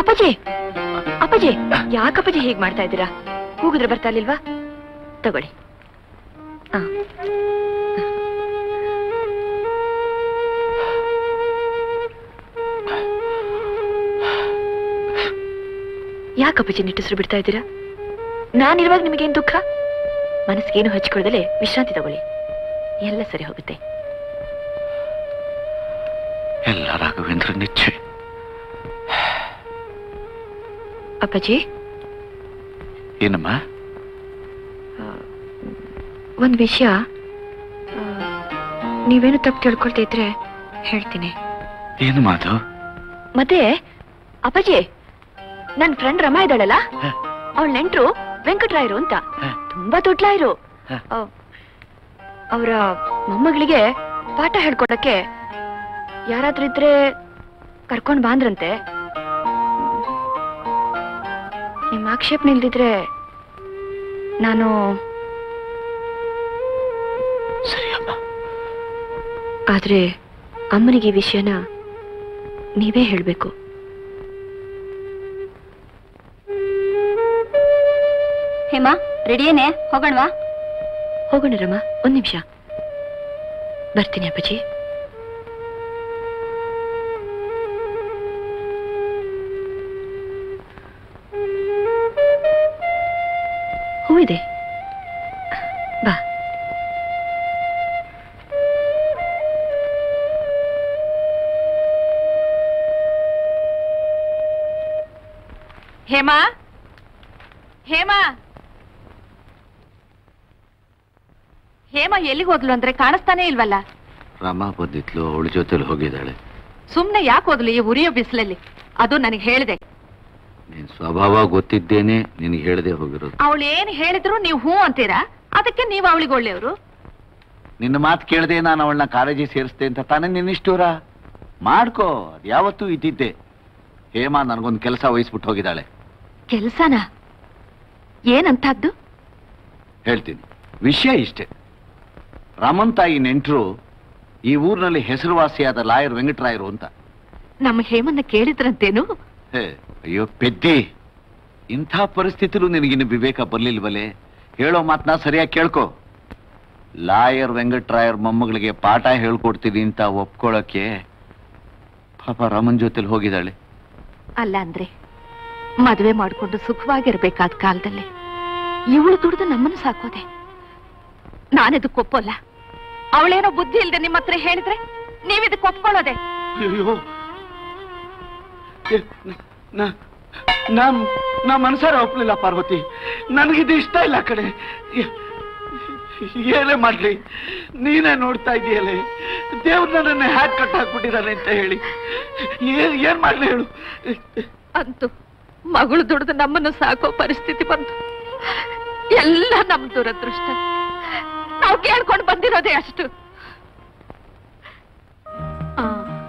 ಅಪ್ಪಾಜಿ ಅಪ್ಪಾಜಿ ಯಾಕಪ್ಪಾಜಿ ಹೀಗ್ ಮಾಡ್ತಾ ಇದ್ದೀರಾ ಕೂಗಿದ್ರೆ ಬರ್ತಾ ಇರ್ಲಿಲ್ವಾ ತಗೊಳ್ಳಿ ಆ. ಯಾಕಪ್ಪಾಜಿ ನಿಟ್ಟುಸಿರು ಬಿಡ್ತಾ ಇದ್ದೀರಾ ನಾನಿರುವಾಗ ನಿಮಗೇನ್ ದುಃಖ ಮನಸ್ಸಿಗೇನು ಹಚ್ಕೊಳ್ದಲೆ ವಿಶ್ರಾಂತಿ ತಗೊಳ್ಳಿ ಎಲ್ಲ ಸರಿ ಹೋಗುತ್ತೆ ಎಲ್ಲ ರಾಘವೇಂದ್ರ ನಿಚ್ಚೆ ಅಪ್ಪಾಜಿ ಏನಮ್ಮ ಒಂದ್ ವಿಷಯ ಆ, ನೀವೇನು ತಪ್ಪು ತಿಳ್ಕೊಳ್ತಾ ಇದ್ರೆ ಹೇಳ್ತೀನಿ ಏನು ಮಾತು ಮತ್ತೆ ಅಪ್ಪಾಜಿ ನನ್ ಫ್ರೆಂಡ್ ರಮಾ ಇದ್ದಾಳಲ್ಲ ಹ. ಅವಳ ನೆಂಟ್ರು ವೆಂಕಟರಾಯರು ಅಂತ ಹ. ತುಂಬಾ ತೊಟ್ಲಾಯರು ಹ. ಅವರ ಮೊಮ್ಮಗಳಿಗೆ ಪಾಠ ಹೇಳ್ಕೊಡಕ್ಕೆ ಯಾರಾದ್ರೂ ಇದ್ರೆ ಕರ್ಕೊಂಡ್ ಬಾಂದ್ರಂತೆ ನಿಮ್ಮ ಆಕ್ಷೇಪಣೆ ಇಲ್ದಿದ್ರೆ ನಾನು ಸರಿ ಅಮ್ಮ ಆದ್ರೆ ಅಮ್ಮನಿಗೆ ಈ ವಿಷಯನ ನೀವೇ ಹೇಳ್ಬೇಕು ಹೇಮಾ ರೆಡಿಯೇನೆ ಹೋಗೋಣವಾ ಹೋಗೋಣ ರಮ್ಮ ಒಂದ್ ನಿಮಿಷ ಬರ್ತೀನಿ ಅಪ್ಪಾಜಿ ಹೂವಿದೆ ಬಾ ಹೇಮಾ ಹೇಮಾ ಹೇಮಾ ಎಲ್ಲಿಗೆ ಹೋದ್ಲು ಅಂದ್ರೆ ಕಾಣಿಸ್ತಾನೆ ಇಲ್ವಲ್ಲ ರಾಮ ಬಂದಿದ್ಲು ಅವಳ ಜೊತೆಲಿ ಹೋಗಿದ್ದಾಳೆ ಸುಮ್ನೆ ಯಾಕೆ ಹೋದ್ಲು ಈ ಉರಿಯೋ ಬಿಸಿಲಲ್ಲಿ ಅದು ನನಗೆ ಹೇಳಿದೆ ನಿನ್ ಸ್ವಭಾವ ಗೊತ್ತಿದ್ದೇನೆ ನಿನಗೆ ಹೇಳದೆ ಹೋಗಿರೋದು ಅವಳು ಏನ್ ಹೇಳಿದ್ರು ನೀವು ಹೂ ಅಂತೀರಾ ಅದಕ್ಕೆ ನೀವು ಅವಳಿಗೆ ಒಳ್ಳೆಯವರು ನಿನ್ನ ಮಾತು ಕೇಳದೆ ನಾನು ಅವಳನ್ನ ಕಾಲೇಜಿಗೆ ಸೇರಿಸ್ತೆ ಅಂತ ತಾನೇ ನಿನ್ನಿಷ್ಟೂರ ಮಾಡ್ಕೋ ಅದು ಯಾವತ್ತೂ ಇದ್ದಿದ್ದೆ ಹೇಮಾ ನನಗೊಂದು ಕೆಲಸ ವಹಿಸ್ಬಿಟ್ಟು ಹೋಗಿದ್ದಾಳೆ ಕೆಲ್ಸನ ಏನಂತದ್ದು ಹೇಳ್ತೀನಿ ವಿಷಯ ಇಷ್ಟೇ ರಾಮನ್ ತಾಯಿ ನೆಂಟರು ಈ ಊರಿನಲ್ಲಿ ಹೆಸರುವಾಸಿಯಾದ ಲಾಯರ್ ವೆಂಕಟರಾಯರು ಅಂತ ನಮ್ಮ ಹೇಮನ್ನ ಕೇಳಿದ್ರಂತೇನು ಹೇ ಅಯ್ಯೋ ಪೆದ್ದಿ ಇಂಥ ಪರಿಸ್ಥಿತಿಲೂ ನಿನಗಿನ್ನು ವಿವೇಕ ಬರ್ಲಿಲ್ವಲೆ ಹೇಳೋ ಮಾತನ್ನ ಸರಿಯಾಗಿ ಕೇಳ್ಕೊ ಲಾಯರ್ ವೆಂಕಟರಾಯರ್ ಮೊಮ್ಮಗಳಿಗೆ ಪಾಠ ಹೇಳ್ಕೊಡ್ತೀನಿ ಅಂತ ಒಪ್ಕೊಳ್ಳೋಕೆ ಪಾಪ ರಾಮನ್ ಜೊತೆಲಿ ಹೋಗಿದ್ದಾಳೆ ಅಲ್ಲ ಅಂದ್ರೆ ಮದುವೆ ಮಾಡ್ಕೊಂಡು ಸುಖವಾಗಿರ್ಬೇಕಾದ ಕಾಲದಲ್ಲಿ ಇವಳು ದುಡ್ದು ನಮ್ಮನ್ನು ಸಾಕೋದೆ ನಾನಿದಕ್ಕೆ ಒಪ್ಪಲ್ಲ ಅವಳೇನೋ ಬುದ್ಧಿ ಇಲ್ದೆ ನಿಮ್ಮ ಹತ್ರ ಹೇಳಿದ್ರೆ ನೀವಿದಕ್ಕೆ ಒಪ್ಕೊಳ್ಳೋದೆ ಅಯ್ಯೋ ನಮ್ ನಾ ಮನಸಾರ ಒಪ್ಲಿಲ್ಲ ಪಾರ್ವತಿ ನನಗಿದು ಇಷ್ಟ ಇಲ್ಲ ಆ ಕಡೆ ಏ- ಏನೇ ಮಾಡ್ಲಿ ನೀನೇ ನೋಡ್ತಾ ಇದೆಯಲ್ಲೇ ದೇವ್ರ ನನ್ನ ಹ್ಯಾಕ್ ಕಟ್ ಹಾಕ್ಬಿಟ್ಟಿದ್ದಾನೆ ಅಂತ ಹೇಳಿ ಏನ್ ಏನ್ ಮಾಡ್ಲಿ ಹೇಳು ಅಂತೂ ಮಗಳು ದುಡ್ದು ನಮ್ಮನ್ನು ಸಾಕೋ ಪರಿಸ್ಥಿತಿ ಬಂತು ಎಲ್ಲ ನಮ್ ದುರದೃಷ್ಟ ನಾವು ಕೇಳ್ಕೊಂಡು ಬಂದಿರೋದೇ ಅಷ್ಟು ಆ,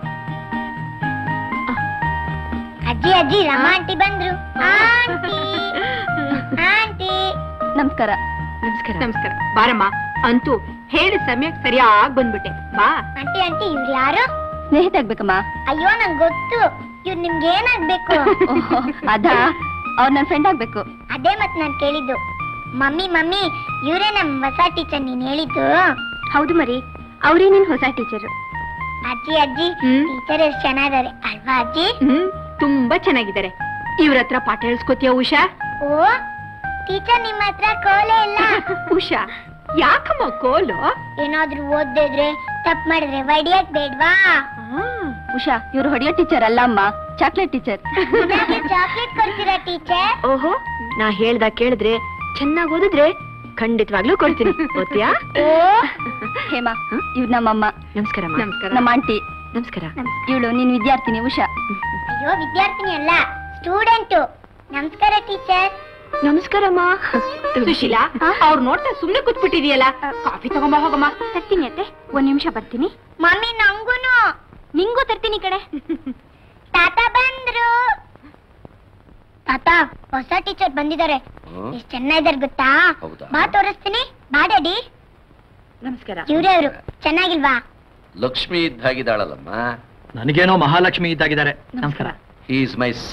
ಅಜ್ಜಿ ಅಜ್ಜಿ ರಮ ಆಂಟಿ ಬಂದ್ರು ಆಂಟಿ ಆಂಟಿ ನಮಸ್ಕಾರ ನಮಸ್ಕಾರ ನಮಸ್ಕಾರ ಬಾರಮ್ಮ ಅಂತೂ ಹೇಳಿ ಸಮಯಕ್ಕೆ ಸರಿಯಾಗಿ ಬಂದ್ಬಿಟ್ಟೆ ಬಾ ಆಂಟಿ ಆಂಟಿ ಇವ್ರು ಯಾರು ಸ್ನೇಹಿತ ಆಗ್ಬೇಕಮ್ಮ ಅಯ್ಯೋ ನಂಗೆ ಗೊತ್ತು ಇವ್ರು ನಿಮ್ಗೆ ಏನಾಗ್ಬೇಕು ಅದಾ ಅವ್ರು ನನ್ನ ಫ್ರೆಂಡ್ ಆಗ್ಬೇಕು ಅದೇ ಮತ್ ನಾನ್ ಕೇಳಿದ್ದು ಮಮ್ಮಿ ಮಮ್ಮಿ ಇವರೇ ನಮ್ ಹೊಸ ಟೀಚರ್ ನೀನ್ ಹೇಳಿದ್ದು ಹೌದು ಮರಿ ಅವರೇ ನಿನ್ ಹೊಸ ಟೀಚರ್ ಅಜ್ಜಿ ಅಜ್ಜಿ ಹ್ಮ್. ಟೀಚರ್ ಎಷ್ಟು ಚೆನ್ನಾಗಿದ್ದಾರೆ ಅಲ್ವಾ ಅಜ್ಜಿ ಹ್ಮ್ ತುಂಬಾ ಚೆನ್ನಾಗಿದ್ದಾರೆ ಇವ್ರ ಹತ್ರ ಪಾಠ ಹೇಳ್ಸ್ಕೊತೀಯ ಉಷಾ ಓ ಟೀಚರ್ ನಿಮ್ಮ ಹತ್ರ ಕೋಲೆ ಇಲ್ಲ ಉಷಾ ಯಾಕಮ್ಮ ಕೋಲು ಏನಾದ್ರೂ ಓದಿದ್ರೆ ತಪ್ಪು ಮಾಡಿದ್ರೆ ವಡಿಯಕ್ ಬೇಡ್ವಾ ಉಷಾ ಇವ್ರು ಹೊಡೆಯೋ ಟೀಚರ್ ಅಲ್ಲ ಅಮ್ಮ ಚಾಕ್ಲೇಟ್ ಟೀಚರ್ ಚಾಕ್ಲೇಟ್ ಕೊಡ್ತೀರಾ ಟೀಚರ್ ಓಹೋ ನಾ ಹೇಳ್ದ ಕೇಳಿದ್ರೆ ಚೆನ್ನಾಗಿ ಓದಿದ್ರೆ ಖಂಡಿತವಾಗ್ಲೂ ಕೊಡ್ತೀನಿ ಗೊತ್ತ್ಯಾ ಓ ಹೇಮಾ ಇವ್ರು ನಮ್ಮಮ್ಮ ನಮಸ್ಕಾರ ಅಮ್ಮ. ನಮಸ್ಕಾರ ನಮ್ಮ ಆಂಟಿ ನಮಸ್ಕಾರ ಇವಳು ನೀನ್ ವಿದ್ಯಾರ್ಥಿನಿ ಉಷಾ ಅಯ್ಯೋ ವಿದ್ಯಾರ್ಥಿನಿ ಅಲ್ಲ ಸ್ಟೂಡೆಂಟು ನಮಸ್ಕಾರ ಟೀಚರ್ ನಮಸ್ಕಾರಮ್ಮ ಸುಶೀಲಾ ಅವ್ರು ನೋಡ್ತಾ ಸುಮ್ನೆ ಕೂತ್ಬಿಟ್ಟಿದೆಯಲ್ಲ ಕಾಫಿ ತಗೊಂಬ ಹೋಗಮ್ಮ ತರ್ತೀನಿ ಅತ್ತೆ ಒಂದ್ ನಿಮಿಷ ಬರ್ತೀನಿ ಮಮ್ಮಿ ನಂಗೂನು ನಿಂಗೂ ತರ್ತೀನಿ ಕಡೆ ತಾತ ಬಂದ್ರು ತಾತ ಹೊಸ ಟೀಚರ್ ಬಂದಿದ್ದಾರೆ ಎಷ್ಟ್ ಚೆನ್ನಾಗಿದ್ದಾರೆ ಗೊತ್ತಾ ಹೌದಾ? ಬಾ ತೋರಿಸ್ತೀನಿ ಬಾ ಡ್ಯಾಡಿ ನಮಸ್ಕಾರ ಇವ್ರೇ ಅವರು ಚೆನ್ನಾಗಿಲ್ವಾ ಲಕ್ಷ್ಮಿ ಇದ್ದಾಗಿದ್ದಾಳಲ್ಲಮ್ಮ ನನಗೇನೋ ಮಹಾಲಕ್ಷ್ಮಿ ಇದ್ದಾಗಿದ್ದಾರೆ ನಮಸ್ಕಾರ ಹಿ ಇಸ್ ಮೈ ಸನ್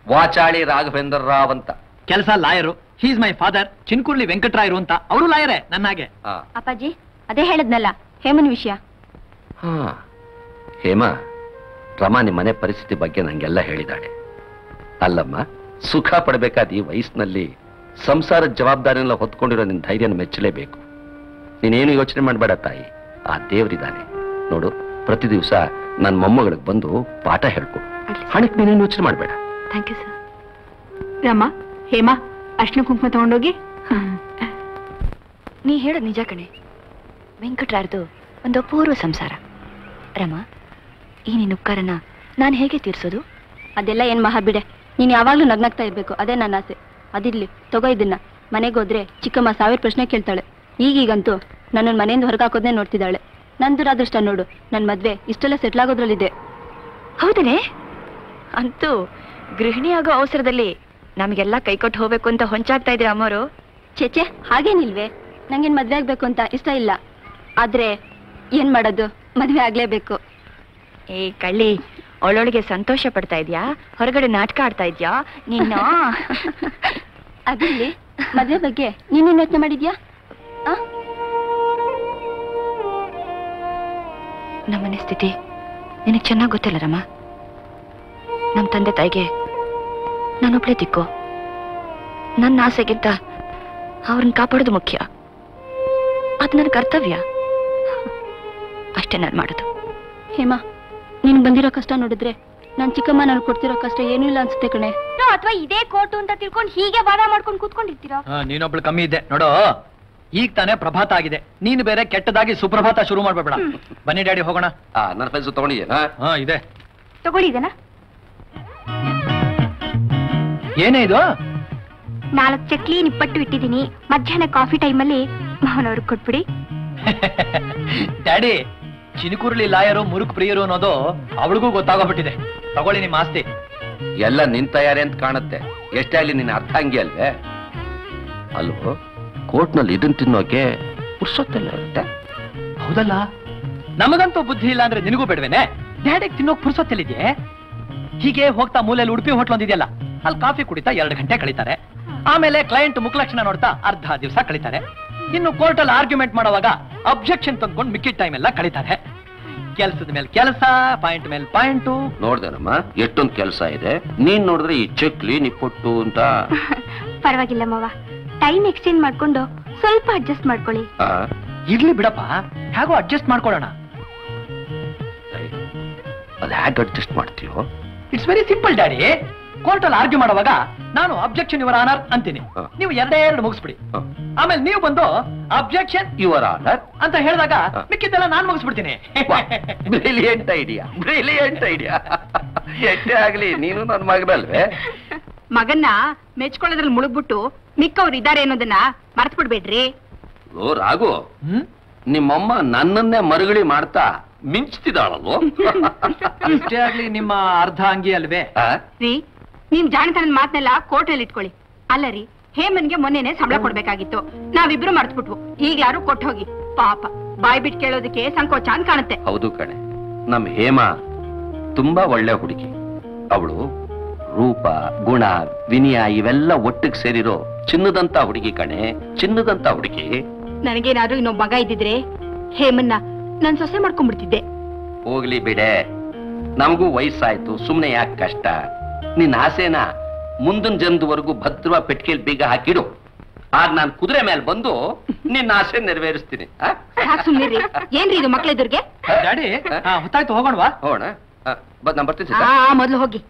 ವಾಚಾಳಿ ರಾಘವೇಂದ್ರ ರಾವ್ ಅಂತ ಕೆಲಸ lawyer he's my father Chinkurli ವೆಂಕಟರಾಯರು ಅಂತ ಅವರು ಲಾಯರೇ ನನ್ನ ಹಾಗೆ ಆ, ಅಪ್ಪಾಜಿ ಅದೇ ಹೇಳದ್ನಲ್ಲ ಹೇಮನ್ ವಿಷಯ ಹಾ ಹೇಮಾ ರಮಾ ನಿಮ್ಮ ಮನೆ ಪರಿಸ್ಥಿತಿ ಬಗ್ಗೆ ನಂಗೆಲ್ಲ ಹೇಳಿದಾಳೆ ಅಲ್ಲಮ್ಮ ಸುಖ ಪಡಬೇಕಾದ ಈ ವಯಸ್ಸಿನಲ್ಲಿ ಸಂಸಾರದ ಜವಾಬ್ದಾರಿನೆಲ್ಲ ಹೊತ್ಕೊಂಡಿರೋ ನಿನ್ನ ಧೈರ್ಯನ ಮೆಚ್ಚಲೇಬೇಕು ನೀನೇನು ಯೋಚನೆ ಮಾಡಬೇಡ ತಾಯಿ ಆ ದೇವರಿದ್ದಾನೆ ನೋಡು ಪ್ರತಿ ದಿವಸ ನನ್ನ ಮೊಮ್ಮಗಳಿಗೆ ಬಂದು ಪಾಠ ಹೇಳ್ಕೊಡು ಆಗ್ಲಿ ಸರ್. ಹಣಕ್ಕೆ ನೀನೇನು ಯೋಚನೆ ಮಾಡಬೇಡ ಥ್ಯಾಂಕ್ ಯು ಸರ್ ರಮ್ಮ ಹೇಮಾ ಅರ್ಶಿನ ಕುಂಕುಮ ತಗೊಂಡೋಗಿ ನೀ ಹೇಳೋದು ನಿಜ ಕಣೆ ವೆಂಕಟ್ರಾರ್ದು ಒಂದು ಅಪೂರ್ವ ಸಂಸಾರ ರಮ ಈ ನಿನ್ನ ಉಪಕಾರನ ನಾನು ಹೇಗೆ ತೀರ್ಸೋದು ಅದೆಲ್ಲ ಏನ್ ಮಹಾ ಬಿಡೆ ನೀನ್ ಯಾವಾಗ್ಲೂ ನಗ್ನಗ್ತಾ ಇರ್ಬೇಕು ಅದೇ ನನ್ನ ಆಸೆ ಅದಿರ್ಲಿ ತಗೋ ಇದನ್ನ ಮನೆಗೆ ಹೋದ್ರೆ ಚಿಕ್ಕಮ್ಮ ಸಾವಿರ ಪ್ರಶ್ನೆ ಕೇಳ್ತಾಳೆ ಈಗೀಗಂತೂ ನನ್ನನ್ನು ಮನೆಯಿಂದ ಹೊರಗೆ ಹಾಕೋದೇ ನೋಡ್ತಿದ್ದಾಳೆ ನನ್ ದುರಾದೃಷ್ಟ ನೋಡು ನನ್ ಮದ್ವೆ ಇಷ್ಟೆಲ್ಲ ಸೆಟ್ಲ್ ಆಗೋದ್ರಲ್ಲಿದೆ ಹೌದನೇ ಅಂತೂ ಗೃಹಿಣಿ ಆಗೋ ಅವಸರದಲ್ಲಿ ನಮಗೆಲ್ಲ ಕೈಕೊಟ್ಟು ಹೋಗ್ಬೇಕು ಅಂತ ಹೊಂಚಾಗ್ತಾ ಇದ್ರೆ ಅಮ್ಮವರು ಚೇಚೆ ಹಾಗೇನಿಲ್ವೇ ನಂಗೇನ್ ಮದ್ವೆ ಆಗ್ಬೇಕು ಅಂತ ಇಷ್ಟ ಇಲ್ಲ ಆದ್ರೆ ಏನ್ ಮಾಡೋದು ಮದ್ವೆ ಆಗ್ಲೇಬೇಕು ಏ ಕಳ್ಳಿ ಅವಳೊಳಗೆ ಸಂತೋಷ ಪಡ್ತಾ ಇದ್ಯಾ ಹೊರಗಡೆ ನಾಟಕ ಆಡ್ತಾ ಇದ್ಯಾ ನಿನ್ನ ಅದಿರ್ಲಿ ಮದ್ವೆ ಬಗ್ಗೆ ನೀನೇನ್ ಯೋಚನೆ ಮಾಡಿದ್ಯಾ ಆ? ನಮ್ಮನೆ ಸ್ಥಿತಿ ನಿನಗೆ ಚೆನ್ನಾಗಿ ಗೊತ್ತಿಲ್ಲ ರಮ್ಮ ನಮ್ಮ ತಂದೆ ತಾಯಿಗೆ ನಾನೊಬ್ಳೇ ದಿಕ್ಕು ನನ್ನ ಆಸೆಗಿಂತ ಅವ್ರನ್ನ ಕಾಪಾಡೋದು ಮುಖ್ಯ ಅದು ನನ್ನ ಕರ್ತವ್ಯ ಅಷ್ಟೇ ನಾನು ಮಾಡೋದು ಹೇಮಾ ನೀನ್ ಬಂದಿರೋ ಕಷ್ಟ ನೋಡಿದ್ರೆ ನಾನ್ ಚಿಕ್ಕಮ್ಮ ನಾನು ಕೊಡ್ತಿರೋ ಕಷ್ಟ ಏನೂ ಇಲ್ಲ ಅನ್ಸುತ್ತೆ ಕಣೆ ಅಥವಾ ಇದೇ ಕೋಟು ಅಂತ ತಿಳ್ಕೊಂಡು ಹೀಗೆ ವಾದ ಮಾಡ್ಕೊಂಡು ಕೂತ್ಕೊಂಡಿರ್ತೀರಾ ಆ, ನೀನೊಬ್ಳು ಕಮ್ಮಿ ಇದ್ದೆ ನೋಡು ಈಗ ತಾನೇ ಪ್ರಭಾತ ಆಗಿದೆ ನೀನು ಬೇರೆ ಕೆಟ್ಟದಾಗಿ ಸುಪ್ರಭಾತ ಶುರು ಮಾಡ್ಬೇಡ ಬನ್ನಿ ಡ್ಯಾಡಿ ಹೋಗೋಣ ಆ ನನ್ನ ಪೆನ್ಸು ತಗೊಂಡಿದ್ದೀನಾ ಹಾ ಇದೆ ತಗೊಳ್ಳಿದನ ಏನೇ ಇದು ನಾಲ್ಕು ಚಕ್ಲಿ ನಿಪ್ಪಟ್ಟು ಇಟ್ಟಿದ್ದೀನಿ ಮಧ್ಯಾಹ್ನ ಕಾಫಿ ಟೈಮಲ್ಲಿ ಮಾವನವ್ರಿಗೆ ಕೊಟ್ಬಿಡಿ ಡ್ಯಾಡಿ ಚಿನುಕುರ್ಲಿ ಲಾಯರು ಮುರುಕ್ ಪ್ರಿಯರು ಅನ್ನೋದು ಅವಳಿಗೂ ಗೊತ್ತಾಗೋಗ್ಬಿಟ್ಟಿದೆ ತಗೊಳ್ಳಿ ನಿಮ್ಮ ಆಸ್ತಿ ಎಲ್ಲ ನಿನ್ ತಯಾರಿ ಅಂತ ಕಾಣುತ್ತೆ ಎಷ್ಟೇ ಆಗ್ಲಿ ನಿನ್ನ ಅರ್ಥಾಂಗಿ ಅಲ್ವೇ ಅಲ್ವೋ ಕೋರ್ಟ್ನಲ್ಲಿ ಇದನ್ ತಿನ್ನೋಕೆ ಪುರ್ಸೊತ್ತೆಲ್ಲ ಇರುತ್ತೆ ಹೌದಲ್ಲ ನಮಗಂತೂ ಬುದ್ಧಿ ಇಲ್ಲ ಅಂದ್ರೆ ನಿನಗೂ ಬೇಡವೇನೆ ಡ್ಯಾಡಿಗೆ ತಿನ್ನೋಕ್ ಪುರ್ಸೊತ್ತಿಲ್ಲಿದ್ಯೆ ಹೀಗೆ ಹೋಗ್ತಾ ಮೂಲೆಯಲ್ಲಿ ಉಡುಪಿ ಹೋಟ್ಲ್ ಒಂದಿದೆಯಲ್ಲ ಅಲ್ಲಿ ಕಾಫಿ ಕುಡಿತಾ ಎರಡು ಗಂಟೆ ಕಳೀತಾರೆ ಆಮೇಲೆ ಕ್ಲೈಂಟ್ ಮುಖಲಕ್ಷಣ ನೋಡ್ತಾ ಅರ್ಧ ದಿವಸ ಕಳೀತಾರೆ ಇನ್ನು ಕೋರ್ಟಲ್ಲಿ ಆರ್ಗ್ಯುಮೆಂಟ್ ಮಾಡುವಾಗ ಅಬ್ಜೆಕ್ಷನ್ ತಂದ್ಕೊಂಡು ಮಿಕ್ಕಿದ ಟೈಮ್ ಎಲ್ಲ ಕಳೀತಾರೆ ಕೆಲ್ಸದ ಮೇಲೆ ಕೆಲಸ ಪಾಯಿಂಟ್ ಮೇಲೆ ಪಾಯಿಂಟು ನೋಡ್ದೇನಮ್ಮ ಎಷ್ಟೊಂದ್ ಕೆಲಸ ಇದೆ ನೀನ್ ನೋಡಿದ್ರೆ ಈ ಚಕ್ಲಿ ನಿಪ್ಪೊಟ್ಟು ಅಂತ ಪರವಾಗಿಲ್ಲ ಮಾವ ಟೈಮ್ ಎಕ್ಸ್ಚೇಂಜ್ ಮಾಡ್ಕೊಂಡು ಸ್ವಲ್ಪ ಅಡ್ಜಸ್ಟ್ ಮಾಡ್ಕೊಳ್ಳಿ ಆ, ಇರ್ಲಿ ಬಿಡಪ್ಪ ಹೇಗೋ ಅಡ್ಜಸ್ಟ್ ಮಾಡ್ಕೊಳ್ಳೋಣ ಅದ್ ಹೇಗ್ ಅಡ್ಜಸ್ಟ್ ಮಾಡ್ತೀಯೋ it's very simple daddy court ಅಲ್ಲಿ ಆರ್ಗ್ಯೂ ಮಾಡುವಾಗ ನಾನು ಅಬ್ಜೆಕ್ಷನ್ ಯುವರ್ ಆನರ್ ಅಂತೀನಿ ಹ. ನೀವು ಎರಡೇ ಎರಡು ಮುಗಿಸ್ಬಿಡಿ ಆಮೇಲೆ ನೀವು ಬಂದು ಅಬ್ಜೆಕ್ಷನ್ ಯುವರ್ ಆರ್ಡರ್ ಅಂತ ಹೇಳಿದಾಗ ಹ. ಮಿಕ್ಕಿದ್ದೆಲ್ಲ ನಾನು ಮುಗಿಸ್ಬಿಡ್ತೀನಿ ಬ್ರಿಲಿಯಂಟ್ ಐಡಿಯಾ ಬ್ರಿಲಿಯಂಟ್ ಐಡಿಯಾ ಎಷ್ಟೇ ಆಗ್ಲಿ ನೀನು ನನ್ನ ಮಗನಲ್ವೇ ಮಗನ್ನ ಮೆಚ್ಕೊಳ್ಳೋದ್ರಲ್ಲಿ ಮುಳುಗ್ಬಿಟ್ಟು ಮಿಕ್ಕವ್ರು ಇದಾರೆ ಅನ್ನೋದನ್ನ ಮರ್ತ್ ಬಿಡ್ಬೇಡ್ರಿ ಓ ರಾಘು ಹ್ಮ್ ನಿಮ್ಮಮ್ಮ ನನ್ನನ್ನೇ ಮರುಗಳಿ ಮಾಡ್ತಾ ಮಿಂಚ್ತಿದ್ದಾಳಲ್ವೋ ಅಷ್ಟೇ ಆಗ್ಲಿ ನಿಮ್ಮ ಅರ್ಧ ಅಂಗಿ ಅಲ್ವೇ ಆ? ರೀ ನಿಮ್ ಜಾಣತನದ ಮಾತನ್ನೆಲ್ಲ ಕೋರ್ಟಲ್ಲಿ ಇಟ್ಕೊಳ್ಳಿ ಅಲ್ಲ ರೀ ಹೇಮನ್ಗೆ ಮೊನ್ನೆನೆ ಸಂಬಳ ಕೊಡ್ಬೇಕಾಗಿತ್ತು ನಾವಿಬ್ರು ಮರ್ತ್ಬಿಟ್ವು ಈಗ ಯಾರು ಕೊಟ್ಟು ಹೋಗಿ ಪಾಪ ಬಾಯ್ ಬಿಟ್ಟು ಕೇಳೋದಕ್ಕೆ ಸಂಕೋಚ ಅಂತ ಕಾಣುತ್ತೆ ಹೌದು ಕಣೆ ನಮ್ ಹೇಮಾ ತುಂಬಾ ಒಳ್ಳೆ ಹುಡುಗಿ ಅವಳು ರೂಪ ಗುಣ ವಿನಯ ಇವೆಲ್ಲ ಒಟ್ಟಿಗೆ ಸೇರಿರೋ ಚಿನ್ನದಂತ ಹುಡುಗಿ ಕಣೆ ಚಿನ್ನದಂತ ಹುಡುಗಿ ನನಗೇನಾದ್ರೂ ಇನ್ನೊಬ್ಬ ಮಗ ಇದ್ದಿದ್ರೆ ಹೇಮನ್ನ ನಾನ್ ಸೊಸೆ ಮಾಡ್ಕೊಂಡ್ಬಿಡ್ತಿದ್ದೆ ಹೋಗ್ಲಿ ಬಿಡೆ ನಮಗೂ ವಯಸ್ಸಾಯ್ತು ಸುಮ್ನೆ ಯಾಕೆ ಕಷ್ಟ ನಿನ್ನ ಆಸೆನ ಮುಂದಿನ ಜನ್ಮದವರೆಗೂ ಭದ್ರವ ಪೆಟ್ಟಿಗೆಲ್ ಬೀಗ ಹಾಕಿಡು ಆಗ ನಾನು ಕುದುರೆ ಮೇಲೆ ಬಂದು ನಿನ್ನ ಆಸೆ ನೆರವೇರಿಸ್ತೀನಿ ಆ? ಸಾಕ್ ಸುಮ್ನಿರ್ರಿ ಏನ್ರಿ ಇದು ಮಕ್ಳೆದುರ್ಗೆ ಡ್ಯಾಡಿ ಹಾ, ಹೊತ್ತಾಯ್ತು ಹೋಗೋಣವಾ ಹೋಗೋಣ ಆ, ಬ- ನಾನ್ ಬರ್ತೀನಿ ಆ ಸೀತಾ. ಮೊದ್ಲು ಹೋಗಿ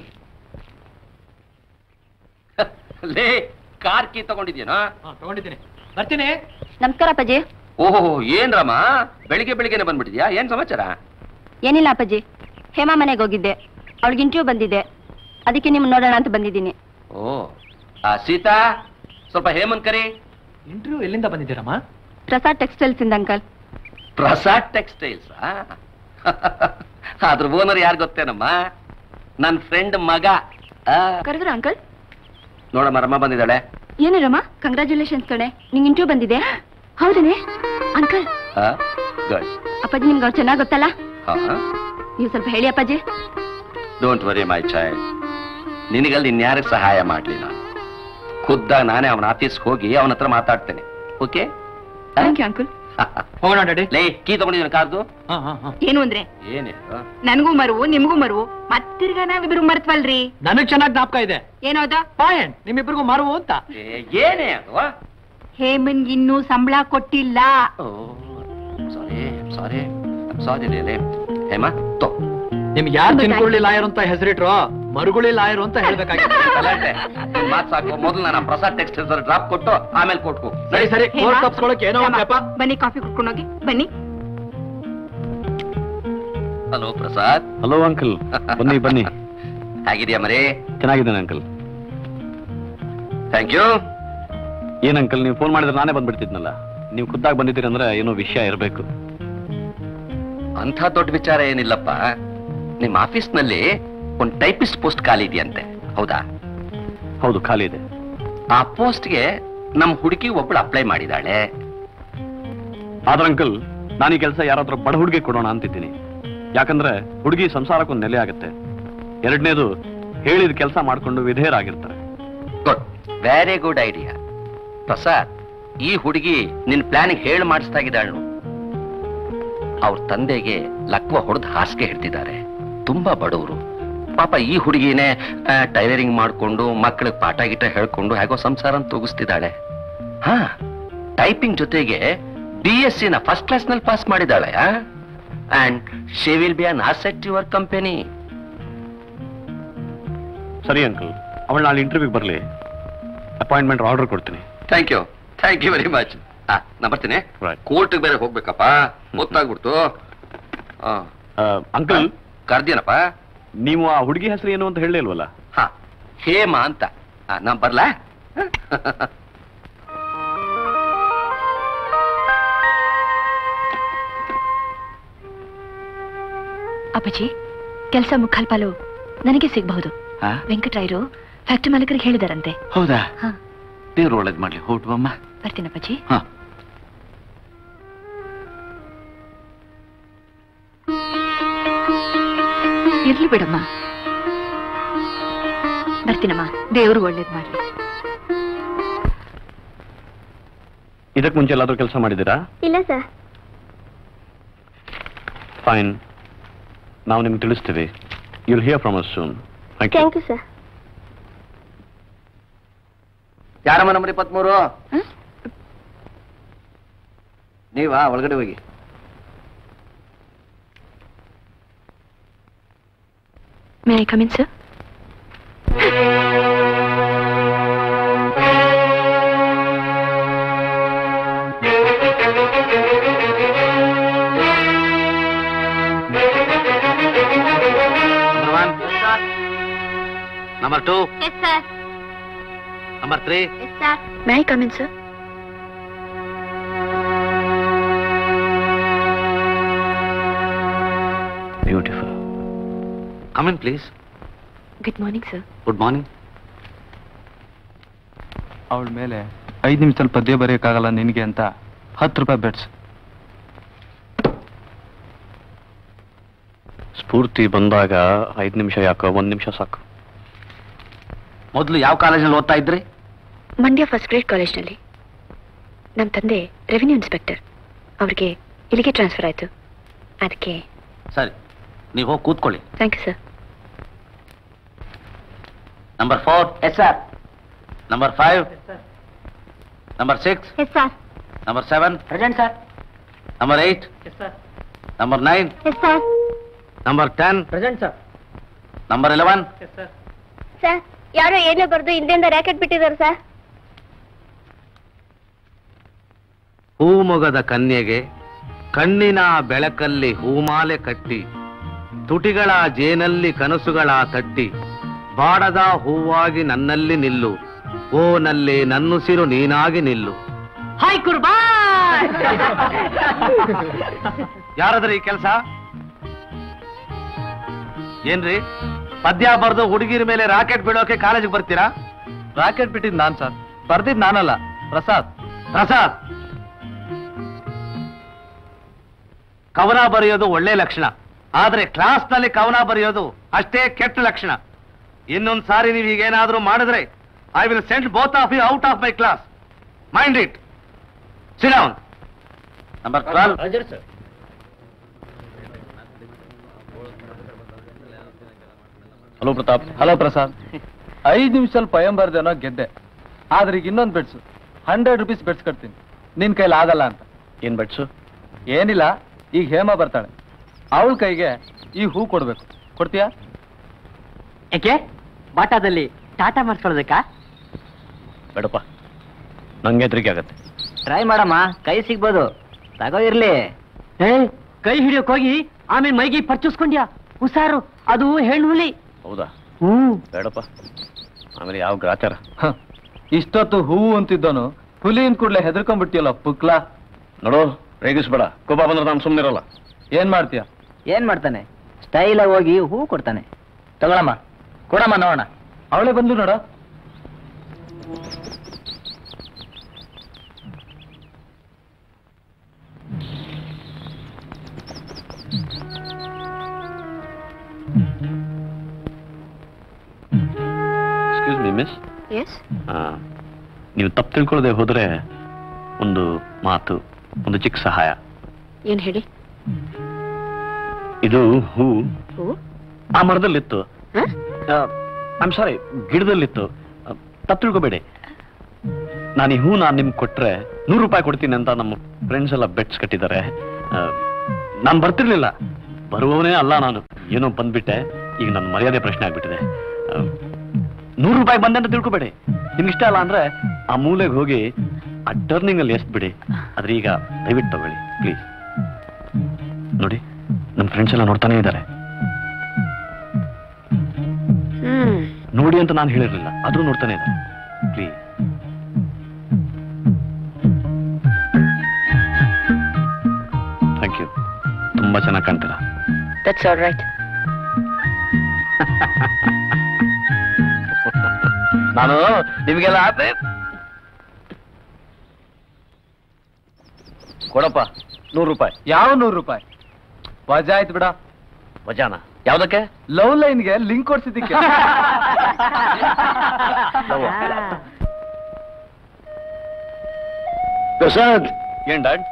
ಲೇ ಕಾರ್ ಕೀ ತಗೊಂಡಿದ್ಯೇನೋ ಹಾ, ತಗೊಂಡಿದ್ದೀನಿ ಬರ್ತೀನಿ ನಮಸ್ಕಾರ ಅಪ್ಪಾಜಿ ಓಹೋ ಏನ್ ರಾಮ ಬೆಳಿಗ್ಗೆ ಬೆಳಿಗ್ಗೆನೆ ಬಂದ್ಬಿಟ್ಟಿದ್ಯಾ ಏನ್ ಸಮಾಚಾರ ಏನಿಲ್ಲ ಅಪ್ಪಾಜಿ ಹೇಮಾ ಮನೆಗೆ ಹೋಗಿದ್ದೆ ಅವಳಿಗೆ ಇಂಟರ್ವ್ಯೂ ಬಂದಿದೆ ಅದಕ್ಕೆ ನಿಮ್ ನೋಡೋಣ ಅಂತ ಬಂದಿದ್ದೀನಿ ಓ ಆ ಸೀತಾ ಸ್ವಲ್ಪ ಹೇಮಂತ್ ಕರಿ ಇಂಟರ್ವ್ಯೂ ಎಲ್ಲಿಂದ ಬಂದಿದ್ದೀರಮ್ಮ ಪ್ರಸಾದ್ ಟೆಕ್ಸ್ಟೈಲ್ಸ್ ಇಂದ ಅಂಕಲ್ ಪ್ರಸಾದ್ ಟೆಕ್ಸ್ಟೈಲ್ಸ್ ಅದ್ರ ಓನರ್ ಯಾರು ಗೊತ್ತೇನಮ್ಮ ನನ್ನ ಫ್ರೆಂಡ್ ಮಗ ಆ, ಕರೆದ್ರ ಅಂಕಲ್ ನೋಡಮ್ಮ ರಮ್ಮ ಬಂದಿದ್ದಾಳೆ ಏನಿರಮ್ಮ ಕಂಗ್ರ್ಯಾಚುಲೇಷನ್ಸ್ ಕಣೆ ನಿಂಗೆ ಇಂಟರ್ವ್ಯೂ ಬಂದಿದೆ ಹೌದನೇ ಅಂಕಲ್ ಗುಡ್ ಅಪ್ಪಾಜಿ ನಿಮ್ಗೆ ಅವ್ರು ಚೆನ್ನಾಗಿ ಗೊತ್ತಲ್ಲ ನೀವು ಸ್ವಲ್ಪ ಹೇಳಿ ಅಪ್ಪಾಜಿ ಡೋಂಟ್ ವರಿ ಮೈ ಚೈಲ್ಡ್ ನಿನಗಲ್ಲಿ ಇನ್ಯಾರಿಗೆ ಸಹಾಯ ಮಾಡ್ಲಿ ನಾನು ಖುದ್ದಾಗ ನಾನೇ ಅವನ ಆಫೀಸ್ಗೆ ಹೋಗಿ ಅವನ ಹತ್ರ ಮಾತಾಡ್ತೇನೆ ಓಕೆ ಥ್ಯಾಂಕ್ ಯು ಅಂಕುಲ್ ಹೋಗೋಣ ಡ್ಯಾಡಿ ಲೇ ಕೀ ತಗೊಂಡಿದ್ದೀನಿ ಕಾರ್ದು ಹಾ ಹಾ ಹಾ ಏನು ಅಂದ್ರೆ ಏನಿಲ್ಲ ನನ್ಗೂ ಮರುವು ನಿಮ್ಗೂ ಮರುವು ಮತ್ತಿರ್ಗ ನಾವಿಬ್ರು ಮರ್ತ್ವಲ್ರಿ ನನಗ್ ಚೆನ್ನಾಗಿ ಜ್ಞಾಪಕ ಇದೆ ಏನೋದ ಪಾಯಿಂಟ್ ನಿಮ್ಮಿಬ್ರಿಗೂ ಮಾರುವು ಅಂತ ಏ, ಏನೇ ಅದು ಹೇಮನ್ಗಿನ್ನೂ ಸಂಬಳ ಕೊಟ್ಟಿಲ್ಲ ಸಾರಿ ಸಾರಿ ಸಾರಿ ಲೇ ಹೇಮ ತೋ ನಿಮ್ಗೆ ಯಾರು ತಿನ್ಕೊಳ್ಳಿ ಲಾಯರ್ ಅಂತ ಹೆಸರಿಟ್ರು ಮರುಗುಳಿ ಲಾಯರ್ ಅಂತ ಹೇಳ್ಬೇಕಾಗಿತ್ತು ಗಲಾಟೆ. ನಿನ್ ಮಾತ್ ಸಾಕು ಮೊದಲು ನಾನು ಪ್ರಸಾದ್ ಟೆಕ್ಸ್ಟೈಲ್ಸ್ ಡ್ರಾಪ್ ಕೊಟ್ಟು ಆಮೇಲೆ ಕೊಟ್ಕೊ ಸರಿ ಸರಿ ಹೇಮ, ಕೋರ್ಟ್ ತಪ್ಸ್ಕೊಳಕ್ ಏನೋ ಒಂದ್ ನೆಪ ಬನ್ನಿ ಕಾಫಿ ಕುಡ್ಕೊಂಡೋಗಿ ಬನ್ನಿ ಹಲೋ ಪ್ರಸಾದ್ ಹಲೋ ಅಂಕಲ್ ಬನ್ನಿ ಬನ್ನಿ ಹೇಗಿದ್ಯಾ ಮರಿ ಚೆನ್ನಾಗಿದ್ದೇನೆ ಅಂಕಲ್ ಥ್ಯಾಂಕ್ ಯು ಏನ್ ಅಂಕಲ್ ನೀವು ಫೋನ್ ಮಾಡಿದ್ರೆ ನಾನೇ ಬಂದ್ಬಿಡ್ತಿದ್ನಲ್ಲ ನೀವು ಖುದ್ದಾಗಿ ಬಂದಿದ್ದೀರಿ ಅಂದ್ರೆ ಏನೋ ವಿಷಯ ಇರಬೇಕು ಅಂಥ ದೊಡ್ಡ ವಿಚಾರ ಏನಿಲ್ಲಪ್ಪ ನಿಮ್ಮ ಆಫೀಸ್ನಲ್ಲಿ ಒಂದು ಟೈಪಿಸ್ಟ್ ಪೋಸ್ಟ್ ಖಾಲಿ ಇದೆಯಂತೆ ಹೌದಾ ಹೌದು ಖಾಲಿ ಇದೆ ಆ ಪೋಸ್ಟ್ಗೆ ನಮ್ಮ ಹುಡುಗಿ ಒಬ್ಬಳು ಅಪ್ಲೈ ಮಾಡಿದಾಳೆ ಆದ್ರೆ ಅಂಕಲ್ ನಾನು ಈ ಕೆಲಸ ಯಾರಾದ್ರೂ ಬಡ ಹುಡುಗಿ ಕೊಡೋಣ ಅಂತಿದ್ದೀನಿ ಯಾಕಂದ್ರೆ ಹುಡುಗಿ ಸಂಸಾರಕ್ಕೊಂದು ನೆಲೆ ಆಗುತ್ತೆ ಎರಡನೇದು ಹೇಳಿದ ಕೆಲಸ ಮಾಡ್ಕೊಂಡು ವಿಧೇಯರಾಗಿರ್ತಾರೆ good very good idea Prasad ಈ ಹುಡುಗಿ ನಿನ್ ಪ್ಲಾನಿಗೆ ಹೇಳಿ ಮಾಡಿಸ್ತಾ ಇದ್ದಾಳು ಅವ್ರ ತಂದೆಗೆ ಲಕ್ವ ಹೊಡೆದು ಹಾಸಿಗೆ ಹಿಡ್ತಿದ್ದಾರೆ ತುಂಬಾ ಬಡವರು ಪಾಪ ಈ ಹುಡುಗಿನೇ ಟೈಲರಿಂಗ್ ಮಾಡ್ಕೊಂಡು ಮಕ್ಕಳಿಗೆ ಪಾಠ ಗೀಟ ಹೇಳ್ಕೊಂಡು ಹೇಗೋ ಸಂಸಾರ ತೂಗಿಸ್ತಿದ್ದಾಳೆ ಹಾ ಟೈಪಿಂಗ್ ಜೊತೆಗೆ ಬಿ ಎಸ್ ಸಿ ನ ಫಸ್ಟ್ ಕ್ಲಾಸ್ ನಲ್ಲಿ ಪಾಸ್ ಮಾಡಿದ್ದಾಳೆ and she will be an asset your company ಸರಿ ಅಂಕಲ್ ಅವಳು ನಾಳೆ ಇಂಟರ್ವ್ಯೂಗೆ ಬರಲಿ ಅಪಾಯಿಂಟ್ಮೆಂಟ್ ಆರ್ಡರ್ ಕೊಡ್ತೀನಿ thank you thank you very much ಹಾ ನಾ ಬರ್ತೀನಿ Right. ಕೋರ್ಟ್ ಬೇರೆ ಹೋಗ್ಬೇಕಪ್ಪ ಗೊತ್ತಾಗ್ಬಿಡ್ತು ಅಂಕಲ್ ಕರ್ದಿನಪ್ಪ ನೀವು ಆ ಹುಡುಗಿ ಹೆಸರು ಏನು ಅಂತ ಹೇಳಿಲ್ವಲ್ಲ ಹಾ ಹೇಮ ಅಂತ ಆ, ನಾ ಬರ್ಲಾ ಅಪ್ಪಾಜಿ ಕೆಲಸ ಮುಕ್ಕಾಲ್ ಪಾಲು ನನಗೆ ಸಿಗಬಹುದು ವೆಂಕಟರಾಯರು ಫ್ಯಾಕ್ಟರಿ ಮಾಲೀಕರಿಗೆ ಹೇಳಿದಾರಂತೆ ಹೌದಾ ಹಾ ದೇವ್ರು ಒಳ್ಳೇದ್ ಮಾಡ್ಲಿ ಹೊರಟುವಮ್ಮ ಬರ್ತೀನಪ್ಪಾಜಿ ಹಾ ಇರ್ಲಿ ಬಿಡಮ್ಮ ಬರ್ತೀನಮ್ಮ ದೇವ್ರು ಒಳ್ಳೇದ್ ಮಾಡ್ಲಿ ಇದಕ್ಕೆ ಮುಂಚೆ ಎಲ್ಲಾದ್ರೂ ಕೆಲಸ ಮಾಡಿದ್ದೀರಾ ಇಲ್ಲ ಸರ್ ಫೈನ್ ನಾವು ನಿಮ್ಗೆ ತಿಳಿಸ್ತೀವಿ you'll hear from us soon thank you thank you sir ಯಾರಮ್ಮ ನಂಬರ್ ಇಪ್ಪತ್ಮೂರು ನೀವಾ ಒಳಗಡೆ ಹೋಗಿ may I come in sir number one number two yes sir number three yes sir may I come in sir beautiful come in please good morning sir good morning ಅವಳ ಮೇಲೆ ಐದು ನಿಮಿಷದಲ್ಲಿ ಪದ್ಯ ಬರೆಯೋಕ್ಕಾಗಲ್ಲ ನಿನಗೆ ಅಂತ ಹತ್ತು ರೂಪಾಯಿ ಬೆಟ್ಸ್ ಸ್ಫೂರ್ತಿ ಬಂದಾಗ ಐದು ನಿಮಿಷ ಯಾಕೋ ಒಂದು ನಿಮಿಷ ಸಾಕು ಮೊದಲು ಯಾವ ಕಾಲೇಜಲ್ಲಿ ಓದ್ತಾ ಇದ್ರಿ ಮಂಡ್ಯ ಫಸ್ಟ್ ಗ್ರೇಡ್ ಕಾಲೇಜ್ನಲ್ಲಿ ನಮ್ಮ ತಂದೆ ರೆವಿನ್ಯೂ ಇನ್ಸ್ಪೆಕ್ಟರ್ ಅವ್ರಿಗೆ ಇಲ್ಲಿಗೆ ಟ್ರಾನ್ಸ್ಫರ್ ಆಯಿತು ಅದಕ್ಕೆ ಸರಿ ನೀವು ಹೋಗಿ ಕೂತ್ಕೊಳ್ಳಿ thank you sir number four yes sir number five number six yes sir number seven present sir number eight number nine yes sir number ten present sir number eleven sir ಯಾರೋ ಏನೋ ಬರ್ದು ಹಿಂದೆಯಿಂದ racket ಬಿಟ್ಟಿದ್ದಾರೆ sir ಹೂಮೊಗದ ಕನ್ಯೆಗೆ ಕಣ್ಣಿನ ಬೆಳಕಲ್ಲಿ ಹೂಮಾಲೆ ಕಟ್ಟಿ ತುಟಿಗಳ ಜೇನಲ್ಲಿ ಕನಸುಗಳ ತಟ್ಟಿ ಬಾಡದ ಹೂವಾಗಿ ನನ್ನಲ್ಲಿ ನಿಲ್ಲು ಓ ನಲ್ಲಿ ನನ್ನುಸಿರು ನೀನಾಗಿ ನಿಲ್ಲು ಹಾಯ್ ಕುರ್ಬಾ ಯಾರದ್ರಿ ಈ ಕೆಲಸ ಏನ್ರಿ ಪದ್ಯ ಬರ್ದು ಹುಡುಗಿರ ಮೇಲೆ ರಾಕೆಟ್ ಬಿಡೋಕೆ ಕಾಲೇಜಿಗೆ ಬರ್ತೀರಾ ರಾಕೆಟ್ ಬಿಟ್ಟಿದ್ ನಾನ್ ಸರ್ ಬರ್ದಿದ್ ನಾನಲ್ಲ ಪ್ರಸಾದ್ ಪ್ರಸಾದ್ ಕವನ ಬರೆಯೋದು ಒಳ್ಳೆ ಲಕ್ಷಣ ಆದ್ರೆ ಕ್ಲಾಸ್ನಲ್ಲಿ ಕವನ ಬರೆಯೋದು ಅಷ್ಟೇ ಕೆಟ್ಟ ಲಕ್ಷಣ ಇನ್ನೊಂದ್ ಸಾರಿ ನೀವು ಈಗೇನಾದ್ರೂ ಮಾಡಿದ್ರೆ I will send both of you out of my class mind it sit down number twelve hello Pratap hello Prasad ಐದು ನಿಮಿಷದಲ್ಲಿ ಪಯಂ ಬರ್ದೇನೋ ಗೆದ್ದೆ ಆದ್ರೆ ಈಗ ಇನ್ನೊಂದು ಬೆಡ್ಸು ಹಂಡ್ರೆಡ್ ರುಪೀಸ್ ಬೆಡ್ಸ್ ಕಟ್ತೀನಿ ನಿನ್ ಕೈಲಿ ಆಗಲ್ಲ ಅಂತ ಏನ್ ಬೆಟ್ಸು ಏನಿಲ್ಲ ಈಗ ಹೇಮ ಬರ್ತಾಳೆ ಅವಳ ಕೈಗೆ ಈ ಹೂ ಕೊಡ್ಬೇಕು ಕೊಡ್ತೀಯಾ ಯಾಕೆ ಬಾಟಾದಲ್ಲಿ ಟಾಟಾ ಮಾಡಿಸ್ಕೊಳ್ಳೋದಕ್ಕಾ ಬೇಡಪ್ಪ ನಂಗೆ ಹೆದರಿಕೆ ಆಗತ್ತೆ ಟ್ರೈ ಮಾಡಮ್ಮ ಕೈ ಸಿಗ್ಬೋದು ತಗೋ ಇರ್ಲಿ ಏ ಕೈ ಹಿಡಿಯೋಕ್ ಹೋಗಿ ಆಮೇಲೆ ಮೈಗೆ ಪರ್ಚುಸ್ಕೊಂಡ್ಯಾ ಹುಷಾರು ಅದು ಹೆಣ್ಣು ಹುಲಿ ಹೌದಾ ಹ್ಮ್ ಬೇಡಪ್ಪ ಆಮೇಲೆ ಯಾವ ಗ್ರಾಚಾರ ಹ, ಇಷ್ಟೊತ್ತು ಹೂವು ಅಂತಿದ್ದೋನು ಹುಲಿನ್ ಕೂಡ್ಲೆ ಹೆದರ್ಕೊಂಡ್ಬಿಟ್ಟಿಯಲ್ಲ ಪುಕ್ಲಾ ನೋಡು ರೇಗಿಸ್ಬೇಡ ಕೋಪ ಬಂದ್ರೆ ನಾನು ಸುಮ್ಮನಿರಲ್ಲ ಏನ್ ಮಾಡ್ತೀಯ ಏನ್ ಮಾಡ್ತಾನೆ ಸ್ಟೈಲ್ ಹೋಗಿ ಹೂ ಕೊಡ್ತಾನೆ ತಗೊಳಮ್ಮ ಕೊಡಮ್ಮ ನೋಡೋಣ ಅವಳೇ ಬಂದು ನೋಡ ಎಕ್ಸ್ಕ್ಯೂಸ್ ಮಿ ಮಿಸ್ ಎಸ್ ನೀವು ತಪ್ಪು ತಿಳ್ಕೊಳ್ಳದೆ ಹೋದ್ರೆ ಒಂದು ಮಾತು ಒಂದು ಚಿಕ್ಕ ಸಹಾಯ ಏನ್ ಹೇಳಿ ಇದು ಹೂ ಹೂ ಆ ಮರದಲ್ಲಿತ್ತು ಹ? ಐಮ್ ಸಾರಿ ಗಿಡದಲ್ಲಿತ್ತು ತಪ್ಪು ತಿಳ್ಕೊಬೇಡಿ ನಾನು ಈ ಹೂ ನಾನು ನಿಮ್ಗೆ ಕೊಟ್ರೆ ನೂರು ರೂಪಾಯಿ ಕೊಡ್ತೀನಿ ಅಂತ ನಮ್ಮ ಫ್ರೆಂಡ್ಸ್ ಎಲ್ಲ ಬೆಟ್ಸ್ ಕಟ್ಟಿದ್ದಾರೆ ನಾನು ಬರ್ತಿರ್ಲಿಲ್ಲ ಬರುವವನೇ ಅಲ್ಲ ನಾನು ಏನೋ ಬಂದ್ಬಿಟ್ಟೆ ಈಗ ನನ್ನ ಮರ್ಯಾದೆ ಪ್ರಶ್ನೆ ಆಗ್ಬಿಟ್ಟಿದೆ ಆ, ನೂರು ರೂಪಾಯಿ ಬಂದೆ ಅಂತ ತಿಳ್ಕೊಬೇಡಿ ನಿಮ್ಗೆ ಇಷ್ಟ ಅಲ್ಲ ಅಂದ್ರೆ ಆ ಮೂಲೆಗೆ ಹೋಗಿ ಆ ಟರ್ನಿಂಗ್ ಅಲ್ಲಿ ಎಸ್ಬಿಡಿ ಆದ್ರೆ ಈಗ ದಯವಿಟ್ಟು ತಗೊಳ್ಳಿ ಪ್ಲೀಸ್ ನೋಡಿ ನಮ್ಮ ಫ್ರೆಂಡ್ಸ್ ಎಲ್ಲ ನೋಡ್ತಾನೆ ಇದ್ದಾರೆ ಹ್ಮ್ ನೋಡಿ ಅಂತ ನಾನು ಹೇಳಿರ್ಲಿಲ್ಲ ಆದ್ರೂ ನೋಡ್ತಾನೆ ಇದ್ದಾರೆ ಪ್ಲೀಸ್ ಥ್ಯಾಂಕ್ ಯು ತುಂಬಾ ಚೆನ್ನಾಗಿ ಕಾಣ್ತೀರಾ ದಟ್ಸ್ ಆಲ್ ರೈಟ್ ನಾನು ನಿಮಗೆಲ್ಲ ಆದ್ರೆ ಕೊಡಪ್ಪ ನೂರು ರೂಪಾಯಿ ಯಾವ ನೂರು ರೂಪಾಯಿ ವಜಾ ಆಯ್ತು ಬಿಡ ವಜಾನ ಯಾವ್ದಕ್ಕೆ ಲವ್ ಲೈನ್ಗೆ ಲಿಂಕ್ ಕೊಡ್ಸಿದ್ದಕ್ಕೆ ಪ್ರಸಾದ್ ಏನ್ ಡಾಡ್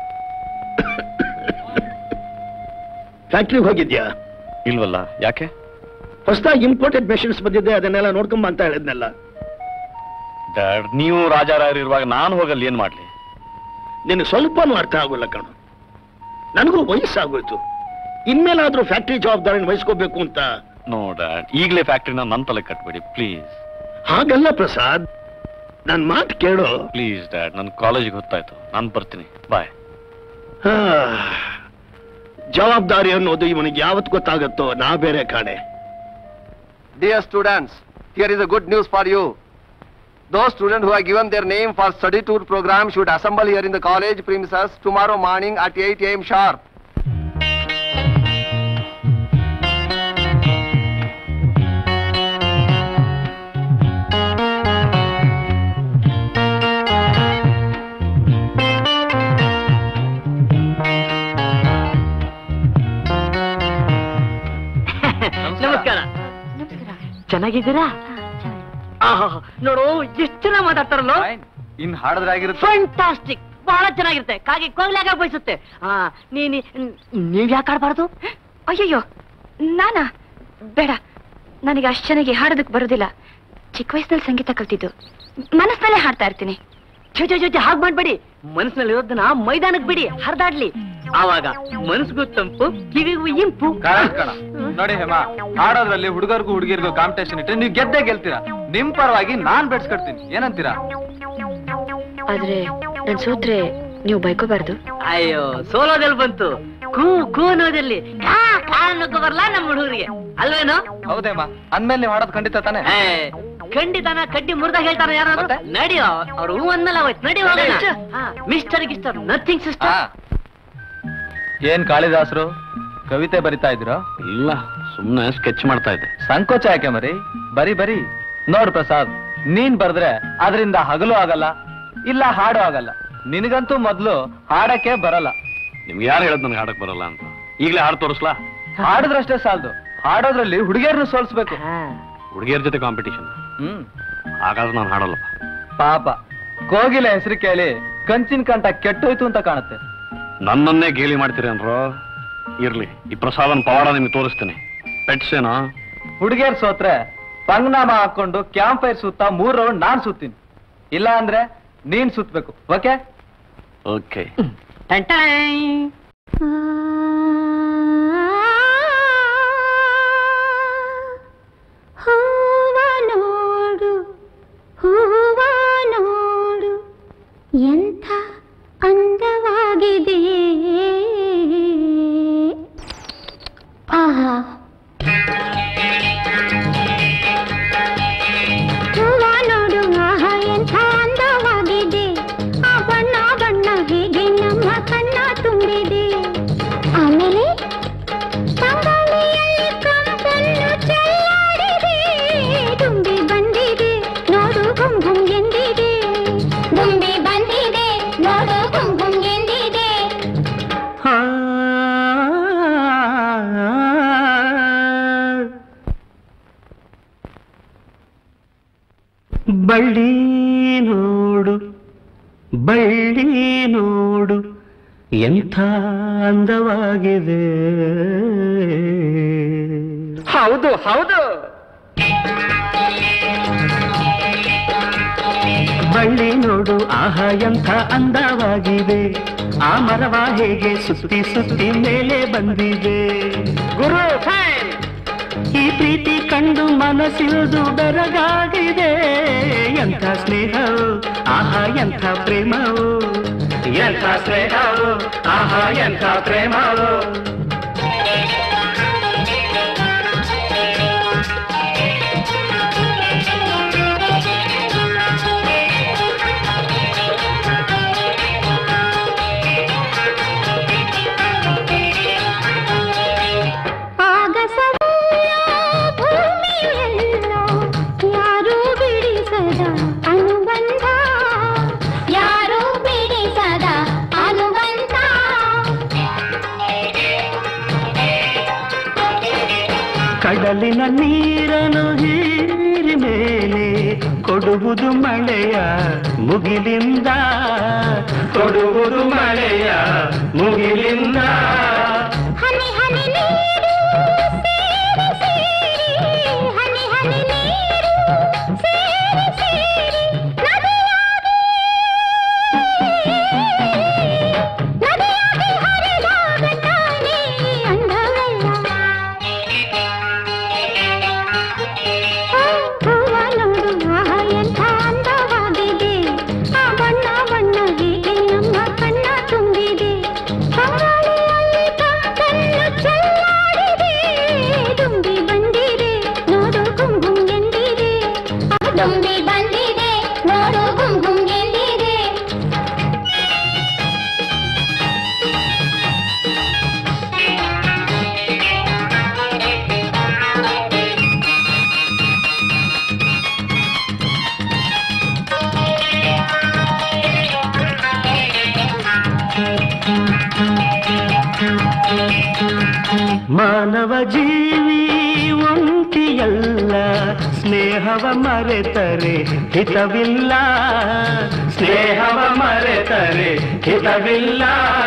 ಫ್ಯಾಕ್ಟ್ರಿಗೆ ಹೋಗಿದ್ಯಾ ಇಲ್ವಲ್ಲ ಯಾಕೆ ಹೊಸದಾಗಿ ಇಂಪೋರ್ಟೆಡ್ ಮೆಷಿನ್ಸ್ ಬಂದಿದೆ ಅದನ್ನೆಲ್ಲ ನೋಡ್ಕೊಂಬ ಅಂತ ಹೇಳಿದ್ನಲ್ಲ ಡ್ಯಾಡ್ ನೀವು ರಾಜಾರಾಯರು ಇರುವಾಗ ನಾನು ಹೋಗಲ್ಲಿ ಏನ್ ಮಾಡ್ಲಿ ನಿನಗೆ ಸ್ವಲ್ಪನೂ ಅರ್ಥ ಆಗೋಲ್ಲ ಕಣು ನನಗೂ ವಯಸ್ಸಾಗೋಯ್ತು ಇನ್ಮೇಲಾದ್ರೂ ಫ್ಯಾಕ್ಟ್ರಿ ಜವಾಬ್ದಾರಿನ ವಹಿಸ್ಕೋಬೇಕು ಅಂತ ನೋ ಡ್ಯಾಡ್ ಈಗಲೇ ಫ್ಯಾಕ್ಟ್ರಿನ ನನ್ನ ತಲೆ ಕಟ್ಬಿಡಿ ಪ್ಲೀಸ್ ಹಾಗಲ್ಲ ಪ್ರಸಾದ್ ನನ್ ಮಾತು ಕೇಳು ಪ್ಲೀಸ್ ಡ್ಯಾಡ್ ನನ್ನ ಕಾಲೇಜಿಗೆ ಗೊತ್ತಾಯ್ತು ನಾನು ಬರ್ತೀನಿ ಬಾಯ್ ಹಾ, ಜವಾಬ್ದಾರಿ ಅನ್ನೋದು ಇವನಿಗೆ ಯಾವತ್ತು ಗೊತ್ತಾಗತ್ತೋ ನಾ ಬೇರೆ ಕಾಣೆ Dear students, here is a good news for you. Those students who have given their name for study tour program should assemble here in the college premises tomorrow morning at 8 a.m. sharp. ನಮಸ್ಕಾರ ಚೆನ್ನಾಗಿದ್ದೀರಾ ಆಹಾ, ನೋಡು ಎಷ್ಟು ಚೆನ್ನಾಗಿ ಮಾತಾಡ್ತಾರಲ್ಲ ಇನ್ ಹಾಡಿದ್ರೆ ಆಗಿರುತ್ತೆ fantastic ಬಹಳ ಚೆನ್ನಾಗಿರುತ್ತೆ ಕಾಗೆ ಕೋಗ್ಲಾಗ ಬಯಸುತ್ತೆ ಆ ನೀ ನೀ- ನೀವ್ ಯಾಕೆ ಆಡ್ಬಾರ್ದು ಅಯ್ಯಯ್ಯೋ ನಾನಾ ಬೇಡ ನನಗೆ ಅಷ್ಟು ಚೆನ್ನಾಗಿ ಹಾಡೋದಕ್ಕೆ ಬರೋದಿಲ್ಲ ಚಿಕ್ಕ ವಯಸ್ಸಲ್ಲಿ ಸಂಗೀತ ಕಲ್ತಿದ್ದು ಮನಸ್ಸಿನಲ್ಲೇ ಹಾಡ್ತಾ ಇರ್ತೀನಿ ಛೆ ಛೆ ಛೆ, ಛೆ ಹಾಗೆ ಮಾಡ್ಬೇಡಿ ಮನಸ್ಸಿನಲ್ಲಿ ಇರೋದನ್ನ ಮೈದಾನಕ್ಕೆ ಬಿಡಿ ಹರಿದಾಡ್ಲಿ ಆವಾಗ ಮನಸ್ಸಿಗೂ ತಂಪು ಕಿವಿಗೂ ಇಂಪು ಕರೆಕ್ಟ್ ಕಣ ನೋಡಿ ಹೇಮ ಹಾಡೋದ್ರಲ್ಲಿ ಹುಡುಗರ್ಗೂ ಹುಡುಗಿರ್ಗೂ ಕಾಂಪಿಟೇಷನ್ ಇಟ್ಟರೆ ನೀವು ಗೆದ್ದೇ ಗೆಲ್ತೀರಾ ನಿಮ್ ಪರವಾಗಿ ನಾನ್ ಬೆಡ್ಸ್ಕೊಡ್ತೀನಿ ಏನಂತೀರಾ ಆದ್ರೆ ನನ್ ಸೋತ್ರೆ ನೀವು ಬೈಕೋಬಾರ್ದು ಅಯ್ಯೋ ಸೋಲೋದಲ್ಲಿ ಬಂತು ಕೂ ಕೂ ಅನ್ನೋದಲ್ಲಿ ಕಾ ಕಾ ಅನ್ನೋಕೆ ಬರಲ್ಲ ನಮ್ಮ ಹುಡುಗರಿಗೆ ಅಲ್ವೇನೋ ಹೌದೇಮ್ಮ ಅಂದ್ಮೇಲೆ ನೀವು ಹಾಡೋದು ಖಂಡಿತ ತಾನೆ ಏ, ಖಂಡಿತನ ಕಡ್ಡಿ ಮುರ್ದಾಗ ಹೇಳ್ತಾರ ಯಾರಾದ್ರೂ ಮತ್ತೆ? ನಡಿಯೋ ಅವ್ರು ಹೂ ಅಂದ್ಮೇಲೆ ಹೋಯ್ತು ನಡಿ ಹೋಗೋಣ ಮಿಸ್ಟರ್ ಗಿಸ್ಟರ್ ನಥಿಂಗ್ ಹಾ. ಸಿಸ್ಟರ್ ಏನ್ ಕಾಳಿದಾಸರು ಕವಿತೆ ಬರಿತಾ ಇದ್ದೀರಾ ಇಲ್ಲ ಸುಮ್ಮನೆ ಸ್ಕೆಚ್ ಮಾಡ್ತಾ ಇದ್ದೆ ಸಂಕೋಚ ಯಾಕೆ ಮರಿ ಬರಿ ಬರಿ ನೋಡ್ ಪ್ರಸಾದ್ ನೀನ್ ಬರ್ದ್ರೆ ಅದರಿಂದ ಹಗಲು ಆಗಲ್ಲ ಇಲ್ಲ ಹಾಡು ಆಗಲ್ಲ ನಿನಗಂತೂ ಮೊದ್ಲು ಹಾಡಕ್ಕೆ ಬರಲ್ಲ ನಿಮ್ಗೆ ಯಾರು ಹೇಳದ್ ನನಗೆ ಹಾಡಕ್ ಬರಲ್ಲ ಅಂತ ಈಗಲೇ ಹಾಡು ತೋರಿಸ್ಲಾ ಹಾಡಿದ್ರಷ್ಟೇ ಸಾಲದು ಹಾಡೋದ್ರಲ್ಲಿ ಹುಡುಗಿಯರನ್ನು ಸೋಲ್ಸ್ಬೇಕು ಹುಡುಗಿಯರ ಜೊತೆ ಕಾಂಪಿಟಿಷನ್ ಹ್ಮ್ ಹಾಗಾದ್ರೆ ನಾನು ಹಾಡಲ್ಲಪ್ಪ ಪಾಪ ಕೋಗಿಲೆ ಹೆಸರು ಕೇಳಿ ಕಂಚಿನ ಕಂಠ ಕೆಟ್ಟೋಯ್ತು ಅಂತ ಕಾಣುತ್ತೆ ನನ್ನನ್ನೇ ಗೇಲಿ ಮಾಡ್ತೀರೇನ್ರೋ ಇರ್ಲಿ ಈ ಪ್ರಸಾದನ ಪವಾಡ ನಿಮಗೆ ತೋರಿಸ್ತೇನೆ ಪೆಟ್ಸ್ ಏನೋ ಹುಡುಗಿಯರ್ ಸೋತ್ರೆ ಪಂಗ್ನಾಮ ಹಾಕೊಂಡು ಕ್ಯಾಂಪ್ ಫೈರ್ ಸುತ್ತ ಮೂರ್ ರೌಂಡ್ ನಾನ್ ಸುತ್ತೀನಿ ಇಲ್ಲ ಅಂದ್ರೆ ನೀನ್ ಸುತ್ಬೇಕು ಓಕೆ ಓಕೆ ಹೂವ ನೋಡು ಹೂವ ನೋಡು ಎಂಥ ಅಂದವಾಗಿದೆ ಆಹಾ ಹೂವ ನೋಡು ಆಹಾ ಎಂಥ ಅಂದವಾಗಿದೆ ಆ ಬಣ್ಣ ಬಣ್ಣ ಹೇಗೆ ನಮ್ಮ ಕಣ್ಣ ತುಂಬಿದೆ ಆಮೇಲೆ ತಂಗಾಳಿಯಲ್ಲಿ ಕಂಪನ್ನು ಚೆಲ್ಲಾಡಿದೆ ತುಂಬಿ ಬಂದಿದೆ ನೋಡು ಗುಂ ಗುಂ ಎಂದಿದೆ ತುಂಬಿ ಬಂದಿದೆ ನೋಡು ಗುಂ ಗುಂ ಎಂದಿದೆ ಬಳ್ಳಿ ನೋಡು ಬಳ್ಳಿ ನೋಡು ಎಂಥ ಅಂದವಾಗಿದೆ ಹೌದು ಹೌದು ಬಳ್ಳಿ ನೋಡು ಆಹಾ ಎಂಥ ಅಂದವಾಗಿದೆ ಆ ಮರವ ಹೇಗೆ ಸುತ್ತಿ ಸುತ್ತಿ ಮೇಲೆ ಬಂದಿದೆ ಗುರು ಫೈನ್ ಈ ಪ್ರೀತಿ ಕಂಡು ಮನಸ್ಸಿರುವುದು ಬೆರಗಾಗಿದೆ ಎಂಥ ಸ್ನೇಹವು ಆಹಾ ಎಂಥ ಪ್ರೇಮವು ಎಂಥ ಸ್ನೇಹವು ಆಹಾ ಎಂಥ ಪ್ರೇಮವು ಆಗಸವೆಲ್ಲ ಭೂಮಿಯೆಲ್ಲ ಯಾರೂ ಬಿಡಿಸದ ಅನುಬಂಧ ಯಾರೂ ಬಿಡಿಸದ ಅನುಬಂಧ ಕಡಲಿನ ನೀರನ್ನು ಹೀರಿ ಮೇಲೆ ಕೊಡುವುದು ಮಳೆಯ ಮುಗಿಲಿಂದ ಕೊಡುವುದು ಮಳೆಯ ಮುಗಿಲಿಂದ ಹನಿ ಹನಿ ನೀರು ಸೇರಿ ಸೇರಿ ಹನಿ ಹನಿ ನೀರು ಸೇರಿ ಸೇರಿ ನದಿಯಾಗಿ ನದಿಯಾಗಿ ಹರಿದಾಗ ತಾನೇ ಅಂದವೆಲ್ಲ ಹೂವ ನೋಡು ಆಹಾ ಎಂಥ ಅಂದವಾಗಿದೆ ಆ ಬಣ್ಣ ಬಣ್ಣ ಹೀಗೆ ನಮ್ಮ ಕಣ್ಣ ತುಂಬಿದೆ ಬಂಗಾಳಿಯಲ್ಲಿ ಕಣ್ಣು ಚೆಲ್ಲಾಡಿದೆ ತುಂಬಿ ಬಂದಿದೆ ನೋಡು ಗುಂ ಗುಂ ಎಂದಿದೆ ತುಂಬಿ ಬಂದಿದೆ ನೋಡು ಗುಂ ಗುಂ ಎಂದಿದೆ ಮಾನವ ಜೀವಿ ಒಂಟಿಯಲ್ಲ ಸ್ನೇಹವ ಮರೆತರೆ ಹಿತವಿಲ್ಲ ಸ್ನೇಹವ ಮರೆತರೆ ಹಿತವಿಲ್ಲ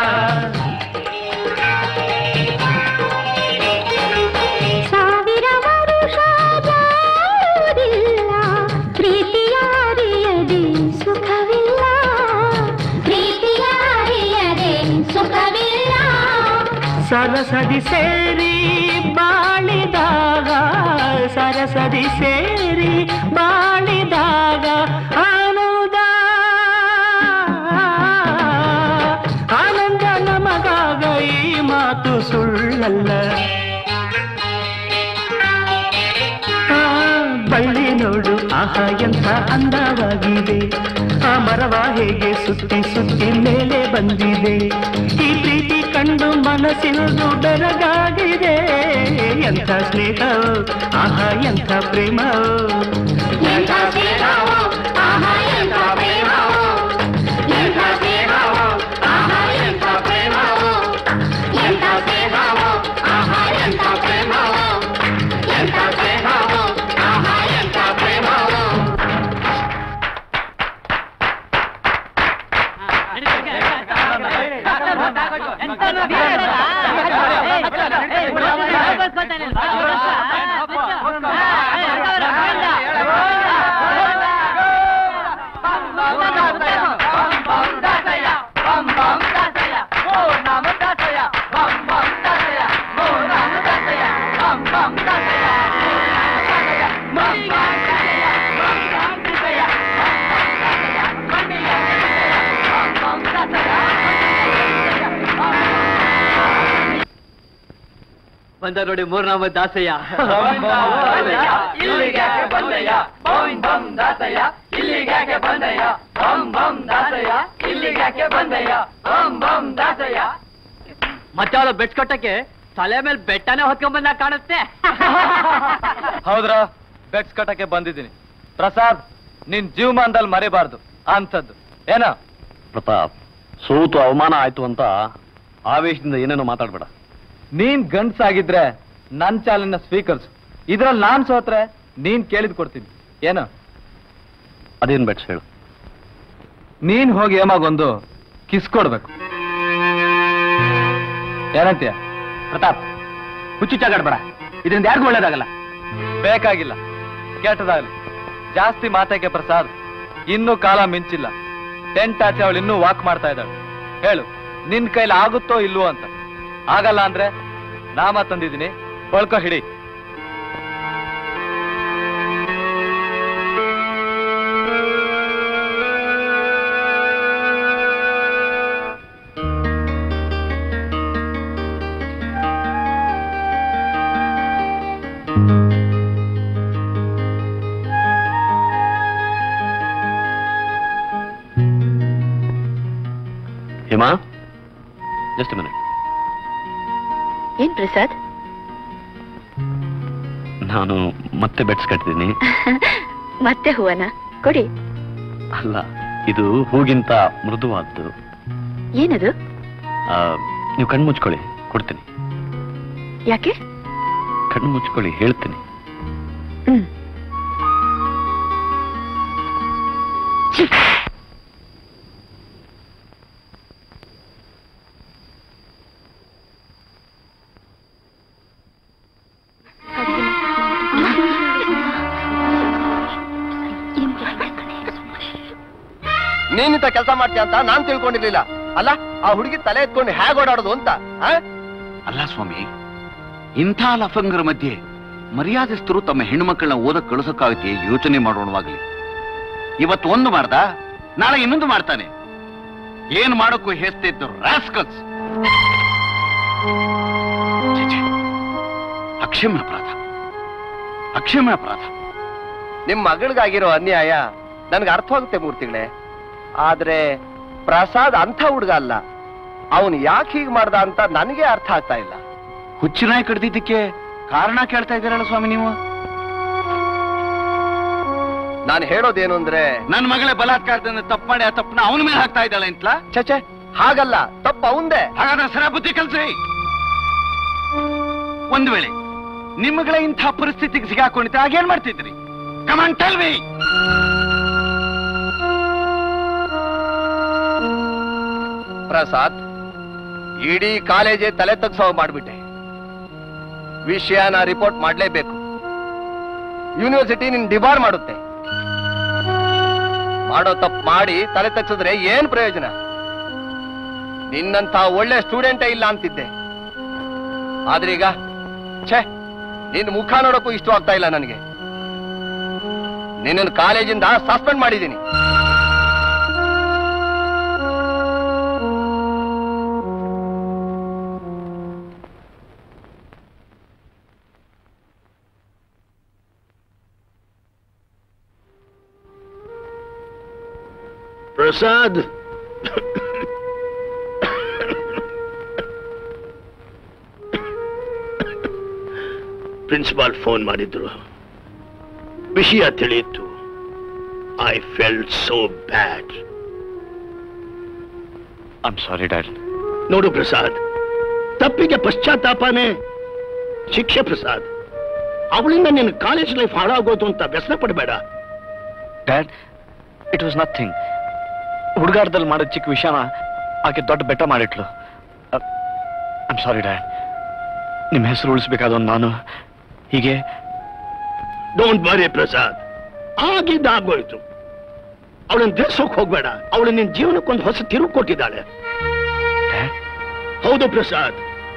ಸಾವಿರ ವರುಷ ಬಾಳುವುದಿಲ್ಲ ಪ್ರೀತಿಯ ಅರಿಯದೆ ಸುಖವಿಲ್ಲ ಪ್ರೀತಿಯ ಅರಿಯದೆ ಸುಖವಿಲ್ಲ ಸರಸದಿ ಸೇರಿ ಬಾಳಿದಾಗ ಸರಸದಿ ಸೇರಿ ಬಾಳಿದಾಗ ಆನಂದ ಆನಂದ ನಮಗಾಗ ಈ ಮಾತು ಸುಳ್ಳಲ್ಲ ಆ, ಬಳ್ಳಿ ನೋಡು ಆಹಾ ಎಂಥ ಅಂದವಾಗಿದೆ ಆ ಮರವ ಹೇಗೆ ಸುತ್ತಿ ಸುತ್ತಿ ಮೇಲೆ ಬಂದಿದೆ ಈ ಪ್ರೀತಿ ಕಂಡು ಮನಸ್ಸಿರುವುದು ಬೆರಗಾಗಿದೆ ಎಂಥ ಸ್ನೇಹವು ಆಹಾ ಎಂಥ ಪ್ರೇಮವು ಎಂಥ ಸ್ನೇಹವೋ, ಆಹಾ ಎಂಥ ಪ್ರೇಮವೋ. ಎಂಥ ಸ್ನೇಹವೋ, ಆಹಾ ಎಂಥ ಪ್ರೇಮವೋ. ಎಂಥ ಸ್ನೇಹವೋ, ಆಹಾ ಎಂಥ ಪ್ರೇಮವೋ. ಎಂಥ ಸ್ನೇಹವೋ, ಆಹಾ ಬಂದ ನೋಡಿ ಮೂರ್ನಾಮ ದಾಸಯ್ಯ ಮತ್ತಾವಳ ಬೆಟ್ ಕೊಟ್ಟಕ್ಕೆ ತಲೆ ಮೇಲೆ ಬೆಟ್ಟನೇ ಹೊತ್ಕೊಂಡ್ ಬಂದಾಗ ಕಾಣುತ್ತೆ ಹೌದ್ರ ಬೆಟ್ಸ್ ಕಟ್ಟಕ್ಕೆ ಬಂದಿದ್ದೀನಿ ಪ್ರಸಾದ್ ನಿನ್ ಜೀವಮಾನದಲ್ಲಿ ಮರಿಬಾರ್ದು ಅಂಥದ್ದು ಏನ ಪ್ರತಾಪ್ ಸೋತು ಅವಮಾನ ಆಯ್ತು ಅಂತ ಆವೇಶದಿಂದ ಏನೇನೋ ಮಾತಾಡ್ಬೇಡ ನೀನ್ ಗಂಡ್ಸಾಗಿದ್ರೆ ನನ್ ಚಾಲನ್ನ ಸ್ವೀಕರಿಸು ಇದ್ರಲ್ಲಿ ನಾನ್ ಸೋತ್ರೆ ನೀನ್ ಕೇಳಿದ್ ಕೊಡ್ತೀನಿ ಏನು ಅದೇನ್ ಬೆಟ್ಸ್ ಹೇಳು ನೀನ್ ಹೋಗಿ ಏಮಾಗೊಂದು ಕಿಸ್ ಕೊಡ್ಬೇಕು ಏನಂತೀಯ ಪ್ರತಾಪ್ ಹುಚ್ಚುಚ್ಚಾಗಾಡ್ಬೇಡ ಇದರಿಂದ ಯಾರಿಗೂ ಒಳ್ಳೇದಾಗಲ್ಲ ಬೇಕಾಗಿಲ್ಲ ಕೆಟ್ಟದಾಗಲಿ ಜಾಸ್ತಿ ಮಾತಕ್ಕೆ ಪ್ರಸಾದ್ ಇನ್ನೂ ಕಾಲ ಮಿಂಚಿಲ್ಲ ಟೆಂಟ್ ಆಚೆ ಅವಳು ಇನ್ನೂ ವಾಕ್ ಮಾಡ್ತಾ ಇದ್ದಾಳೆ ಹೇಳು ನಿನ್ ಕೈಲಿ ಆಗುತ್ತೋ ಇಲ್ವೋ ಅಂತ ಆಗಲ್ಲ ಅಂದ್ರೆ ನಾಮ ತಂದಿದ್ದೀನಿ ಬಳ್ಕೊ ಹಿಡಿ ಹೇಮಾ ಜಸ್ಟ್ ಮಿನಿಟ್ ಏನ್ ಪ್ರಸಾದ್ ನಾನು ಮತ್ತೆ ಬೆಟ್ಸ್ ಕಟ್ಟಿದ್ದೀನಿ ಮತ್ತೆ ಹೂವನ ಕೊಡಿ ಅಲ್ಲ ಇದು ಹೂಗಿಂತ ಮೃದುವಾದ್ದು ಏನದು ಆ, ನೀವು ಕಣ್ಣು ಮುಚ್ಕೊಳ್ಳಿ ಕೊಡ್ತೀನಿ ಯಾಕೆ ಕಣ್ಣು ಮುಚ್ಕೊಳ್ಳಿ ಹೇಳ್ತೀನಿ ಹ್ಮ್ ನೀನಿಂತ ಕೆಲಸ ಮಾಡ್ತೀಯ ಅಂತ ನಾನ್ ತಿಳ್ಕೊಂಡಿರ್ಲಿಲ್ಲ ಅಲ್ಲ ಆ ಹುಡುಗಿ ತಲೆ ಎತ್ಕೊಂಡು ಹೇಗ್ ಓಡಾಡೋದು ಅಂತ ಆ? ಅಲ್ಲ ಸ್ವಾಮಿ ಇಂಥ ಲಫಂಗರ ಮಧ್ಯೆ ಮರ್ಯಾದಸ್ಥರು ತಮ್ಮ ಹೆಣ್ಣುಮಕ್ಕಳನ್ನ ಓದಕ್ ಕಳಿಸೋಕ್ಕಾಗತ್ತೆ ಯೋಚನೆ ಮಾಡೋಣವಾಗ್ಲಿ ಇವತ್ತು ಒಂದು ಮಾಡ್ದ ನಾಳೆ ಇನ್ನೊಂದು ಮಾಡ್ತಾನೆ ಏನ್ ಮಾಡೋಕ್ಕೂ ಹೆಸ್ತಿದ್ದು ರಾಸ್ಕಲ್ಸ್ ಅಕ್ಷಮ್ಯ ಅಪರಾಧ ಅಕ್ಷಮ್ಯ ಅಪರಾಧ ನಿಮ್ ಮಗಳಿಗಾಗಿರೋ ಅನ್ಯಾಯ ನನ್ಗೆ ಅರ್ಥವಾಗುತ್ತೆ ಮೂರ್ತಿಗಳೇ ಆದ್ರೆ ಪ್ರಸಾದ್ ಅಂಥ ಹುಡುಗ ಅಲ್ಲ ಅವನು ಯಾಕೆ ಹೀಗ್ ಮಾಡ್ದ ಅಂತ ನನಗೆ ಅರ್ಥ ಆಗ್ತಾ ಇಲ್ಲ ಹುಚ್ಚುನಾಯಿ ಕಡ್ದಿದ್ದಕ್ಕೆ ಕಾರಣ ಕೇಳ್ತಾ ಇದ್ದೀರಲ್ಲ ಸ್ವಾಮಿ ನೀವು ನಾನು ಹೇಳೋದೇನು ಅಂದ್ರೆ ನನ್ನ ಮಗಳೇ ಬಲಾತ್ಕಾರದಿಂದ ತಪ್ಪು ಮಾಡಿ ಆ ತಪ್ಪನ್ನ ಅವನ ಮೇಲೆ ಹಾಕ್ತಾ ಇದ್ದಾಳೆ ಅಂತಲಾ ಚಚೆ ಹಾಗಲ್ಲ ತಪ್ಪು ಅವಂದೇ ಹಾಗಾದ್ರೆ ಸರ ಬುದ್ಧಿ ಕಲ್ಸ್ರಿ ಒಂದು ವೇಳೆ ನಿಮ್ಮಗಳ ಇಂಥ ಪರಿಸ್ಥಿತಿಗೆ ಸಿಗಾಕೊಂಡಿದ್ರೆ ಆಗೇನ್ ಮಾಡ್ತಿದ್ರಿ ಕಮಾನ್ ಟೆಲ್ ಮೀ ಪ್ರಸಾದ್ ಇಡೀ ಕಾಲೇಜೇ ತಲೆ ತಗ್ಸೋ ಮಾಡ್ಬಿಟ್ಟೆ ವಿಷಯನ ರಿಪೋರ್ಟ್ ಮಾಡ್ಲೇಬೇಕು ಯೂನಿವರ್ಸಿಟಿ ನಿನ್ ಡಿಬಾರ್ ಮಾಡುತ್ತೆ ಮಾಡೋ ತಪ್ಪು ಮಾಡಿ ತಲೆ ತಗ್ಸಿದ್ರೆ ಏನ್ ಪ್ರಯೋಜನ ನಿನ್ನಂತ ಒಳ್ಳೆ ಸ್ಟೂಡೆಂಟೇ ಇಲ್ಲ ಅಂತಿದ್ದೆ ಆದ್ರೀಗ ಛೇ ನಿನ್ ಮುಖ ನೋಡಕ್ಕೂ ಇಷ್ಟವಾಗ್ತಾ ಇಲ್ಲ ನನಗೆ ನಿನ್ನನ್ನು ಕಾಲೇಜಿಂದ ಸಸ್ಪೆಂಡ್ ಮಾಡಿದ್ದೀನಿ ಪ್ರಸಾದ್ ಪ್ರಿನ್ಸಿಪಾಲ್ ಫೋನ್ ಮಾಡಿದ್ರು ವಿಷಯ ತಿಳಿಯಿತು I felt so bad I'm sorry dad ನೋಡು ಪ್ರಸಾದ್ ತಪ್ಪಿಗೆ ಪಶ್ಚಾತ್ತಾಪನೇ ಶಿಕ್ಷೆ ಪ್ರಸಾದ್ ಅವಳಿಂದ ನಿನ್ನ ಕಾಲೇಜ್ ಲೈಫ್ ಹಾಳಾಗೋದು ಅಂತ ವ್ಯಸನ ಪಡಬೇಡ ಡ್ಯಾಡ್ ಇಟ್ ವಾಸ್ ನಥಿಂಗ್ ಹುಡುಗಾಟದಲ್ಲಿ ಮಾಡೋ ಚಿಕ್ಕ ವಿಷಯನ ಆಕೆ ದೊಡ್ಡ ಬೆಟ್ಟ ಮಾಡಿಟ್ಲು ಐಮ್ ಸಾರಿ ಡ್ಯಾಡ್ ನಿಮ್ಮ ಹೆಸರು ಉಳಿಸ್ಬೇಕಾದ ನಾನು ಹೀಗೆ ಡೋಂಟ್ ವರಿ ಪ್ರಸಾದ್ ಆಗಿದ್ದಾಗೋಯ್ತು ಅವಳನ್ನ ದೇಶಕ್ಕೆ ಹೋಗ್ಬೇಡ ಅವಳು ನಿನ್ನ ಜೀವನಕ್ಕೊಂದು ಹೊಸ ತಿರುವು ಕೊಟ್ಟಿದ್ದಾಳೆ ಡ್ಯಾಡ್ ಹೌದು Prasad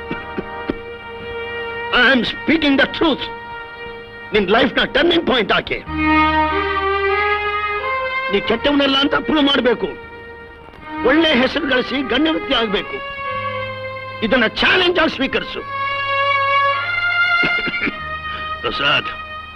I am speaking the truth ನಿನ್ ಲೈಫ್ ನ ಟರ್ನಿಂಗ್ ಪಾಯಿಂಟ್ ಆಕೆ ನೀ ಕೆಟ್ಟವನಲ್ಲ ಅಂತ ಪ್ರೂವ್ ಮಾಡಬೇಕು ಒಳ್ಳೆ ಹೆಸರು ಗಳಿಸಿ ಗಣ್ಯ ವ್ಯಕ್ತಿ ಆಗ್ಬೇಕು ಇದನ್ನ ಚಾಲೆಂಜ್ ಆಗಿ ಸ್ವೀಕರಿಸು ಪ್ರಸಾದ್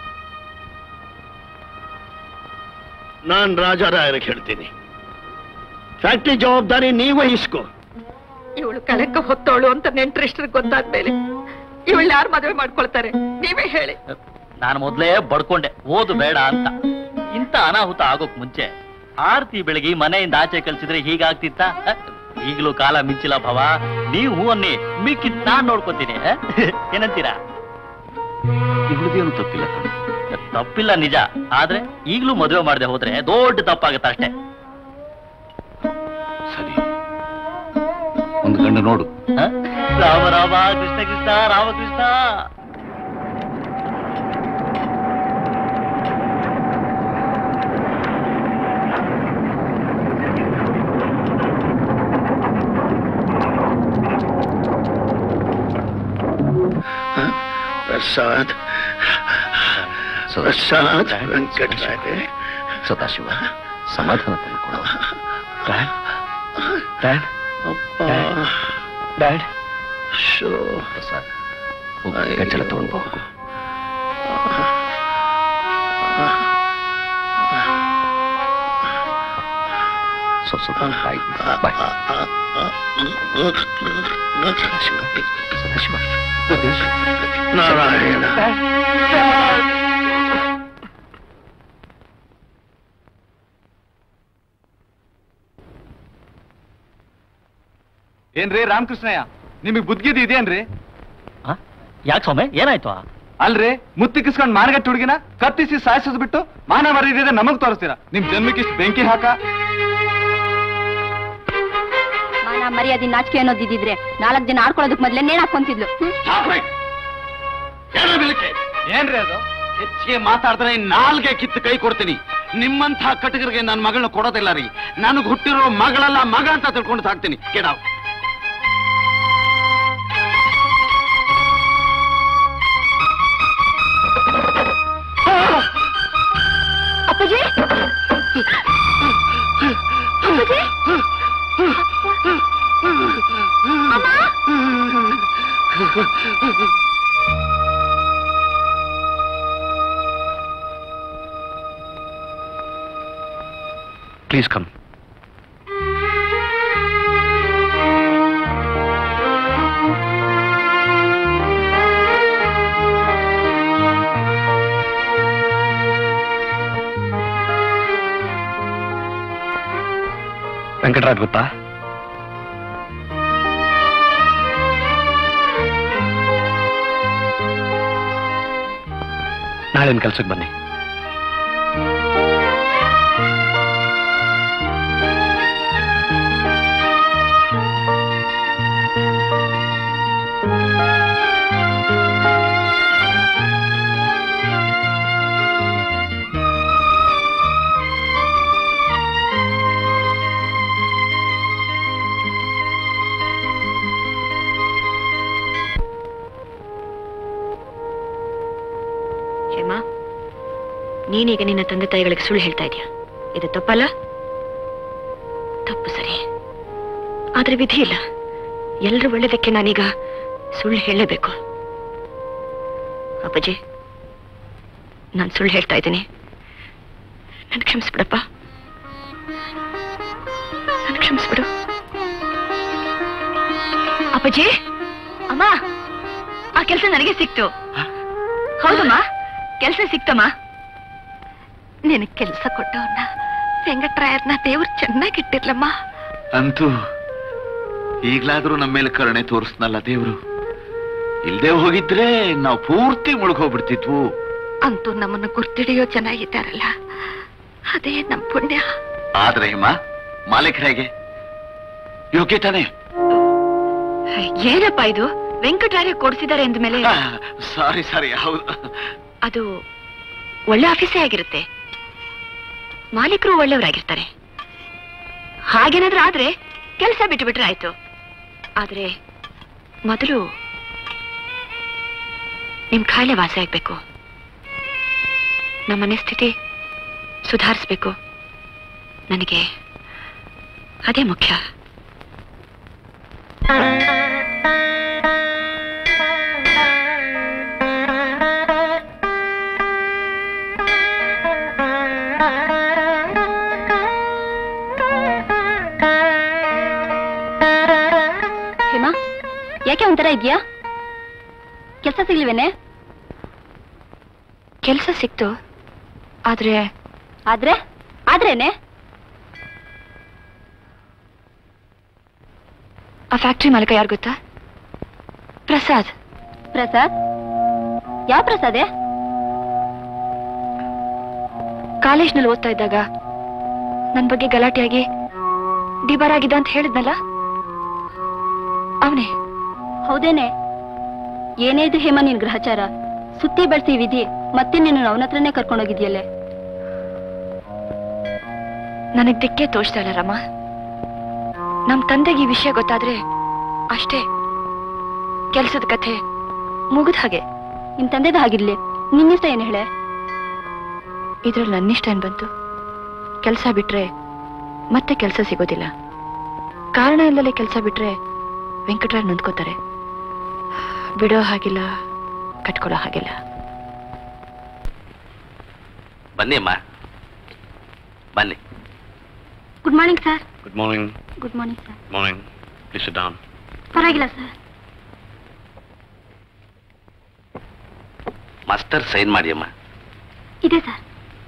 ನಾನ್ ರಾಜಾರಾಯರಿಗೆ ಹೇಳ್ತೀನಿ ಫ್ಯಾಕ್ಟ್ರಿ ಜವಾಬ್ದಾರಿ ನೀವು ವಹಿಸ್ಕೋ ಇವಳು ಕಳಕ ಹೊತ್ತವಳು ಅಂತ ನೆಂಟ್ರಿಷ್ಟ್ರಿಗೆ ಗೊತ್ತಾದ್ಮೇಲೆ ಇವಳು ಯಾರು ಮದುವೆ ಮಾಡ್ಕೊಳ್ತಾರೆ ನೀವೇ ಹೇಳಿ ನಾನು ಮೊದ್ಲೇ ಬಡ್ಕೊಂಡೆ ಓದು ಬೇಡ ಅಂತ ಇಂಥ ಅನಾಹುತ ಆಗೋಕ್ ಮುಂಚೆ ಆರ್ತಿ ಬೆಳಗಿ ಮನೆಯಿಂದ ಆಚೆ ಕಳ್ಸಿದ್ರೆ ಹೀಗಾಗ್ತಿತ್ತ ಅ? ಈಗಲೂ ಕಾಲ ಮಿಂಚಿಲ್ಲ ಭವ ನೀವು ಹೂ ಅನ್ನಿ ಮಿಕ್ಕಿದ್ ನಾನ್ ನೋಡ್ಕೊತೀನಿ ಅ? ಏನಂತೀರಾ ಇವಳದೇನು ತಪ್ಪಿಲ್ಲ ಕಣೋ. ತಪ್ಪಿಲ್ಲ ನಿಜ ಆದ್ರೆ ಈಗಲೂ ಮದುವೆ ಮಾಡದೆ ಹೋದ್ರೆ ದೊಡ್ಡ ತಪ್ಪಾಗತ್ತೆ ಅಷ್ಟೇ ಸರಿ ಒಂದು ಗಂಡು ನೋಡು ಅ? ರಾಮ ರಾಮ ಕೃಷ್ಣ ಕೃಷ್ಣ ರಾಮಕೃಷ್ಣ ಪ್ರಸಾದ್ ಪ್ರಸಾದ್ ವೆಂಕಟರಾಯರೇ ಸದಾಶಿವ ಸಮಾಧಾನ ತಂದ್ಕೊಡು ಅಪ್ಪ ಡ್ಯಾಡ್ ಶೋ ಪ್ರಸಾದ್ ಹೋಗು, ಗಂಟಲ ತಗೊಂಡು ಹೋಗು ಸ್ವಲ್ಪ ಸ್ವಲ್ಪ ಬಾಯ್ ಬಾಯ್ ಸದಾಶಿವ ಸದಾಶಿವ ನಾರಾಯಣ ಏನ್ರಿ ರಾಮಕೃಷ್ಣಯ್ಯ ನಿಮಗೆ ಬುದ್ಧಿಗಿದ್ದು ಇದೆಯೇನ್ರಿ ಯಾಕೆ ಸ್ವಾಮಿ ಏನಾಯ್ತು ಅಲ್ರಿ ಮುತ್ತಿಕ್ಕಿಸ್ಕೊಂಡ್ ಮಾನಗಟ್ಟ ಹುಡುಗಿನ ಕತ್ತಿಸಿ ಸಾಯಿಸೋದು ಬಿಟ್ಟು ಮಾನ ಮರ್ಯಾದೆ ನಮಗ್ ತೋರಿಸ್ತೀರಾ ನಿಮ್ ಜನ್ಮಕ್ಕೆ ಇಷ್ಟು ಬೆಂಕಿ ಹಾಕ ಮಾನ ಮರ್ಯಾದೆ ನಾಚಿಕೆ ಅನ್ನೋದಿದ್ರೆ ನಾಲ್ಕು ದಿನ ಆಡ್ಕೊಳ್ಳೋದಕ್ ಮೊದ್ಲೇ ನೇಣ್ ಹಾಕೊಂತಿದ್ಲು ಏನ್ರಿ ಅದು ಹೆಚ್ಚಿಗೆ ಮಾತಾಡಿದ್ರೆ ನಾಲ್ಗೆ ಕಿತ್ತು ಕೈ ಕೊಡ್ತೀನಿ ನಿಮ್ಮಂಥ ಕಟಕರಿಗೆ ನನ್ನ ಮಗಳನ್ನ ಕೊಡೋದಿಲ್ಲ ರೀ ನನಗೆ ಹುಟ್ಟಿರೋ ಮಗಳಲ್ಲ ಮಗ ಅಂತ ತಿಳ್ಕೊಂಡು ಸಾಕ್ತೀನಿ ಕೆಡಾವ್ ಅಪ್ಪಾಜಿ ಅಪ್ಪಾಜಿ ಪ್ಲೀಸ್ ಕಮ್ ವೆಂಕಟರಾಜ್ ಗೊತ್ತಾ ನಾಳಿನ ಕೆಲ್ಸಕ್ಕೆ ಬನ್ನಿ ಹೇಮಾ ನೀನೀಗ ನಿನ್ನ ತಂದೆ ತಾಯಿಗಳಿಗೆ ಸುಳ್ಳು ಹೇಳ್ತಾ ಇದೀಯ ಇದು ತಪ್ಪಲ್ಲ ತಪ್ಪು ಸರಿ ಆದ್ರೆ ವಿಧಿ ಇಲ್ಲ ಎಲ್ಲರೂ ಒಳ್ಳೇದಕ್ಕೆ ನಾನೀಗ ಸುಳ್ಳು ಹೇಳಲೇಬೇಕು ಅಪ್ಪಾಜಿ ನಾನು ಸುಳ್ಳು ಹೇಳ್ತಾ ಇದ್ದೀನಿ ನನ್ ಕ್ಷಮಿಸ್ಬಿಡಪ್ಪ ನನ್ ಕ್ಷಮಿಸ್ಬಿಡು ಅಪ್ಪಾಜಿ ಅಮ್ಮ ಆ ಕೆಲಸ ನನಗೆ ಸಿಕ್ತು ಹೌದಮ್ಮ ಕೆಲಸ ಸಿಕ್ತಮ್ಮ ನಿನ್ ಕೆಲಸ ಕೊಟ್ಟವನ್ನ ವೆಂಕಟ್ರಾಯರ್ನ ದೇವ್ರು ಚೆನ್ನಾಗಿಟ್ಟಿರ್ಲಮ್ಮ ಅಂತೂ ಈಗ್ಲಾದ್ರೂ ನಮ್ಮ ಮೇಲೆ ಕರುಣೆ ತೋರಿಸ್ನಲ್ಲ ದೇವ್ರು ಇಲ್ದೇ ಹೋಗಿದ್ರೆ ನಾವು ಪೂರ್ತಿ ಮುಳುಗೋಗ್ಬಿಡ್ತಿದ್ವು ಅಂತೂ ನಮ್ಮನ್ನು ಗುರ್ತಿಡಿಯೋ ಚೆನ್ನಾಗಿದ್ದಾರಲ್ಲ ಅದೇ ನಮ್ ಪುಣ್ಯ ಆದ್ರೆ ಹಿಮ ಮಾಲೀಕರ ಹೇಗೆ ಯೋಗ್ಯ ತಾನೆ ಏನಪ್ಪ ಇದು ವೆಂಕಟ್ರಾರ್ಯ ಕೊಡ್ಸಿದ್ದಾರೆ ಅಂದ್ಮೇಲೆ ಸಾರಿ ಸಾರಿ ಹೌದು ಅದು ಒಳ್ಳೆ ಆಫೀಸೇ ಆಗಿರುತ್ತೆ ಮಾಲೀಕರು ಒಳ್ಳೆಯವರಾಗಿರ್ತಾರೆ ಹಾಗೇನಾದ್ರೂ ಆದ್ರೆ ಕೆಲಸ ಬಿಟ್ಟು ಬಿಟ್ರೆ ಆಯ್ತು ಆದ್ರೆ ಮೊದಲು ನಿಮ್ ಕಾಯಿಲೆ ವಾಸಿ ಆಗ್ಬೇಕು ನಮ್ಮ ಮನಸ್ಥಿತಿ ಸುಧಾರಿಸ್ಬೇಕು ನನಗೆ ಅದೇ ಮುಖ್ಯ ತರ ಇದೆಯಾ ಕೆಲಸ ಸಿಗ್ಲಿವೇನೆ ಕೆಲಸ ಸಿಕ್ತು ಆದ್ರೆ ಆದ್ರೆ ಆದ್ರೇನೆ ಆ ಫ್ಯಾಕ್ಟ್ರಿ ಮಾಲೀಕ ಯಾರು ಗೊತ್ತಾ ಪ್ರಸಾದ್ ಪ್ರಸಾದ್ ಯಾವ ಪ್ರಸಾದೇ ಕಾಲೇಜ್ನಲ್ಲಿ ಓದ್ತಾ ಇದ್ದಾಗ ನನ್ ಬಗ್ಗೆ ಗಲಾಟೆಯಾಗಿ ಡಿಬಾರ್ ಆಗಿದ್ದ ಅಂತ ಹೇಳಿದ್ನಲ್ಲ ಅವನೇ ಹೌದೇನೆ ಏನೇ ಇದು ಹೇಮ ನಿನ್ ಗ್ರಹಚಾರ ಸುತ್ತಿ ಬೆಳೆಸಿ ವಿಧಿ ಮತ್ತೆ ನೀನು ಅವನ ಹತ್ರನೇ ಕರ್ಕೊಂಡೋಗಿದ್ಯಲ್ಲೇ ನನಗ್ ದಿಕ್ಕೆ ತೋಚ್ತಾ ಇಲ್ಲ ರಮ್ಮ ನಮ್ ತಂದೆಗೆ ಈ ವಿಷಯ ಗೊತ್ತಾದ್ರೆ ಅಷ್ಟೇ ಕೆಲ್ಸದ ಕಥೆ ಮುಗಿದ ಹಾಗೆ ನಿಮ್ ತಂದೆದ ಹಾಗಿರ್ಲಿ ನಿನ್ನಿಷ್ಟ ಏನ್ ಹೇಳೆ ಇದ್ರಲ್ಲಿ ನನ್ನಿಷ್ಟ ಏನ್ ಬಂತು ಕೆಲಸ ಬಿಟ್ರೆ ಮತ್ತೆ ಕೆಲಸ ಸಿಗೋದಿಲ್ಲ ಕಾರಣ ಇಲ್ಲದೆ ಕೆಲಸ ಬಿಟ್ರೆ ವೆಂಕಟರಾವ್ ನೊಂದ್ಕೋತಾರೆ ಬಿಡೋ ಹಾಗಿಲ್ಲ ಕಟ್ಕೊಳ್ಳೋ ಹಾಗಿಲ್ಲ ಬನ್ನಿ ಅಮ್ಮ ಬನ್ನಿ good morning sir good morning good morning sir morning please down ಪರವಾಗಿಲ್ಲ ಸರ್ ಮಾಸ್ಟರ್ ಸೈನ್ ಮಾಡಿ ಅಮ್ಮ ಇದೆ ಸರ್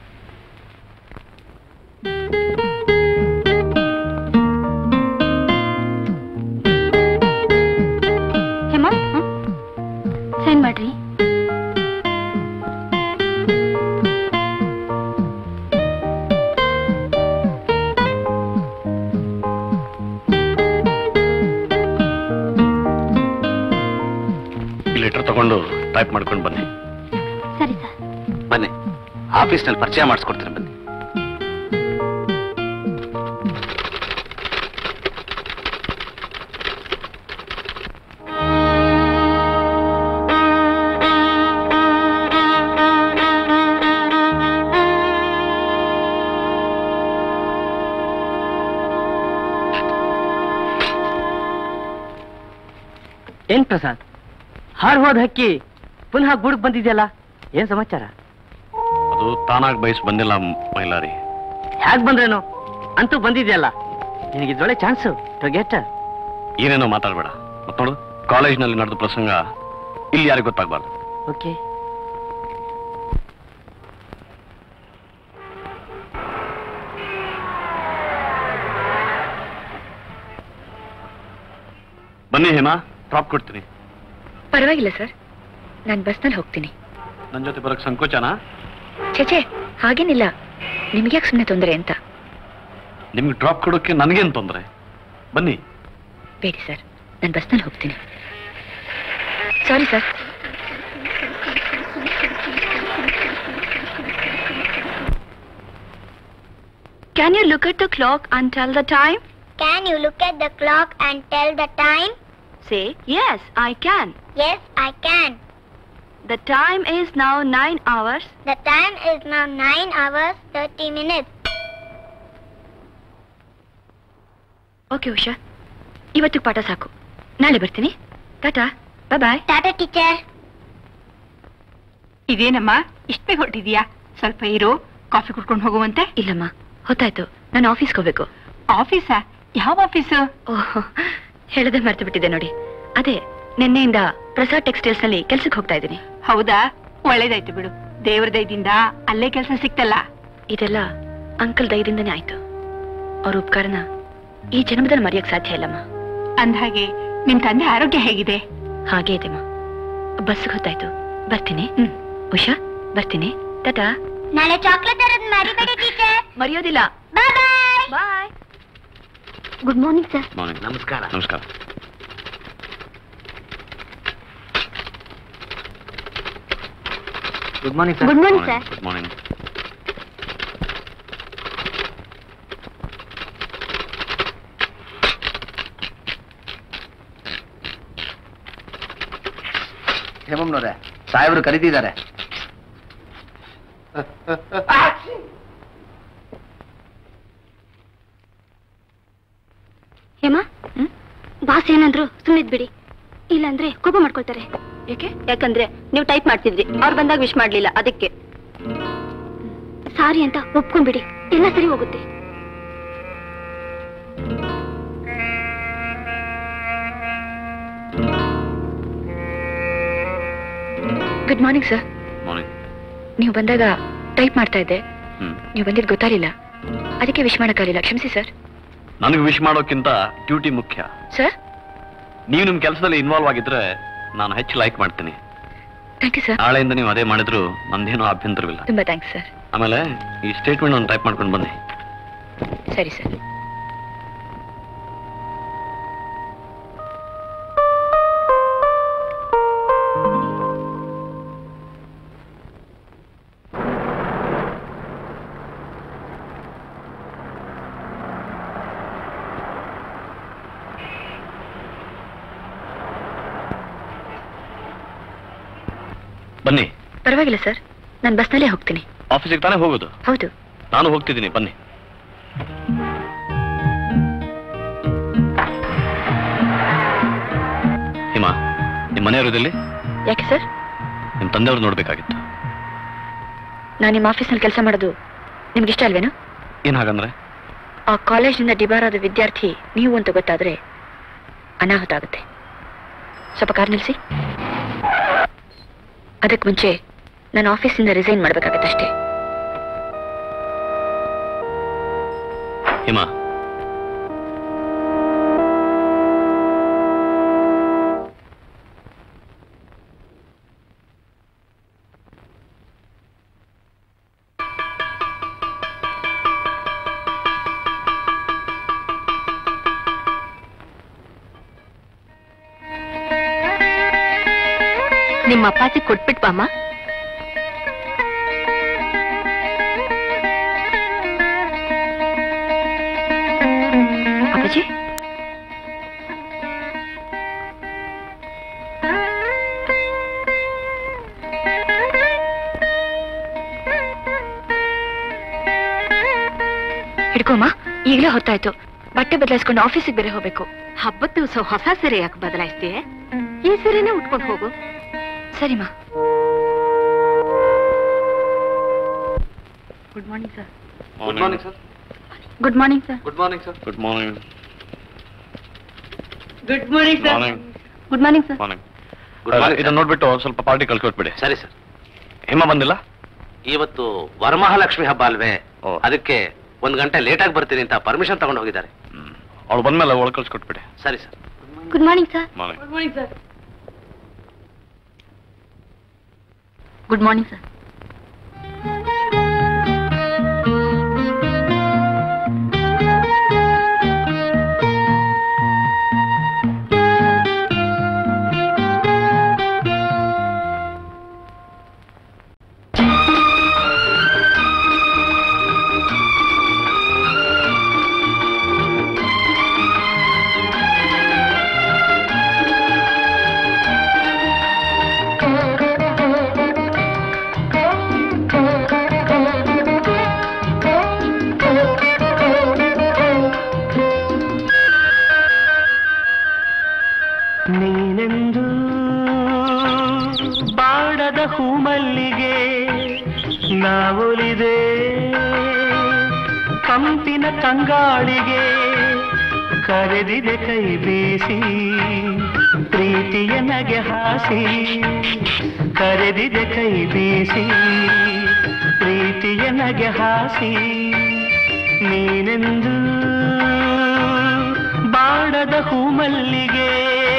ಹೇಮ ಸೈನ್ ಮಾಡ್ರಿ ಈ ಲೆಟರ್ ತಗೊಂಡು ಟೈಪ್ ಮಾಡ್ಕೊಂಡು ಬನ್ನಿ ಸರಿ ಸರ್ ಬನ್ನಿ ಆಫೀಸ್ನಲ್ಲಿ ಪರಿಚಯ ಮಾಡಿಸ್ಕೊಡ್ತೀನಿ ಬನ್ನಿ ಏನ್ ಪ್ರಸಾದ್ ಹಾರ್ ಹೋದ ಹಕ್ಕಿ ಪುನಃ ಗೂಡಕ್ ಬಂದಿದ್ಯಲ್ಲ ಏನ್ ಸಮಾಚಾರ ಅದು ತಾನಾಗಿ ಬಯಸ್ ಬಂದಿಲ್ಲ ಮೈಲಾರಿ ಹ್ಯಾಕ್ ಬಂದ್ರೇನು ಅಂತೂ ಬಂದಿದ್ಯಲ್ಲ ನಿನಗೆ ಇದ್ರೊಳ್ಳೆ ಚಾನ್ಸು ಟು ಗೆಟ್ ಏನೇನೋ ಮಾತಾಡಬೇಡ ಮತ್ ನೋಡು ಕಾಲೇಜ್ನಲ್ಲಿ ನಡೆದ ಪ್ರಸಂಗ ಇಲ್ಲಿ ಯಾರಿಗೂ ಗೊತ್ತಾಗಬಾರ್ದು ಓಕೆ ಬನ್ನಿ ಹೇಮಾ ಡ್ರಾಪ್ ಕೊಡ್ತೀನಿ ಪರವಾಗಿಲ್ಲ ಸರ್ ನಾನು ಬಸ್ನಲ್ಲಿ ಹೋಗ್ತೀನಿ ನನ್ನ ಜೊತೆ ಬರಕ್ ಸಂಕೋಚನಾ ಛೇ ಹಾಗೇನಿಲ್ಲ ನಿಮ್ಗ್ಯಾಕೆ ಸುಮ್ಮನೆ ತೊಂದರೆ ಅಂತ ನಿಮ್ಗೆ ಡ್ರಾಪ್ ಕೊಡೋಕೆ ನನಗೇನು ತೊಂದರೆ ಬನ್ನಿ ಬೇಡಿ ಸರ್ ನಾನು ಬಸ್ನಲ್ಲಿ ಹೋಗ್ತೀನಿ sorry sir can you look at the clock and tell the time Can you look at the clock and tell the time? Say yes I can Yes, I can. The time is now nine hours The time is now 9 hours 30 minutes. Okay Usha ಇವತ್ತಿಗೆ ಪಾಠ ಸಾಕು ನಾಳೆ ಬರ್ತೀನಿ ಟಾಟಾ ಬಾಯ್ ಬಾಯ್ Tata teacher. ಇದೇನಮ್ಮ ಇಷ್ಟ ಬೇಗ ಹೊರಟಿದ್ಯಾ ಸ್ವಲ್ಪ ಇರು coffee ಕುಡ್ಕೊಂಡು ಹೋಗುವಂತೆ ಇಲ್ಲಮ್ಮ ಹೊತ್ತಾಯ್ತು ನಾನು ಆಫೀಸ್ಗೆ ಹೋಗ್ಬೇಕು ಆಫೀಸಾ ಯಾವ ಆಫೀಸು ಓಹ್ ಹೇಳದೆ ಮರ್ತು ಬಿಟ್ಟಿದ್ದೆ ನೋಡಿ ಅದೇ ನಿನ್ನೆಯಿಂದ ಪ್ರಸಾದ್ ಟೆಕ್ಸ್ಟೈಲ್ಸ್ ನಲ್ಲಿ ಕೆಲ್ಸಕ್ಕೆ ಹೋಗ್ತಾ ಇದ್ದೀನಿ ಹೌದಾ ಒಳ್ಳೇದಾಯ್ತು ಬಿಡು ದೇವ್ರ ದಯದಿಂದ ಅಲ್ಲೇ ಕೆಲಸ ಸಿಕ್ತಲ್ಲ ಇದೆಲ್ಲ ಅಂಕಲ್ ದಯದಿಂದನೇ ಆಯ್ತು ಅವ್ರ ಉಪಕಾರನ ಈ ಜನ್ಮದಲ್ಲಿ ಮರೆಯಕ್ ಸಾಧ್ಯ ಇಲ್ಲಮ್ಮ ಅಂದ್ಹಾಗೆ ನಿಮ್ ತಂದೆ ಆರೋಗ್ಯ ಹೇಗಿದೆ ಹಾಗೇ ಇದೆಮ್ಮ ಬಸ್ಗೆ ಹೊತ್ತಾಯ್ತು ಬರ್ತೀನಿ ಹ್ಮ್. ಉಷಾ ಬರ್ತೀನಿ ಟಾಟಾ ನಾಳೆ ಚಾಕ್ಲೇಟ್ ತರದ್ ಮರಿಬೇಡಿ ಟೀಚರ್ ಮರೆಯೋದಿಲ್ಲ bye bye bye good morning sir morning ನಮಸ್ಕಾರ ನಮಸ್ಕಾರ good morning good morning sir good morning ಹೇಮಮ್ನವ್ರೆ ಸಾಹೇಬ್ರು ಕರೀತಿದ್ದಾರೆ ಹೇಮ ಬಾಸ್ ಏನಂದ್ರು ಸುಮ್ಮನಿದ್ ಬಿಡಿ ಇಲ್ಲಾಂದ್ರೆ ಕೋಪ ಮಾಡ್ಕೊಳ್ತಾರೆ ಯಾಕೆ ಯಾಕಂದ್ರೆ ನೀವು ಟೈಪ್ ಮಾಡ್ತಿದ್ರಿ ಅವ್ರು ಬಂದಾಗ ವಿಶ್ ಮಾಡ್ಲಿಲ್ಲ ಅದಕ್ಕೆ ಸಾರಿ ಅಂತ ಒಪ್ಕೊಂಡ್ಬಿಡಿ ಎಲ್ಲ ಸರಿ ಹೋಗುತ್ತೆ ಗುಡ್ ಮಾರ್ನಿಂಗ್ ಸರ್ ಮಾರ್ನಿಂಗ್ ನೀವು ಬಂದಾಗ ಟೈಪ್ ಮಾಡ್ತಾ ಇದ್ದೆ ಹ್ಮ್ ನೀವು ಬಂದಿದ್ದು ಗೊತ್ತಾಗಿಲ್ಲ ಅದಕ್ಕೆ ವಿಶ್ ಮಾಡೋಕ್ಕಾಗಲಿಲ್ಲ ಕ್ಷಮಿಸಿ ಸರ್ ನನಗೆ ವಿಶ್ ಮಾಡೋಕ್ಕಿಂತ ಡ್ಯೂಟಿ ಮುಖ್ಯ ಸರ್ ನೀವು ನಿಮ್ಮ ಕೆಲಸದಲ್ಲಿ ಇನ್ವಾಲ್ವ್ ಆಗಿದ್ರೆ ನಾನು ಹೆಚ್ಚು ಲೈಕ್ ಮಾಡ್ತೀನಿ ಥ್ಯಾಂಕ್ ಯು ಸರ್ ನಾಳೆಯಿಂದ ನೀವು ಅದೇ ಮಾಡಿದ್ರು ನಂದೇನೂ ಅಭ್ಯಂತರವಿಲ್ಲ ತುಂಬಾ ಥ್ಯಾಂಕ್ಸ್ ಸರ್ ಆಮೇಲೆ ಈ ಸ್ಟೇಟ್ಮೆಂಟ್ ನಾನು ಟೈಪ್ ಮಾಡ್ಕೊಂಡು ಬನ್ನಿ ಸರಿ ಸರ್ ಬನ್ನಿ ಪರವಾಗಿಲ್ಲ ಸರ್ ನಾನು ಬಸ್ನಲ್ಲೇ ಹೋಗ್ತೀನಿ ಆಫೀಸಿಗೆ ತಾನೇ ಹೋಗೋದು ಹೌದು ನಾನು ಹೋಗ್ತಿದ್ದೀನಿ ಬನ್ನಿ ಹಿಮಾ ನಿಮ್ಮ ಮನೆಯವರದಲ್ಲಿ ಯಾಕೆ ಸರ್ ನಿಮ್ಮ ತಂದೆಯವ್ರು ನೋಡ್ಬೇಕಾಗಿತ್ತು ನಾನು ನಿಮ್ಮ ಆಫೀಸ್ನಲ್ಲಿ ಕೆಲಸ ಮಾಡೋದು ನಿಮ್ಗೆ ಇಷ್ಟ ಅಲ್ವೇನು ಏನ್ ಹಾಗಂದ್ರೆ ಆ ಕಾಲೇಜ್ನಿಂದ ಡಿಬಾರ್ ಆದ ವಿದ್ಯಾರ್ಥಿ ನೀವು ಅಂತ ಗೊತ್ತಾದ್ರೆ ಅನಾಹುತ ಆಗುತ್ತೆ ಸ್ವಲ್ಪ ಕಾರ್ ನಿಲ್ಲಿಸಿ ಅದಕ್ಕೆ ಮುಂಚೆ ನಾನು ಆಫೀಸಿಂದ ರಿಸೈನ್ ಮಾಡ್ಬೇಕಾಗತ್ತಷ್ಟೇ ಹಿಮಾ ನಿಮ್ಮ ಅಪ್ಪಾಜಿ ಕೊಟ್ಬಿಟ್ ಬಾಮ್ಮ ಅಪ್ಪಾಜಿ ಹಿಡ್ಕೊಮ್ಮ ಈಗಲೇ ಹೊತ್ತಾಯ್ತು ಬಟ್ಟೆ ಬದಲಾಯಿಸ್ಕೊಂಡು ಆಫೀಸಿಗೆ ಬೇರೆ ಹೋಗ್ಬೇಕು ಹಬ್ಬದ ದಿವಸ ಹೊಸ ಸೀರೆ ಯಾಕೆ ಬದಲಾಯಿಸ್ತೀಯ ಈ ಸೀರೆನೇ ಉಟ್ಕೊಂಡು ಹೋಗು ಸರಿಮಾ good morning sir good morning sir good morning sir good morning sir good morning good morning morning good morning sir morning Good morning, ಇದನ್ನ ನೋಡ್ಬಿಟ್ಟು ಸ್ವಲ್ಪ ಪಾರ್ಟಿ ಕಳ್ಕೊಟ್ಬಿಡಿ ಸರಿ ಸರ್ ಹಿಮ ಬಂದಿಲ್ಲ ಇವತ್ತು ವರಮಹಾಲಕ್ಷ್ಮಿ ಹಬ್ಬ ಅಲ್ವೇ ಓ. ಅದಕ್ಕೆ ಒಂದ್ ಗಂಟೆ ಲೇಟ್ ಆಗಿ ಬರ್ತೀನಿ ಅಂತ ಪರ್ಮಿಷನ್ ತಗೊಂಡು ಹೋಗಿದ್ದಾರೆ ಅವಳು ಬಂದ್ಮೇಲೆ ಒಳಗೆ ಕಳ್ಸ್ಕೊಟ್ಬಿಡಿ ಸರಿ sir good morning sir morning good morning sir good morning sir ನೀನೆಂದು ಬಾಡದ ಹೂಮಲ್ಲಿಗೆ ನಾವೊಲಿದೆ ಕಂಪಿನ ತಂಗಾಳಿಗೆ ಕರೆದಿದೆ ಕೈ ಬೀಸಿ ಪ್ರೀತಿಯ ನಗೆ ಹಾಸಿ ಕರೆದಿದೆ ಕೈ ಬೀಸಿ ಪ್ರೀತಿಯ ನಗೆ ಹಾಸಿ ನೀನೆಂದು ಬಾಡದ ಹೂಮಲ್ಲಿಗೆ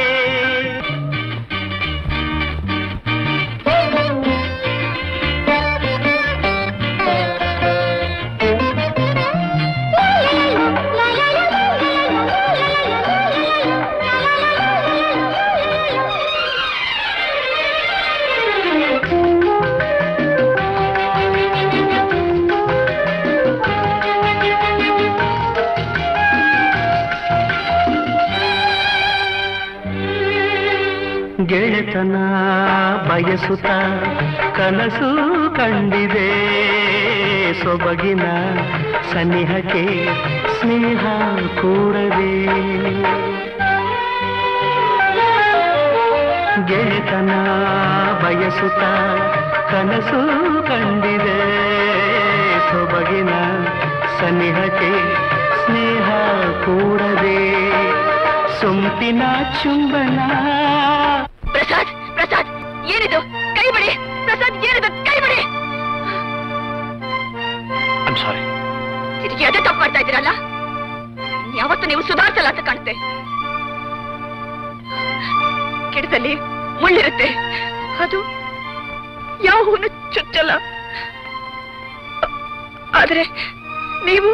ಗೆಳೆತನ ಬಯಸುತ್ತ ಕನಸು ಕಂಡಿದೆ ಸೊಬಗಿನ ಸನಿಹಕ್ಕೆ ಸ್ನೇಹ ಕೂಡದೆ ಗೆಳೆತನ ಬಯಸುತ್ತ ಕನಸು ಕಂಡಿದೆ ಸೊಬಗಿನ ಸನಿಹಕ್ಕೆ ಸ್ನೇಹ ಕೂಡದೆ ಸೊಂಪಿನ ಚುಂಬನ ಪ್ರಸಾದ್ ಪ್ರಸಾದ್ ಏನಿದು ಕೈ ಬಿಡಿ ಪ್ರಸಾದ್ ಏನಿದು ಕೈ ಬಿಡಿ ಐಮ್ ಸಾರಿ ತಿರುಗಿ ಅದೇ ತಪ್ಪು ಮಾಡ್ತಾ ಇದ್ದೀರಲ್ಲ ಯಾವತ್ತು ನೀವು ಸುಧಾರಿಸಲ್ಲ ಅಂತ ಕಾಣುತ್ತೆ ಗಿಡದಲ್ಲಿ ಮುಳ್ಳಿರುತ್ತೆ ಅದು ಯಾವ ಹೂನು ಚುಚ್ಚಲ್ಲ ಆದ್ರೆ ನೀವು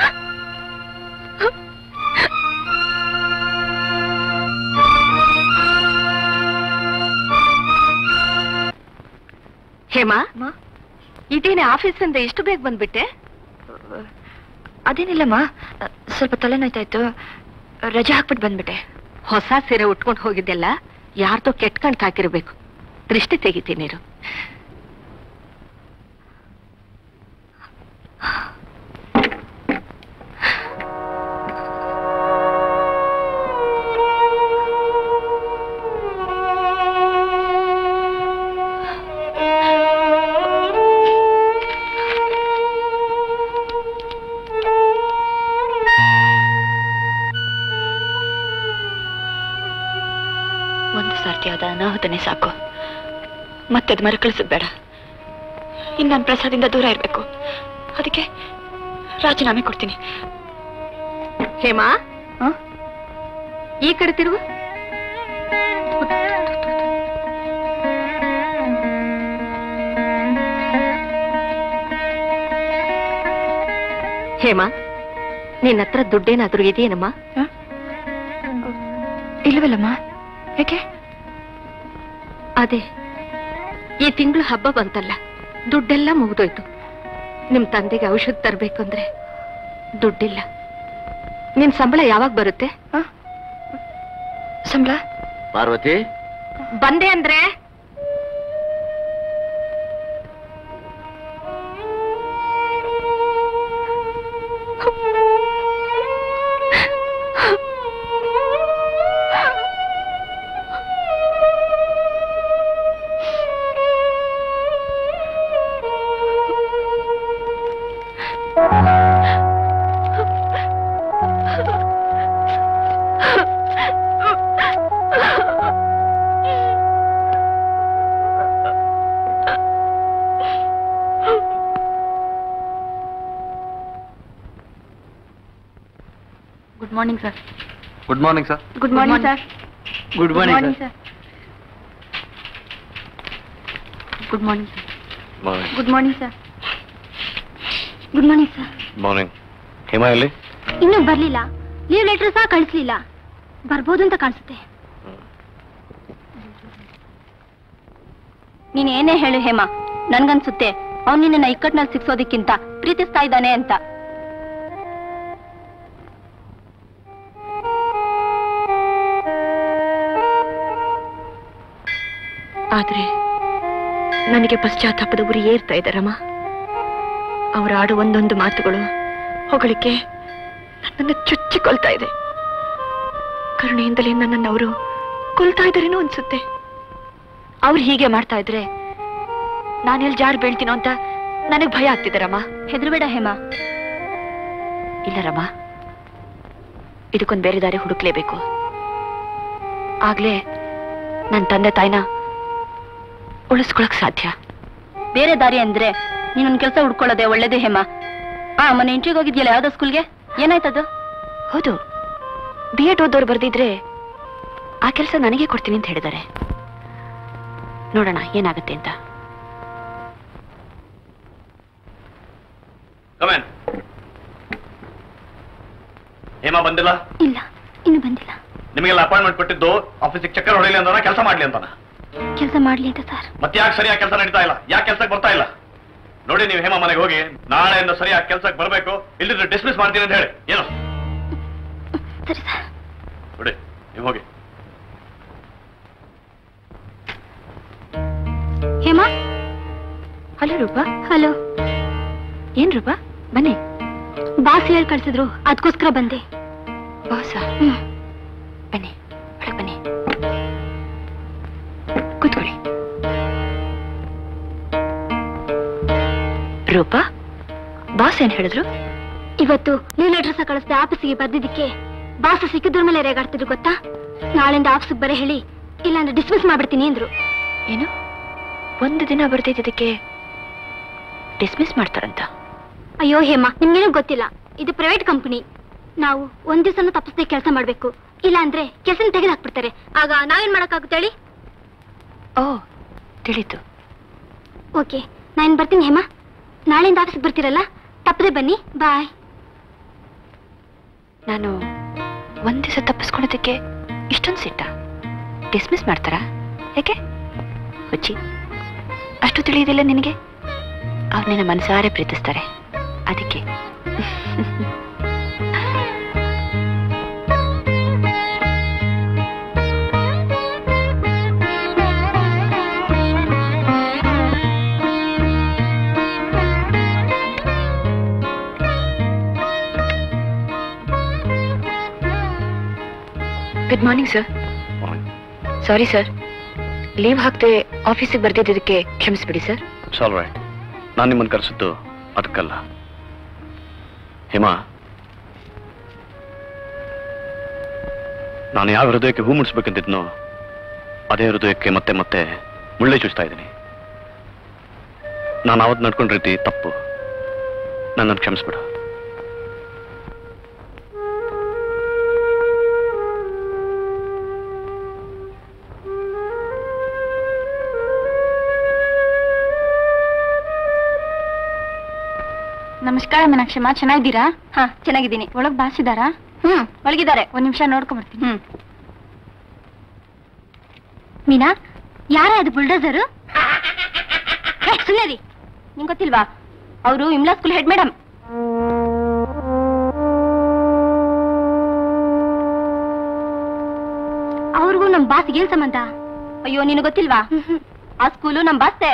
ಹೇಮಾ ಇದೇನೆ ಆಫೀಸಿಂದ ಎಷ್ಟು ಬೇಗ ಬಂದ್ಬಿಟ್ಟೆ ಅದೇನಿಲ್ಲಮ್ಮ ಸ್ವಲ್ಪ ತಲೆನೋಯ್ತಾ ಇತ್ತು ರಜೆ ಹಾಕ್ಬಿಟ್ಟು ಬಂದ್ಬಿಟ್ಟೆ ಹೊಸ ಸೀರೆ ಉಟ್ಕೊಂಡು ಹೋಗಿದ್ದೆಲ್ಲ ಯಾರ್ದೋ ಕೆಟ್ಟ ಕಣ್ ಹಾಕಿರ್ಬೇಕು ದೃಷ್ಟಿ ತೆಗಿತೀನಿ ಇರು. ಒಂದು ಸರ್ತಿ ಆದ ಅನಾಹುತನೇ ಸಾಕು ಮತ್ತೆ ಅದು ಮರುಕಳಿಸೋದು ಬೇಡ ಇನ್ನು ನಾನು ಪ್ರಸಾದಿಂದ ದೂರ ಇರಬೇಕು ಅದಕ್ಕೆ ರಾಜೀನಾಮೆ ಕೊಡ್ತೀನಿ ಹೇಮಾ ಈ ಕಡೆ ತಿರುಗು ಹೇಮಾ ನಿನ್ನ ಹತ್ರ ದುಡ್ಡೇನಾದ್ರೂ ಇದೆಯೇನಮ್ಮ ಇಲ್ಲವಲ್ಲಮ್ಮ ಯಾಕೆ ಅದೇ ಈ ತಿಂಗಳು ಹಬ್ಬ ಬಂತಲ್ಲ ದುಡ್ಡೆಲ್ಲ ಮುಗ್ದೋಯ್ತು ನಿಮ್ ತಂದೆಗೆ ಔಷಧ ತರ್ಬೇಕಂದ್ರೆ ದುಡ್ಡಿಲ್ಲ ನಿನ್ ಸಂಬಳ ಯಾವಾಗ ಬರುತ್ತೆ ಸಂಬಳ ಪಾರ್ವತಿ ಬಂದೆ ಅಂದ್ರೆ good morning sir good morning sir good morning sir good morning sir good morning sir morning good morning sir good morning sir morning Hema ಎಲ್ಲಿ ಇನ್ನೂ ಬರ್ಲಿಲ್ಲ ಲೀವ್ ಲೆಟರ್ ಸಹ ಕಳಿಸ್ಲಿಲ್ಲ ಬರ್ಬೋದು ಅಂತ ಕಾಣಿಸುತ್ತೆ ನೀನ್ ಏನೇ ಹೇಳು ಹೇಮ ನನ್ಗನ್ಸುತ್ತೆ ಅವ್ನು ನಿನ್ನ ಇಕ್ಕಟ್ನಲ್ಲಿ ಸಿಕ್ಸೋದಕ್ಕಿಂತ ಪ್ರೀತಿಸ್ತಾ ಇದ್ದಾನೆ ಅಂತ ಆದ್ರೆ ನನಗೆ ಪಶ್ಚಾತ್ತಾಪದ ಉರಿ ಏರ್ತಾ ಇದ್ದಾರಮ್ಮ ಅವರು ಆಡೋ ಒಂದೊಂದು ಮಾತುಗಳು ಹೊಗಳಿಕೆ ನನ್ನನ್ನು ಚುಚ್ಚಿಕೊಳ್ತಾ ಇದೆ ಕರುಣೆಯಿಂದಲೇ ನನ್ನನ್ನು ಅವರು ಕೊಲ್ತಾ ಇದ್ದಾರೇನೋ ಅನ್ಸುತ್ತೆ ಅವ್ರು ಹೀಗೆ ಮಾಡ್ತಾ ಇದ್ರೆ ನಾನೆಲ್ಲಿ ಜಾರು ಬೀಳ್ತೀನೋ ಅಂತ ನನಗೆ ಭಯ ಆಗ್ತಿದ್ದಾರಮ್ಮ ಹೆದರ್ಬೇಡ ಹೇಮ ಇಲ್ಲ ರಮ್ಮ ಇದಕ್ಕೊಂದು ಬೇರೆ ದಾರಿ ಹುಡುಕ್ಲೇಬೇಕು ಆಗ್ಲೇ ನನ್ನ ತಂದೆ ತಾಯಿನ ಉಳಿಸ್ಕೊಳಕ್ ಸಾಧ್ಯ ಬೇರೆ ದಾರಿ ಅಂದ್ರೆ ನೀನೊಂದ್ ಕೆಲಸ ಹುಡ್ಕೊಳ್ಳೋದೆ ಒಳ್ಳೇದೇ ಹೇಮ ಆ ಮೊನ್ನೆ ಇಂಟ್ರಿಗೆ ಹೋಗಿದ್ಯಲ್ಲ ಯಾವ್ದೋ ಸ್ಕೂಲ್ಗೆ ಏನಾಯ್ತದು ಹೌದು ಬಿ ಎಡ್ ಓದೋರು ಬರ್ದಿದ್ರೆ ಆ ಕೆಲಸ ನನಗೆ ಕೊಡ್ತೀನಿ ಅಂತ ಹೇಳಿದ್ದಾರೆ ನೋಡೋಣ ಏನಾಗುತ್ತೆ ಅಂತ ಕಮೇನ್ ಹೇಮಾ ಬಂದಿಲ್ಲ ಇಲ್ಲ ಇನ್ನು ಬಂದಿಲ್ಲ ನಿಮಗೆಲ್ಲ ಅಪಾಯಿಂಟ್ಮೆಂಟ್ ಕೊಟ್ಟಿದ್ದು ಆಫೀಸಿಗೆ ಚಕ್ಕರ್ ಹೊಡೆಯಲಿ ಅಂತಾನ ಕೆಲಸ ಮಾಡ್ಲಿ ಅಂತಾನ ಕೆಲಸ ಮಾಡ್ಲಿ ಅಂತ ಸರ್ ಮತ್ತೆ ಯಾಕೆ ಸರಿಯಾಗಿ ಕೆಲಸ ನಡೀತಾ ಇಲ್ಲ ಯಾಕೆ ಕೆಲ್ಸಕ್ಕೆ ಬರ್ತಾ ಇಲ್ಲ ನೋಡಿ ನೀವು ಹೇಮಾ ಮನೆಗೆ ಹೋಗಿ ನಾಳೆಯಿಂದ ಸರಿಯಾಗಿ ಕೆಲ್ಸಕ್ಕೆ ಬರಬೇಕು ಇಲ್ಲಿದ್ರೆ ಡಿಸ್ಮಿಸ್ ಮಾಡ್ತೀನಿ ಅಂತ ಹೇಳಿ ಏನು ಸರಿ ಸರ್ ಬಿಡಿ ನೀವು ಹೋಗಿ ಹೇಮ ಹಲೋ ರೂಪಾ ಹಲೋ ಏನ್ ರೂಪಾ ಬನ್ನಿ ಬಾಸ್ ಹೇಳಿ ಕಳ್ಸಿದ್ರು ಅದಕ್ಕೋಸ್ಕರ ಬಂದೆ ಬಾಸ ಹ್ಮ್. ಬನ್ನಿ ಒಳಗ್ ಬನ್ನಿ ಕೂತ್ಕೊಳ್ಳಿ ರೂಪಾ ಬಾಸ್ ಏನ್ ಹೇಳಿದ್ರು ಇವತ್ತು ಲೀವ್ ಲೆಟರ್ ಸಹ ಕಳಿಸ್ದೆ ಆಫೀಸಿಗೆ ಬರ್ದಿದ್ದಕ್ಕೆ ಬಾಸ್ ಸಿಕ್ಕಿದ್ರ ಮೇಲೆ ರೇಗಾಡ್ತಿದ್ರು ಗೊತ್ತಾ ನಾಳೆಯಿಂದ ಆಫೀಸಿಗೆ ಬರ ಹೇಳಿ ಇಲ್ಲಾಂದ್ರೆ ಡಿಸ್ಮಿಸ್ ಮಾಡ್ಬಿಡ್ತೀನಿ ಅಂದ್ರು ಏನು ಒಂದು ದಿನ ಬರ್ದಿದ್ದಕ್ಕೆ ಡಿಸ್ಮಿಸ್ ಮಾಡ್ತಾರಂತ ಅಯ್ಯೋ ಹೇಮ ನಿಮ್ಗೇನು ಗೊತ್ತಿಲ್ಲ ಇದು ಪ್ರೈವೇಟ್ ಕಂಪನಿ ನಾವು ಒಂದ್ ದಿವಸನೂ ತಪ್ಪಿಸದೆ ಕೆಲಸ ಮಾಡ್ಬೇಕು ಇಲ್ಲ ಅಂದ್ರೆ ಕೆಲಸ ತೆಗೆದು ಹಾಕ್ಬಿಡ್ತಾರೆ ಆಗ ನಾವೇನ್ ಮಾಡಕ್ಕಾಗುತ್ತೆ ಹೇಳಿ ಓ ತಿಳಿತು ಓಕೆ ನಾನು ಬರ್ತೀನಿ ಹೇಮ ನಾಳೆಯಿಂದ ಆಫೀಸ್ಗೆ ಬರ್ತೀರಲ್ಲ ತಪ್ಪದೆ ಬನ್ನಿ ಬಾಯ್ ನಾನು ಒಂದ್ ದಿವಸ ತಪ್ಪಿಸ್ಕೊಳ್ಳೋದಕ್ಕೆ ಇಷ್ಟೊಂದು ಸಿಟ್ಟ ಡಿಸ್ಮಿಸ್ ಮಾಡ್ತಾರಾ ಯಾಕೆ ಹುಚ್ಚಿ ಅಷ್ಟು ತಿಳಿಯೋದಿಲ್ಲ ನಿನಗೆ ಅವ್ರು ನಿನ್ನ ಮನಸಾರೆ ಪ್ರೀತಿಸ್ತಾರೆ ಅದಕ್ಕೆ good morning sir sorry sir leave ಹಾಕ್ದೆ ಆಫೀಸಿಗೆ ಬರ್ದಿದ್ದಕ್ಕೆ ಕ್ಷಮಿಸ್ಬಿಡಿ ಸರ್ ಸಾಲ್ ರೈಟ್ ನಾನು ನಿಮ್ಮನ್ನು ಕರೆಸಿದ್ದು ಅದಕ್ಕಲ್ಲ ಹೇಮಾ ನಾನು ಯಾವ ಹೃದಯಕ್ಕೆ ಹೂ ಮುಡಿಸ್ಬೇಕಂತಿದ್ನೋ ಅದೇ ಹೃದಯಕ್ಕೆ ಮತ್ತೆ ಮತ್ತೆ ಮುಳ್ಳೆ ಚುಚ್ತಾ ಇದ್ದೀನಿ ನಾನು ಅವತ್ತು ನಡ್ಕೊಂಡ ರೀತಿ ತಪ್ಪು ನನ್ನನ್ನು ಕ್ಷಮಿಸ್ಬಿಡು ನಮಸ್ಕಾರ ಮೀನಾಕ್ಷಮ್ಮ ಚೆನ್ನಾಗಿದ್ದೀರಾ ಹಾ ಚೆನ್ನಾಗಿದ್ದೀನಿ ಒಳಗ್ ಬಾಸಿದಾರಾ ಹ್ಮ್ ಒಳಗಿದ್ದಾರೆ ಒಂದ್ ನಿಮಿಷ ನೋಡ್ಕೊಂಡ್ ಬರ್ತೀನಿ ಹ್ಮ್ ಮೀನಾ ಯಾರ ಅದು ಬುಲ್ಡೋಸರು ಸುಮ್ಮನೆ ರೀ ನಿಂಗೆ ಗೊತ್ತಿಲ್ವಾ ಅವರು ಇಮ್ಲಾ ಸ್ಕೂಲ್ ಹೆಡ್ ಮೇಡಮ್ ಅವ್ರಿಗೂ ನಮ್ ಬಾಸ್ಗೆ ಏನ್ ಸಂಬಂಧ ಅಯ್ಯೋ ನಿನಗೆ ಗೊತ್ತಿಲ್ವಾ ಆ ಸ್ಕೂಲು ನಮ್ ಬಾಸ್ತೆ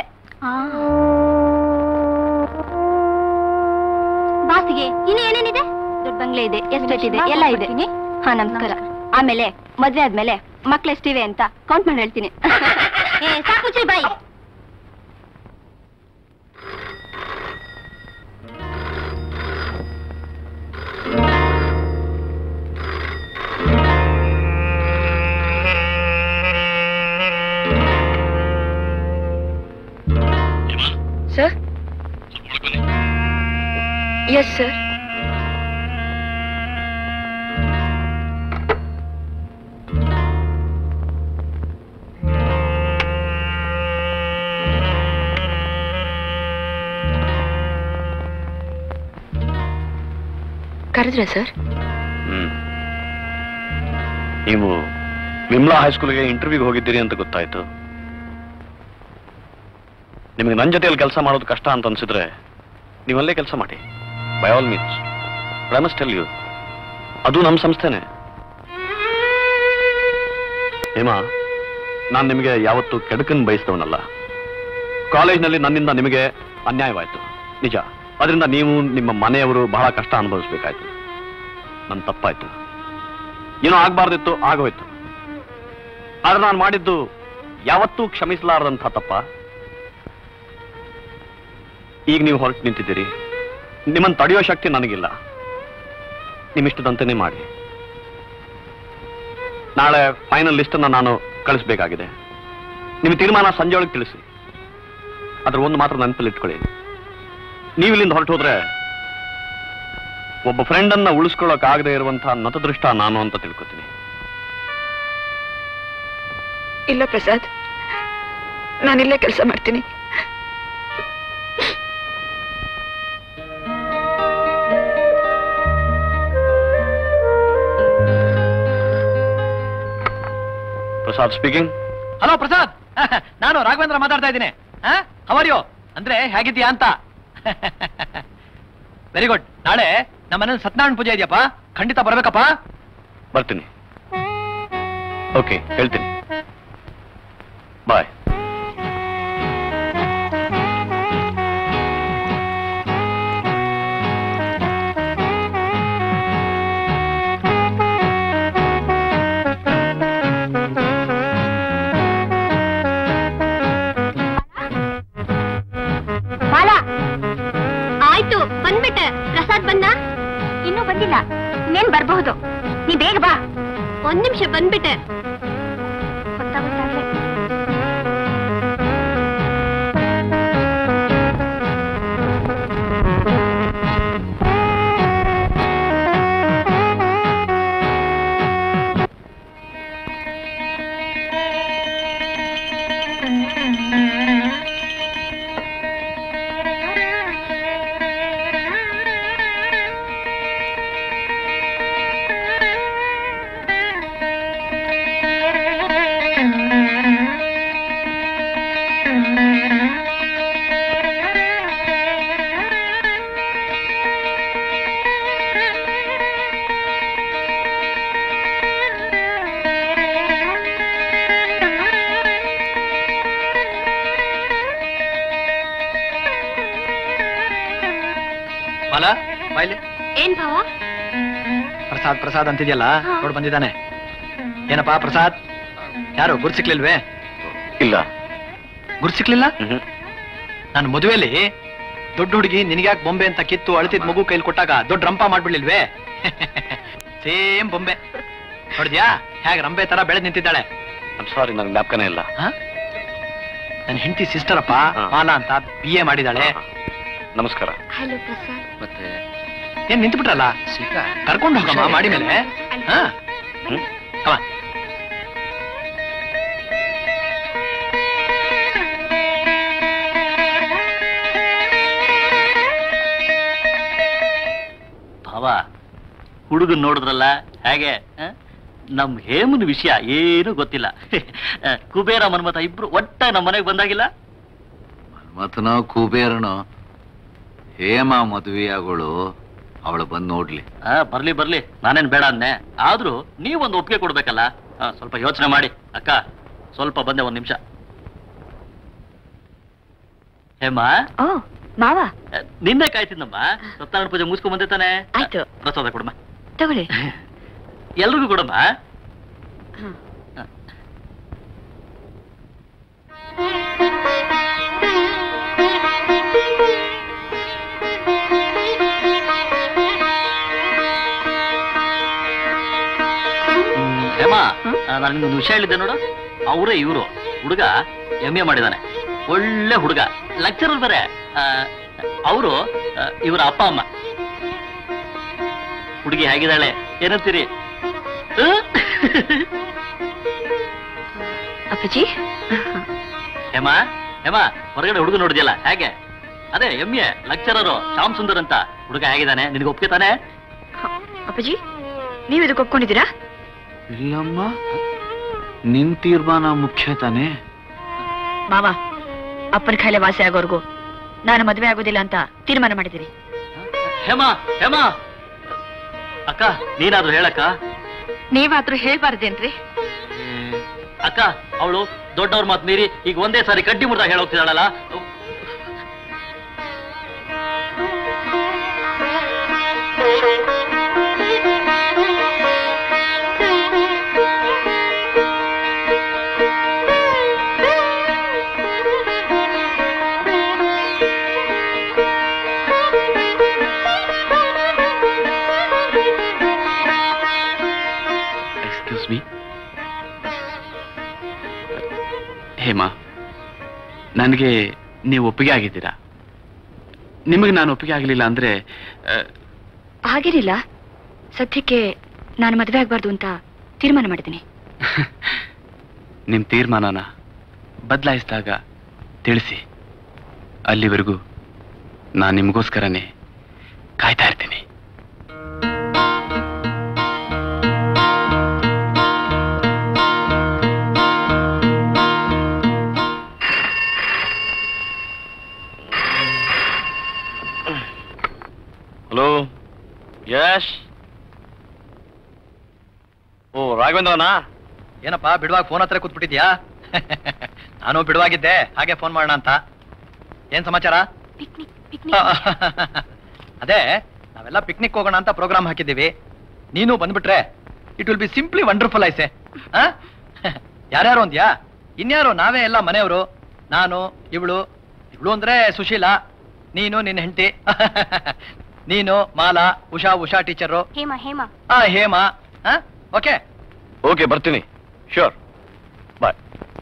ಬಾಸಿಗೆ ಇನ್ನು ಏನೇನಿದೆ ದೊಡ್ಡ ಬಂಗ್ಲೆ ಇದೆ ಎಸ್ಟೇಟ್ ಇದೆ ಎಲ್ಲ ಇದೆ ಹಾ ನಮಸ್ಕಾರ ಆಮೇಲೆ ಮದ್ವೆ ಆದ್ಮೇಲೆ ಮಕ್ಳು ಎಷ್ಟಿವೆ ಅಂತ ಕೌಂಟ್ ಮಾಡಿ ಹೇಳ್ತೀನಿ ಸಾಕು ಮುಚ್ಚಿ ಬಾಯಿ ಸರ್ ಎಸ್ ಸರ್ ಕರೆದ್ರ ಸರ್ ಹ್ಮ್ ನೀವು ವಿಮ್ಲಾ ಹೈಸ್ಕೂಲ್ಗೆ ಇಂಟರ್ವ್ಯೂಗೆ ಹೋಗಿದ್ದೀರಿ ಅಂತ ಗೊತ್ತಾಯ್ತು ನಿಮಗೆ ನನ್ನ ಜೊತೆಯಲ್ಲಿ ಕೆಲಸ ಮಾಡೋದು ಕಷ್ಟ ಅಂತ ಅನ್ಸಿದ್ರೆ ನೀವಲ್ಲೇ ಕೆಲಸ ಮಾಡಿ by all means promise tell you ಅದು ನಮ್ಮ ಸಂಸ್ಥೆನೆ ಹೇಮಾ ನಾನು ನಿಮಗೆ ಯಾವತ್ತು ಕೆಡಕನ್ ಬಯಸಿದವನಲ್ಲ ಕಾಲೇಜ್ನಲ್ಲಿ ನನ್ನಿಂದ ನಿಮಗೆ ಅನ್ಯಾಯವಾಯ್ತು ನಿಜ ಅದರಿಂದ ನೀವು ನಿಮ್ಮ ಮನೆಯವರು ಬಹಳ ಕಷ್ಟ ಅನುಭವಿಸ್ಬೇಕಾಯ್ತು ನನ್ನ ತಪ್ಪಾಯ್ತು ಏನೋ ಆಗ್ಬಾರ್ದಿತ್ತು ಆಗೋಯ್ತು ಆದ್ರೆ ನಾನು ಮಾಡಿದ್ದು ಯಾವತ್ತೂ ಕ್ಷಮಿಸಲಾರದಂಥ ತಪ್ಪ ಈಗ ನೀವು ಹೊರಟು ನಿಂತಿದ್ದೀರಿ ನಿಮ್ಮನ್ನು ತಡೆಯೋ ಶಕ್ತಿ ನನಗಿಲ್ಲ ನಿಮ್ಮಿಷ್ಟದಂತೆಯೇ ಮಾಡಿ ನಾಳೆ ಫೈನಲ್ ಲಿಸ್ಟನ್ನು ನಾನು ಕಳಿಸ್ಬೇಕಾಗಿದೆ ನಿಮ್ಮ ತೀರ್ಮಾನ ಸಂಜೆ ಒಳಗೆ ತಿಳಿಸಿ ಅದ್ರ ಒಂದು ಮಾತ್ರ ನೆನಪಲ್ಲಿ ಇಟ್ಕೊಳ್ಳಿ ನೀವು ಇಲ್ಲಿಂದ ಹೊರಟು ಹೋದ್ರೆ ಒಬ್ಬ ಫ್ರೆಂಡನ್ನ ಉಳಿಸ್ಕೊಳ್ಳೋಕಾಗದೇ ಇರುವಂತಹ ನತದೃಷ್ಟ ನಾನು ಅಂತ ತಿಳ್ಕೊತೀನಿ ಇಲ್ಲ ಪ್ರಸಾದ್ ನಾನಿಲ್ಲೇ ಕೆಲಸ ಮಾಡ್ತೀನಿ ಪ್ರಸಾದ್ ಸ್ಪೀಕಿಂಗ್ ಹಲೋ ಪ್ರಸಾದ್ ನಾನು ರಾಘವೇಂದ್ರ ಮಾತಾಡ್ತಾ ಇದ್ದೀನಿ ಹವರ್ಯೋ ಅಂದ್ರೆ ಹೇಗಿದ್ಯಾ ಅಂತ ವೆರಿ ಗುಡ್ ನಾಳೆ ನಮ್ಮ ಮನೇಲಿ ಸತ್ಯನಾರಾಯಣ ಪೂಜೆ ಇದೆಯಪ್ಪ ಖಂಡಿತ ಬರ್ಬೇಕಪ್ಪ ಬರ್ತೀನಿ ಓಕೆ ಹೇಳ್ತೀನಿ ಬಾಯ್ ಬಾಲ ಆಯ್ತು ಬಂದ್ಬಿಟ್ಟೆ ಪ್ರಸಾದ್ ಬಂದ ಇನ್ನೂ ಬಂದಿಲ್ಲ ಇನ್ನೇನ್ ಬರಬಹುದು ನೀ ಬೇಗ ಬಾ ಒಂದ್ ನಿಮಿಷ ಬಂದ್ಬಿಟ್ಟೆ ಗೊತ್ತಾಗುತ್ತಾಗ್ಲೇ ಮಾಲ ಬಾಯ್ಲಿ ಏನ್ ಭಾವ ಪ್ರಸಾದ್ ಪ್ರಸಾದ್ ಅಂತಿದ್ಯಲ್ಲ ನೋಡ್ ಬಂದಿದ್ದಾನೆ ಏನಪ್ಪಾ ಪ್ರಸಾದ್ ಯಾರು ಗುರ್ ಸಿಕ್ಲಿಲ್ವೇ ಇಲ್ಲ ಗುರ್ ಸಿಕ್ಲಿಲ್ಲ ನಾನು ಮದುವೆಲಿ ದೊಡ್ಡ ಹುಡುಗಿ ನಿನಗ್ಯಾಕ್ ಬೊಂಬೆ ಅಂತ ಕಿತ್ತು ಅಳ್ತಿದ್ ಮಗು ಕೈಲಿ ಕೊಟ್ಟಾಗ ದೊಡ್ಡ ರಂಪ ಮಾಡ್ಬಿಡ್ಲಿಲ್ವೇ ಸೇಮ್ ಬೊಂಬೆ ನೋಡಿದ್ಯಾ ಹೇಗ್ ರಂಬೆ ತರ ಬೆಳೆದ್ ನಿಂತಿದ್ದಾಳೆ ಸಾರಿ ನಂಗೆ ಜ್ಞಾಪಕನೇ ಇಲ್ಲ ನನ್ನ ಹೆಂಡತಿ ಸಿಸ್ಟರ್ ಅಪ್ಪ ಮಾಲಾ ಅಂತ ಬಿ ಎ ಮಾಡಿದಾಳೆ ನಮಸ್ಕಾರ ಹಲೋ ಪ್ರಸಾದ್ ಮತ್ತೆ ಏನ್ ನಿಂತ್ಬಿಟ್ರಲ್ಲ ಕರ್ಕೊಂಡು ಹೋಗಮ್ಮ ಮಾಡಿ ಮೇಲೆ ಹಾ Come on. ಭಾವ ಹುಡುಗನ್ ನೋಡಿದ್ರಲ್ಲ ಹೇಗೆ ಆ? ನಮ್ ಹೇಮನ್ ವಿಷಯ ಏನು ಗೊತ್ತಿಲ್ಲ ಆ, ಕುಬೇರ ಮನ್ಮಥ ಇಬ್ರು ಒಟ್ಟ ನಮ್ಮ ಮನೆಗೆ ಬಂದಾಗಿಲ್ಲ ಮತ್ತನೋ ಕುಬೇರನೋ ಹೇಮ ಮದುವೆಯಾಗಳು ಅವಳು ಬಂದು ನೋಡ್ಲಿ ಆ, ಬರ್ಲಿ ಬರ್ಲಿ ನಾನೇನ್ ಬೇಡ ಅಂದೆ ಆದ್ರೂ ನೀವೊಂದು ಒಪ್ಪಿಗೆ ಕೊಡ್ಬೇಕಲ್ಲ ಆ, ಸ್ವಲ್ಪ ಯೋಚನೆ ಮಾಡಿ ಅಕ್ಕ ಸ್ವಲ್ಪ ಬಂದೆ ಒಂದ್ ನಿಮಿಷ ಹೇಮ ಓ ಮಾವ ಆ, ನಿನ್ನೆ ಕಾಯ್ತಿದ್ನಮ್ಮ ಸತ್ಯನಾರಾಯಣ ಪೂಜೆ ಮುಗಿಸ್ಕೊಂಡ್ ಬಂದೆ ತಾನೆ ಆಯ್ತು. ಪ್ರಸಾದ ಕೊಡಮ್ಮ ತಗೊಳ್ಳಿ ಎಲ್ರಿಗೂ ಕೊಡಮ್ಮ ಹ್ಮ್, ಹೇಮ ನಾನು ನಿಮ್ಗೊಂದು ವಿಷಯ ಹೇಳಿದ್ದೆ ನೋಡು ಅವರೇ ಇವರು ಹುಡುಗ ಎಂ ಎ ಮಾಡಿದಾನೆ ಒಳ್ಳೆ ಹುಡುಗ ಲೆಕ್ಚರರ್ ಬೇರೆ ಅವರು ಇವರ ಅಪ್ಪ ಅಮ್ಮ ಹುಡುಗಿ ಹೇಗಿದ್ದಾಳೆ ಏನಂತೀರಿ ಆ? ಅಪ್ಪಾಜಿ ಹೇಮ ಹೇಮ ಹೊರಗಡೆ ಹುಡುಗ ನೋಡಿದ್ಯಲ್ಲ ಹೇಗೆ ಅದೇ M A lecturer Shyam Sundar ಅಂತ ಹುಡುಗ ಹೇಗಿದ್ದಾನೆ ನಿನಗೆ ಒಪ್ಪಿಗೆ ತಾನೆ ಅಪ್ಪಾಜಿ ನೀವು ಇದಕ್ಕೆ ಒಪ್ಕೊಂಡಿದ್ದೀರಾ ಇಲ್ಲಮ್ಮ ನಿನ್ ತೀರ್ಮಾನ ಮುಖ್ಯ ತಾನೇ ಮಾವ ಅಪ್ಪನ ಖಾಯಿಲೆ ವಾಸಿ ಆಗೋರ್ಗು ನಾನು ಮದುವೆ ಆಗೋದಿಲ್ಲ ಅಂತ ತೀರ್ಮಾನ ಮಾಡಿದ್ದೀರಿ ಹೇಮ ಹೇಮ ಅಕ್ಕ ನೀನಾದ್ರೂ ಹೇಳಕ್ಕ ನೀವಾದ್ರೂ ಹೇಳ್ಬಾರ್ದೇನ್ರಿ ಅಕ್ಕ ಅವಳು ದೊಡ್ಡವ್ರ ಮಾತು ಮೀರಿ ಈಗ ಒಂದೇ ಸಾರಿ ಕಡ್ಡಿ ಮುರ್ದಾಗ ಹೇಳೋಗ್ತಿದ್ದಾಳಲ್ಲ ಎಕ್ಸ್ಕ್ಯೂಸ್ ಮೀ ಹೇಮಾ ನನಗೆ ನೀವು ಒಪ್ಪಿಗೆ ಆಗಿದ್ದೀರಾ ನಿಮಗೆ ನಾನು ಒಪ್ಪಿಗೆ ಆಗಲಿಲ್ಲ ಅಂದ್ರೆ ಆ, ಹಾಗೇನಿಲ್ಲ ಸದ್ಯಕ್ಕೆ ನಾನು ಮದುವೆ ಆಗ್ಬಾರ್ದು ಅಂತ ತೀರ್ಮಾನ ಮಾಡಿದ್ದೀನಿ ನಿಮ್ ತೀರ್ಮಾನನ ಬದಲಾಯಿಸಿದಾಗ ತಿಳಿಸಿ ಅಲ್ಲಿವರೆಗೂ ನಾನು ನಿಮಗೋಸ್ಕರನೇ ಕಾಯ್ತಾ ಇರ್ತೀನಿ ಹಲೋ ಯಶ್ ಓ ರಾಘವೇಂದ್ರನಾ ಏನಪ್ಪ ಬಿಡುವಾಗ ಫೋನ್ ಹತ್ರ ಕೂತ್ಬಿಟ್ಟಿದ್ಯಾ ನಾನು ಬಿಡುವಾಗಿದ್ದೆ ಹಾಗೆ ಫೋನ್ ಮಾಡೋಣ ಅಂತ ಏನ್ ಸಮಾಚಾರ ಪಿಕ್ನಿಕ್ ಅದೇ ನಾವೆಲ್ಲ ಪಿಕ್ನಿಕ್ ಹೋಗೋಣ ಅಂತ ಪ್ರೋಗ್ರಾಮ್ ಹಾಕಿದ್ದೀವಿ ನೀನು ಬಂದ್ಬಿಟ್ರೆ it will be simply wonderful I say ಯಾರ್ಯಾರು ಅಂದ್ಯಾ ಇನ್ಯಾರು ನಾವೇ ಎಲ್ಲ ಮನೆಯವರು ನಾನು ಇವಳು ಇವಳು ಅಂದ್ರೆ ಸುಶೀಲಾ ನೀನು ನಿನ್ನ ಹೆಂಡತಿ ನೀನು ಮಾಲಾ ಉಷಾ ಉಷಾ ಟೀಚರು ಹೇಮ ಹೇಮ ಆ ಹೇಮ ಓಕೆ ಓಕೆ ಬರ್ತೀನಿ ಶ್ಯೂರ್ ಬಾಯ್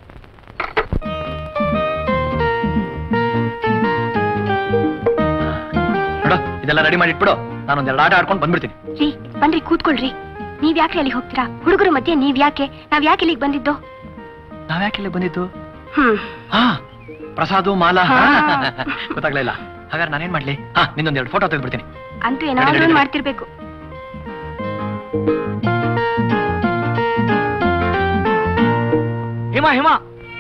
ನೋಡು ಇದೆಲ್ಲ ರೆಡಿ ಮಾಡಿ ಇಟ್ಬಿಡು ನಾನೊಂದೆರಡು ಆಟ ಆಡ್ಕೊಂಡು ಬಂದ್ಬಿಡ್ತೀನಿ ರೀ ಬನ್ರಿ ಕೂತ್ಕೊಳ್ರಿ ನೀವ್ ಯಾಕೆ ಅಲ್ಲಿಗೆ ಹೋಗ್ತೀರಾ ಹುಡುಗರ ಮಧ್ಯೆ ನೀವ್ ಯಾಕೆ ನಾವ್ ಯಾಕೆ ಇಲ್ಲಿಗೆ ಬಂದಿದ್ದು ನಾವ್ಯಾಕೆ ಇಲ್ಲಿ ಬಂದಿದ್ದು ಹ್ಮ್ ಹಾ ಪ್ರಸಾದು ಮಾಲಾ ಹಾ. ಗೊತ್ತಾಗ್ಲಿಲ್ಲ ಹಾಗಾದ್ರೆ ನಾನೇನ್ ಮಾಡ್ಲಿ ಹಾ ನಿನ್ನೊಂದೆರಡು ಫೋಟೋ ತೆಗೆದ್ಬಿಡ್ತೀನಿ ಅಂತೂ ಏನಾದ್ರೂ ನಡಿ, ಒಂದ್ ನಡಿ. ಮಾಡ್ತಿರ್ಬೇಕು ಹಿಮ ಹಿಮ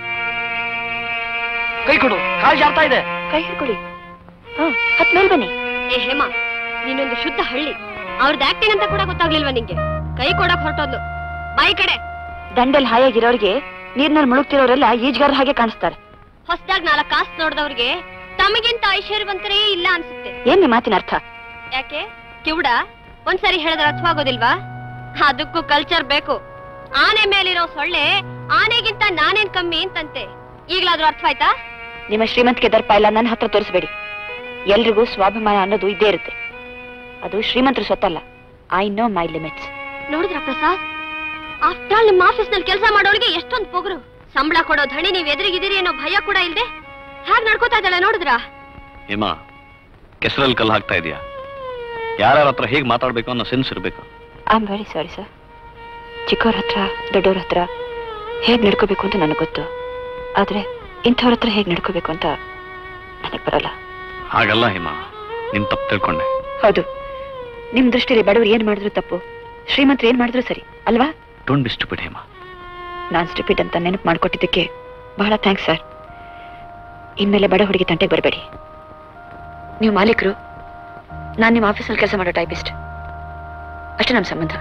ಕೈ ಕೊಡು ಕಾಲ್ ಜಾರ್ತಾ ಇದೆ ಕೈ ಹಿಡ್ಕೊಳ್ಳಿ ಹ್ಮ್ ಹತ್ ಮೇಲ್ ಬನ್ನಿ ಏ ಹೇಮ ನೀನೊಂದು ಶುದ್ಧ ಹಳ್ಳಿ ಅವ್ರದ್ದು ಆಕ್ಟಿಂಗ್ ಅಂತ ಕೂಡ ಗೊತ್ತಾಗ್ಲಿಲ್ವಾ ನಿಂಗೆ ಕೈ ಕೊಡಕ್ ಹೊರಟೋದ್ಲು ಬಾಯಿ ಕಡೆ ದಂಡಲ್ ಹಾಯಾಗಿರೋರಿಗೆ ನೀರ್ನಲ್ಲಿ ಮುಳುಗ್ತಿರೋರೆಲ್ಲ ಈಜ್ಗಾರ ಹಾಗೆ ಕಾಣಿಸ್ತಾರೆ ಹೊಸದಾಗ್ ನಾಲ್ಕು ಕಾಸು ನೋಡ್ದವ್ರಿಗೆ ತಮಗಿಂತ ಐಶ್ವರ್ಯವಂತರೇ ಇಲ್ಲ ಅನ್ಸುತ್ತೆ ಏನ್ ನಿಮ್ ಮಾತಿನ ಅರ್ಥ ಯಾಕೆ ಕಿವುಡ ಒಂದ್ಸರಿ ಹೇಳಿದ್ರೆ ಅರ್ಥವಾಗೋದಿಲ್ವಾ ಅದಕ್ಕೂ ಕಲ್ಚರ್ ಬೇಕು ಆನೆ ಮೇಲಿರೋ ಸೊಳ್ಳೆ ಆನೆಗಿಂತ ನಾನೇನ್ ಕಮ್ಮಿ ಅಂತಂತೆ ಈಗ್ಲಾದ್ರೂ ಅರ್ಥ ಆಯ್ತಾ ನಿಮ್ಮ ಶ್ರೀಮಂತಿಗೆ ದರ್ಪ ಇಲ್ಲ ನನ್ನ ಹತ್ರ ತೋರಿಸಬೇಡಿ ಎಲ್ರಿಗೂ ಸ್ವಾಭಿಮಾನ ಅನ್ನೋದು ಇದ್ದೇ ಇರುತ್ತೆ ಅದು ಶ್ರೀಮಂತರ ಸೊತ್ತಲ್ಲ ಐ ನೋ ಮೈ ಲಿಮಿಟ್ಸ್ ನೋಡಿದ್ರ ಪ್ರಸಾದ್ ಆಫ್ಟರ್ ಆಲ್ ನಿಮ್ಮ ಆಫೀಸ್ ನಲ್ಲಿ ಕೆಲಸ ಮಾಡೋಳಿಗೆ ಎಷ್ಟೊಂದು ಪೊಗರು ಸಂಬಳ ಕೊಡೋ ಧಣಿ ನೀವ್ ಎದುರಿಗಿದ್ದೀರಿ ಅನ್ನೋ ಭಯ ಕೂಡ ಇಲ್ದೆ ಹೇಗ್ ನಡ್ಕೋತಾ ಇದ್ದಾಳೆ ನೋಡಿದ್ರಾ ಹೇಮಾ ಕೆಸರಲ್ಲಿ ಕಲ್ಲು ಹಾಕ್ತಾ ಇದೆಯಾ ಯಾರ್ಯಾರ ಹತ್ರ ಹೇಗೆ ಮಾತಾಡ್ಬೇಕು ಅನ್ನೋ ಸೆನ್ಸ್ ಇರಬೇಕು I am very sorry sir ಚಿಕ್ಕವ್ರ ಹತ್ರ ದೊಡ್ಡವ್ರ ಹತ್ರ ಹೇಗೆ ನಡ್ಕೋಬೇಕು ಅಂತ ನನಗೆ ಗೊತ್ತು ಆದ್ರೆ ಇಂಥವ್ರ ಹತ್ರ ಹೇಗೆ ನಡ್ಕೋಬೇಕು ಅಂತ ನನಗೆ ಬರಲ್ಲ ಹಾಗಲ್ಲ ಹೇಮಾ ನಿನ್ ತಪ್ಪು ತಿಳ್ಕೊಂಡೆ ಹೌದು ನಿಮ್ ದೃಷ್ಟಿಲಿ ಬಡವರು ಏನ್ ಮಾಡಿದ್ರು ತಪ್ಪು ಶ್ರೀಮಂತರು ಏನ್ ಮಾಡಿದ್ರು ಸರಿ ಅಲ್ವಾ ಡೋಂಟ್ ಬಿ ಸ್ಟುಪಿಡ್ ಹೇಮಾ ನಾನ್ ಸ್ಟುಪಿಡ್ ಅಂತ ನೆನಪು ಮಾಡ್ಕೊಟ್ಟಿದ್ದಕ್ಕೆ ಬಹಳ ಥ್ಯಾಂಕ್ಸ್ ಸರ್ ಇನ್ಮೇಲೆ ಬಡ ಹುಡುಗಿ ತಂಟೆಗೆ ಬರಬೇಡಿ ನೀವು ಮಾಲೀಕರು ನಾನು ನಿಮ್ಮ ಆಫೀಸಲ್ಲಿ ಕೆಲಸ ಮಾಡೋ ಟೈಪಿಸ್ಟ್ ಅಷ್ಟೇ ನಮ್ಮ ಸಂಬಂಧ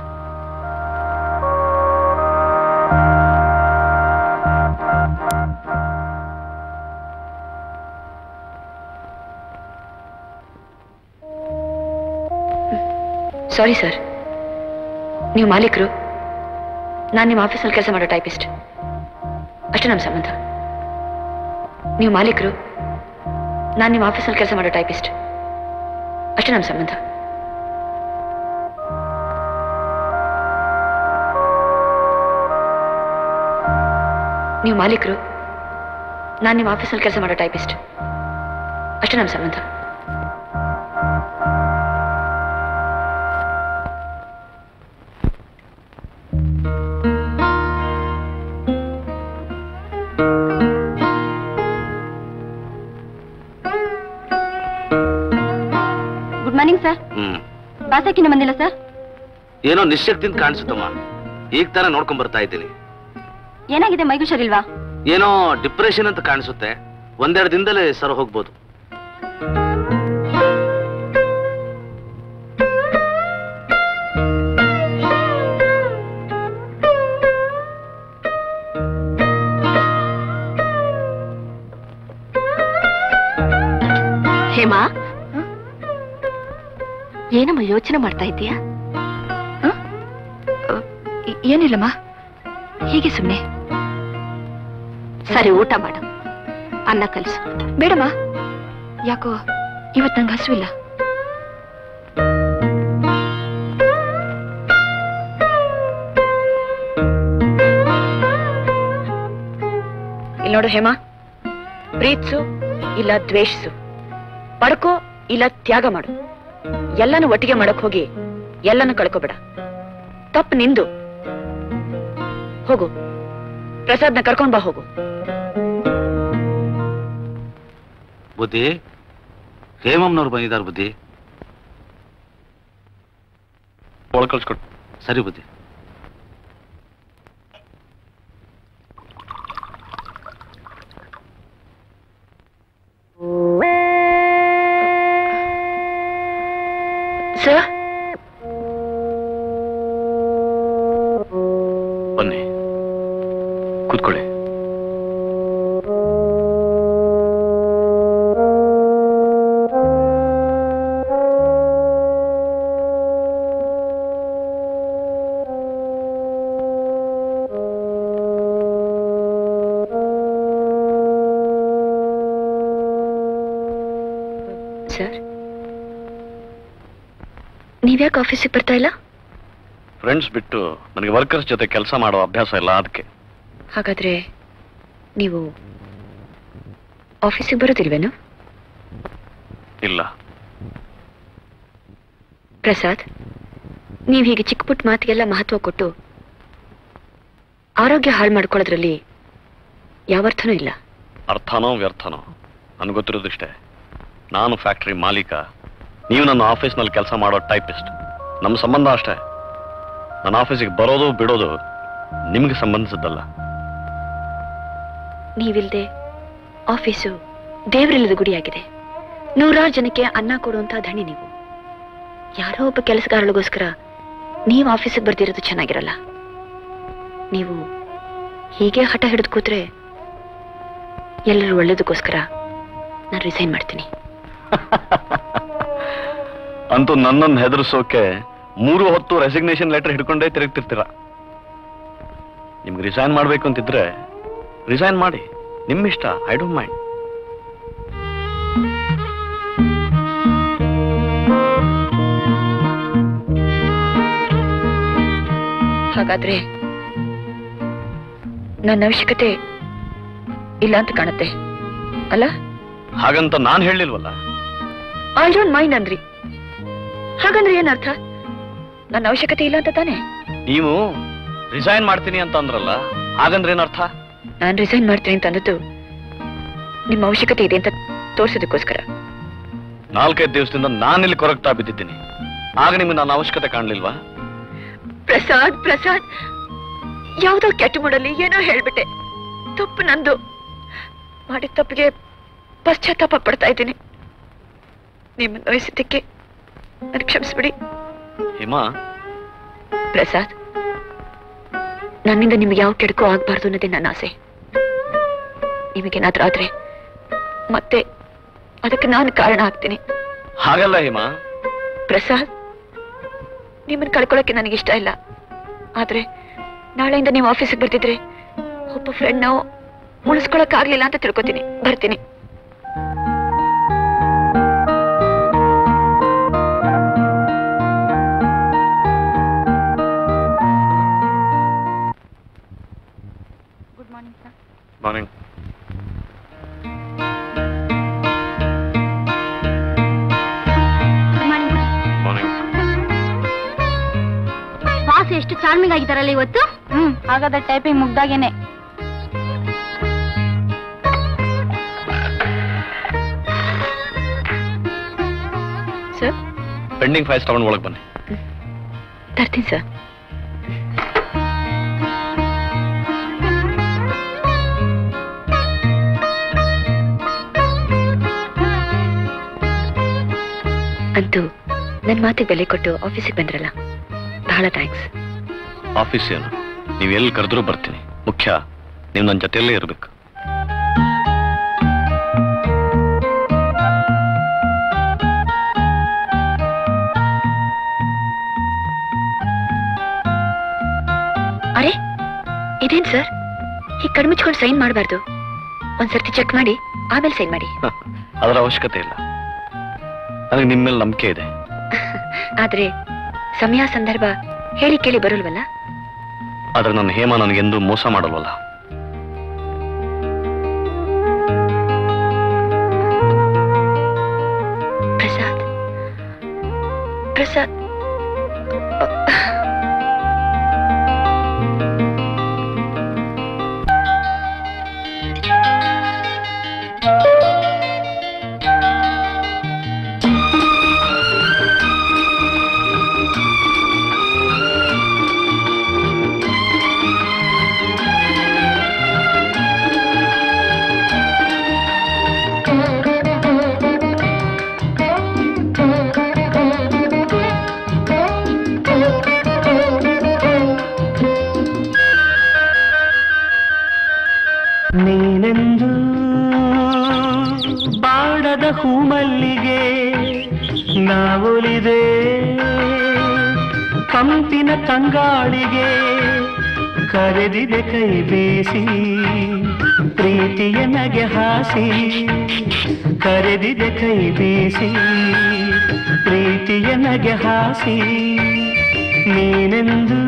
ಸಾರಿ ಸರ್ ನೀವು ಮಾಲೀಕರು ನಾನು ನಿಮ್ಮ ಆಫೀಸಲ್ಲಿ ಕೆಲಸ ಮಾಡೋ ಟೈಪಿಸ್ಟ್ ಅಷ್ಟೇ ನಮ್ಮ ಸಂಬಂಧ ನೀವು ಮಾಲೀಕರು ನಾನು ನಿಮ್ಮ ಆಫೀಸಲ್ಲಿ ಕೆಲಸ ಮಾಡೋ ಟೈಪಿಸ್ಟ್ ಅಷ್ಟೇ ನಮ್ಮ ಸಂಬಂಧ ನೀವು ಮಾಲೀಕರು ನಾನು ನಿಮ್ಮ ಆಫೀಸಲ್ಲಿ ಕೆಲಸ ಮಾಡೋ ಟೈಪಿಸ್ಟ್ ಅಷ್ಟೇ ನಮ್ಮ ಸಂಬಂಧ ಗುಡ್ ಮಾರ್ನಿಂಗ್ ಸರ್ ಹ್ಮ್ ಬಾಸಕಿನ ಬಂದಿಲ್ಲ ಸರ್ ಏನೋ ನಿಶ್ಶಕ್ತಿಯಿಂದ ಕಾಣಿಸುತ್ತಮ್ಮ ಈಗ ತಾನೇ ನೋಡ್ಕೊಂಡ್ ಬರ್ತಾ ಇದ್ದೀನಿ ಏನಾಗಿದೆ ಮೈಗೂ ಸರಿಲ್ವಾ ಏನೋ ಡಿಪ್ರೆಷನ್ ಅಂತ ಕಾಣಿಸುತ್ತೆ ಒಂದೆರಡು ದಿನದಲ್ಲೇ ಸರ್ ಹೋಗ್ಬೋದು ಹೇಮಾ ಏನಮ್ಮ ಯೋಚನೆ ಮಾಡ್ತಾ ಇದ್ದೀಯಾ ಏನಿಲ್ಲಮ್ಮ ಹೀಗೆ ಸುಮ್ಮನೆ ಸರಿ ಊಟ ಮಾಡು ಅನ್ನ ಕಲಿಸು ಬೇಡಮ್ಮ ಯಾಕೋ ಇವತ್ತು ನಂಗೆ ಹಸುವಿಲ್ಲ ಇಲ್ಲಿ ನೋಡು ಹೇಮಾ ಪ್ರೀತ್ಸು ಇಲ್ಲ ದ್ವೇಷಿಸು ಪಡ್ಕೋ ಇಲ್ಲ ತ್ಯಾಗ ಮಾಡು ಎಲ್ಲನೂ ಒಟ್ಟಿಗೆ ಮಾಡಕ್ ಹೋಗಿ ಎಲ್ಲನೂ ಕಳ್ಕೊಬೇಡ ತಪ್ಪು ನಿಂದು ಹೋಗು ಪ್ರಸಾದ್ನ ಕರ್ಕೊಂಡ್ ಬಾ ಹೋಗು ಬುದ್ಧಿ ಹೇಮಮ್ನವ್ರು ಬಂದಿದ್ದಾರೆ ಬುದ್ಧಿ ಒಳಗೆ ಕಳ್ಸ್ಕೊಟ್ಟು ಸರಿ ಬುದ್ಧಿ ಸರ್ ಬನ್ನಿ ಕೂತ್ಕೊಳ್ಳಿ ಸರ್ ನೀವ್ಯಾಕೆ ಆಫೀಸಿಗೆ ಬರ್ತಾ ಇಲ್ಲ ಫ್ರೆಂಡ್ಸ್ ಬಿಟ್ಟು ನನಗೆ ವರ್ಕರ್ಸ್ ಜೊತೆ ಕೆಲಸ ಮಾಡೋ ಅಭ್ಯಾಸ ಇಲ್ಲ ಅದಕ್ಕೆ ಹಾಗಾದ್ರೆ ನೀವು ಆಫೀಸಿಗೆ ಬರೋದಿಲ್ವೇನು ಇಲ್ಲ ಪ್ರಸಾದ್ ನೀವು ಹೀಗೆ ಚಿಕ್ಕ ಪುಟ್ಟ ಮಾತಿಗೆಲ್ಲ ಮಹತ್ವ ಕೊಟ್ಟು ಆರೋಗ್ಯ ಹಾಳು ಮಾಡ್ಕೊಳ್ಳೋದ್ರಲ್ಲಿ ಯಾವ ಅರ್ಥನೂ ಇಲ್ಲ ಅರ್ಥನೋ ವ್ಯರ್ಥನೋ ನನಗೆ ಗೊತ್ತಿರೋದಿಷ್ಟೇ ನಾನು ಫ್ಯಾಕ್ಟ್ರಿ ಮಾಲೀಕ ನೀವು ನನ್ನ ಆಫೀಸ್ನಲ್ಲಿ ಕೆಲಸ ಮಾಡೋ ಟೈಪಿಸ್ಟ್ ನಮ್ಮ ಸಂಬಂಧ ಅಷ್ಟೇ ನನ್ನ ಆಫೀಸಿಗೆ ಬರೋದು ಬಿಡೋದು ನಿಮಗೆ ಸಂಬಂಧಿಸಿದ್ದಲ್ಲ ನೀವಿಲ್ದೆ ಆಫೀಸು ದೇವರಿಲ್ಲದ ಗುಡಿಯಾಗಿದೆ ನೂರಾರು ಜನಕ್ಕೆ ಅನ್ನ ಕೊಡುವಂತ ಧಣಿ ನೀವು ಯಾರೋ ಒಬ್ಬ ಕೆಲಸಗಾರಳಿಗೋಸ್ಕರ ನೀವು ಆಫೀಸಿಗೆ ಬರ್ದಿರೋದು ಚೆನ್ನಾಗಿರಲ್ಲ ನೀವು ಹೀಗೆ ಹಠ ಹಿಡಿದು ಕೂತ್ರೆ ಎಲ್ಲರೂ ಒಳ್ಳೇದಕ್ಕೋಸ್ಕರ ನಾನು ರಿಸೈನ್ ಮಾಡ್ತೀನಿ ಅಂತೂ ನನ್ನನ್ನು ಹೆದರ್ಸೋಕೆ ಮೂರು ಹೊತ್ತು ರೆಸಿಗ್ನೇಷನ್ ಲೆಟರ್ ಹಿಡ್ಕೊಂಡೇ ತಿರುಗ್ತಿರ್ತೀರ ನಿಮ್ಗೆ ರಿಸೈನ್ ಮಾಡ್ಬೇಕು ಅಂತಿದ್ರೆ ರಿಸೈನ್ ಮಾಡಿ ನಿಮ್ಮಿಷ್ಟ ಐ ಡೋಂಟ್ ಮೈಂಡ್ ಹಾಗಾದ್ರೆ ನನ್ನ ಅವಶ್ಯಕತೆ ಇಲ್ಲ ಅಂತ ಕಾಣುತ್ತೆ ಅಲ್ಲ ಹಾಗಂತ ನಾನ್ ಹೇಳಿಲ್ವಲ್ಲ ಐ ಡೋಂಟ್ ಮೈಂಡ್ ಅಂದ್ರಿ ಹಾಗಂದ್ರೆ ಏನರ್ಥ ನನ್ನ ಅವಶ್ಯಕತೆ ಇಲ್ಲ ಅಂತ ತಾನೆ ನೀವು ರಿಸೈನ್ ಮಾಡ್ತೀನಿ ಅಂತ ಅಂದ್ರಲ್ಲ ಹಾಗಂದ್ರೆ ಏನರ್ಥ ನಾನು ರಿಸೈನ್ ಮಾಡ್ತೀನಿ ಅಂತ ಅಂದದ್ದು ನಿಮ್ಮ ಅವಶ್ಯಕತೆ ಇದೆ ಅಂತ ತೋರ್ಸೋದಕ್ಕೋಸ್ಕರ ನಾಲ್ಕೈದು ದಿವಸದಿಂದ ನಾನಿಲ್ಲಿ ಕೊರಗ್ತಾ ಬಿದ್ದಿದ್ದೀನಿ ಆಗ ನಿಮ್ಗೆ ನನ್ನ ಅವಶ್ಯಕತೆ ಕಾಣ್ಲಿಲ್ವಾ ಪ್ರಸಾದ್ ಪ್ರಸಾದ್ ಯಾವುದೋ ಕೆಟ್ಟ ಮೂಡಲ್ಲಿ ಏನೋ ಹೇಳ್ಬಿಟ್ಟೆ ತಪ್ಪು ನಂದು ಮಾಡಿದ ತಪ್ಪಿಗೆ ಪಶ್ಚಾತ್ತಾಪ ಪಡ್ತಾ ಇದ್ದೀನಿ ನಿಮ್ಮನ್ನು ವಹಿಸಿದ್ದಕ್ಕೆ ನನ್ ಕ್ಷಮಿಸ್ಬಿಡಿ ಹೇಮಾ ಪ್ರಸಾದ್ ನನ್ನಿಂದ ನಿಮಗೆ ಯಾವ ಕೆಡಕೂ ಆಗ್ಬಾರ್ದು ಅನ್ನೋದೇ ನನ್ನ ಆಸೆ ನಿಮಗೇನಾದ್ರೂ ಆದ್ರೆ ಮತ್ತೆ ಅದಕ್ಕೆ ನಾನು ಕಾರಣ ಆಗ್ತೀನಿ ಹಾಗಲ್ಲ ಹೇಮಾ ಪ್ರಸಾದ್ ನಿಮ್ಮನ್ನ ಕಳ್ಕೊಳ್ಳೋಕೆ ನನಗೆ ಇಷ್ಟ ಇಲ್ಲ ಆದ್ರೆ ನಾಳೆಯಿಂದ ನೀವು ಆಫೀಸಿಗೆ ಬರ್ತಿದ್ರೆ ಒಬ್ಬ ಫ್ರೆಂಡ್ ನಾವು ಉಳಿಸ್ಕೊಳಕ್ ಆಗ್ಲಿಲ್ಲ ಅಂತ ತಿಳ್ಕೊತೀನಿ ಬರ್ತೀನಿ good morning sir morning good morning morning boss ಎಷ್ಟು ಚಾರ್ಮಿಂಗ್ ಆಗಿದಾರಲ್ಲ ಇವತ್ತು ಹ್ಮ್ ಹಾಗಾದ್ರೆ ಟೈಪಿಂಗ್ ಮುಗ್ದಾಗೇನೆ ಸರ್ ಪೆಂಡಿಂಗ್ ಫೈಲ್ಸ್ ತಗೊಂಡು ಒಳಗೆ ಬನ್ನಿ ತರ್ತೀನಿ ಸರ್ ಅಂತೂ ನನ್ನ ಮಾತಿಗೆ ಬೆಲೆ ಕೊಟ್ಟು ಆಫೀಸಿಗೆ ಬಂದ್ರಲ್ಲ ಬಹಳ ಥ್ಯಾಂಕ್ಸ್ ಆಫೀಸ್ ಏನು ನೀವು ಎಲ್ಲಿ ಕರೆದ್ರೂ ಬರ್ತೀನಿ ಮುಖ್ಯ ನೀವು ನನ್ನ ಜೊತೆಯಲ್ಲೇ ಇರಬೇಕು ಅರೆ ಇದೇನ್ ಸರ್ ಹೀಗೆ ಕಣ್ಮುಚ್ಕೊಂಡು ಸೈನ್ ಮಾಡಬಾರ್ದು ಒಂದ್ಸರ್ತಿ ಚೆಕ್ ಮಾಡಿ ಆಮೇಲೆ ಸೈನ್ ಮಾಡಿ ಅದರ ಅವಶ್ಯಕತೆ ಇಲ್ಲ ನನಗೆ ನಿಮ್ಮ ಮೇಲೆ ನಂಬಿಕೆ ಇದೆ ಆದ್ರೆ ಸಮಯ ಸಂದರ್ಭ ಹೇಳಿ ಕೇಳಿ ಬರಲ್ವಲ್ಲ ಆದ್ರೆ ನನ್ನ ಹೇಮ ನನಗೆಂದೂ ಮೋಸ ಮಾಡಲ್ವಲ್ಲ ಪ್ರಸಾದ್ ಪ್ರಸಾದ್ ನೀನೆಂದು ಬಾಡದ ಹೂಮಲ್ಲಿಗೆ ನಾವೊಲಿದೆ ಕಂಪಿನ ತಂಗಾಳಿಗೆ ಕರೆದಿದೆ ಕೈ ಬೀಸಿ ಪ್ರೀತಿಯ ನಗೆ ಹಾಸಿ ಕರೆದಿದೆ ಕೈ ಬೀಸಿ ಪ್ರೀತಿಯ ನಗೆ ಹಾಸಿ ನೀನೆಂದು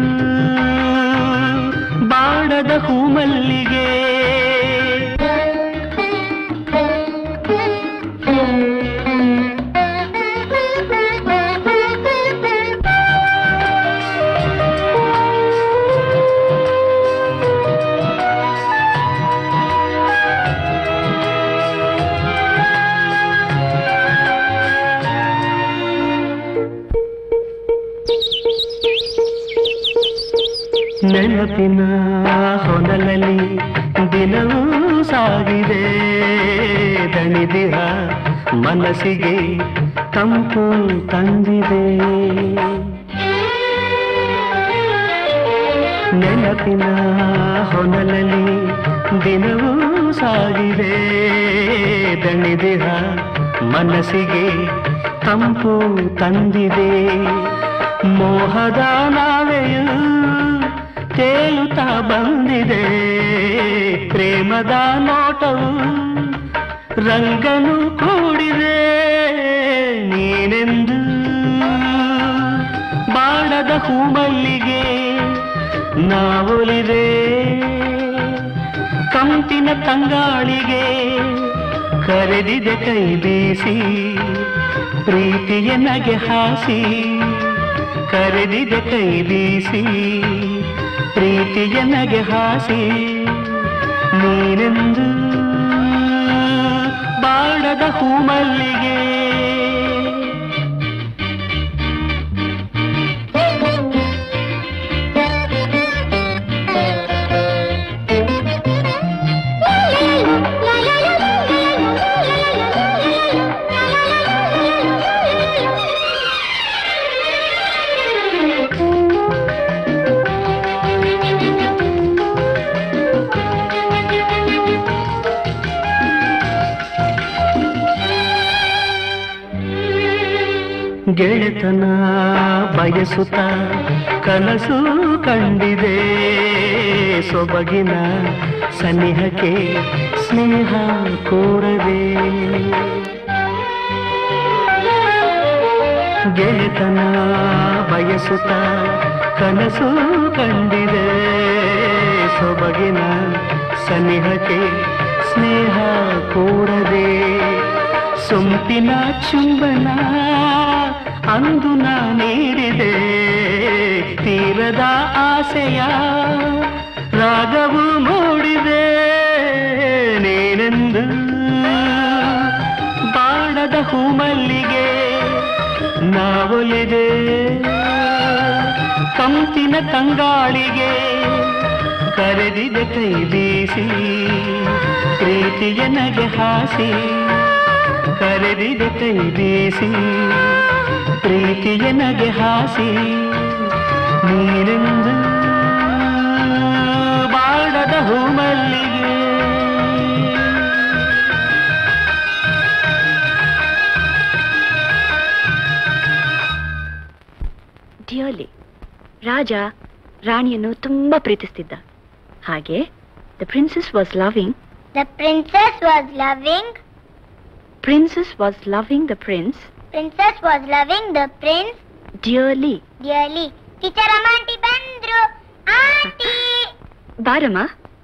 ಬಾಡದ ಹೂಮಲ್ಲಿಗೆ ನೆನಪಿನ ಹೊನಲಲ್ಲಿ ದಿನವೂ ಸಾಗಿದೆ ದಣಿದಿಹ ಮನಸ್ಸಿಗೆ ತಂಪು ತಂದಿದೆ ನೆನಪಿನ ಹೊನಲಲ್ಲಿ ದಿನವೂ ಸಾಗಿದೆ ದಣಿದಿಹ ಮನಸ್ಸಿಗೆ ತಂಪು ತಂದಿದೆ ಮೋಹದ ನಾವೆಯು ತೇಲುತ್ತಾ ಬಂದಿದೆ ಪ್ರೇಮದ ನೋಟವು ರಂಗನು ಕೂಡಿದೆ ನೀನೆಂದು ಬಾಡದ ಹೂಮಲ್ಲಿಗೆ ನಾವೊಲಿದೆ ಕಂತಿನ ತಂಗಾಳಿಗೆ ಕರೆದಿದೆ ಕೈ ಬೀಸಿ ಪ್ರೀತಿಯ ನಗೆ ಹಾಸಿ ಕರೆದಿದೆ ಕೈ ಬೀಸಿ ಪ್ರೀತಿಯ ನಗೆ ಹಾಸಿ ನೀನೆಂದು ಬಾಡದ ಹೂಮಲ್ಲಿಗೆ ಗೆಳೆತನ ಬಯಸುತ್ತ ಕನಸು ಕಂಡಿದೆ ಸೊಬಗಿನ ಸನಿಹಕ್ಕೆ ಸ್ನೇಹ ಕೋರದೆ ಗೆಳೆತನ ಬಯಸುತ್ತ ಕನಸು ಕಂಡಿದೆ ಸೊಬಗಿನ ಸನಿಹಕ್ಕೆ ಸ್ನೇಹ ಕೋರದೆ ಸೊಂಪಿನ ಚುಂಬನ ಅಂದು ನಾ ನೀಡಿದೆ ತೀರದ ಆಸೆಯ ರಾಗವು ಮೂಡಿದೆ ನೀನೆಂದು ಬಾಣದ ಹೂಮಲ್ಲಿಗೆ ನಾವೊಲಿದೆ ಕಂತಿನ ತಂಗಾಳಿಗೆ ಕರೆದಿದೆ ಕೈ ಬೀಸಿ ಪ್ರೀತಿಯ ನಗೆ ಹಾಸಿ ಕರೆದಿದೆ ಕೈ ಬೀಸಿ ಪ್ರೀತಿಯ ನಗೆ ಹಾಸಿ ನೀನೆಂದು ಬಾಡದ ಹೂಮಲ್ಲಿಗೆ ಡಿಯರ್ಲಿ ರಾಜ ರಾಣಿಯನ್ನು ತುಂಬಾ ಪ್ರೀತಿಸ್ತಿದ್ದ ಹಾಗೆ the princess was loving The princess was loving. Princess was loving the prince Princess was loving the prince dearly dearly. Teacher ಅಮ್ಮ ಆಂಟಿ ಬಂದ್ರು ಆಂಟಿ ಬಾರಮ್ಮ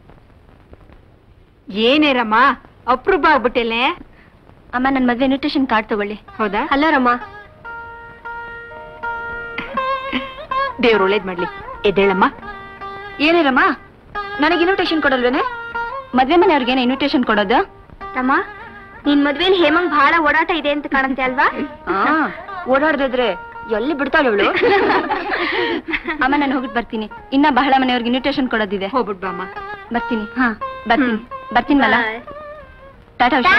ಏನೇರಮ್ಮ ಅಪ್ರೂಪ ಆಗ್ಬಿಟ್ಟಿಲ್ಲೇ ಅಮ್ಮ ನನ್ನ ಮದ್ವೆ ಇನ್ವಿಟೇಷನ್ ಕಾರ್ಡ್ ತಗೊಳ್ಳಿ ಹೌದಾ ಹಲೋ ರಮ್ಮ ದೇವ್ರು ಒಳ್ಳೇದ್ ಮಾಡ್ಲಿ ಎದ್ದೇಳಮ್ಮ ಏನೇರಮ್ಮ ನನಗೆ ಇನ್ವಿಟೇಷನ್ ಕೊಡಲ್ವೇನೆ ಮದ್ವೆ ಮನೆಯವ್ರಿಗೇನೆ ಇನ್ವಿಟೇಷನ್ ಕೊಡೋದು ತಮ್ಮ ನಿನ್ ಮದ್ವೆಲಿ ಹೇಮಂಗ್ ಬಹಳ ಓಡಾಟ ಇದೆ ಅಂತ ಕಾಣುತ್ತೆ ಅಲ್ವಾ ಓಡಾಡ್ದಿದ್ರೆ ಎಲ್ಲಿ ಬಿಡ್ತಾಳೆ ಇವಳು ಅಮ್ಮ ನಾನು ಹೋಗ್ಬಿಟ್ಟು ಬರ್ತೀನಿ ಇನ್ನ ಬಹಳ ಮನೆಯವ್ರಿಗೆ ಇನ್ವಿಟೇಷನ್ ಕೊಡೋದಿದೆ ಹೋಗ್ಬಿಟ್ ಬಾಮ್ಮ ಬರ್ತೀನಿ ಹಾ ಬರ್ತೀನಿ ಬರ್ತೀನಿ ಮಲ್ಲ ಟಾಟಾ ಉಷಾ.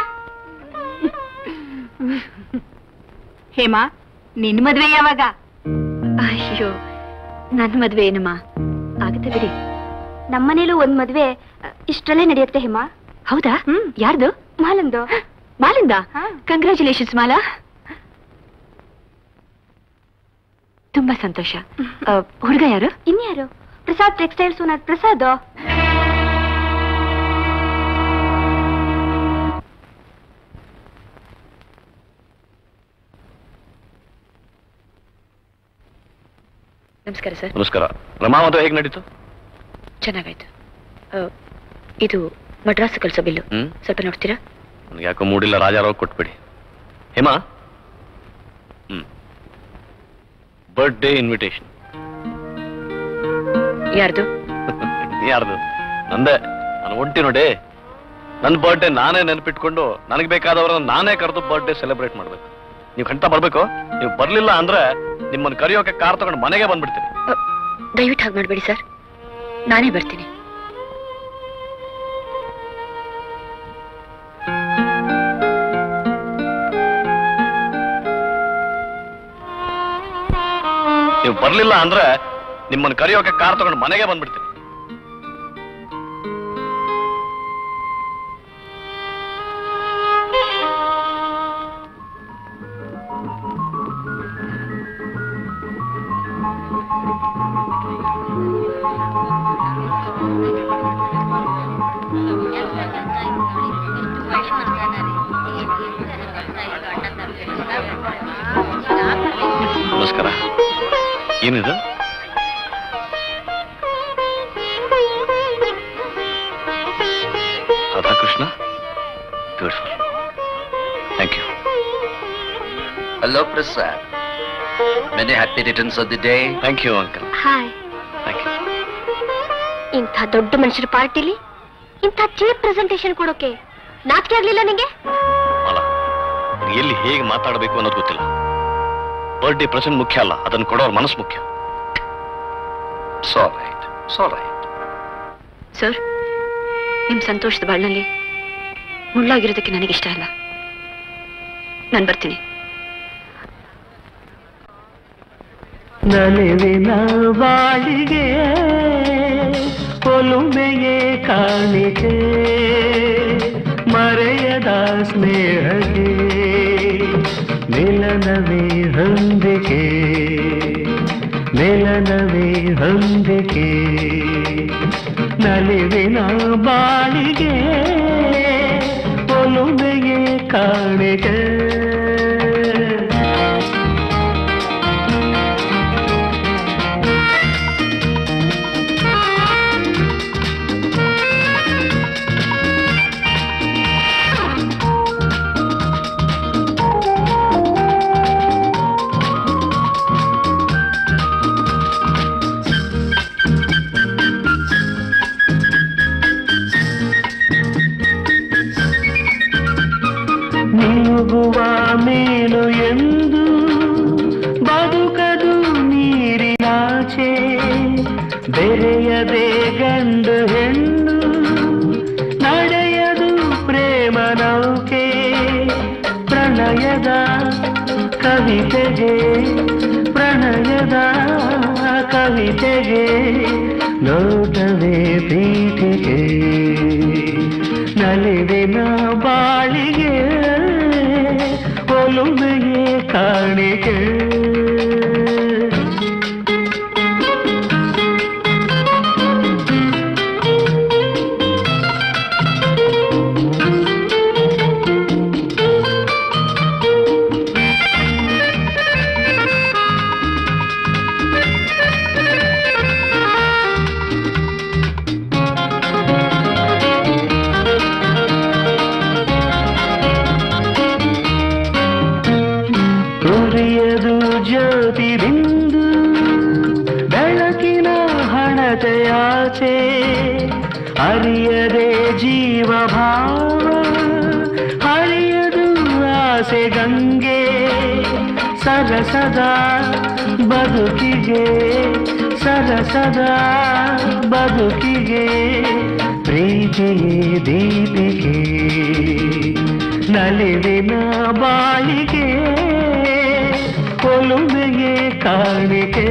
ಹೇಮಾ ನಿನ್ ಮದ್ವೆ ಯಾವಾಗ ಅಯ್ಯೋ ನನ್ನ ಮದ್ವೆ ಏನಮ್ಮ ಆಗುತ್ತೆ ಬಿಡಿ ನಮ್ಮನೇಲೂ ಒಂದ್ ಮದ್ವೆ ಇಷ್ಟರಲ್ಲೇ ನಡೆಯುತ್ತೆ ಹೇಮ ಹೌದಾ ಯಾರ್ದು ಮಾಲಂದು ಮಾಲಿಂದ ಕಂಗ್ರ್ಯಾಚುಲೇಷನ್ಸ್ ಮಾಲಾ ತುಂಬಾ ಸಂತೋಷ ಆ, ಹುಡುಗ ಯಾರು ಇನ್ಯಾರು ಪ್ರಸಾದ್ ಟೆಕ್ಸ್ಟೈಲ್ಸ್ ಓನರ್ ಪ್ರಸಾದ್ ನಮಸ್ಕಾರ ಸರ್ ನಮಸ್ಕಾರ ರಮಾ ಮದುವೆ ಹೇಗೆ ನಡೀತು ಚೆನ್ನಾಗಾಯ್ತು ಆ, ಇದು ಮಡ್ರಾಸ್ ಕಳ್ಸೋ ಬಿಲ್ಲು ಹ್ಮ್ ಸ್ವಲ್ಪ ನೋಡ್ತೀರಾ ನನಗೆ ಯಾಕೋ ಮೂಡಿಲ್ಲ ರಾಜಾರಾವ್ ಕೊಟ್ಬಿಡಿ ಹೇಮಾ ಹ್ಮ್ ಬರ್ಡೇ ಇನ್ವಿಟೇಷನ್ ಯಾರ್ದು ಯಾರ್ದು ನಂದೇ ನಾನು ಒಂಟಿ ನೋಡಿ ನನ್ನ ಬರ್ಡೇ ನಾನೇ ನೆನಪಿಟ್ಕೊಂಡು ನನಗೆ ಬೇಕಾದವ್ರನ್ನ ನಾನೇ ಕರೆದು ಬರ್ಡೇ ಸೆಲೆಬ್ರೇಟ್ ಮಾಡ್ಬೇಕು ನೀವು ಖಂಡಿತ ಬರ್ಬೇಕು ನೀವು ಬರ್ಲಿಲ್ಲ ಅಂದ್ರೆ ನಿಮ್ಮನ್ನ ಕರೆಯೋಕೆ ಕಾರ್ ತಗೊಂಡು ಮನೆಗೆ ಬಂದ್ಬಿಡ್ತೀನಿ ಆ, ದಯವಿಟ್ಟು ಹಾಗೆ ಮಾಡಬೇಡಿ ಸರ್ ನಾನೇ ಬರ್ತೀನಿ ನೀವು ಬರ್ಲಿಲ್ಲ ಅಂದ್ರೆ ನಿಮ್ಮನ್ನ ಕರೆಯೋಕೆ ಕಾರ್ ತಗೊಂಡು ಮನೆಗೆ ಬಂದ್ಬಿಡ್ತೀನಿ ನಮಸ್ಕಾರ ಏನಿದು Radhakrishna beautiful thank you hello Prasad many happy returns of the day thank you uncle hi thank you ಇಂಥ ದೊಡ್ಡ ಮನುಷ್ಯರ ಪಾರ್ಟಿಲಿ ಇಂಥ ಚೀಪ್ ಪ್ರೆಸೆಂಟೇಶನ್ ಕೊಡೋಕೆ ನಾಚಿಕೆ ಆಗ್ಲಿಲ್ಲ ನಿಂಗೆ ಅಲ್ಲ ನೀನ್ ಎಲ್ಲಿ ಹೇಗೆ ಮಾತಾಡಬೇಕು ಅನ್ನೋದು ಗೊತ್ತಿಲ್ಲ ಬರ್ಡೇ ಪ್ರೆಸೆಂಟ್ ಮುಖ್ಯ ಅಲ್ಲ ಅದನ್ನು ಕೊಡೋರ್ ಮನಸ್ಸು ಮುಖ್ಯ so right so right sir ನಿಮ್ ಸಂತೋಷದ ಬಾಳ್ನಲ್ಲಿ ಮುಳ್ಳಾಗಿರೋದಕ್ಕೆ ನನಗಿಷ್ಟ ಇಲ್ಲ ನಾನು ಬರ್ತೀನಿ ನಲಿವಿನ ಬಾಳಿಗೆ ಒಲುಮೆಯೇ ಕಾಣಿಕೆ ಮರೆಯದ ಸ್ನೇಹಕ್ಕೆ ಮಿಲನವೇ ಹೊಂದಿಕೆ ಮಿಲನವೇ ಹೊಂದಿಕೆ ನಲಿವಿನ ಬಾಳಿಗೆ ಒಲುಮೆಯೇ ಕಾಣಿಕೆ ನೀಗುವ ಮೀನು ಎಂದು ಬದುಕದು ನೀರಿನಾಚೆ ಬೆರೆಯದೆ ಗಂಡು ಹೆಣ್ಣು ನಡೆಯದು ಪ್ರೇಮ ನೌಕೆ ಪ್ರಣಯದ ಕವಿತೆಗೆ ಪ್ರಣಯದ ಕವಿತೆಗೆ ನೋಟವೇ ಪೀಠಿಗೆ ನಲಿವಿನ ಬಾಳಿಗೆ ಒಲುಮೆಯೇ ಕಾಣಿಕೆ ಉರಿಯದು ಜ್ಯೋತಿ ಬಿಂದು ಬೆಳಕಿನ ಹಣತೆಯಾಚೆ ಅರಿಯದೆ ಜೀವ ಭಾವ ಹರಿಯದು ಆಸೆ ಗಂಗೆ ಸರಸದ ಬದುಕಿಗೆ ಸರಸದ ಬದುಕಿಗೆ ಪ್ರೀತಿಯೇ ದೀಪಿಗೆ ನಲಿವಿನ ಬಾಳಿಗೆ ಒಲುಮೆಯೇ ಕಾಣಿಕೆ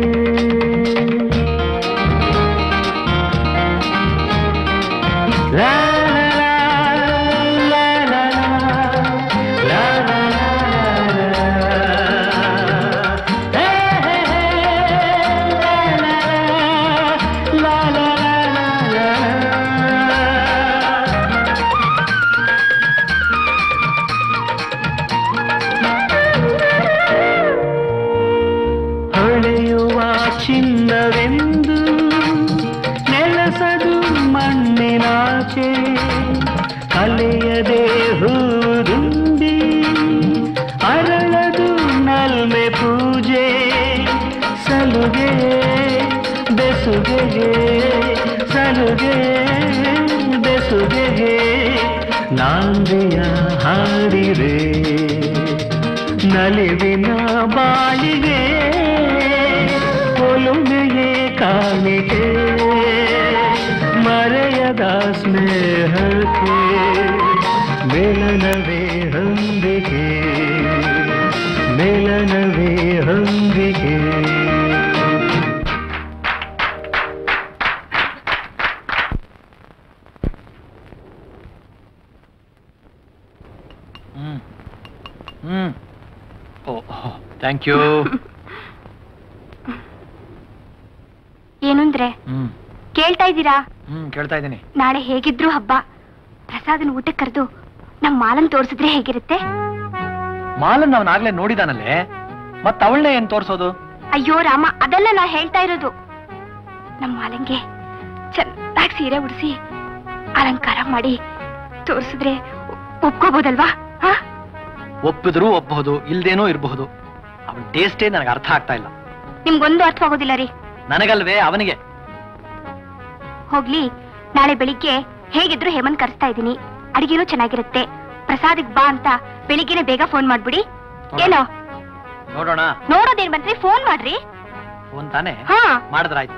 ಲಾ ಲಾ ಲಾ ಲಾ ಲಾ ಲಾ ಹೊಳೆಯುವ ಚಿನ್ನವೆಂದು ನೆಲಸದು ಮಣ್ಣಿನಾಚೆ ಕಲೆಯದೆ ಹೂದುಂಬಿ ಅರಳದು ನಲ್ಮೆ ಪೂಜೆ ಸಲುಗೆ ಬೆಸುಗೆಗೆ ಸಲುಗೆ ಬೆಸುಗೆಗೆ ನಾಂದೆಯ ಹಾಡಿರೆ ನಲಿವಿನ ಬಾಳಿಗೆ ಒಲುಮೆಯೇ ಕಾಣಿಕೆ ಮರೆಯದ ಸ್ನೇಹಕ್ಕೆ ಮಿಲನವೇ ಹೊಂದಿಕೆ ಮಿಲನವೇ ಹೊಂದಿಕೆ ಹ್ಮ್ ಹ್ಮ್ ಓ ಥ್ಯಾಂಕ್ ಯು ಇದ್ದೀರಾ ಹ್ಮ್ ಕೇಳ್ತಾ ಇದ್ದೀನಿ ನಾಳೆ ಹೇಗಿದ್ರು ಹಬ್ಬ ಪ್ರಸಾದನ ಊಟಕ್ಕೆ ಕರೆದು ನಮ್ ಮಾಲನ್ ತೋರಿಸಿದ್ರೆ ಹೇಗಿರುತ್ತೆ ಮಾಲನ್ ಅವನಾಗ್ಲೇ ನೋಡಿದಾನಲ್ಲೇ ಮತ್ತ ಅವಳನ್ನೇ ಏನ್ ತೋರ್ಸೋದು ಅಯ್ಯೋ ರಾಮ ಅದೆಲ್ಲ ನಾ ಹೇಳ್ತಾ ಇರೋದು ನಮ್ ಮಾಲಂಗೆ ಚೆನ್ನಾಗಿ ಸೀರೆ ಉಡಿಸಿ ಅಲಂಕಾರ ಮಾಡಿ ತೋರಿಸಿದ್ರೆ ಒಪ್ಕೋಬೋದಲ್ವಾ ಹಾ ಒಪ್ಪಿದ್ರು ಒಪ್ಪಬಹುದು ಇಲ್ದೇನೋ ಇರಬಹುದು ಅವನ ಟೇಸ್ಟೇ ನನಗೆ ಅರ್ಥ ಆಗ್ತಾ ಇಲ್ಲ ನಿಮ್ಗೊಂದು ಅರ್ಥವಾಗೋದಿಲ್ಲ ರೀ ನನಗಲ್ವೇ ಅವನಿಗೆ ಹೋಗ್ಲಿ ನಾಳೆ ಬೆಳಿಗ್ಗೆ ಹೇಗಿದ್ರು ಹೇಮಂತ್ ಕರೆಸ್ತಾ ಇದ್ದೀನಿ ಅಡಿಗೆನೂ ಚೆನ್ನಾಗಿರುತ್ತೆ ಪ್ರಸಾದಿಗ್ ಬಾ ಅಂತ ಬೆಳಿಗ್ಗೆನೆ ಬೇಗ ಫೋನ್ ಮಾಡ್ಬಿಡಿ ಏನೋ ನೋಡೋಣ ನೋಡೋದೇನ್ ಬಂತ್ರಿ ಫೋನ್ ಮಾಡ್ರಿ ಫೋನ್ ತಾನೇ ಹಾ ಮಾಡಿದ್ರಾಯ್ತು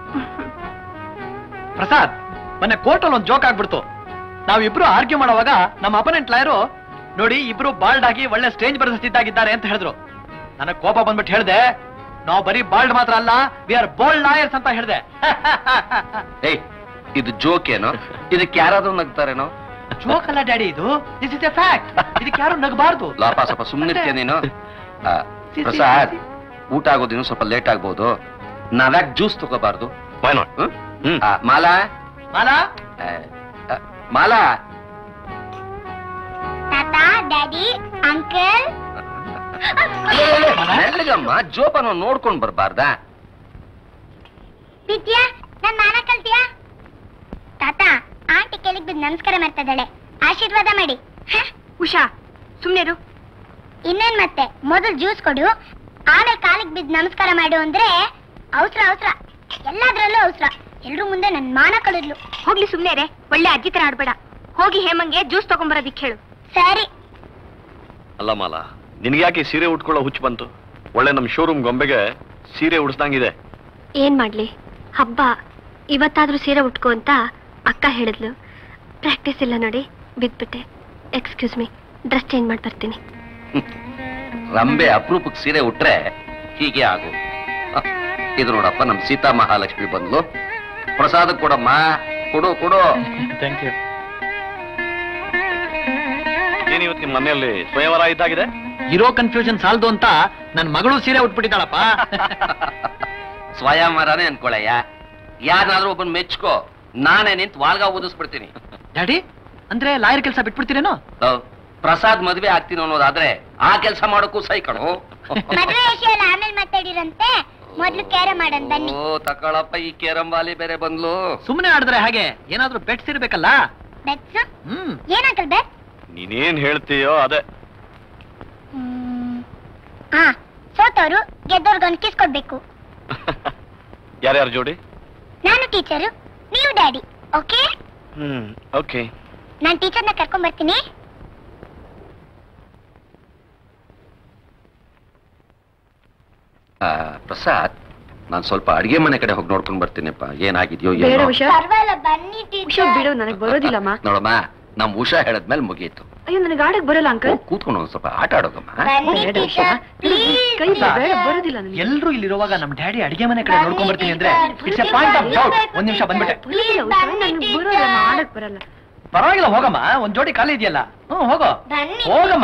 ಪ್ರಸಾದ್ ಮೊನ್ನೆ ಕೋರ್ಟಲ್ಲಿ ಒಂದು ಜೋಕ್ ಆಗ್ಬಿಡ್ತು ನಾವಿಬ್ರು ಆರ್ಗ್ಯೂ ಮಾಡುವಾಗ ನಮ್ಮ ಅಪನೆಂಟ್ ಲಾಯರು ನೋಡಿ ಇಬ್ರು ಬಾಲ್ಡ್ ಆಗಿ ಒಳ್ಳೆ ಸ್ಟೇಜ್ ಪ್ರಶಸ್ತಿದ್ದಾಗಿದ್ದಾರೆ ಅಂತ ಹೇಳಿದ್ರು ನನಗ್ ಕೋಪ ಬಂದ್ಬಿಟ್ಟು ಹೇಳ್ದೆ ನಾವು ಬರೀ ಬಾಲ್ಡ್ ಮಾತ್ರ ಅಲ್ಲ ವಿ ಆರ್ ಬೋಲ್ಡ್ ಲಾಯರ್ಸ್ ಅಂತ ಹೇಳ್ದೆ ಏಯ್ ಇದು ಜೋಕ್ ಏನೋ ಇದಕ್ಕೆ ಯಾರಾದ್ರೂ ನಗ್ತಾರೇನೋ ಜೋಕ್ ಅಲ್ಲ ಡ್ಯಾಡಿ ಇದು ದಿಸ್ ಇಸ್ ಎ ಫ್ಯಾಕ್ಟ್ ಇದಕ್ಕೆ ಯಾರು ನಗಬಾರ್ದು ಲಾಪ ಸ್ವಲ್ಪ ಸುಮ್ಮನಿರ್ತೀಯ ನೀನು ಆ, ಪ್ರಸಾದ್ ಊಟ ಆಗೋದಿನ್ನು ಸ್ವಲ್ಪ ಲೇಟ್ ಆಗ್ಬೋದು ನಾವ್ಯಾಕೆ ಜ್ಯೂಸ್ ತಗೋಬಾರ್ದು ಹ್ಮ್? ಆ, ಮಾಲಾ ಮಾಲಾ ಆ, ಆ, ಮಾಲಾ ತಾತ ಡ್ಯಾಡಿ ಅಂಕಲ್ ಮೆಲ್ಲಗಮ್ಮ ಜೋಪಾನ ನೋಡ್ಕೊಂಡ್ ಬರ್ಬಾರ್ದಾ ವಿದ್ಯಾ ನನ್ ಮಾನ ಕಲ್ತಿಯಾ ತಾತ ಆಂಟಿ ಕೆಳಗ್ ಬಿದ್ದು ನಮಸ್ಕಾರ ಮಾಡ್ತಾ ಇದ್ದಾಳೆ ಆಶೀರ್ವಾದ ಮಾಡಿ ಉಷಾ ಸುಮ್ನೆರು ಇನ್ನೇನ್ ಮತ್ತೆ ಮೊದಲು ಜ್ಯೂಸ್ ಕೊಡು ಆಮೇಲೆ ಕಾಲಿಗೆ ಬಿದ್ದು ನಮಸ್ಕಾರ ಮಾಡು ಅಂದ್ರೆ ಅವಸರ ಅವಸರ ಎಲ್ಲಾದ್ರಲ್ಲೂ ಅವಸರ ಎಲ್ರೂ ಮುಂದೆ ನನ್ ಮಾನ ಕಳಿದ್ಲು ಹೋಗ್ಲಿ ಸುಮ್ನೆ ರೇ ಒಳ್ಳೆ ಅಜ್ಜಿ ತರ ಆಡ್ಬೇಡ ಹೋಗಿ ಹೇಮಂಗೆ ಜ್ಯೂಸ್ ತಗೊಂಬರೋದಿಕ್ ಹೇಳು ಸರಿ ಅಲ್ಲ ಮಾಲ ನಿನ್ಗೆ ಯಾಕೆ ಸೀರೆ ಉಟ್ಕೊಳ್ಳೋ ಹುಚ್ಚು ಬಂತು ಒಳ್ಳೆ ನಮ್ ಶೋರೂಮ್ ಗೊಂಬೆಗೆ ಸೀರೆ ಉಡಿಸ್ದಂಗಿದೆ ಏನ್ ಮಾಡ್ಲಿ ಹಬ್ಬ ಇವತ್ತಾದ್ರೂ ಸೀರೆ ಉಟ್ಕೋ ಅಂತ ಅಕ್ಕ ಹೇಳಿದ್ಲು ಪ್ರಾಕ್ಟೀಸ್ ಇಲ್ಲ ನೋಡಿ ಬಿದ್ಬಿಟ್ಟೆ ಎಕ್ಸ್ಕ್ಯೂಸ್ ಮೀ ಡ್ರೆಸ್ ಚೇಂಜ್ ಮಾಡಿ ಬರ್ತೀನಿ ರಂಬೆ ಅಪರೂಪಕ್ಕೆ ಸೀರೆ ಉಟ್ರೆ ಹೀಗೆ ಆಗು ಹ, ಇದು ನೋಡಪ್ಪ ನಮ್ ಸೀತಾ ಮಹಾಲಕ್ಷ್ಮಿ ಬಂದ್ಲು ಪ್ರಸಾದ ಕೊಡಮ್ಮ ಕೊಡು ಕೊಡು ಥ್ಯಾಂಕ್ ಯು ಏನಿವತ್ತು ನಿಮ್ಮ ಮನೆಯಲ್ಲಿ ಸ್ವಯಂವರ ಇದ್ದಾಗಿದೆ ಇರೋ ಕನ್ಫ್ಯೂಷನ್ ಸಾಲದು ಅಂತ ನನ್ ಮಗಳು ಸೀರೆ ಉಟ್ಬಿಟ್ಟಿದ್ದಾಳಪ್ಪ ಸ್ವಯಂವರನೇ ಅನ್ಕೊಳಯ್ಯ ಯಾರನ್ನಾದ್ರೂ ಒಬ್ಬನ್ ಮೆಚ್ಕೋ ನಾನೇ ನಿಂತು ವಾಲ್ಗ ಓದಿಸ್ಬಿಡ್ತೀನಿ ಡ್ಯಾಡಿ ಅಂದ್ರೆ ಲಾಯರ್ ಕೆಲಸ ಬಿಟ್ಬಿಡ್ತೀರೇನೋ ಲವ್, ಪ್ರಸಾದ್ ಮದ್ವೆ ಆಗ್ತೀನಿ ಅನ್ನೋದಾದ್ರೆ ಆ ಕೆಲಸ ಮಾಡೋಕ್ಕೂ ಸೈ ಕಣು ಮದ್ವೆ ವಿಷಯ ಎಲ್ಲ ಆಮೇಲೆ ಮಾತಾಡಿರಂತೆ ಮೊದ್ಲು ಕೇರ ಮಾಡನ್ ಬನ್ನಿ ಓ ತಕೊಳಪ್ಪ ಈ ಕೇರಂಬಾಲಿ ಬೇರೆ ಬಂದ್ಲು ಸುಮ್ಮನೆ ಆಡಿದ್ರೆ ಹಾಗೆ ಏನಾದ್ರೂ ಬೆಟ್ಸ್ ಇರ್ಬೇಕಲ್ಲ ಬೆಟ್ಸ್ ಹ್ಮ್ ಏನಂಕಲ್ ಬೆಟ್ ನೀನೇನ್ ಹೇಳ್ತೀಯೋ ಅದೇ ಹಾ ಸೋತವ್ರು ಗೆದ್ದವ್ರಿಗೊಂದು ಕಿಸ್ ಕೊಡ್ಬೇಕು ಯಾರ್ಯಾರ ಜೋಡಿ ನಾನು ಟೀಚರು ನೀವು ಡ್ಯಾಡಿ ಓಕೆ ಹ್ಮ್ ಓಕೆ ನಾನು ಟೀಚರ್ನ ಕರ್ಕೊಂಡ್ ಬರ್ತೀನಿ ಆ, ಪ್ರಸಾದ್ ನಾನ್ ಸ್ವಲ್ಪ ಅಡಿಗೆ ಮನೆ ಕಡೆ ಹೋಗಿ ನೋಡ್ಕೊಂಡ್ ಬರ್ತೀನಿಪ್ಪ ಏನಾಗಿದ್ಯೋ ಬೇಡ ಏನೋ ಉಷಾ ಪರವಾಗಿಲ್ಲ ಬನ್ನಿ ಉಷಾ ಬಿಡು ನನಗೆ ಬರೋದಿಲ್ಲಮ್ಮ ನೋಡಮ್ಮ ನಮ್ ಉಷಾ ಹೇಳದ್ಮೇಲೆ ಮುಗೀತು ಅಯ್ಯೋ ನನಗೆ ಆಡಕ್ ಬರಲ್ಲ ಅಂಕಲ್ ಹೋಗ್ ಕೂತ್ಕೊಂಡು ಒಂದ್ ಸ್ವಲ್ಪ ಆಟ ಆಡೋಗಮ್ಮ ಬನ್ನಿ ಬೇಡ ಉಷಾ ಟೀಚರ್ ಕೈ ಬೇಡ ಬರೋದಿಲ್ಲ ನನಗೆ ಎಲ್ರು ಇಲ್ಲಿರುವಾಗ ನಮ್ ಡ್ಯಾಡಿ ಅಡಿಗೆ ಮನೆ ಕಡೆ ನೋಡ್ಕೊಂಡ್ ಬರ್ತೀನಿ ಅಂದ್ರೆ it's a point of doubt ಒಂದ್ ನಿಮಿಷ ಬಂದ್ಬಿಟ್ಟೆ ಬರೋದಿಲ್ಲ ಉಷಾ ನನಗೆ ಬರೋಲ್ಲ ಆಡಕ್ ಬರಲ್ಲ ಪರವಾಗಿಲ್ಲ ಹೋಗಮ್ಮ ಒಂದ್ ಜೋಡಿ ಖಾಲಿ ಇದೆಯಲ್ಲ ಹ್ಮ್ ಹೋಗೋ ಬನ್ನಿ ಹೋಗಮ್ಮ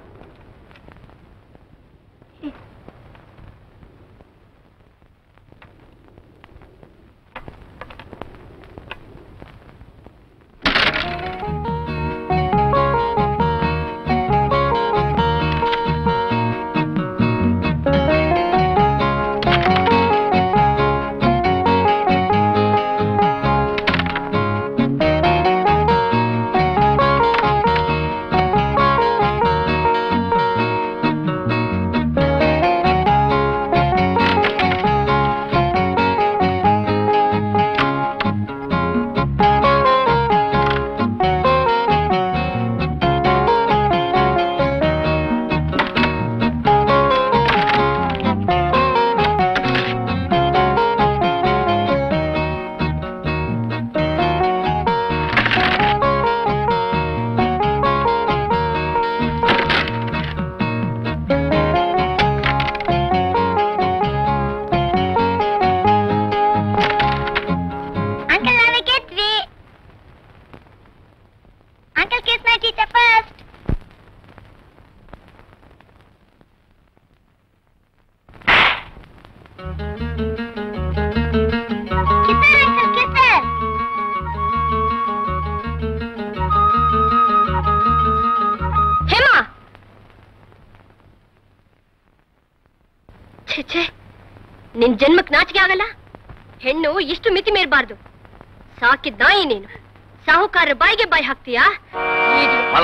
ಅಂಕಲ್ ನಾವೇ ಗೆದ್ವಿ uncle kiss my teacher first kisser uncle kisser ಛೇ ಛೇ ನಿನ್ ಜನ್ಮಕ್ ನಾಚಿಕೆ ಆಗಲ್ಲ ಹೆಣ್ಣು ಇಷ್ಟು ಮಿತಿ ಮೀರಬಾರ್ದು ಸಾಕಿದ್ ನಾಯಿ ನೀನು ಸಾಹುಕಾರ ಬಾಯಿಗೆ ಬಾಯಿ ಹಾಕ್ತೀಯಾ Idiot. ಮಾಲ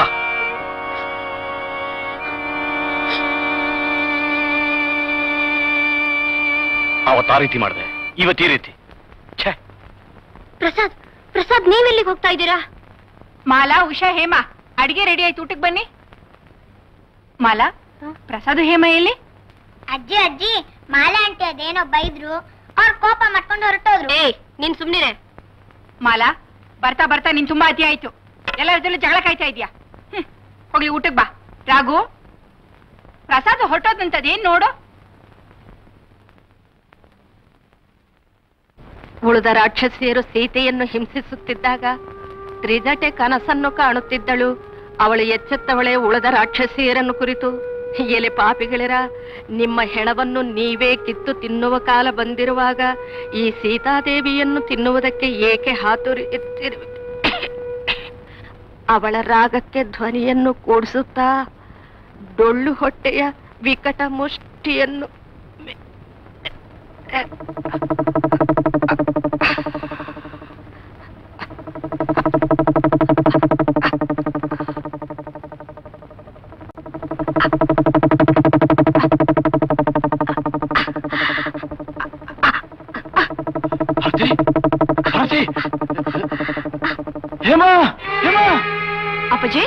ಅವತ್ತು ಆ ರೀತಿ ಮಾಡಿದೆ ಇವತ್ತು ಈ ರೀತಿ ಪ್ರಸಾದ್ ಪ್ರಸಾದ್ ನೀವೆಲ್ಲಿಗೆ ಹೋಗ್ತಾ ಇದ್ದೀರಾ ಮಾಲಾ ಉಷಾ ಹೇಮಾ ಅಡಿಗೆ ರೆಡಿ ಆಯ್ತು ಊಟಕ್ಕೆ ಬನ್ನಿ ಮಾಲಾ ಪ್ರಸಾದ್ ಹೇಮ ಎಲ್ಲಿ ಅಜ್ಜಿ ಅಜ್ಜಿ ಮಾಲೆ ಆಂಟಿ ಅದೇನೋ ಬೈದ್ರು ಅವ್ರ ಕೋಪ ಮಾಡ್ಕೊಂಡು ಹೊರಟೋದ್ರು ಏಯ್ ನೀನ್ ಸುಮ್ನಿರೆ ಮಾಲಾ ಬರ್ತಾ ಬರ್ತಾ ನೀನ್ ತುಂಬಾ ಅತಿ ಆಯ್ತು ಎಲ್ಲರ ಜೊತೆ ಜಗಳ ಕಾಯ್ತಾ ಇದ್ಯಾ ಹ್ಮ್, ಹೋಗ್ಲಿ ಊಟಕ್ಕೆ ಬಾ ರಾಘು ಪ್ರಸಾದ್ ಹೊರಟೋದಂತದೇನ್ ನೋಡು ಉಳಿದ ರಾಕ್ಷಸಿಯರು ಸೀತೆಯನ್ನು ಹಿಂಸಿಸುತ್ತಿದ್ದಾಗ ತ್ರಿಜಟೆ ಕನಸನ್ನು ಕಾಣುತ್ತಿದ್ದಳು ಅವಳು ಎಚ್ಚೆತ್ತವಳೆ ಉಳಿದ ರಾಕ್ಷಸಿಯರನ್ನು ಕುರಿತು ಎಲೆ ಪಾಪಿಗಳಿರ ನಿಮ್ಮ ಹೆಣವನ್ನು ನೀವೇ ಕಿತ್ತು ತಿನ್ನುವ ಕಾಲ ಬಂದಿರುವಾಗ ಈ ಸೀತಾದೇವಿಯನ್ನು ತಿನ್ನುವುದಕ್ಕೆ ಏಕೆ ಹಾತುರಿ ಎತ್ತಿರು ಅವಳ ರಾಗಕ್ಕೆ ಧ್ವನಿಯನ್ನು ಕೂಡಿಸುತ್ತಾ ಡೊಳ್ಳು ಹೊಟ್ಟೆಯ ವಿಕಟ ಮುಷ್ಟಿಯನ್ನು ಭಾರತಿ ಭಾರತಿ ಹೇಮಾ ಹೇಮಾ ಅಪ್ಪಾಜಿ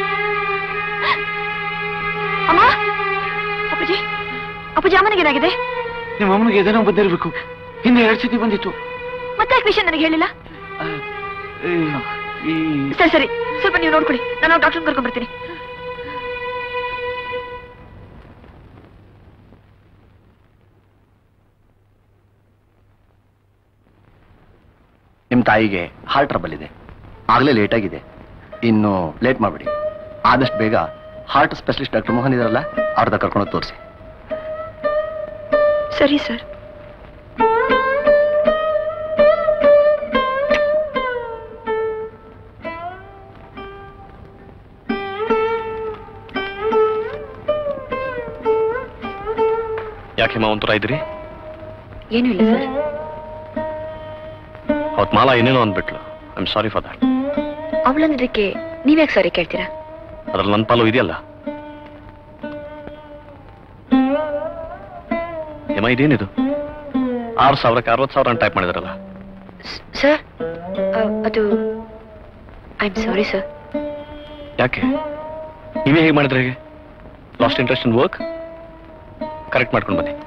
ಅಮ್ಮ ಅಪ್ಪಾಜಿ ಅಪ್ಪಾಜಿ ಅಮ್ಮನಿಗೆ ಏನಾಗಿದೆ ನಿಮ್ಮ ಅಮ್ಮನಿಗೆ ಎದೇನೋ ಬಂದಿರ್ಬೇಕು ಹಿಂದೆ ಎರಡು ಸತಿ ಬಂದಿತ್ತು ಮತ್ತೆ ಯಾಕೆ ವಿಷಯ ನನಗೆ ಹೇಳಿಲ್ಲ ಈ- ಈ ಸರಿ ಸರಿ ಸ್ವಲ್ಪ ನೀವು ನೋಡ್ಕೊಳ್ಳಿ ನಾನು ಡಾಕ್ಟರ್ ಕರ್ಕೊಂಡ್ ಬರ್ತೀನಿ ನಿಮ್ಮ ತಾಯಿಗೆ ಹಾರ್ಟ್ ಟ್ರಬಲ್ ಇದೆ ಆಗಲೇ ಲೇಟ್ ಆಗಿದೆ ಇನ್ನು ಲೇಟ್ ಮಾಡಬೇಡಿ ಆದಷ್ಟು ಬೇಗ ಹಾರ್ಟ್ ಸ್ಪೆಷಲಿಸ್ಟ್ ಡಾಕ್ಟರ್ ಮೋಹನ್ ಇದಾರಲ್ಲ ಅವ್ರದ್ದು ಕರ್ಕೊಂಡು ತೋರಿಸಿ ಸರಿ ಸರ್ ಯಾಕೆ ಮಾ ಒಂಥರ ಇದ್ರಿ ಏನೂ ಇಲ್ಲ ಸರ್ ಅವತ್ ಮಾಲಾ ಏನೇನೋ ಅಂದ್ಬಿಟ್ಲು I am sorry for that ಅವಳಂದಿದ್ದಕ್ಕೆ ನೀವ್ಯಾಕೆ ಸಾರಿ ಕೇಳ್ತೀರಾ ಅದ್ರಲ್ಲಿ ನನ್ನ ಪಾಲು ಇದೆಯಲ್ಲ ಹೇಮ ಇದೇನಿದು ಆರು ಸಾವಿರಕ್ಕೆ ಅರವತ್ತು ಸಾವಿರ ಟೈಪ್ ಮಾಡಿದಾರಲ್ಲ ಸರ್ ಅದು ಐ ಆಮ್ ಸಾರಿ ಸರ್ ಯಾಕೆ ನೀವೇ ಹೇಗೆ ಮಾಡಿದ್ರೆ ಹೇಗೆ lost interest in work correct ಮಾಡ್ಕೊಂಡು ಬನ್ನಿ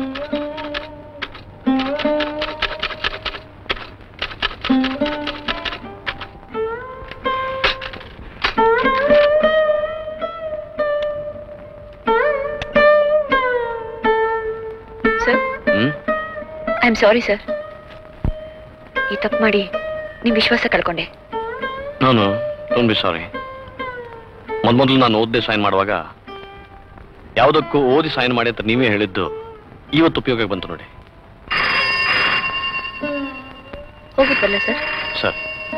sir hmm I am sorry sir ಈ ತಪ್ಪು ಮಾಡಿ ನಿಮ್ ವಿಶ್ವಾಸ ಕಳ್ಕೊಂಡೆ ನಾನು ಡೋಂಟ್ ಬಿ ಸಾರಿ ಮೊದಲು ನಾನು ಓದ್ದೆ ಸೈನ್ ಮಾಡುವಾಗ ಯಾವುದಕ್ಕೂ ಓದಿ ಸೈನ್ ಮಾಡಿ ಅಂತ ನೀವೇ ಹೇಳಿದ್ದು ಇವತ್ತು ಉಪಯೋಗಕ್ಕೆ ಬಂತು ನೋಡಿ ಹೋಗ್ಬಿಟ್ವಲ್ಲ ಸರ್ ಸರ್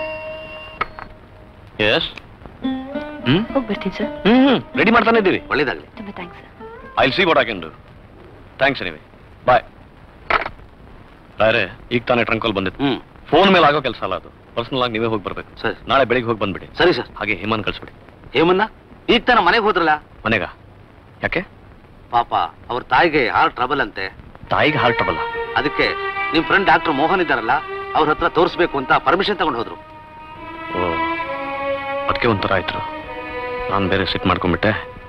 ಎಸ್ ಹ್ಮ್ ಹೋಗ್ಬರ್ತೀನಿ ಸರ್ ಹ್ಮ್ ರೆಡಿ ಮಾಡ್ತಾನೆ ಇದ್ದೀವಿ ಒಳ್ಳೇದಾಗಲಿ ತುಂಬಾ thanks sir I see what I can do thanks anyway bye ರಾಯರೇ ಈಗ ತಾನೇ ಟ್ರಂಕಲ್ ಬಂದಿತ್ತು ಫೋನ್ ಮೇಲೆ ಆಗೋ ಕೆಲಸ ಅಲ್ಲ ಅದು ಪರ್ಸನಲ್ ಆಗಿ ನೀವೇ ಹೋಗಿ ಬರ್ಬೇಕು ಸರಿ ನಾಳೆ ಬೆಳಿಗ್ಗೆ ಹೋಗಿ ಬಂದ್ಬಿಡಿ ಸರಿ ಸರ್ ಹಾಗೆ ಹೇಮನ್ ಕಳಿಸ್ಬಿಡಿ ಹೇಮನ್ನ ಈಗ ತಾನ ಮನೆಗೆ ಹೋದ್ರಲ್ಲ ಮನೆಗ ಯಾಕೆ ಪಾಪ ಅವ್ರ ತಾಯಿಗೆ ಹಾರ್ಟ್ ಟ್ರಬಲ್ ಅಂತೆ ತಾಯಿಗೆ ಹಾರ್ಟ್ ಟ್ರಬಲ್ ಅದಕ್ಕೆ ನಿಮ್ ಫ್ರೆಂಡ್ ಡಾಕ್ಟರ್ ಮೋಹನ್ ಇದ್ದಾರಲ್ಲ ಅವ್ರ ಹತ್ರ ತೋರಿಸ್ಬೇಕು ಅಂತ ಪರ್ಮಿಷನ್ ತಗೊಂಡು ಹೋದ್ರು ಓ ಅದಕ್ಕೆ ಒಂಥರ ಆಯ್ತು ನಾನು ಬೇರೆ ಸಿಟ್ ಮಾಡ್ಕೊಂಡ್ಬಿಟ್ಟೆ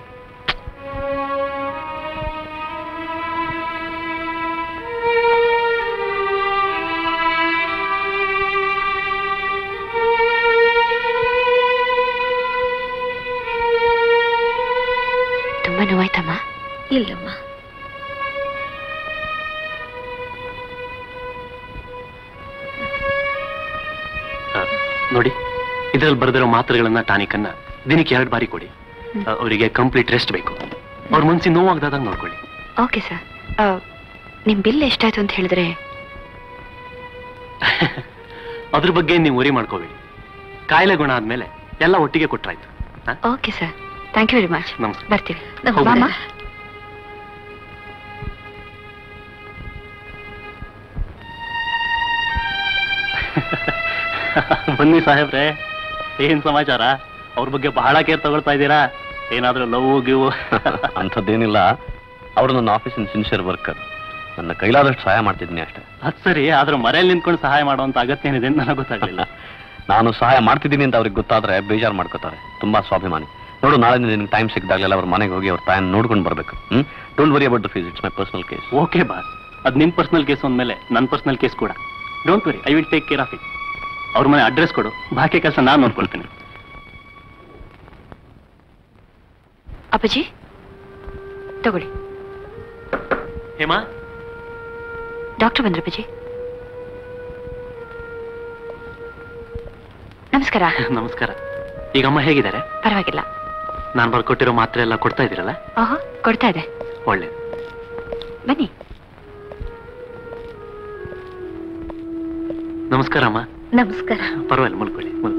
ತುಂಬಾ ನೋವಾಯ್ತಮ್ಮ ಇಲ್ಲಮ್ಮ ನೋಡಿ ಇದರಲ್ಲಿ ಬರೆದಿರೋ ಮಾತ್ರೆಗಳನ್ನ ಟಾನಿಕ್ ಅನ್ನ ದಿನಕ್ಕೆ ಎರಡು ಬಾರಿ ಕೊಡಿ ಅವರಿಗೆ ಕಂಪ್ಲೀಟ್ ರೆಸ್ಟ್ ಬೇಕು ಅವ್ರ ಮನ್ಸಿಗೆ ನೋವಾಗ್ದಾಗ ನೋಡ್ಕೊಳ್ಳಿ ಓಕೆ ಸರ್ ನಿಮ್ ಬಿಲ್ ಎಷ್ಟಾಯ್ತು ಅಂತ ಹೇಳಿದ್ರೆ ಅದ್ರ ಬಗ್ಗೆ ನೀವು ವರಿ ಮಾಡ್ಕೋಬೇಡಿ ಕಾಯಿಲೆ ಗುಣ ಆದ್ಮೇಲೆ ಎಲ್ಲ ಒಟ್ಟಿಗೆ ಕೊಟ್ರಾಯ್ತು okay sir thank you very much ನಮಸ್ತೆ ಬರ್ತೀವಿ ಹೋಗ್ಬಿಡಿ. ಬಾಮ್ಮ ಬನ್ನಿ ಸಾಹೇಬ್ರೆ ಏನ್ ಸಮಾಚಾರ ಅವ್ರ ಬಗ್ಗೆ ಬಹಳ ಕೇರ್ ತಗೊಳ್ತಾ ಇದ್ದೀರಾ ಏನಾದ್ರೂ ಲವ್ ಗಿವ್ ಅಂಥದ್ದೇನಿಲ್ಲ ಅವರು ನನ್ನ ಆಫೀಸಿನ ಸಿನ್ಸಿಯರ್ ವರ್ಕರ್ ನನ್ನ ಕೈಲಾದಷ್ಟು ಸಹಾಯ ಮಾಡ್ತಿದ್ದೀನಿ ಅಷ್ಟೇ ಅದ್ ಸರಿ ಆದ್ರೂ ಮನೇಲಿ ನಿಂತ್ಕೊಂಡು ಸಹಾಯ ಮಾಡುವಂತ ಅಗತ್ಯ ಏನಿದೆ ಅಂತ ನನಗೆ ಗೊತ್ತಾಗ್ಲಿಲ್ಲ ನಾನು ಸಹಾಯ ಮಾಡ್ತಿದ್ದೀನಿ ಅಂತ ಅವ್ರಿಗೆ ಗೊತ್ತಾದ್ರೆ ಬೇಜಾರು ಮಾಡ್ಕೋತಾರೆ ತುಂಬಾ ಸ್ವಾಭಿಮಾನಿ ನೋಡು ನಾಳೆ ನಿನಗೆ ಟೈಮ್ ಸಿಕ್ಕಿದಾಗಲೆಲ್ಲ ಅವ್ರ ಮನೆಗೆ ಹೋಗಿ ಅವ್ರ ತಾಯಿನ ನೋಡ್ಕೊಂಡು ಬರಬೇಕು hmm don't worry about the fees it's my personal case okay boss ಅದ್ ನಿಮ್ ಪರ್ಸನಲ್ ಕೇಸ್ ಅಂದ್ಮೇಲೆ ನನ್ನ ಪರ್ಸನಲ್ ಕೇಸ್ ಕೂಡ don't worry I will take care of it ಅವ್ರ ಮನೆ ಅಡ್ರೆಸ್ ಕೊಡು ಬಾಕಿ ಕೆಲಸ ನಾನು ನೋಡ್ಕೊಳ್ತೀನಿ ಅಪ್ಪಾಜಿ ತಗೊಳ್ಳಿ ಹೇಮಾ ಡಾಕ್ಟರ್ ಬಂದ್ರ ಅಪ್ಪಾಜಿ ನಮಸ್ಕಾರ ನಮಸ್ಕಾರ ಈಗ ಅಮ್ಮ ಹೇಗಿದ್ದಾರೆ ಪರವಾಗಿಲ್ಲ ನಾನು ಬರ್ಕೊಟ್ಟಿರೋ ಮಾತ್ರೆ ಎಲ್ಲ ಕೊಡ್ತಾ ಇದ್ದೀರಲ್ಲ ಆಹಾ ಕೊಡ್ತಾ ಇದೆ ಒಳ್ಳೆ ಬನ್ನಿ ನಮಸ್ಕಾರ ಅಮ್ಮ ನಮಸ್ಕಾರ ಪರವಾಗಿಲ್ಲ ಮಲ್ಕೊಳ್ಳಿ ಮಲ್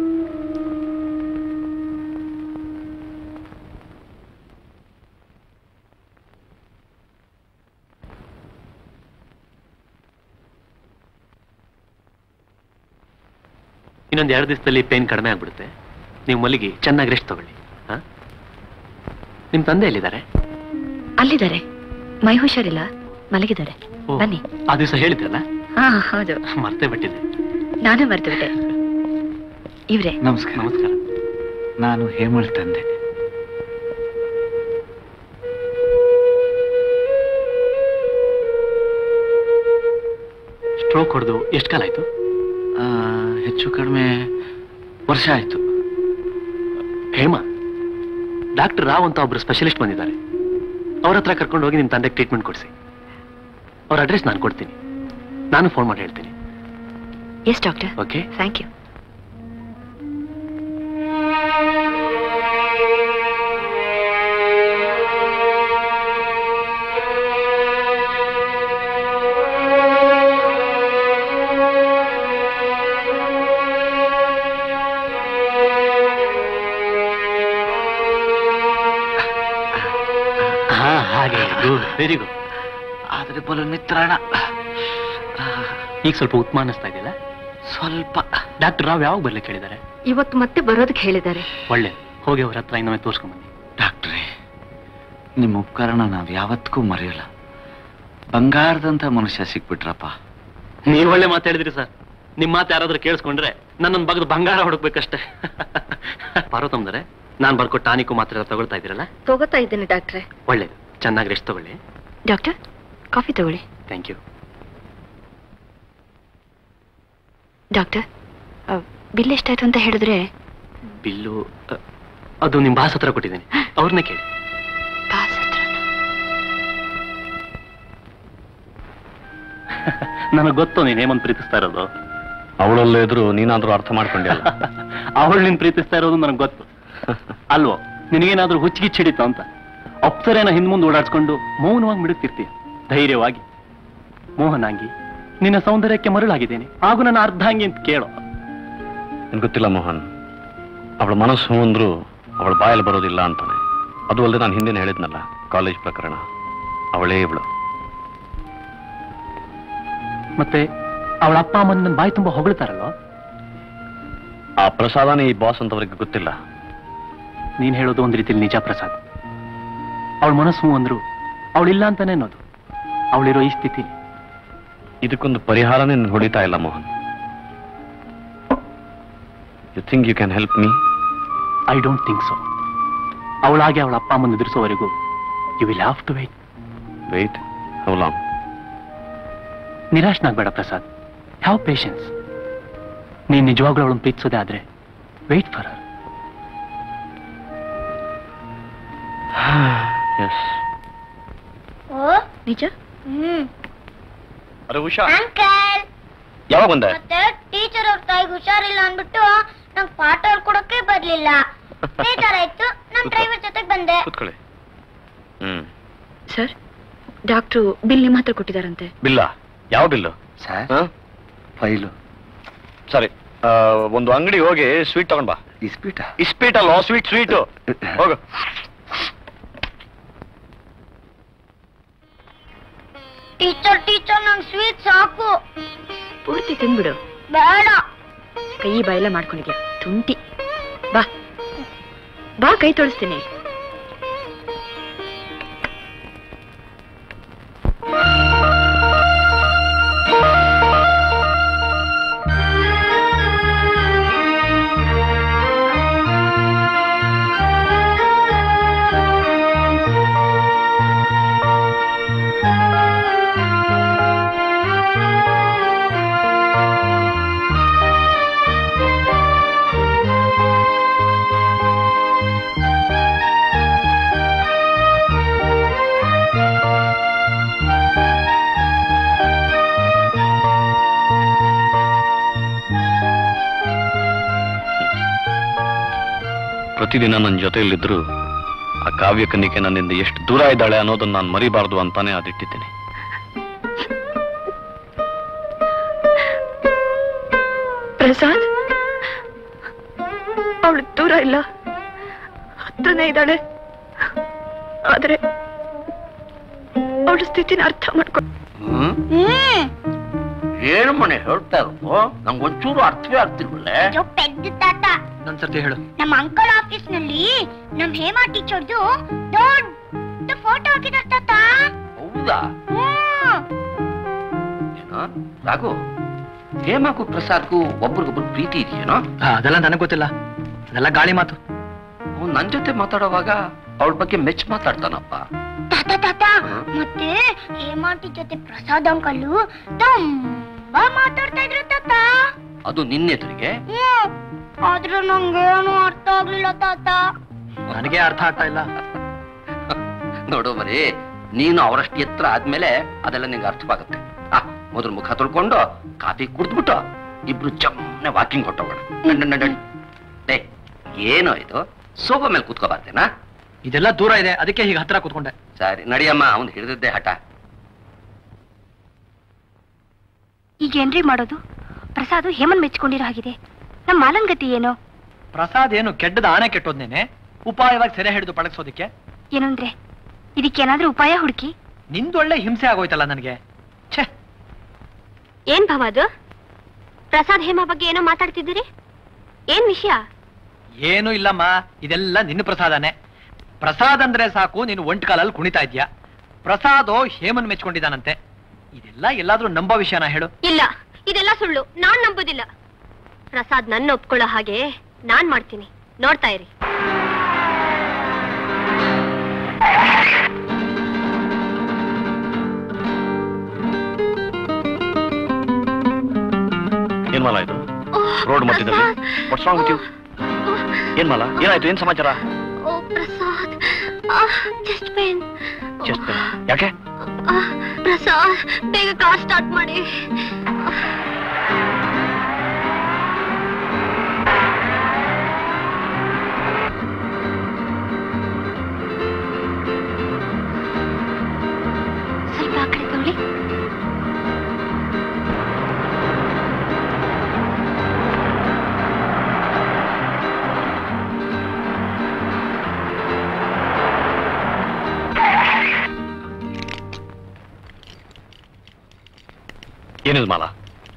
ಇನ್ನೊಂದು ಎರಡು ದಿವಸದಲ್ಲಿ ಪೇನ್ ಕಡಿಮೆ ಆಗ್ಬಿಡುತ್ತೆ ನೀವು ಮಲಗಿ ಚೆನ್ನಾಗಿ ರೆಸ್ಟ್ ತಗೊಳ್ಳಿ ಹಾ ನಿಮ್ ತಂದೆ ಎಲ್ಲಿದ್ದಾರೆ ಅಲ್ಲಿದ್ದಾರೆ ಮೈ ಹುಷಾರಿಲ್ಲ ಮಲಗಿದ್ದಾರೆ ಓ, ಬನ್ನಿ ಆ ದಿವಸ ಹೇಳಿದ್ರಲ್ಲ ಹಾ ಹೌದು ಮರ್ತೇ ಬಿಟ್ಟಿದ್ದೆ ನಾನು ಮರ್ತು ಬಿಟ್ಟೆ ಇವ್ರೆ ನಮಸ್ಕಾರ ನಮಸ್ಕಾರ ನಾನು ಹೇಮಳ್ ತಂದೆ ಸ್ಟ್ರೋಕ್ ಹೊಡೆದು ಎಷ್ಟು ಕಾಲ ಆಯ್ತು ಆ, ಹೆಚ್ಚು ಕಡಿಮೆ ವರ್ಷ ಆಯ್ತು ಹೇಮಾ ಡಾಕ್ಟರ್ ರಾವ್ ಅಂತ ಒಬ್ರು ಸ್ಪೆಷಲಿಸ್ಟ್ ಬಂದಿದ್ದಾರೆ ಅವ್ರ ಹತ್ರ ಕರ್ಕೊಂಡು ಹೋಗಿ ನಿಮ್ಮ ತಂದೆಗೆ ಟ್ರೀಟ್ಮೆಂಟ್ ಕೊಡಿಸಿ ಅವ್ರ ಅಡ್ರೆಸ್ ನಾನು ಕೊಡ್ತೀನಿ ನಾನು ಫೋನ್ ಮಾಡಿ ಹೇಳ್ತೀನಿ yes doctor okay thank you ಹಾ ಹಾಗೆ ಗುಡ್ ವೆರಿ ಗುಡ್ ಆದ್ರೆ ಬಲು ನಿತ್ರಾಣ ಈಗ ಸ್ವಲ್ಪ ಉತ್ತಮ ಅನ್ನಿಸ್ತಾ ಇದೆಯಲ್ಲ ಸ್ವಲ್ಪ ಡಾಕ್ಟರ್ ರಾವ್ ಯಾವಾಗ ಬರ್ಲಿಕ್ಕೆ ಹೇಳಿದ್ದಾರೆ ಇವತ್ತು ಮತ್ತೆ ಬರೋದಕ್ಕೆ ಹೇಳಿದ್ದಾರೆ ಒಳ್ಳೆ ಹೋಗಿ ಅವ್ರ ಹತ್ರ ಇನ್ನೊಮ್ಮೆ ತೋರ್ಸ್ಕೊಂಬನ್ನಿ ಡಾಕ್ಟ್ರೇ ನಿಮ್ಮ ಉಪಕರಣ ನಾವು ಯಾವತ್ತಿಗೂ ಮರೆಯಲ್ಲ ಬಂಗಾರದಂತ ಮನುಷ್ಯ ಸಿಕ್ಬಿಟ್ರಪ್ಪ ನೀವು ಒಳ್ಳೆ ಮಾತಾಡಿದ್ರಿ ಸರ್ ನಿಮ್ ಮಾತು ಯಾರಾದ್ರೂ ಕೇಳಿಸ್ಕೊಂಡ್ರೆ ನನ್ನನ್ನು ಬಗ್ದು ಬಂಗಾರ ಹುಡುಕ್ಬೇಕಷ್ಟೇ ಪಾರ್ವತಮ್ದರೆ ನಾನು ಬರ್ಕೊಟ್ಟು ಟಾನಿಕು ಮಾತ್ರ ತಗೊಳ್ತಾ ಇದ್ದೀರಲ್ಲ ತಗೋತಾ ಇದ್ದೇನೆ ಡಾಕ್ಟ್ರೆ ಒಳ್ಳೇದು ಚೆನ್ನಾಗಿ ರೆಸ್ಟ್ ತಗೊಳ್ಳಿ ಡಾಕ್ಟರ್ ಕಾಫಿ ತಗೊಳ್ಳಿ ಥ್ಯಾಂಕ್ ಯು ಡಾಕ್ಟರ್ ಬಿಲ್ ಎಷ್ಟಾಯ್ತು ಅಂತ ಹೇಳಿದ್ರೆ ಬಿಲ್ಲು ಅ, ಅದು ನಿಮ್ ಬಾಸ್ ಹತ್ರ ಕೊಟ್ಟಿದ್ದೀನಿ ಅವ್ರನ್ನೇ ಕೇಳಿ ನನಗೆ ಗೊತ್ತು ನೀನ್ ಹೇಮಂತ್ ಪ್ರೀತಿಸ್ತಾ ಇರೋದು ಅವಳಲ್ಲೇ ಇದ್ರು ನೀನಾದ್ರೂ ಅರ್ಥ ಮಾಡ್ಕೊಂಡಿಲ್ಲ ಅವಳು ನಿನ್ ಪ್ರೀತಿಸ್ತಾ ಇರೋದು ನನಗೆ ಗೊತ್ತು ಅಲ್ವೋ ನಿನಗೇನಾದ್ರೂ ಹುಚ್ಚಿಗಿಚ್ಚಿ ಹಿಡಿತು ಅಂತ ಅಪ್ಸರೇನ ಹಿಂದ್ಮುಂದ್ ಓಡಾಡ್ಸ್ಕೊಂಡು ಮೌನವಾಗಿ ಮಿಡುತ್ತಿರ್ತೀಯ ಧೈರ್ಯವಾಗಿ ಮೋಹನಾಂಗಿ ನಿನ್ನ ಸೌಂದರ್ಯಕ್ಕೆ ಮರುಳಾಗಿದ್ದೇನೆ ಹಾಗೂ ನನ್ನ ಅರ್ಧಾಂಗಿ ಅಂತ ಕೇಳೋ ನಿನ್ ಗೊತ್ತಿಲ್ಲ ಮೋಹನ್ ಅವಳ ಮನಸ್ಸು ಅಂದ್ರು ಅವಳ ಬಾಯಲ್ಲಿ ಬರೋದಿಲ್ಲ ಅಂತಾನೆ ಅದು ಅಲ್ಲದೆ ನಾನು ಹಿಂದಿನ ಹೇಳಿದ್ನಲ್ಲ ಕಾಲೇಜ್ ಪ್ರಕರಣ ಅವಳೇ ಇವಳು ಮತ್ತೆ ಅವಳ ಅಪ್ಪ ಅಮ್ಮನ ನನ್ನ ಬಾಯಿ ತುಂಬಾ ಹೊಗಳ್ತಾರಲ್ಲೋ ಆ ಪ್ರಸಾದನೇ ಈ ಬಾಸ್ ಅಂತವ್ರಿಗೆ ಗೊತ್ತಿಲ್ಲ ನೀನ್ ಹೇಳೋದು ಒಂದ್ ರೀತಿಲಿ ನಿಜ ಪ್ರಸಾದ್ ಅವಳ ಮನಸ್ಸು ಅಂದ್ರು ಅವಳಿಲ್ಲ ಅಂತಾನೆ ಅನ್ನೋದು ಅವಳಿರೋ ಈ ಸ್ಥಿತಿ ಇದಕ್ಕೊಂದು ಪರಿಹಾರನೇ ನನ್ಗೆ ಹೊಡಿತಾ ಇಲ್ಲ Mohan you think you can help me I don't think so ಅವಳಾಗೆ ಅವಳ ಅಪ್ಪ ಅಮ್ಮನ ಎದುರಿಸೋವರೆಗೂ you will have to wait wait how long ನಿರಾಶನಾಗ್ಬೇಡ ಪ್ರಸಾದ್ ಹ್ಯಾವ್ ಪೇಷನ್ಸ್ ನೀನ್ ನಿಜವಾಗ್ಲೂ ಅವಳನ್ನು ಪ್ರೀತಿಸೋದೇ ಆದ್ರೆ ವೇಟ್ ಫಾರ್ ಹರ್ ಎಸ್ ಓ ನಿಜ ಹ್ಮ್ ಅರೆ ಉಷಾ ಅಂಕಲ್ ಯಾವಾಗ ಬಂದೆ ಮತ್ತೆ ಟೀಚರ್ ಅವ್ರ ತಾಯಿಗೆ ಹುಷಾರಿಲ್ಲ ಅಂದ್ಬಿಟ್ಟು ನಂಗೆ ಪಾಠ ಹೇಳ್ಕೊಡಕ್ಕೆ ಬರ್ಲಿಲ್ಲ ಬೇಜಾರಾಯ್ತು ನಮ್ ಡ್ರೈವರ್ ಜೊತೆಗೆ ಬಂದೆ ಕೂತ್ಕೊಳ್ಳಿ ಹ್ಮ್ ಸರ್ ಡಾಕ್ಟ್ರು ಬಿಲ್ ನಿಮ್ಮ ಹತ್ರ ಕೊಟ್ಟಿದ್ದಾರಂತೆ ಬಿಲ್ಲ ಯಾವ ಬಿಲ್ಲು ಸರ್ ಫೈಲು ಸರಿ ಆ, ಒಂದು ಅಂಗಡಿ ಹೋಗಿ ಸ್ವೀಟ್ ತಗೊಂಡ್ ಬಾ ಇಸ್ಪೀಟ ಇಸ್ಪೀಟ್ ಅಲ್ಲ ಸ್ವೀಟ್ ಸ್ವೀಟು ಹೋಗು ಟೀಚರ್ ಟೀಚರ್ ನಂಗೆ ಸ್ವೀಟ್ ಸಾಕು ಪೂರ್ತಿ ತಿಂದ್ಬಿಡು ಬೇಡ ಕೈ ಬಾಯೆಲ್ಲ ಮಾಡ್ಕೊಂಡಿದ್ಯಾ ತುಂಟಿ ಬಾ ಬಾ ಕೈ ತೊಳಿಸ್ತೀನಿ ಪ್ರತಿದಿನ ನನ್ನ ಜೊತೆಯಲ್ಲಿದ್ರು ಆ ಕಾವ್ಯ ಕನ್ನಿಕೆ ನನ್ನಿಂದ ಎಷ್ಟು ದೂರ ಇದ್ದಾಳೆ ಅನ್ನೋದನ್ನ ನಾನು ಮರಿಬಾರ್ದು ಅಂತಾನೆ ಅದಿಟ್ಟಿದ್ದೀನಿ ಪ್ರಸಾದ್ ಅವಳು ದೂರ ಇಲ್ಲ ಹತ್ರನೇ ಇದ್ದಾಳೆ ಆದ್ರೆ ಅವಳ ಸ್ಥಿತಿನ ಅರ್ಥ ಮಾಡ್ಕೊ ಏನು ಮನೆ ಹೇಳ್ತಾ ಇರೋದು ನಂಗೆ ಒಂಚೂರು ಅರ್ಥವೇ ಆಗ್ತಿಲ್ವಲ್ಲ ಅಯ್ಯೋ, ಪೆದ್ದು ತಾತ ನನ್ ಸರ್ತಿ ಹೇಳು ನಮ್ಮ ಅಂಕಲ್ ಆಫೀಸ್ ನಲ್ಲಿ ನಮ್ ಹೇಮಾ ಟೀಚರ್ದು ದೊಡ್ಡ ಫೋಟೋ ಹಾಕಿದಾರೆ ತಾತ ಹೌದಾ ಹ್ಮ್. ಏನೋ ರಾಘು ಹೇಮಕ್ಕೂ ಪ್ರಸಾದ್ಗೂ ಒಬ್ರಿಗೊಬ್ರು ಪ್ರೀತಿ ಇದೆಯೇನೋ ಆ, ಅದೆಲ್ಲ ನನಗ್ ಗೊತ್ತಿಲ್ಲ ಅದೆಲ್ಲ ಗಾಳಿ ಮಾತು ಅವ್ನು ನನ್ ಜೊತೆ ಮಾತಾಡುವಾಗ ಅವಳ ಬಗ್ಗೆ ಮೆಚ್ಚ ಮಾತಾಡ್ತಾನಪ್ಪ ತಾತ ತಾತ ಮತ್ತೆ ಹೇಮಾಟಿ ಜೊತೆ ಪ್ರಸಾದ್ ಅಂಕಲ್ಲು ತುಂಬಾ ಮಾತಾಡ್ತಾ ಇದ್ರು ತಾತ ಅದು ನಿನ್ನೆದುರಿಗೆ ಹ್ಮ್. ಆದ್ರೂ ನಂಗೇನು ಅರ್ಥ ಆಗ್ಲಿಲ್ಲ ತಾತ ನನಗೆ ಅರ್ಥ ಆಗ್ತಾ ಇಲ್ಲ ನೋಡು ಮರಿ ನೀನು ಅವರಷ್ಟು ಎತ್ತರ ಆದ್ಮೇಲೆ ಅದೆಲ್ಲ ನಿಂಗೆ ಅರ್ಥವಾಗುತ್ತೆ ಆ ಮೊದಲು ಮುಖ ತೊಳ್ಕೊಂಡು ಕಾಫಿ ಕುಡಿದ್ಬಿಟ್ಟು ಇಬ್ರು ಚಮ್ಮನೆ ವಾಕಿಂಗ್ ಹೊಟ್ಟೋಗೋಣ ನಡ್ ನಡ್ ನಡ್. ಡೇ ಏನೋ ಇದು ಸೋಫಾ ಮೇಲೆ ಕೂತ್ಕೋಬಾರ್ದೇನಾ ಇದೆಲ್ಲ ದೂರ ಇದೆ ಅದಕ್ಕೆ ಹೀಗೆ ಹತ್ರ ಕೂತ್ಕೊಂಡೆ ಸರಿ ನಡಿಯಮ್ಮ ಅವ್ನು ಹಿಡಿದಿದ್ದೆ ಹಠ ಈಗ ಏನ್ರಿ ಮಾಡೋದು ಪ್ರಸಾದ್ ಹೇಮನ್ ಮೆಚ್ಕೊಂಡಿರೋ ಹಾಗಿದೆ ನಮ್ ಮಾಲನ್ ಗತಿ ಏನು ಪ್ರಸಾದ್ ಏನು ಕೆಡ್ಡದ ಆಣೆ ಕೆಟ್ಟೋದ್ನೇನೆ ಉಪಾಯವಾಗಿ ಸೆರೆ ಹಿಡಿದು ಪಳಗಿಸೋದಿಕ್ಕೆ ಏನು ಅಂದ್ರೆ ಇದಕ್ಕೇನಾದ್ರೂ ಉಪಾಯ ಹುಡುಕಿ ನಿಂದೊಳ್ಳೆ ಹಿಂಸೆ ಆಗೋಯ್ತಲ್ಲ ನನಗೆ ಏನ್ ಭಾವ ಅದು ಪ್ರಸಾದ್ ಹೇಮಾ ಬಗ್ಗೆ ಏನೋ ಮಾತಾಡ್ತಿದ್ದೀರಿ ಏನ್ ವಿಷಯ ಏನೂ ಇಲ್ಲಮ್ಮ ಇದೆಲ್ಲ ನಿನ್ನ ಪ್ರಸಾದನೇ ಪ್ರಸಾದ್ ಅಂದ್ರೆ ಸಾಕು ನೀನು ಒಂಟ್ ಕಾಲಲ್ಲಿ ಕುಣಿತಾ ಇದ್ಯಾ ಪ್ರಸಾದೋ ಹೇಮನ್ ಮೆಚ್ಕೊಂಡಿದ್ದಾನಂತೆ ಇದೆಲ್ಲ ಎಲ್ಲಾದ್ರೂ ನಂಬೋ ವಿಷಯನ ಹೇಳು ಇಲ್ಲ ಇದೆಲ್ಲ ಸುಳ್ಳು ನಾನ್ ನಂಬೋದಿಲ್ಲ ಪ್ರಸಾದ್ ನನ್ನ ಒಪ್ಕೊಳ್ಳೋ ಹಾಗೆ ನಾನ್ ಮಾಡ್ತೀನಿ ನೋಡ್ತಾ ಇರಿ ಏನ್ ಮಾಲ ಇದು ರೋಡ್ ಮಧ್ಯದಲ್ಲಿ ವಾಟ್ಸ್ ರಾಂಗ್ ವಿತ್ ಯು ಏನ್ ಮಾಲ ಏನಾಯ್ತು ಏನ್ ಸಮಾಚಾರ ಓ ಪ್ರಸಾದ್ ಜಸ್ಟ್ ಪೇನ್ ಜಸ್ಟ್ ಯಾಕೆ ಪ್ರಸಾದ್ ಬೇಗ ಕಾರ್ ಸ್ಟಾರ್ಟ್ ಮಾಡಿ ಸ್ವಲ್ಪ ಆ ಕಡೆ ತಗೊಳ್ಳಿ ಏನಿದು ಮಾಲ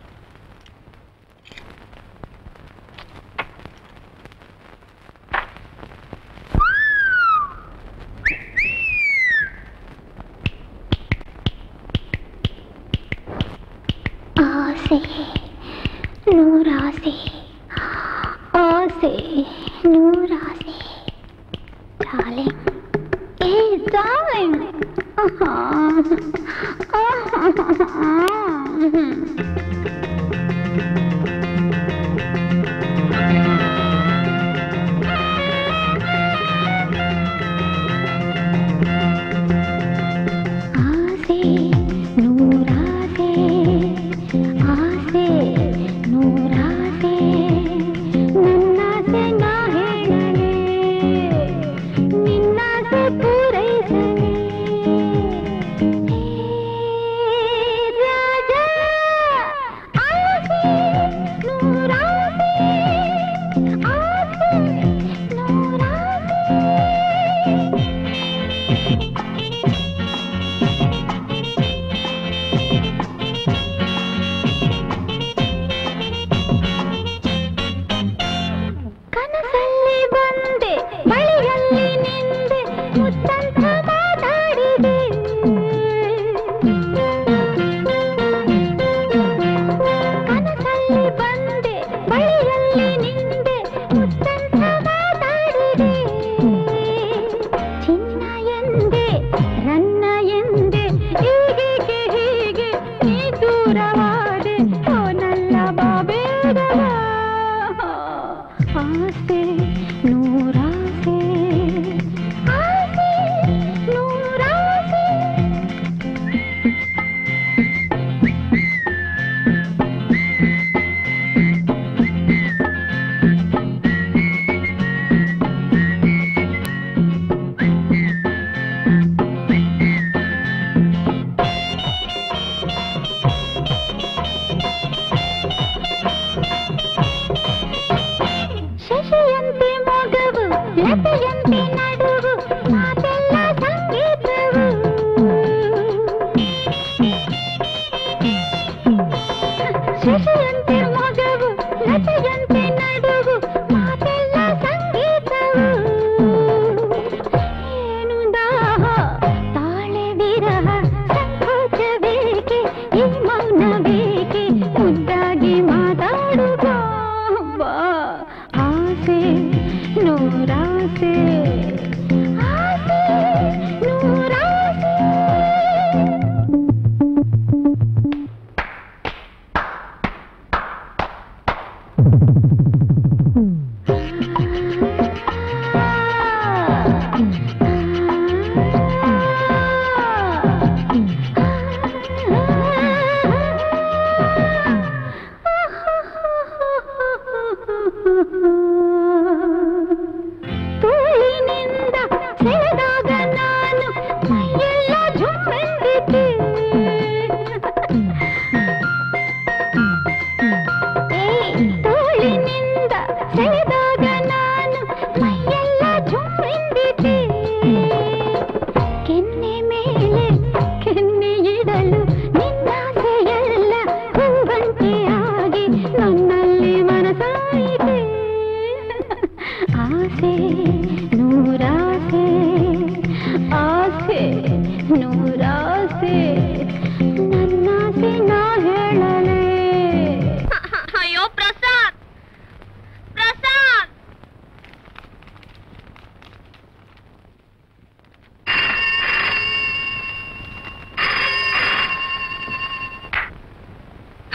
ಆಸೆ ನೂರಾಸೆ ಆಸೆ ನೂರಾಸೆ ಡಾರ್ಲಿಂಗ್ ಏ ಡಾರ್ಲಿಂಗ್ ಆಸೆ ನೂರಾಸೆ ಆಸೆ ನೂರಾಸೆ ನನ್ನಾಸೆ ನಾ ಹೇಳಲೆ ನಿನ್ನಾಸೆ ಪೂರೈಸಲೆ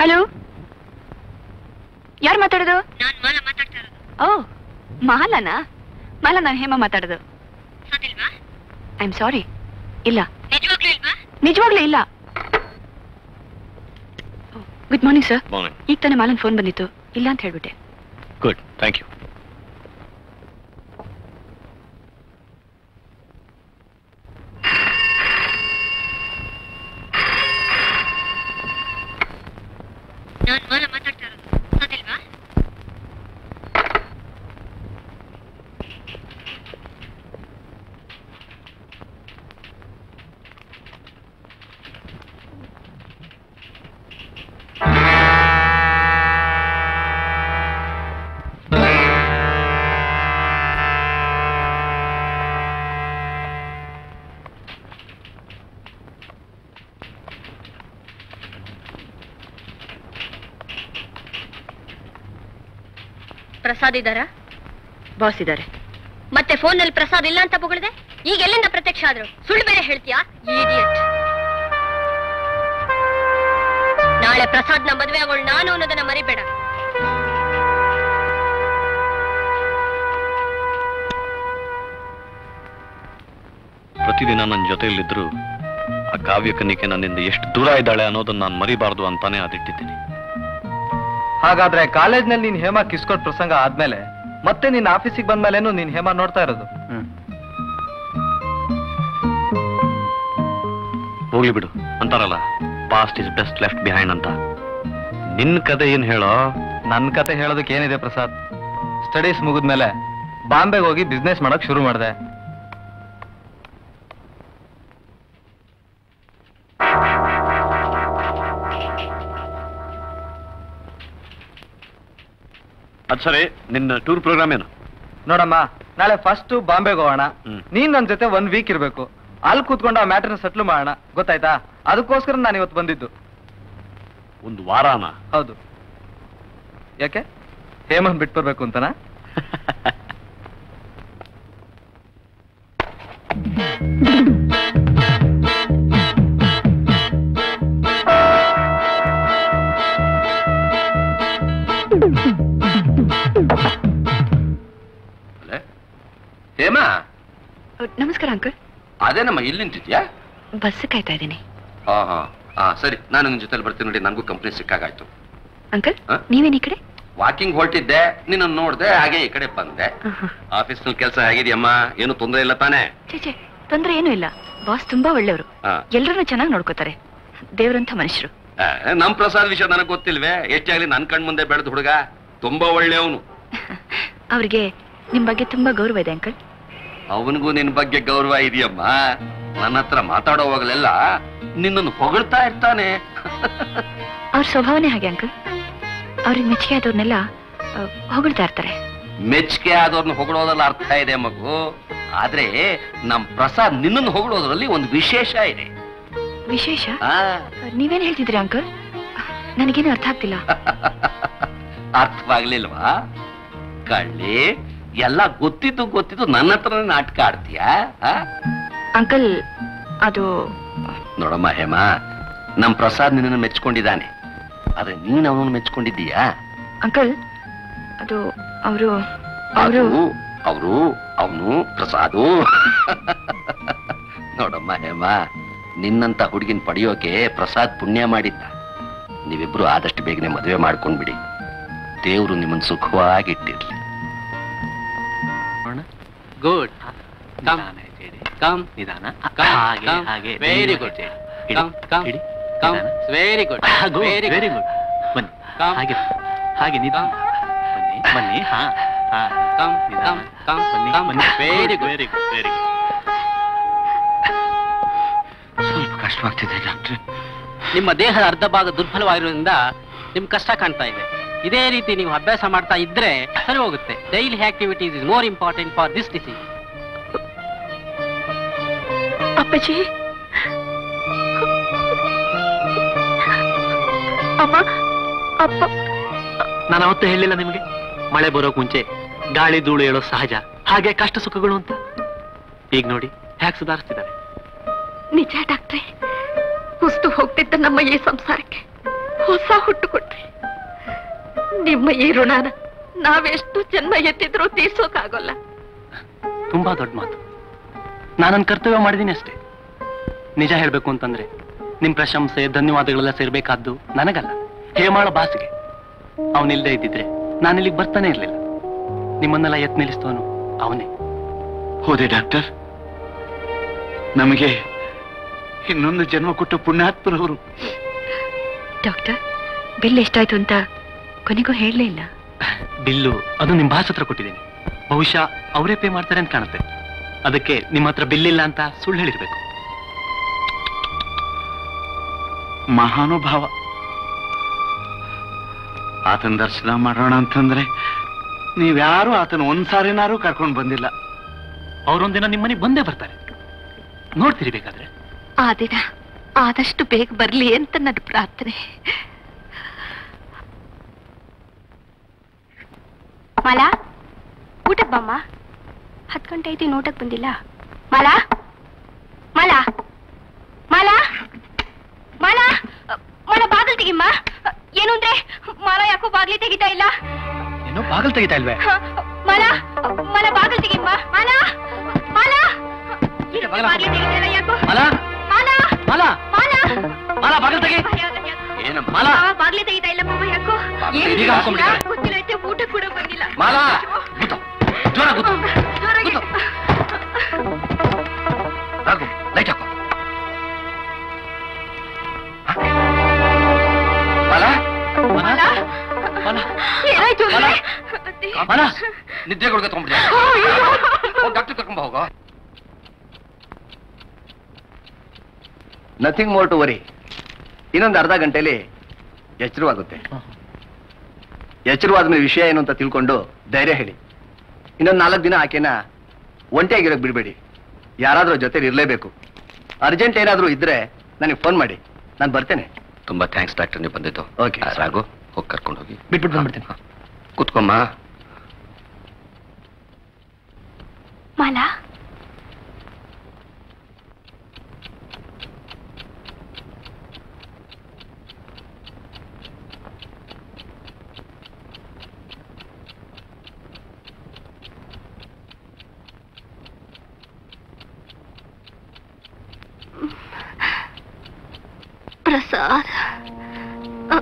ಹಲೋ ಯಾರು ಮಾತಾಡೋದು ಓ ಮಾಲನಾ ಮಾಲ ನಾನು ಹೇಮ ಮಾತಾಡೋದು ಐ ಆಮ್ ಸಾರಿ ಇಲ್ಲ ನಿಜವಾಗ್ಲೂ ಇಲ್ಲ ಗುಡ್ ಮಾರ್ನಿಂಗ್ ಸರ್ ಮಾರ್ನಿಂಗ್ ಈಗ ತಾನೇ ಮಾಲನ್ ಫೋನ್ ಬಂದಿತ್ತು ಇಲ್ಲ ಅಂತ ಹೇಳ್ಬಿಟ್ಟೆ ಗುಡ್ ಥ್ಯಾಂಕ್ ಯು ಪ್ರಸಾದ್ ಇದ್ದಾರಾ ಬಾಸ್ ಇದ್ದಾರೆ ಮತ್ತೆ ಫೋನ್ ನಲ್ಲಿ ಪ್ರಸಾದ್ ಇಲ್ಲ ಅಂತ ಹೊಗಳಿದೆ ಈಗ ಎಲ್ಲಿಂದ ಪ್ರತ್ಯಕ್ಷ ಆದ್ರು ಸುಳ್ಳು ಬೇರೆ ಹೇಳ್ತೀಯಾ ಇಡಿಯಟ್ ನಾಳೆ ಪ್ರಸಾದ್ನ ಮದುವೆ ಆಗೋಳು ನಾನು ಅನ್ನೋದನ್ನ ಮರಿಬೇಡ ಪ್ರತಿದಿನ ನನ್ನ ಜೊತೆಯಲ್ಲಿದ್ರು ಆ ಕಾವ್ಯ ಕನ್ನಿಕೆ ನನ್ನಿಂದ ಎಷ್ಟು ದೂರ ಇದ್ದಾಳೆ ಅನ್ನೋದನ್ನ ನಾನು ಮರಿಬಾರ್ದು ಅಂತಾನೆ ಅದಿಟ್ಟಿದ್ದೀನಿ ಹಾಗಾದ್ರೆ ಕಾಲೇಜ್ನಲ್ಲಿ ನೀನ್ ಹೇಮ ಕಿಸ್ಕೊಟ್ ಪ್ರಸಂಗ ಆದ್ಮೇಲೆ ಮತ್ತೆ ನಿನ್ನ ಆಫೀಸಿಗೆ ಬಂದ್ಮೇಲೇನು ನೀನ್ ಹೇಮ ನೋಡ್ತಾ ಇರೋದು ಹೋಗ್ಲಿ ಬಿಡು ಅಂತಾರಲ್ಲ past is best left behind ಅಂತ ನಿನ್ ಕತೆ ಏನ್ ಹೇಳೋ ನನ್ ಕತೆ ಹೇಳೋದಕ್ಕೆ ಏನಿದೆ ಪ್ರಸಾದ್ ಸ್ಟಡೀಸ್ ಮುಗಿದ್ಮೇಲೆ ಬಾಂಬೆಗೆ ಹೋಗಿ ಬಿಸ್ನೆಸ್ ಮಾಡಕ್ ಶುರು ಮಾಡಿದೆ ಅದ್ ಸರಿ ನಿನ್ನ ಟೂರ್ ಪ್ರೋಗ್ರಾಮ್ ಏನು ನೋಡಮ್ಮ ನಾಳೆ ಫಸ್ಟ್ ಬಾಂಬೆಗೆ ಹೋಗೋಣ ಹ್ಮ್. ನೀನ್ ನನ್ ಜೊತೆ ಒಂದ್ ವೀಕ್ ಇರ್ಬೇಕು ಅಲ್ಲಿ ಕೂತ್ಕೊಂಡು ಆ ಮ್ಯಾಟರ್ನ ಸೆಟ್ಲ್ ಮಾಡೋಣ ಗೊತ್ತಾಯ್ತಾ ಅದಕ್ಕೋಸ್ಕರ ನಾನು ಇವತ್ತು ಬಂದಿದ್ದು ಒಂದು ವಾರಾನ ಹೌದು ಯಾಕೆ ಹೇಮಂತ್ ಬಿಟ್ಟು ಬರ್ಬೇಕು ಅಂತನಾ ಅಲ್ಲೇ ಹೇಮಾ ನಮಸ್ಕಾರ ಅಂಕಲ್ ಅದೇನಮ್ಮ ಇಲ್ಲಿ ನಿಂತಿದ್ಯಾ ಬಸ್ ಕಾಯ್ತಾ ಇದ್ದೀನಿ ಹಾ ಹಾ ಹಾ ಸರಿ ನಾನು ನಿನ್ ಜೊತೆಲಿ ಬರ್ತೀನಿ ನೋಡಿ ನನಗೂ ಕಂಪ್ನಿ ಸಿಕ್ಕಾಗಾಯ್ತು ಅಂಕಲ್ ಹ? ನೀವೇನ್ ಈ ಕಡೆ ವಾಕಿಂಗ್ ಹೊರಟಿದ್ದೆ ನಿನ್ನ ನೋಡ್ದೆ ಹಾಗೆ ಈ ಕಡೆ ಬಂದೆ ಆಫೀಸ್ ನಲ್ಲಿ ಕೆಲಸ ಹೇಗಿದ್ಯಮ್ಮ ಏನು ತೊಂದರೆ ಇಲ್ಲ ತಾನೇ ಛೇ ಛೇ ತೊಂದ್ರೆ ಏನೂ ಇಲ್ಲ ಬಾಸ್ ತುಂಬಾ ಒಳ್ಳೆಯವರು ಹಾ. ಎಲ್ಲರನ್ನೂ ಚೆನ್ನಾಗಿ ನೋಡ್ಕೋತಾರೆ ದೇವರಂತ ಮನುಷ್ಯರು ಆ, ನಮ್ ಪ್ರಸಾದ್ ವಿಷಯ ನನಗೆ ಗೊತ್ತಿಲ್ವೇ ಎಷ್ಟಾಗ್ಲಿ ನನ್ ಕಣ್ ಮುಂದೆ ಬೆಳೆದ ಹುಡುಗ ತುಂಬಾ ಒಳ್ಳೆಯವನು ಅವ್ರಿಗೆ ನಿಮ್ ಬಗ್ಗೆ ತುಂಬಾ ಗೌರವ ಇದೆ ಅಂಕಲ್ ಅವನಿಗೂ ನಿನ್ ಬಗ್ಗೆ ಗೌರವ ಇದೆಯಮ್ಮ ನನ್ನ ಹತ್ರ ಮಾತಾಡೋವಾಗಲೆಲ್ಲ ನಿನ್ನನ್ನು ಹೊಗಳ್ತಾ ಇರ್ತಾನೆ ಅವ್ರ ಸ್ವಭಾವನೇ ಹಾಗೆ ಅಂಕಲ್ ಅವ್ರಿಗೆ ಮೆಚ್ಚುಗೆ ಆದವ್ರನ್ನೆಲ್ಲ ಆ, ಹೊಗಳ್ತಾ ಇರ್ತಾರೆ ಮೆಚ್ಚುಗೆ ಆದವ್ರನ್ನ ಹೊಗಳೋದ್ರಲ್ಲಿ ಅರ್ಥ ಇದೆ ಮಗು ಆದ್ರೆ ನಮ್ ಪ್ರಸಾದ್ ನಿನ್ನನ್ನು ಹೊಗಳೋದ್ರಲ್ಲಿ ಒಂದು ವಿಶೇಷ ಇದೆ ವಿಶೇಷ ಆ, ನೀವೇನ್ ಹೇಳ್ತಿದ್ರಿ ಅಂಕಲ್ ನನಗೇನು ಅರ್ಥ ಆಗ್ತಿಲ್ಲ ಅರ್ಥವಾಗ್ಲಿಲ್ವಾ ಕಳ್ಳಿ ಎಲ್ಲ ಗೊತ್ತಿದ್ದು ಗೊತ್ತಿದ್ದು ನನ್ನ ಹತ್ರನೇ ನಾಟಕ ಆಡ್ತೀಯಾ ಆ? ಅಂಕಲ್ ಅದು ನೋಡಮ್ಮ ಹೇಮ ನಮ್ ಪ್ರಸಾದ್ ನಿನ್ನನ್ನು ಮೆಚ್ಕೊಂಡಿದ್ದಾನೆ ಆದ್ರೆ ನೀನ್ ಅವನನ್ನು ಮೆಚ್ಕೊಂಡಿದ್ದೀಯಾ ಅಂಕಲ್ ಅದು ಅವರು ಅವರು ಅವರು ಅವನು ಪ್ರಸಾದು ನೋಡಮ್ಮ ಹೇಮ ನಿನ್ನಂತ ಹುಡುಗಿನ ಪಡೆಯೋಕೆ ಪ್ರಸಾದ್ ಪುಣ್ಯ ಮಾಡಿದ್ದ ನೀವಿಬ್ರು ಆದಷ್ಟು ಬೇಗನೆ ಮದುವೆ ಮಾಡ್ಕೊಂಡ್ಬಿಡಿ ದೇವ್ರು ನಿಮ್ಮನ್ನ ಸುಖವಾಗಿಟ್ಟಿರ್ಲಿ ಗುಡ್ ಕಮ್ ಕಮ್ ನಿಧಾನ ಹಾಗೆ ಹಾಗೆ very good come come come very good very very good ಬನ್ನಿ ಹಾಗೆ ಹಾಗೆ ನಿಧಾನ ಬನ್ನಿ ಬನ್ನಿ ಹಾ ಹಾ ಕಮ್ ನಿಧಾನ ಕಮ್ ಬನ್ನಿ ಬನ್ನಿ very good very good very good ಸ್ವಲ್ಪ ಕಷ್ಟವಾಗ್ತಿದೆ ಡಾಕ್ಟ್ರೆ ನಿಮ್ಮ ದೇಹದ ಅರ್ಧ ಭಾಗ ದುರ್ಬಲವಾಗಿರೋದ್ರಿಂದ ನಿಮ್ ಕಷ್ಟ ಕಾಣ್ತಾ ಇದೆ ಇದೇ ರೀತಿ ನೀವು ಅಭ್ಯಾಸ ಮಾಡ್ತಾ ಇದ್ರೆ ಸರಿ ಹೋಗುತ್ತೆ daily activities is more important for this disease ಅಪ್ಪಾಜಿ ಅಮ್ಮ ಅಪ್ಪ ನಾನು ಅವತ್ತು ಹೇಳಿಲ್ಲ ನಿಮಗೆ ಮಳೆ ಬರೋಕ್ ಮುಂಚೆ ಗಾಳಿ ಧೂಳು ಹೇಳೋ ಸಹಜ ಹಾಗೆ ಕಷ್ಟ ಸುಖಗಳು ಅಂತ ಈಗ ನೋಡಿ ಹ್ಯಾಕ್ ಸುಧಾರಿಸ್ತಿದ್ದಾರೆ ನಿಜ ಡಾಕ್ಟ್ರೆ ಕುಸ್ತು ಹೋಗ್ತಿದ್ದ ನಮ್ಮ ಈ ಸಂಸಾರಕ್ಕೆ ಹೊಸ ಹುಟ್ಟು ಕೊಟ್ರಿ ನಿಮ್ಮ ಈ ಋಣನ ನಾವೆಷ್ಟು ಜನ್ಮ ಎತ್ತಿದ್ರೂ ತೀರ್ಸೋಕಾಗೋಲ್ಲ ತುಂಬಾ ದೊಡ್ಡ ಮಾತು ನಾನೊಂದು ಕರ್ತವ್ಯ ಮಾಡಿದ್ದೀನಿ ಅಷ್ಟೇ ನಿಜ ಹೇಳ್ಬೇಕು ಅಂತಂದ್ರೆ ನಿಮ್ ಪ್ರಶಂಸೆ ಧನ್ಯವಾದಗಳೆಲ್ಲ ಸೇರ್ಬೇಕಾದ್ದು ನನಗಲ್ಲ ಹೇಮಾಳ ಬಾಸಿಗೆ ಅವನಿಲ್ದೇ ಇದ್ದಿದ್ರೆ ನಾನು ಇಲ್ಲಿಗೆ ಬರ್ತಾನೆ ಇರ್ಲಿಲ್ಲ ನಿಮ್ಮನ್ನೆಲ್ಲ ಎತ್ ನಿಲ್ಲಿಸ್ತವನು ಅವನೇ ಹೋದೆ ಡಾಕ್ಟರ್ ನಮಗೆ ಇನ್ನೊಂದು ಜನ್ಮ ಕೊಟ್ಟ ಪುಣ್ಯಾತ್ಮರವರು ಡಾಕ್ಟರ್ ಬಿಲ್ ಎಷ್ಟಾಯ್ತು ಅಂತ ಕೊನೆಗೂ ಹೇಳಲೇ ಇಲ್ಲ ಬಿಲ್ಲು ಅದು ನಿಮ್ ಬಾಸ್ ಹತ್ರ ಕೊಟ್ಟಿದ್ದೀನಿ ಬಹುಶಃ ಅವರೇ ಪೇ ಮಾಡ್ತಾರೆ ಅಂತ ಕಾಣುತ್ತೆ ಅದಕ್ಕೆ ನಿಮ್ಮ ಹತ್ರ ಬಿಲ್ ಇಲ್ಲ ಅಂತ ಸುಳ್ಳು ಹೇಳಿರ್ಬೇಕು ಮಹಾನುಭಾವ ಆತನ ದರ್ಶನ ಮಾಡೋಣ ಅಂತಂದ್ರೆ ನೀವ್ಯಾರು ಆತನ ಒಂದ್ ಸಾರಿನಾರು ಕರ್ಕೊಂಡು ಬಂದಿಲ್ಲ ಅವರೊಂದಿನ ನಿಮ್ಮನೆಗೆ ಬಂದೇ ಬರ್ತಾರೆ ನೋಡ್ತೀರಿ ಬೇಕಾದ್ರೆ ಆ ದಿನ ಆದಷ್ಟು ಬೇಗ ಬರ್ಲಿ ಅಂತ ನನ್ನ ಪ್ರಾರ್ಥನೆ ಮಾಲಾ ಊಟಕ್ಕೆ ಬಮ್ಮ ಹತ್ತು ಗಂಟೆ ಐತಿ ಊಟಕ್ಕೆ ಬಂದಿಲ್ಲ ಮಾಲಾ ಮಾಲಾ ಮಾಲಾ ಮಾಲಾ ಮಾಲಾ ಬಾಗಿಲು ತೆಗಿಮ್ಮ ಏನು ಅಂದ್ರೆ ಮಾಲಾ ಯಾಕೋ ಬಾಗ್ಲಿ ತೆಗಿತಾ ಇಲ್ಲ ಏನೋ ಬಾಗಲ್ ತೆಗಿತಾ ಇಲ್ವೇ ಮಾಲಾ ಮಾಲಾ ಬಾಗಿಲು ತೆಗಿಮ್ಮ ಮಾಲಾ ಮಾಲಾ ಏನು ಬಾಗ್ಲ ಬಾಗ್ಲಿ ತೆಗಿತಾ ಇಲ್ಲ ಯಾಕೋ ಮಾಲಾ ಮಾಲಾ ಮಾಲಾ ಮಾಲಾ ಮಾಲಾ ಬಾಗಲ್ ತೆಗಿ ಏನಮ್ಮ ಮಾಲಾ ಮಾವ ಬಾಗ್ಲಿ ತೆಗಿತಾ ಇಲ್ಲ ಮಾವ ಯಾಕೋ ಬಾಗ್ಲು ಏನು ಈಗ ಹಾಕ್ಕೊಂಡ್ಬಿಟ್ಟಿದ್ದಾರೆ. ಗೊತ್ತಿಲ್ಲ ಐತೆ ಊಟ ಕೂಡ ಬಂದಿಲ್ಲ ಮಾಲಾ ಕೂತು ಜ್ವರ ಕೂತು ಜೋರಾಗಿ ರಾಘು ಲೈಟ್ ಹಾಕೋ ಮಾಲಾ ಮಾಲಾ ಏನಾಯ್ತು ಮಾಲಾ? ಮಾಲಾ ನಿದ್ದೆ ಕೊಡ್ಕ ತಗೊಂಡ್ಬಿಟ್ಟಿದ್ದಾರೆ ಡಾಕ್ಟರ್ ಕರ್ಕೊಂಡ್ ಬಾ ಹೋಗೋ ನಥಿಂಗ್ ಮೋರ್ ಟು ವರಿ ಇನ್ನೊಂದು ಅರ್ಧ ಗಂಟೆಯಲ್ಲಿ ಎಚ್ಚರವಾಗುತ್ತೆ ಎಚ್ಚರವಾದ ಮೇಲೆ ವಿಷಯ ಏನು ಅಂತ ತಿಳ್ಕೊಂಡು ಧೈರ್ಯ ಹೇಳಿ ಇನ್ನೊಂದು ನಾಲ್ಕು ದಿನ ಆಕೆನ ಒಂಟಿಯಾಗಿರೋಕ್ ಬಿಡಬೇಡಿ ಯಾರಾದ್ರೂ ಜೊತೆಲಿ ಇರಲೇಬೇಕು ಅರ್ಜೆಂಟ್ ಏನಾದರೂ ಇದ್ರೆ ನನಗೆ ಫೋನ್ ಮಾಡಿ ನಾನು ಬರ್ತೇನೆ ತುಂಬಾ ಥ್ಯಾಂಕ್ಸ್ ಡಾಕ್ಟರ್ ನೀವು ಬಂದಿದ್ದು Okay. ಆ, ರಾಘು ಹೋಗಿ ಕರ್ಕೊಂಡು ಹೋಗಿ ಬಿಟ್ಬಿಟ್ಟು ಬಂದ್ಬಿಡ್ತೀನಿ ಕೂತ್ಕೊಮ್ಮ ಮಾಲಾ ಪ್ರಸಾದ್ ಅ,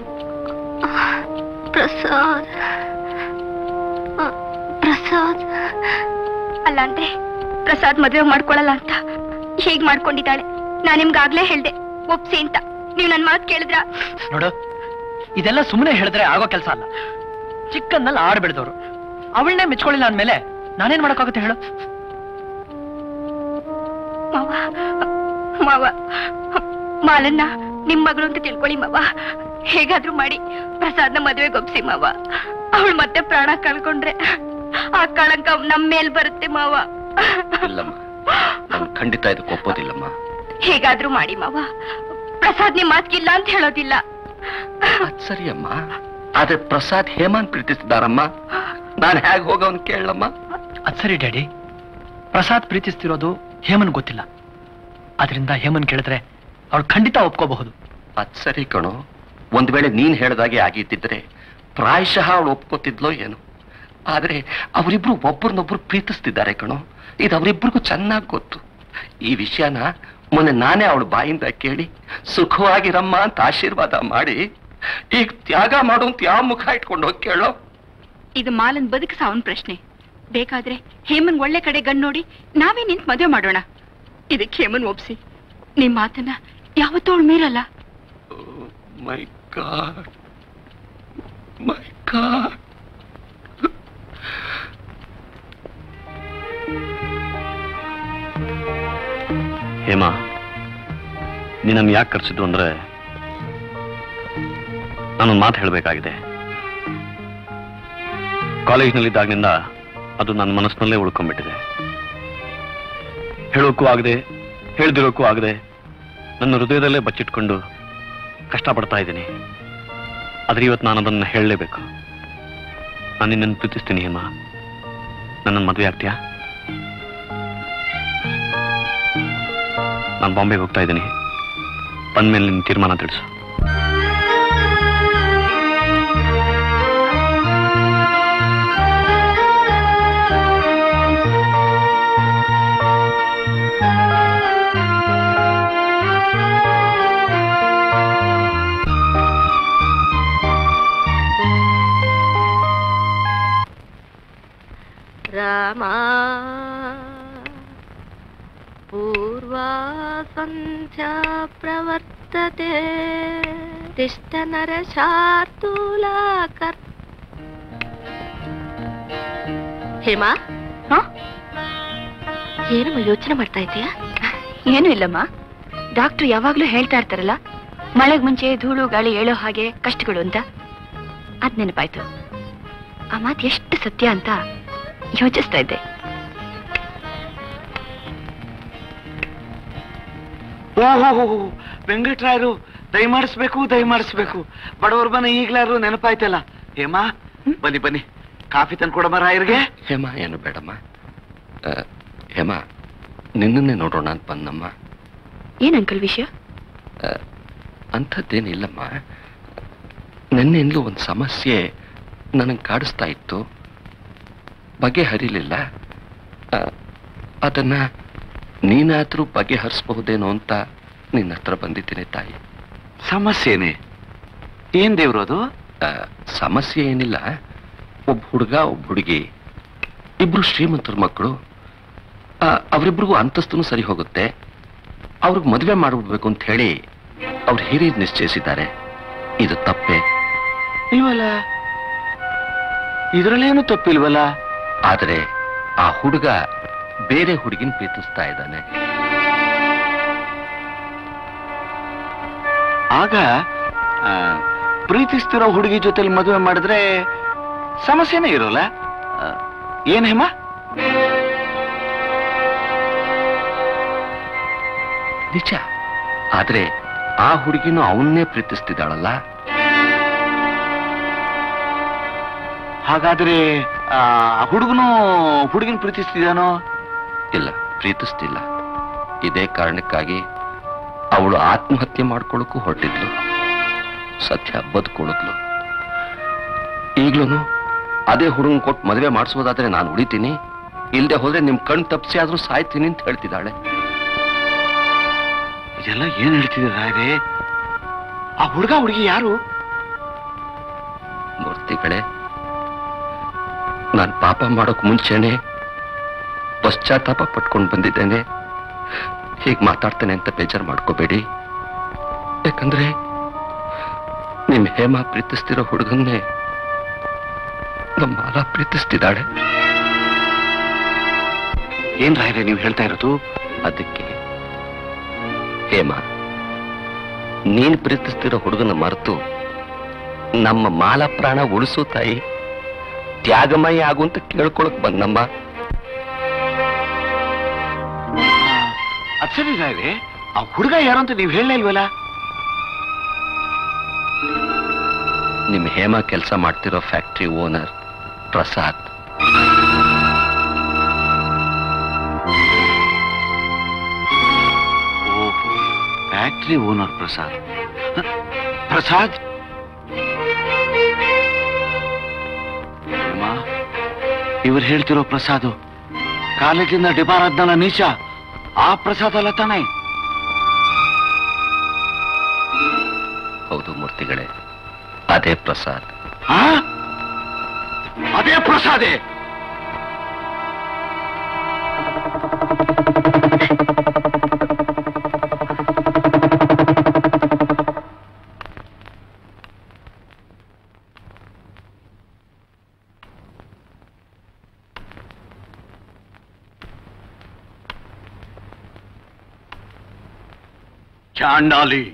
ಪ್ರಸಾದ್ ಅ, ಪ್ರಸಾದ್ ಅಲ್ಲ ಅಂದ್ರೆ ಪ್ರಸಾದ್ ಮದುವೆ ಮಾಡ್ಕೊಳಲ್ಲ ಅಂತ ಹೇಗ್ ಮಾಡ್ಕೊಂಡಿದ್ದಾಳೆ ನಾನ್ ನಿಮ್ಗಾಗ್ಲೇ ಹೇಳ್ದೆ ಒಪ್ಸಿ ಅಂತ ನೀವ್ ನನ್ ಮಾತು ಕೇಳಿದ್ರ ನೋಡು ಇದೆಲ್ಲ ಸುಮ್ಮನೆ ಹೇಳಿದ್ರೆ ಆಗೋ ಕೆಲಸ ಅಲ್ಲ ಚಿಕ್ಕನ್ನಲ್ಲಿ ಆಡ್ ಬೆಳೆದವರು ಅವಳನ್ನೇ ಮೆಚ್ಕೊಳ್ಳಿಲ್ಲ ಅಂದ್ಮೇಲೆ ನಾನೇನ್ ಮಾಡಕ್ಕಾಗುತ್ತೆ ಹೇಳು ಮಾವ ಮಾವ ಮಾಲನ್ನ ನಿಮ್ ಮಗಳು ಅಂತ ತಿಳ್ಕೊಳ್ಳಿ ಮಾವ ಹೇಗಾದ್ರೂ ಮಾಡಿ ಪ್ರಸಾದ್ನ ಮದುವೆಗೆ ಒಪ್ಸಿ ಮಾವ ಅವಳು ಮತ್ತೆ ಪ್ರಾಣ ಕಳ್ಕೊಂಡ್ರೆ ಆ ಕಳಂಕ ನಮ್ ಮೇಲ್ ಬರುತ್ತೆ ಮಾವ ಇಲ್ಲಮ್ಮ ನಾನು ಖಂಡಿತ ಇದಕ್ಕೆ ಒಪ್ಪೋದಿಲ್ಲಮ್ಮ ಹೇಗಾದ್ರೂ ಮಾಡಿ ಮಾವ ಪ್ರಸಾದ್ ನಿಮ್ ಮಾತ್ಗಿಲ್ಲ ಅಂತ ಹೇಳೋದಿಲ್ಲ ಅದ್ ಸರಿಯಮ್ಮ ಆದ್ರೆ ಪ್ರಸಾದ್ ಹೇಮಾನ್ ಪ್ರೀತಿಸಿದಾರಮ್ಮ ನಾನು ಹೇಗೆ ಹೋಗೋನ್ ಕೇಳಮ್ಮ ಅದ್ ಸರಿ ಡ್ಯಾಡಿ ಪ್ರಸಾದ್ ಪ್ರೀತಿಸ್ತಿರೋದು ಹೇಮನ್ ಗೊತ್ತಿಲ್ಲ ಅದರಿಂದ ಹೇಮನ್ ಕೇಳಿದ್ರೆ ಅವಳು ಖಂಡಿತ ಒಪ್ಕೋಬಹುದು ಅದ್ ಸರಿ ಕಣೋ ಒಂದ್ ವೇಳೆ ನೀನ್ ಹೇಳ್ದಾಗೆ ಆಗಿದ್ದಿದ್ರೆ ಪ್ರಾಯಶಃ ಅವಳು ಒಪ್ಕೋತಿದ್ಲೋ ಏನು ಆದ್ರೆ ಅವರಿಬ್ರು ಒಬ್ಬರನ್ನೊಬ್ರು ಪ್ರೀತಿಸ್ತಿದ್ದಾರೆ ಕಣೋ ಇದು ಅವರಿಬ್ರಿಗೂ ಚೆನ್ನಾಗಿ ಗೊತ್ತು ಈ ವಿಷಯನ ಮೊನ್ನೆ ನಾನೇ ಅವಳ ಬಾಯಿಂದ ಕೇಳಿ ಸುಖವಾಗಿರಮ್ಮ ಅಂತ ಆಶೀರ್ವಾದ ಮಾಡಿ ಈಗ ತ್ಯಾಗ ಮಾಡು ಅಂತ ಯಾವ ಮುಖ ಇಟ್ಕೊಂಡು ಹೋಗಿ ಕೇಳೋ ಇದು ಮಾಲನ್ ಬದುಕು ಸಾವನ್ ಪ್ರಶ್ನೆ ಬೇಕಾದ್ರೆ ಹೇಮನ್ ಒಳ್ಳೆ ಕಡೆ ಗಂಡ್ ನೋಡಿ ನಾವೇ ನಿಂತ್ ಮದುವೆ ಮಾಡೋಣ ಇದಕ್ಕೆ ಹೇಮನ್ ಒಪ್ಸಿ ನಿಮ್ ಮಾತನ್ನ ಯಾವತ್ತೂ ಅವಳು ಮೀರಲ್ಲ my god my god Hema ನೀನನ್ನು ಯಾಕೆ ಕರೆಸಿದ್ದು ಅಂದ್ರೆ ನಾನೊಂದು ಮಾತು ಹೇಳಬೇಕಾಗಿದೆ ಕಾಲೇಜ್ನಲ್ಲಿದ್ದಾಗಿನಿಂದ ಅದು ನನ್ನ ಮನಸ್ಸಿನಲ್ಲೇ ಉಳ್ಕೊಂಡ್ಬಿಟ್ಟಿದೆ ಹೇಳೋಕ್ಕೂ ಆಗದೆ ಹೇಳ್ದಿರೋಕ್ಕೂ ಆಗದೆ ನನ್ನ ಹೃದಯದಲ್ಲೇ ಬಚ್ಚಿಟ್ಕೊಂಡು ಕಷ್ಟಪಡ್ತಾ ಇದ್ದೀನಿ ಆದ್ರೆ ಇವತ್ತು ನಾನು ಅದನ್ನು ಹೇಳಲೇಬೇಕು ನಾನು ನಿನ್ನನ್ನು ಪ್ರೀತಿಸ್ತೀನಿ ಹೇಮಾ ನನ್ನನ್ನು ಮದುವೆ ಆಗ್ತೀಯಾ ನಾನು ಬಾಂಬೆಗೆ ಹೋಗ್ತಾ ಇದ್ದೀನಿ ಬಂದ್ಮೇಲೆ ನಿನ್ನ ತೀರ್ಮಾನ ತಿಳಿಸು ರಾಮ ಪೂರ್ವಾ ಸಂಧ್ಯಾ ಪ್ರವರ್ತತೆ ತಿಷ್ಟ ನರ ಶಾರ್ತೂಲ ಕರ್ ಹೇಮಾ ಏನಮ್ಮ ಯೋಚನೆ ಮಾಡ್ತಾ ಇದೀಯಾ ಏನೂ ಇಲ್ಲಮ್ಮ ಡಾಕ್ಟ್ರು ಯಾವಾಗ್ಲೂ ಹೇಳ್ತಾ ಇರ್ತಾರಲ್ಲ ಮಳೆಗ್ ಮುಂಚೆ ಧೂಳು ಗಾಳಿ ಏಳೋ ಹಾಗೆ ಕಷ್ಟಗಳು ಅಂತ ಅದ್ ನೆನಪಾಯ್ತು ಆ ಮಾತು ಎಷ್ಟು ಸತ್ಯ ಅಂತ ಯೋಚಿಸ್ತಾ ಇದ್ದೆ ಓಹೋ ವೆಂಕಟರಾಯರು ದಯಮಾಡಿಸ್ಬೇಕು ದಯಮಾಡಿಸ್ಬೇಕು ಬಡವರ ಮನೆ ಈಗ್ಲಾರು ನೆನಪಾಯ್ತಲ್ಲ ಹೇಮಾ ಬನ್ನಿ ಬನ್ನಿ ಕಾಫಿ ತಂದ್ಕೊಡಮ್ಮ ರಾಯರ್ಗೆ ಹೇಮ ಏನು ಬೇಡಮ್ಮ ಆ, ಹೇಮ ನಿನ್ನನ್ನೇ ನೋಡೋಣ ಅಂತ ಬಂದಮ್ಮ ಏನ್ ಅಂಕಲ್ ವಿಷಯ ಆ, ಅಂಥದ್ದೇನಿಲ್ಲಮ್ಮ ನಿನ್ನೆಂದಲೂ ಒಂದು ಸಮಸ್ಯೆ ನನಗೆ ಕಾಡಿಸ್ತಾ ಇತ್ತು ಬಗೆಹರಿಲಿಲ್ಲ ಆ, ಅದನ್ನ ನೀನಾದ್ರೂ ಬಗೆಹರಿಸಬಹುದೇನೋ ಅಂತ ನಿನ್ನ ಹತ್ರ ಬಂದಿದ್ದೀನಿ ತಾಯಿ ಸಮಸ್ಯೆನೆ ಏನ್ ದೇವ್ರು ಅದು ಆ, ಸಮಸ್ಯೆ ಏನಿಲ್ಲ ಒಬ್ಬ ಹುಡುಗ ಒಬ್ಬ ಹುಡುಗಿ ಇಬ್ರು ಶ್ರೀಮಂತರ ಮಕ್ಕಳು ಆ, ಅವರಿಬ್ರಿಗೂ ಅಂತಸ್ತೂ ಸರಿ ಹೋಗುತ್ತೆ ಅವ್ರಿಗೆ ಮದುವೆ ಮಾಡಿಬಿಡ್ಬೇಕು ಅಂತ ಹೇಳಿ ಅವ್ರ ಹಿರಿಯರು ನಿಶ್ಚಯಿಸಿದ್ದಾರೆ ಇದು ತಪ್ಪೆ ಇಲ್ವಲ್ಲ ಇದ್ರಲ್ಲೇನು ತಪ್ಪಿಲ್ವಲ್ಲ ಆದರೆ ಆ ಹುಡುಗ ಬೇರೆ ಹುಡುಗಿನ ಪ್ರೀತಿಸ್ತಾ ಇದ್ದಾನೆ ಆಗ ಆ, ಪ್ರೀತಿಸ್ತಿರೋ ಹುಡುಗಿ ಜೊತೆಲಿ ಮದುವೆ ಮಾಡಿದ್ರೆ ಸಮಸ್ಯೆನೇ ಇರೋಲ್ಲ ಆ, ಏನ್ ಹೇಮ ನಿಜ ಆದ್ರೆ ಆ ಹುಡುಗಿನೂ ಅವನ್ನೇ ಪ್ರೀತಿಸ್ತಿದ್ದಾಳಲ್ಲ ಹಾಗಾದ್ರೆ ಆ ಹುಡುಗನು ಹುಡುಗಿನ ಪ್ರೀತಿಸ್ತಿದಾನೋ ಇಲ್ಲ ಪ್ರೀತಿಸ್ತಿಲ್ಲ ಇದೇ ಕಾರಣಕ್ಕಾಗಿ ಅವಳು ಆತ್ಮಹತ್ಯೆ ಮಾಡ್ಕೊಳ್ಳೋಕ್ಕೂ ಹೊರಟಿದ್ಲು ಸತ್ಯ ಬದುಕೊಳ್ಳುದ್ಲು ಈಗ್ಲೂ ಅದೇ ಹುಡುಗನ್ ಕೊಟ್ಟು ಮದುವೆ ಮಾಡಿಸೋದಾದ್ರೆ ನಾನು ಉಳಿತೀನಿ ಇಲ್ದೆ ಹೋದ್ರೆ ನಿಮ್ ಕಣ್ ತಪ್ಪಿಸಿ ಆದ್ರೂ ಸಾಯ್ತೀನಿ ಅಂತ ಹೇಳ್ತಿದ್ದಾಳೆ ಇದೆಲ್ಲ ಏನ್ ಹೇಳ್ತಿದ್ದೀರಾ ಆ ಹುಡುಗ ಹುಡುಗಿ ಯಾರು ಮೂರ್ತಿಗಳೇ ನಾನು ಪಾಪ ಮಾಡೋಕ್ ಮುಂಚೆನೆ ಪಶ್ಚಾತ್ತಾಪ ಪಟ್ಕೊಂಡು ಬಂದಿದ್ದೇನೆ ಹೀಗೆ ಮಾತಾಡ್ತೇನೆ ಅಂತ ಬೇಜಾರು ಮಾಡ್ಕೋಬೇಡಿ ಯಾಕಂದ್ರೆ ನಿಮ್ ಹೇಮ ಪ್ರೀತಿಸ್ತಿರೋ ಹುಡುಗನ್ನೇ ನಮ್ಮ ಮಾಲ ಪ್ರೀತಿಸ್ತಿದ್ದಾಳೆ ಏನ್ ರಾಯ್ರೆ ನೀವು ಹೇಳ್ತಾ ಇರೋದು ಅದಕ್ಕೆ ಹೇಮ ನೀನ್ ಪ್ರೀತಿಸ್ತಿರೋ ಹುಡುಗನ ಮರೆತು ನಮ್ಮ ಮಾಲ ಪ್ರಾಣ ಉಳಿಸು ತಾಯಿ ತ್ಯಾಗಮಯ ಆಗು ಅಂತ ಕೇಳ್ಕೊಳಕ್ ಬಂದಮ್ಮ ಅದ್ ಸರಿ ರಾಯ್ರೆ ಆ ಹುಡುಗ ಯಾರು ಅಂತ ನೀವು ಹೇಳಲೇ ಇಲ್ವಲ್ಲ ನಿಮ್ ಹೇಮ ಕೆಲಸ ಮಾಡ್ತಿರೋ factory owner Prasad factory owner Prasad ಹ? ಪ್ರಸಾದ್ ಹೇಮ, ಇವ್ರು ಹೇಳ್ತಿರೋ ಪ್ರಸಾದ್ ಕಾಲೇಜಿಂದ ಡಿಬಾರ್ ಆದ್ನಲ್ಲ ನೀಚ ಆ ಪ್ರಸಾದ್ ಅಲ್ಲ ತಾನೇ ಹೌದು ಮೂರ್ತಿಗಳೇ ಅದೇ ಪ್ರಸಾದ್ ಆ? ಅದೇ ಪ್ರಸಾದೇ ಚಾಂಡಾಲಿ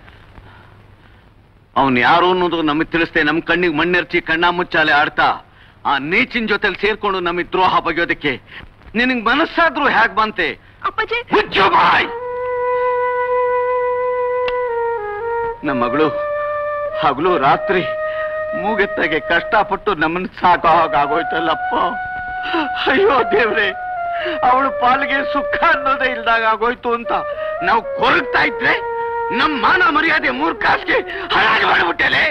ಅವನ್ ಯಾರು ಅನ್ನೋದು ನಮಗ್ ತಿಳಿಸ್ದೆ ನಮ್ ಕಣ್ಣಿಗೆ ಮಣ್ಣೆರ್ಚಿ ಕಣ್ಣ ಮುಚ್ಚಾಲೆ ಆಡ್ತಾ ಆ ನೀಚಿನ ಜೊತೆಲಿ ಸೇರ್ಕೊಂಡು ನಮಗ್ ದ್ರೋಹ ಬಗೆಯೋದಕ್ಕೆ ನಿನಗ್ ಮನಸ್ಸಾದ್ರೂ ಹ್ಯಾಗ್ ಬಂತೆ ಅಪ್ಪಾಜಿ ಮುಚ್ಚು ಬಾಯ್ ನಮ್ಮ ಮಗಳು ಹಗಲು ರಾತ್ರಿ ಮೂಗೆತ್ತಾಗೆ ಕಷ್ಟಪಟ್ಟು ನಮ್ಮನ್ನ ಸಾಕೋ ಹಾಗಾಗೋಯ್ತಲ್ಲಪ್ಪ ಅಯ್ಯೋ ದೇವ್ರೆ ಅವಳು ಪಾಲಿಗೆ ಸುಖ ಅನ್ನೋದೇ ಇಲ್ದಾಗ ಆಗೋಯ್ತು ಅಂತ ನಾವು ಕೊರಗ್ತಾ ಇದ್ರೆ ನಮ್ಮ ಮಾನ ಮರ್ಯಾದೆ ಮೂರ್ ಕಾಸ್ಗೆ ಹಾಳಾಗಿ ಮಾಡ್ಬಿಟ್ಟೆಲೆ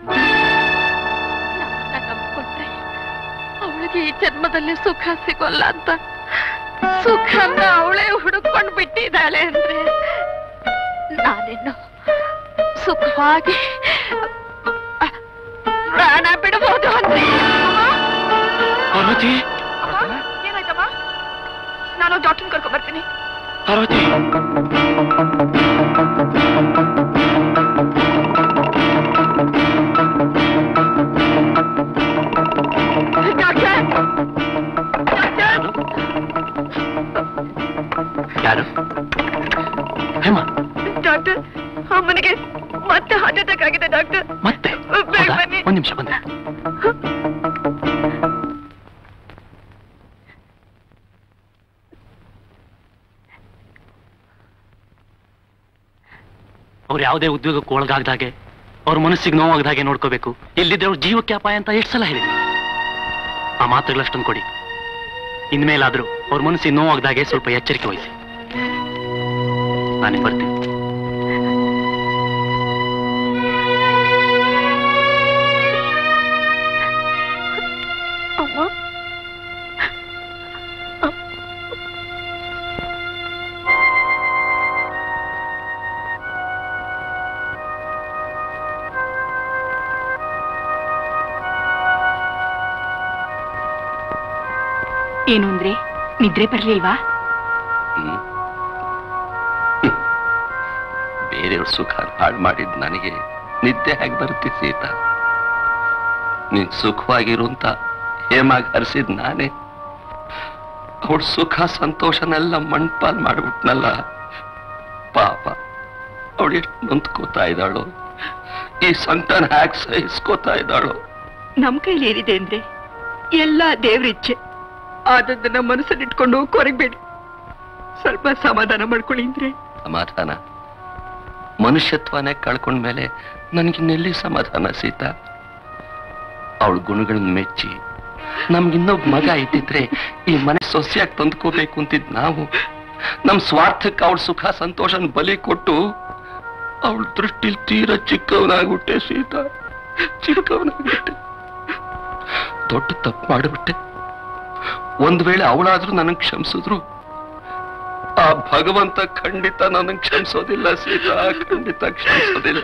ನಂಬ್ಕೊಂಡ್ರೆ ಅವಳಿಗೆ ಈ ಜನ್ಮದಲ್ಲಿ ಸುಖ ಸಿಗೋಲ್ಲ ಅಂತ ಸುಖನ ಅವಳೇ ಹುಡುಕೊಂಡು ಬಿಟ್ಟಿದ್ದಾಳೆ ಅಂದ್ರೆ ನಾನಿನ್ನು ಸುಖವಾಗಿ ಪ್ರಾಣ ಬಿಡಬಹುದು ಅಂದ್ರೆ ಪಾರ್ವತಿ ನಾನು ಡಾಕ್ಟರ್ ಕರ್ಕೊಂಡ್ ಬರ್ತೀನಿ ಪಾರ್ವತಿ ಯಾರು ಹೇಮ ಡಾಕ್ಟರ್ ಅಮ್ಮನಿಗೆ ಮತ್ತೆ ಹಾರ್ಟ್ ಅಟ್ಯಾಕ್ ಆಗಿದೆ ಡಾಕ್ಟರ್ ಮತ್ತೆ ಬೇಗ ಹೌದಾ? ಬನ್ನಿ ಒಂದ್ ನಿಮಿಷ ಬಂದೆ ಅವ್ರು ಯಾವುದೇ ಉದ್ಯೋಗಕ್ಕೂ ಒಳಗಾಗ್ದಾಗೆ ಅವ್ರ ಮನಸ್ಸಿಗೆ ನೋವಾಗ್ದಾಗೆ ನೋಡ್ಕೋಬೇಕು ಇಲ್ಲಿದ್ರೆ ಅವ್ರ ಜೀವಕ್ಕೆ ಅಪಾಯ ಅಂತ ಎಷ್ಟು ಸಲ ಹೇಳಿ ಆ ಮಾತುಗಳಷ್ಟೊಂದು ಕೊಡಿ ಇನ್ಮೇಲಾದ್ರೂ ಅವ್ರ ಮನಸ್ಸಿಗೆ ನೋವಾಗ್ದಾಗೆ ಸ್ವಲ್ಪ ಎಚ್ಚರಿಕೆ ವಹಿಸಿ ನಾನೇ ಬರ್ತೀನಿ ಅಮ್ಮ ಏನು ಅಂದ್ರೆ ನಿದ್ರೆ ಬರ್ಲಿಲ್ವಾ ಹ್ಮ್. ಬೇರೆಯವ್ರ ಸುಖ ಹಾಳು ಮಾಡಿದ್ ನನಗೆ ನಿದ್ದೆ ಹೇಗೆ ಬರುತ್ತೆ ಸೀತಾ ನೀನ್ ಸುಖವಾಗಿರು ಅಂತ ಹೇಮಾಗ್ ಹರಿಸಿದ್ ನಾನೇ ಅವಳ ಸುಖ ಸಂತೋಷನೆಲ್ಲ ಮಣ್ಪಾಲ್ ಮಾಡ್ಬಿಟ್ನಲ್ಲ ಪಾಪ ಅವಳು ಎಷ್ಟು ನೊಂದ್ಕೋತಾ ಇದ್ದಾಳು ಈ ಸಂಕಟನ ಹ್ಯಾಕ್ ಸಹಿಸ್ಕೋತಾ ಇದ್ದಾಳು ನಮ್ ಕೈಲಿ ಏನಿದೆ ಅಂದ್ರೆ ಎಲ್ಲ ದೇವ್ರಿಚ್ಛೆ ಆದದ್ದನ್ನ ಮನಸ್ಸಲ್ಲಿ ಇಟ್ಕೊಂಡು ಕೊರಗಬೇಡಿ ಸ್ವಲ್ಪ ಸಮಾಧಾನ ಮಾಡ್ಕೊಳ್ಳಿ ಅಂದ್ರೆ ಸಮಾಧಾನ ಮನುಷ್ಯತ್ವನೇ ಕಳ್ಕೊಂಡ್ಮೇಲೆ ನನ್ಗಿನ್ನೆಲ್ಲಿ ಸಮಾಧಾನ ಸೀತಾ ಅವಳ ಗುಣಗಳನ್ನ ಮೆಚ್ಚಿ ನಮ್ಗಿನ್ನೊಬ್ಬ ಮಗ ಇದ್ದಿದ್ರೆ ಈ ಮನೆ ಸೊಸೆಯಾಗಿ ತಂದ್ಕೋಬೇಕು ಅಂತಿದ್ ನಾವು ನಮ್ ಸ್ವಾರ್ಥಕ್ಕೆ ಅವಳ ಸುಖ ಸಂತೋಷನ ಬಲಿ ಕೊಟ್ಟು ಅವಳ ದೃಷ್ಟಿಲಿ ತೀರ ಚಿಕ್ಕವನಾಗ್ಬಿಟ್ಟೆ ಸೀತಾ ಚಿಕ್ಕವನಾಗ್ಬಿಟ್ಟೆ ದೊಡ್ಡ ತಪ್ಪು ಮಾಡಿಬಿಟ್ಟೆ ಒಂದ್ ವೇಳೆ ಅವಳಾದ್ರೂ ನನಗ್ ಕ್ಷಮಿಸಿದ್ರು ಆ ಭಗವಂತ ಖಂಡಿತ ನನಗೆ ಕ್ಷಮಿಸೋದಿಲ್ಲ ಸೀತಾ ಖಂಡಿತ ಕ್ಷಮಿಸೋದಿಲ್ಲ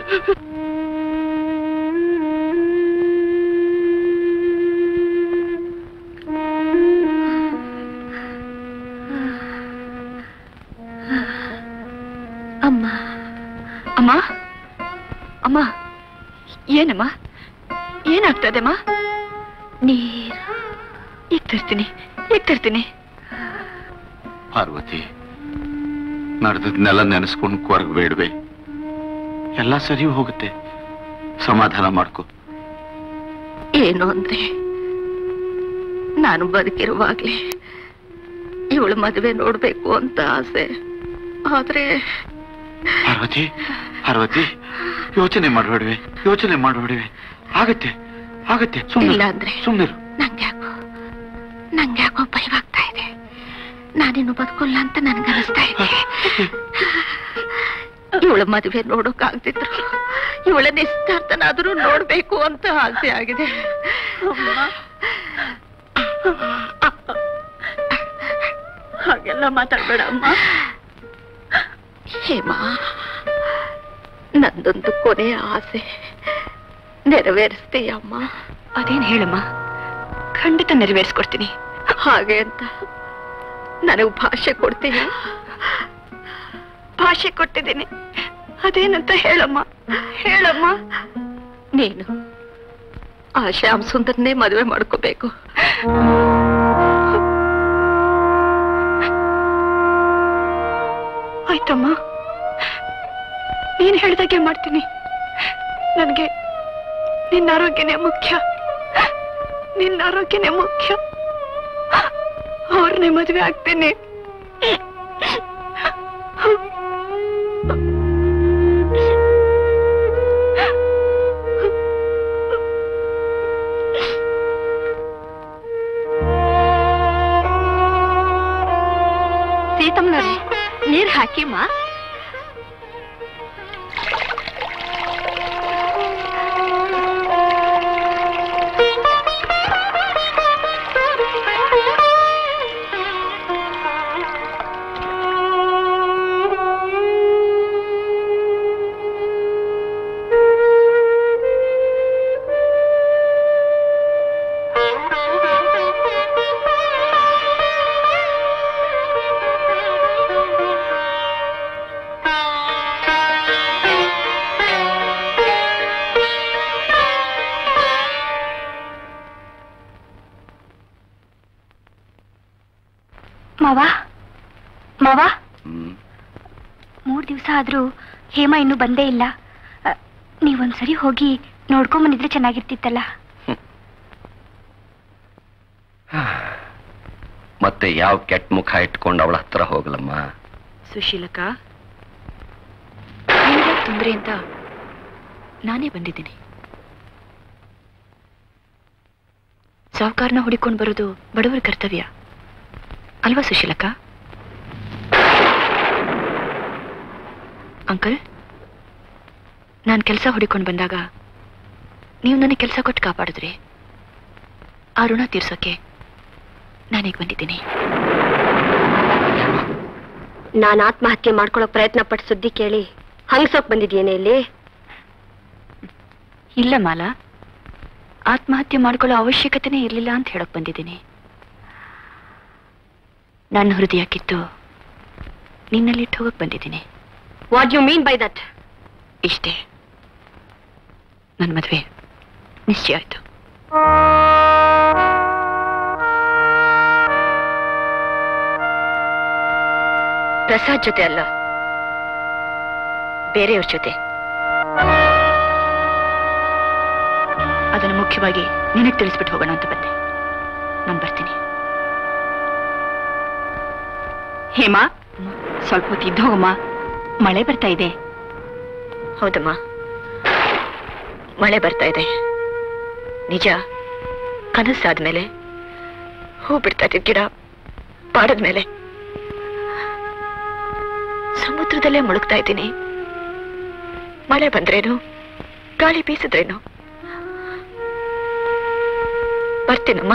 ಅಮ್ಮ ಅಮ್ಮ ಅಮ್ಮ ಏನಮ್ಮ ಏನಾಗ್ತದೆಮ್ಮ ನೀರು ಈಗ ತರ್ತೀನಿ ಈಗ ತರ್ತೀನಿ ಪಾರ್ವತಿ ನಡೆದದ್ನೆಲ್ಲ ನೆನೆಸ್ಕೊಂಡು ಕೊರಗಬೇಡ್ವೆ ಎಲ್ಲ ಸರಿ ಹೋಗುತ್ತೆ ಸಮಾಧಾನ ಮಾಡ್ಕೊ ಏನು ಅಂದ್ರೆ ನಾನು ಬದುಕಿರುವಾಗ್ಲೇ ಇವಳು ಮದುವೆ ನೋಡ್ಬೇಕು ಅಂತ ಆಸೆ ಆದ್ರೆ ಪಾರ್ವತಿ ಪಾರ್ವತಿ ಯೋಚನೆ ಮಾಡಬೇಡ್ವೆ ಯೋಚನೆ ಮಾಡಬೇಡ್ವೆ ಆಗತ್ತೆ ಆಗತ್ತೆ ಇಲ್ಲ ಸುಮ್ಮನೆ ಅಂದ್ರೆ ಸುಮ್ಮನಿರು ನಂಗ್ಯಾಕೋ ನಂಗ್ಯಾಕೋ ಭಯವಾಗ್ತಾ ಇದೆ ನಾನಿನ್ನು ಬದುಕಲ್ಲ ಅಂತ ನನ್ಗನಿಸ್ತಾ ಇದೆ ಇವಳ ಮದುವೆ ನೋಡೋಕಾಗ್ತಿದ್ರು ಇವಳ ನಿಶ್ಚಿತಾರ್ಥನಾದ್ರೂ ನೋಡ್ಬೇಕು ಅಂತ ಆಸೆ ಆಗಿದೆ ಹಾಗೆಲ್ಲ ಮಾತಾಡ್ಬೇಡ ಅಮ್ಮ ಹೇಮಾ ನಂದೊಂದು ಕೊನೆಯ ಆಸೆ ನೆರವೇರಿಸ್ತೀಯಮ್ಮ ಅದೇನ್ ಹೇಳಮ್ಮ ಖಂಡಿತ ನೆರವೇರಿಸ್ಕೊಡ್ತೀನಿ ಹಾಗೆ ಅಂತ ನನಗ್ ಭಾಷೆ ಕೊಡ್ತೀಯ ಭಾಷೆ ಕೊಟ್ಟಿದ್ದೀನಿ ಅದೇನಂತ ಹೇಳಮ್ಮ ಹೇಳಮ್ಮ ನೀನು ಆ ಶ್ಯಾಮ್ ಸುಂದರ್ನೇ ಮದುವೆ ಮಾಡ್ಕೋಬೇಕು ಆಯ್ತಮ್ಮ ನೀನ್ ಹೇಳ್ದಾಗೆ ಮಾಡ್ತೀನಿ ನನಗೆ ನಿನ್ನ ಆರೋಗ್ಯನೇ ಮುಖ್ಯ ನಿನ್ನ ಆರೋಗ್ಯನೇ ಮುಖ್ಯ ಅವ್ರನ್ನೇ ಮದುವೆ ಆಗ್ತೀನಿ ಸೀತಮ್ಮನವ್ರೆ ನೀರ್ ಹಾಕಿಮ್ಮ ಮಾವ ಮಾವ ಹ್ಮ್ ಮೂರ್ ದಿವಸ ಆದ್ರೂ ಹೇಮ ಇನ್ನೂ ಬಂದೇ ಇಲ್ಲ ಅ, ನೀವೊಂದ್ಸರಿ ಹೋಗಿ ನೋಡ್ಕೊಂಬಂದಿದ್ರೆ ಚೆನ್ನಾಗಿರ್ತಿತ್ತಲ್ಲ ಮತ್ತೆ ಯಾವ ಕೆಟ್ಟ ಮುಖ ಇಟ್ಕೊಂಡು ಅವಳ ಹತ್ರ ಹೋಗಲಮ್ಮ ಸುಶೀಲಕ ನಿಮ್ಗೆ ತೊಂದರೆ ಅಂತ ನಾನೇ ಬಂದಿದ್ದೀನಿ ಸಾವುಕಾರನ ಹುಡಿಕೊಂಡು ಬರೋದು ಬಡವರ ಕರ್ತವ್ಯ ಅಲ್ವಾ ಸುಶೀಲಕ ಅಂಕಲ್ ನಾನು ಕೆಲಸ ಹುಡಿಕೊಂಡು ಬಂದಾಗ ನೀವು ನನಗೆ ಕೆಲಸ ಕೊಟ್ಟು ಕಾಪಾಡಿದ್ರಿ ಆ ಋಣ ತೀರ್ಸೋಕೆ ನಾನೀಗ ಬಂದಿದ್ದೀನಿ ನಾನು ಆತ್ಮಹತ್ಯೆ ಮಾಡ್ಕೊಳ್ಳೋ ಪ್ರಯತ್ನ ಪಟ್ಟು ಸುದ್ದಿ ಕೇಳಿ ಹಂಗ್ಸೋಕ್ ಬಂದಿದ್ಯೇನೆ ಇಲ್ಲಿ ಇಲ್ಲ ಮಾಲಾ ಆತ್ಮಹತ್ಯೆ ಮಾಡ್ಕೊಳ್ಳೋ ಅವಶ್ಯಕತೆನೇ ಇರಲಿಲ್ಲ ಅಂತ ಹೇಳಕ್ ಬಂದಿದ್ದೀನಿ ನನ್ನ ಹೃದಯ ಕಿತ್ತು ನಿನ್ನಲ್ಲಿಟ್ಟು ಹೋಗಕ್ ಬಂದಿದ್ದೀನಿ what you mean by that ಇಷ್ಟೇ ನನ್ನ ಮದುವೆ ನಿಶ್ಚಯ ಆಯ್ತು ಪ್ರಸಾದ್ ಜೊತೆ ಅಲ್ಲ ಬೇರೆಯವ್ರ ಜೊತೆ ಅದನ್ನು ಮುಖ್ಯವಾಗಿ ನಿನಗೆ ತಿಳಿಸ್ಬಿಟ್ಟು ಹೋಗೋಣ ಅಂತ ಬಂದೆ ನಾನು ಬರ್ತೀನಿ ಹೇಮಾ ಸ್ವಲ್ಪ ಹೊತ್ತು ಇದ್ದು ಹೋಗಮ್ಮ ಮಳೆ ಬರ್ತಾ ಇದೆ ಹೌದಮ್ಮ ಮಳೆ ಬರ್ತಾ ಇದೆ ನಿಜ ಕನಸಾದ್ಮೇಲೆ ಹೂ ಬಿಡ್ತಾ ಇದ್ದ ಗಿಡ ಬಾಡದ್ಮೇಲೆ ಸಮುದ್ರದಲ್ಲೇ ಮುಳುಗ್ತಾ ಇದ್ದೀನಿ ಮಳೆ ಬಂದ್ರೇನು ಗಾಳಿ ಬೀಸಿದ್ರೇನು ಬರ್ತೀನಮ್ಮ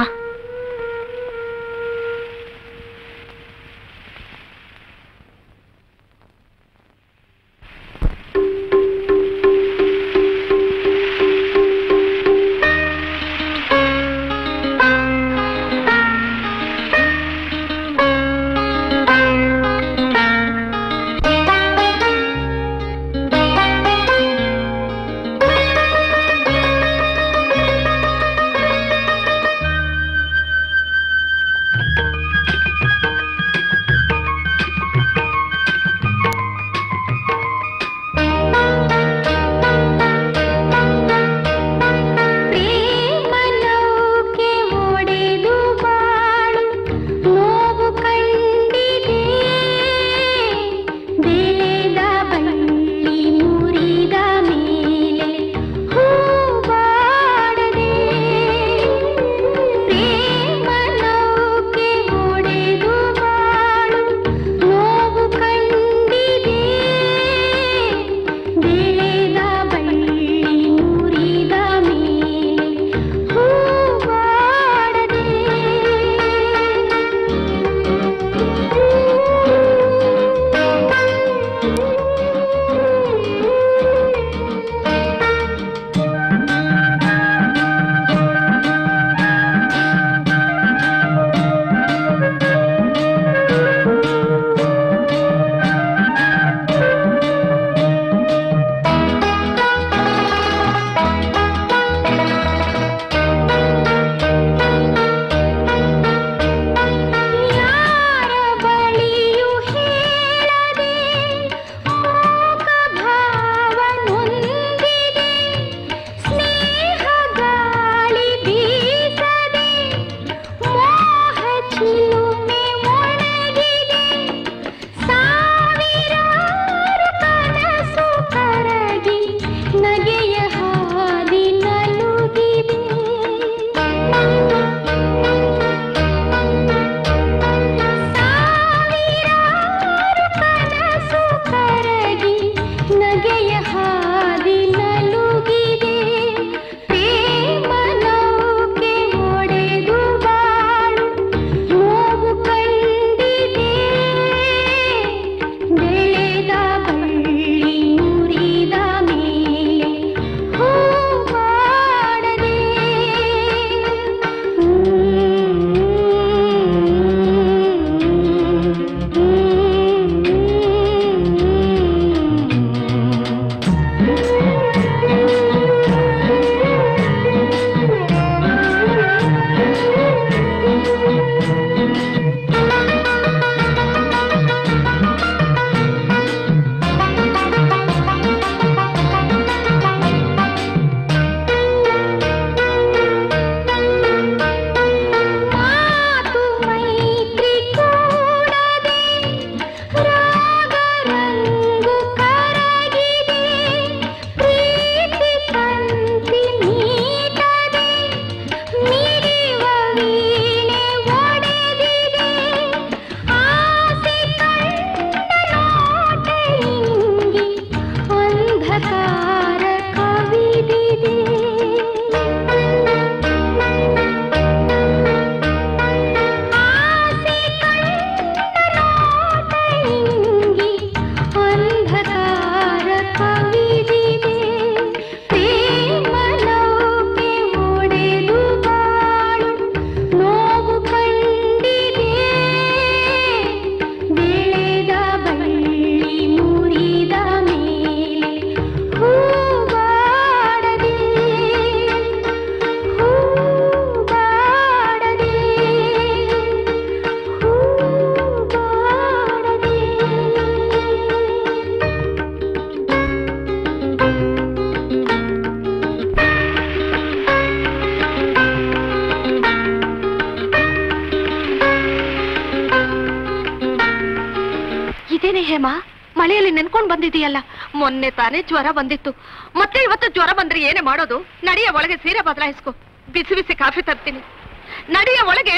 ಹೇಮಾ ಮಳೆಯಲ್ಲಿ ನೆನ್ಕೊಂಡ್ ಬಂದಿದೀಯಲ್ಲ ಮೊನ್ನೆ ತಾನೇ ಜ್ವರ ಬಂದಿತ್ತು ಮತ್ತೆ ಇವತ್ತು ಜ್ವರ ಬಂದ್ರೆ ಏನೇ ಮಾಡೋದು ನಡಿಯ ಒಳಗೆ ಸೀರೆ ಬದಲಾಯಿಸ್ಕೊ ಬಿಸಿ ಬಿಸಿ ಕಾಫಿ ತರ್ತೀನಿ ನಡಿಯ ಒಳಗೆ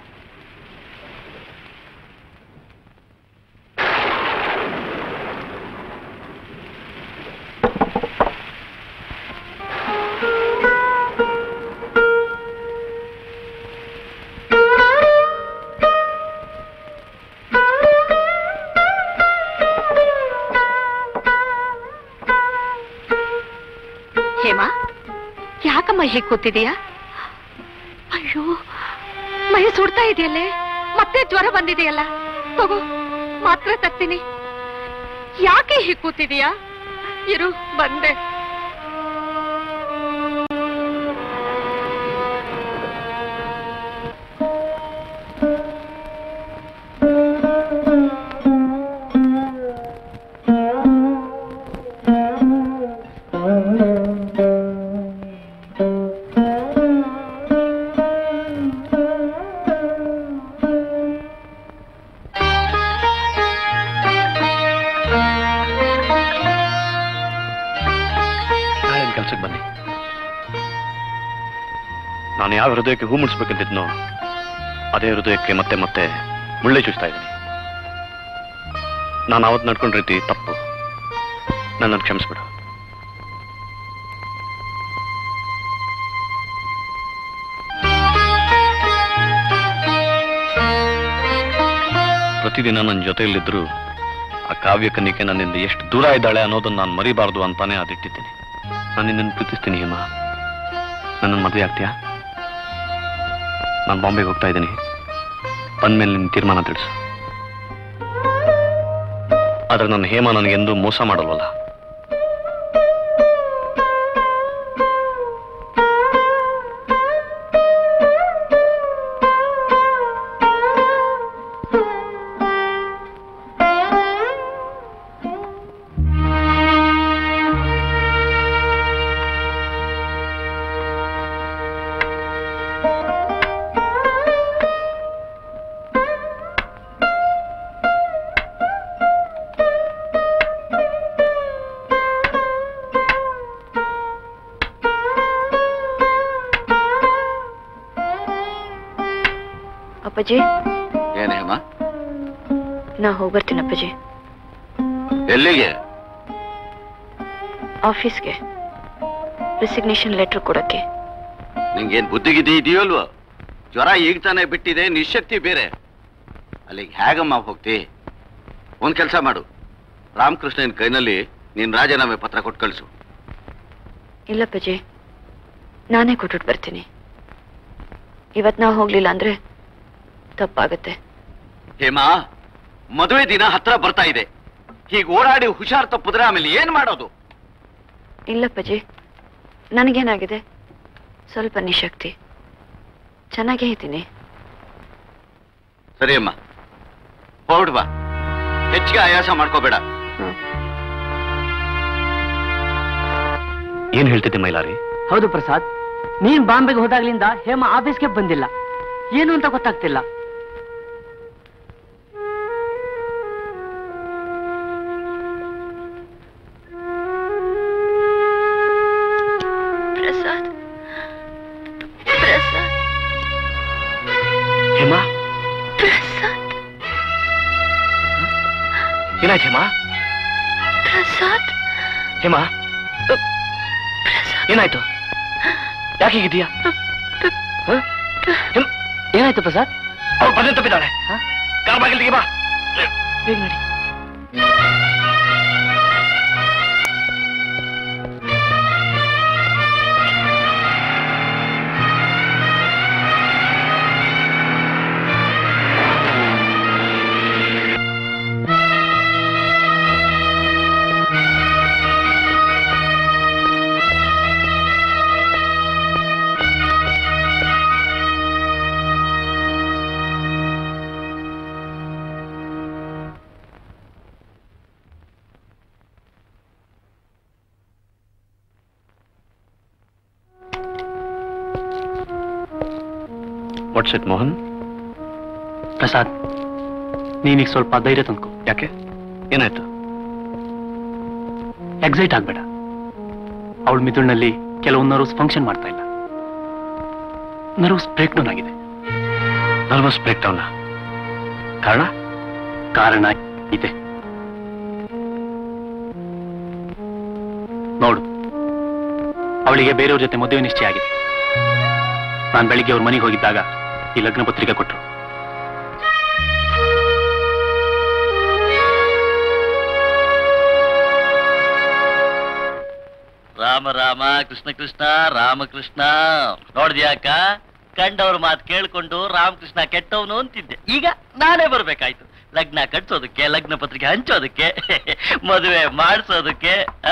ಹೇಮಾ ಯಾಕಮ್ಮ ಹೀಗೆ ಕೂತಿದೀಯಾ ಅಯ್ಯೋ ಮೈ ಸುಡ್ತಾ ಇದೆಯಲ್ಲೇ ಮತ್ತೆ ಜ್ವರ ಬಂದಿದೆಯಲ್ಲ ತಗೋ ಮಾತ್ರ ತರ್ತೀನಿ ಯಾಕೆ ಹೀಗೆ ಕೂತಿದೀಯಾ ಇರು ಬಂದೆ ನಾಳೆ ಕೆಲ್ಸಕ್ಕೆ ಬನ್ನಿ ನಾನು ಯಾವ ಹೃದಯಕ್ಕೆ ಹೂ ಮುಡಿಸ್ಬೇಕಂತಿದ್ನೋ ಅದೇ ಹೃದಯಕ್ಕೆ ಮತ್ತೆ ಮತ್ತೆ ಮುಳ್ಳೆ ಚುಚ್ತಾ ಇದ್ದೀನಿ ನಾನು ಅವತ್ತು ನಡ್ಕೊಂಡ ರೀತಿ ತಪ್ಪು ನನ್ನನ್ನು ಕ್ಷಮಿಸ್ಬಿಡು ಪ್ರತಿದಿನ ನನ್ನ ಜೊತೆಯಲ್ಲಿದ್ದರೂ ಆ ಕಾವ್ಯ ಕನ್ನಿಕೆ ನನ್ನಿಂದ ಎಷ್ಟು ದೂರ ಇದ್ದಾಳೆ ಅನ್ನೋದನ್ನ ನಾನು ಮರಿಬಾರ್ದು ಅಂತಾನೆ ಅದಿಟ್ಟಿದ್ದೀನಿ ನಾನು ನಿನ್ನನ್ನು ಪ್ರೀತಿಸ್ತೀನಿ ಹೇಮ ನನ್ನನ್ನು ಮದುವೆ ಆಗ್ತೀಯಾ ನಾನು ಬಾಂಬೆಗೆ ಹೋಗ್ತಾ ಇದ್ದೀನಿ ಬಂದ್ಮೇಲೆ ನಿನ್ನ ತೀರ್ಮಾನ ತಿಳಿಸು ಆದ್ರೆ ನನ್ನ ಹೇಮ ನನಗೆಂದೂ ಮೋಸ ಮಾಡಲ್ವಲ್ಲ ಅಪ್ಪಾಜಿ ಏನ್ ಹೇಮ ನಾ ಹೋಗ್ಬರ್ತೀನಿ ಅಪ್ಪಾಜಿ ಎಲ್ಲಿಗೆ ಆಫೀಸ್ಗೆ ರೆಸಿಗ್ನೇಷನ್ ಲೆಟರ್ ಕೊಡಕ್ಕೆ ನಿಂಗೇನ್ ಬುದ್ಧಿಗಿದ್ದಿ ಇದೆಯಲ್ವೋ ಜ್ವರ ಈಗ ತಾನೇ ಬಿಟ್ಟಿದೆ ನಿಶಕ್ತಿ ಬೇರೆ ಅಲ್ಲಿಗೆ ಹೇಗಮ್ಮ ಹೋಗ್ತಿ ಒಂದ್ ಕೆಲಸ ಮಾಡು ರಾಮಕೃಷ್ಣನ ಕೈನಲ್ಲಿ ನೀನ್ ರಾಜೀನಾಮೆ ಪತ್ರ ಕೊಟ್ಟು ಕಳಿಸು ಇಲ್ಲ ಅಪ್ಪಾಜಿ ನಾನೇ ಕೊಟ್ಬಿಟ್ಟು ಬರ್ತೀನಿ ಇವತ್ ನಾ ಹೋಗ್ಲಿಲ್ಲ ಅಂದ್ರೆ ತಪ್ಪಾಗತ್ತೆ ಹೇಮಾ ಮದುವೆ ದಿನ ಹತ್ರ ಬರ್ತಾ ಇದೆ ಹೀಗೆ ಓಡಾಡಿ ಹುಷಾರ್ ತಪ್ಪಿದ್ರೆ ಆಮೇಲೆ ಏನ್ ಮಾಡೋದು ಇಲ್ಲಪ್ಪಾಜಿ ನನಗೇನಾಗಿದೆ ಸ್ವಲ್ಪ ನಿಶಕ್ತಿ ಚೆನ್ನಾಗೇ ಇದ್ದೀನಿ ಸರಿ ಅಮ್ಮ ಹೊರಡು ಬಾ ಹೆಚ್ಚಿಗೆ ಆಯಾಸ ಮಾಡ್ಕೋಬೇಡ ಏನ್ ಹೇಳ್ತಿದ್ದೆ ಮೈಲಾರಿ ಹೌದು ಪ್ರಸಾದ್ ನೀನ್ ಬಾಂಬೆಗೆ ಹೋದಾಗ್ಲಿಂದ ಹೇಮ ಆಫೀಸ್ಗೆ ಬಂದಿಲ್ಲ ಏನು ಅಂತ ಗೊತ್ತಾಗ್ತಿಲ್ಲ ಪ್ರಸಾದ್ ಪ್ರಸಾದ್ ಹೇಮಾ ಪ್ರಸಾದ್ ಏನಾಯ್ತು ಹೇಮಾ ಪ್ರಸಾದ್ ಹೇಮಾ ಏನಾಯ್ತು ಯಾಕೆ ಹೀಗಿದೀಯಾ ಹ? ಹೇಮ- ಏನಾಯ್ತು ಪ್ರಸಾದ್ ಅವ್ಳು ಬಂದೆ ತಪ್ಪಿದ್ದಾಳೆ ಕಾರ್ ಬಾಗಿಲಿಗೆ ಬಾ ಬೇಗ ನಡಿ ವಾಟ್ಸ್ ಇಟ್ ಮೋಹನ್ ಪ್ರಸಾದ್ ನೀನೀಗ ಸ್ವಲ್ಪ ಧೈರ್ಯ ತಂದ್ಕೊ ಯಾಕೆ ಏನಾಯ್ತು ಎಕ್ಸೈಟ್ ಆಗ್ಬೇಡ ಅವಳ ಮಿದುಳಿನಲ್ಲಿ ಕೆಲವು ನರ್ವ್ಸ್ ಫಂಕ್ಷನ್ ಮಾಡ್ತಾ ಇಲ್ಲ ನರ್ವ್ಸ್ ಬ್ರೇಕ್ ಡೌನ್ ಆಗಿದೆ ನರ್ವಸ್ ಬ್ರೇಕ್ ಡೌನ್ ಕಾರಣ ಕಾರಣ ಇದೆ ನೋಡು ಅವಳಿಗೆ ಬೇರೆಯವ್ರ ಜೊತೆ ಮದುವೆ ನಿಶ್ಚಯ ಆಗಿದೆ ನಾನು ಬೆಳಿಗ್ಗೆ ಅವ್ರ ಮನೆಗೆ ಹೋಗಿದ್ದಾಗ ಈ ಲಗ್ನ ಪತ್ರಿಕೆ ಕೊಟ್ಟರು ರಾಮ ರಾಮ ಕೃಷ್ಣ ಕೃಷ್ಣ ರಾಮಕೃಷ್ಣ ನೋಡ್ದ್ಯಾಕ ಕಂಡವ್ರ ಮಾತು ಕೇಳ್ಕೊಂಡು ರಾಮಕೃಷ್ಣ ಕೆಟ್ಟವನು ಅಂತಿದ್ದೆ ಈಗ ನಾನೇ ಬರ್ಬೇಕಾಯ್ತು ಲಗ್ನ ಕಟ್ಸೋದಕ್ಕೆ ಲಗ್ನ ಪತ್ರಿಕೆ ಹಂಚೋದಕ್ಕೆ ಮದುವೆ ಮಾಡಿಸೋದಕ್ಕೆ ಆ?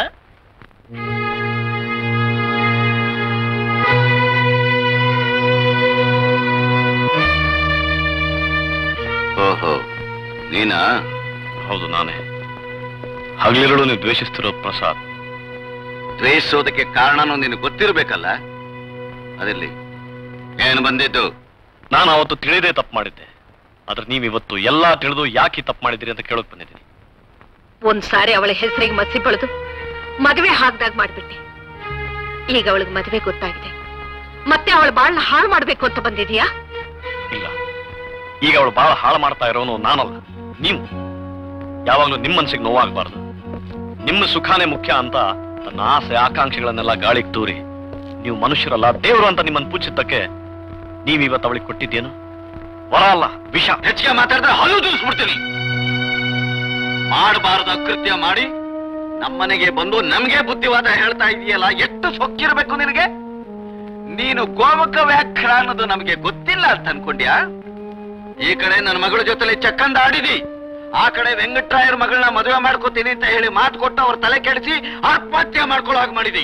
ಓಹೋ ನೀನಾ ಹೌದು ನಾನೇ ಹಗಲಿರುಳು ನೀವು ದ್ವೇಷಿಸ್ತಿರೋ ಪ್ರಸಾದ್ ದ್ವೇಷಿಸೋದಕ್ಕೆ ಕಾರಣನೂ ನಿನಗೆ ಗೊತ್ತಿರ್ಬೇಕಲ್ಲ ಅದಿರ್ಲಿ ಏನು ಬಂದಿದ್ದು ನಾನು ಅವತ್ತು ತಿಳಿದೇ ತಪ್ಪು ಮಾಡಿದ್ದೆ ಆದ್ರೆ ನೀವು ಇವತ್ತು ಎಲ್ಲಾ ತಿಳಿದು ಯಾಕೆ ತಪ್ಪು ಮಾಡಿದಿರಿ ಅಂತ ಕೇಳೋಕ್ ಬಂದಿದ್ದೀನಿ ಒಂದ್ಸಾರಿ ಅವಳ ಹೆಸರಿಗೆ ಮಸಿ ಬಳಿದು ಮದುವೆ ಹಾಕ್ದಾಗ ಮಾಡ್ಬಿಟ್ಟೆ ಈಗ ಅವಳಿಗೆ ಮದುವೆ ಗೊತ್ತಾಗಿದೆ ಮತ್ತೆ ಅವಳ ಬಾಳ್ನ ಹಾಳು ಮಾಡ್ಬೇಕು ಅಂತ ಬಂದಿದೀಯಾ ಇಲ್ಲ ಈಗ ಅವಳು ಬಹಳ ಹಾಳು ಮಾಡ್ತಾ ಇರೋನು ನಾನಲ್ಲ ನೀವು ಯಾವಾಗಲೂ ನಿಮ್ಮ ಮನ್ಸಿಗೆ ನೋವಾಗಬಾರ್ದು ನಿಮ್ಮ ಸುಖಾನೇ ಮುಖ್ಯ ಅಂತ ತನ್ನ ಆಸೆ ಆಕಾಂಕ್ಷೆಗಳನ್ನೆಲ್ಲ ಗಾಳಿಗೆ ತೂರಿ ನೀವು ಮನುಷ್ಯರಲ್ಲ ದೇವರು ಅಂತ ನಿಮ್ಮನ್ನು ಪೂಜಿದ್ದಕ್ಕೆ ನೀವು ಇವತ್ತು ಅವಳಿಗೆ ಕೊಟ್ಟಿದ್ದೇನು ವರ ಅಲ್ಲ ವಿಷ ಹೆಚ್ಚಿಗೆ ಮಾತಾಡಿದ್ರೆ ಹಲ್ಲು ತಿಳಿಸ್ಬಿಡ್ತೀನಿ ಮಾಡಬಾರದು ಅಕೃತ್ಯ ಮಾಡಿ ನಮ್ಮನೆಗೆ ಬಂದು ನಮ್ಗೆ ಬುದ್ಧಿವಾದ ಹೇಳ್ತಾ ಇದೆಯಲ್ಲ ಎಷ್ಟು ಸೊಕ್ಕಿರ್ಬೇಕು ನಿನಗೆ ನೀನು ಗೋಮುಖ ವ್ಯಾಘ್ರ ಅನ್ನೋದು ನಮಗೆ ಗೊತ್ತಿಲ್ಲ ಅಂತ ಅನ್ಕೊಂಡ್ಯಾ ಈ ಕಡೆ ನನ್ನ ಮಗಳ ಜೊತೆಲಿ ಚಕ್ಕಂದ ಆಡಿದಿ ಆ ಕಡೆ ವೆಂಕಟ್ರಾಯರ ಮಗಳನ್ನ ಮದುವೆ ಮಾಡ್ಕೋತೀನಿ ಅಂತ ಹೇಳಿ ಮಾತು ಕೊಟ್ಟು ಅವ್ರ ತಲೆ ಕೆಡಿಸಿ ಆತ್ಮಹತ್ಯೆ ಮಾಡ್ಕೊಳ್ಳೋ ಹಾಗೆ ಮಾಡಿದಿ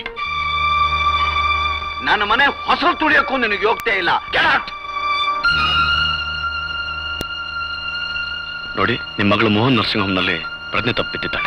ನನ್ನ ಮನೆ ಹೊಸ ತುಳಿಯೋಕ್ಕೂ ನಿನಗೆ ಯೋಗ್ಯತೆ ಇಲ್ಲ Get out! ನೋಡಿ ನಿಮ್ಮ ಮಗಳು ಮೋಹನ್ ನರ್ಸಿಂಗ್ ಹೋಮ್ನಲ್ಲಿ ಪ್ರಜ್ಞೆ ತಪ್ಪಿಟ್ಟಿದ್ದಾಳೆ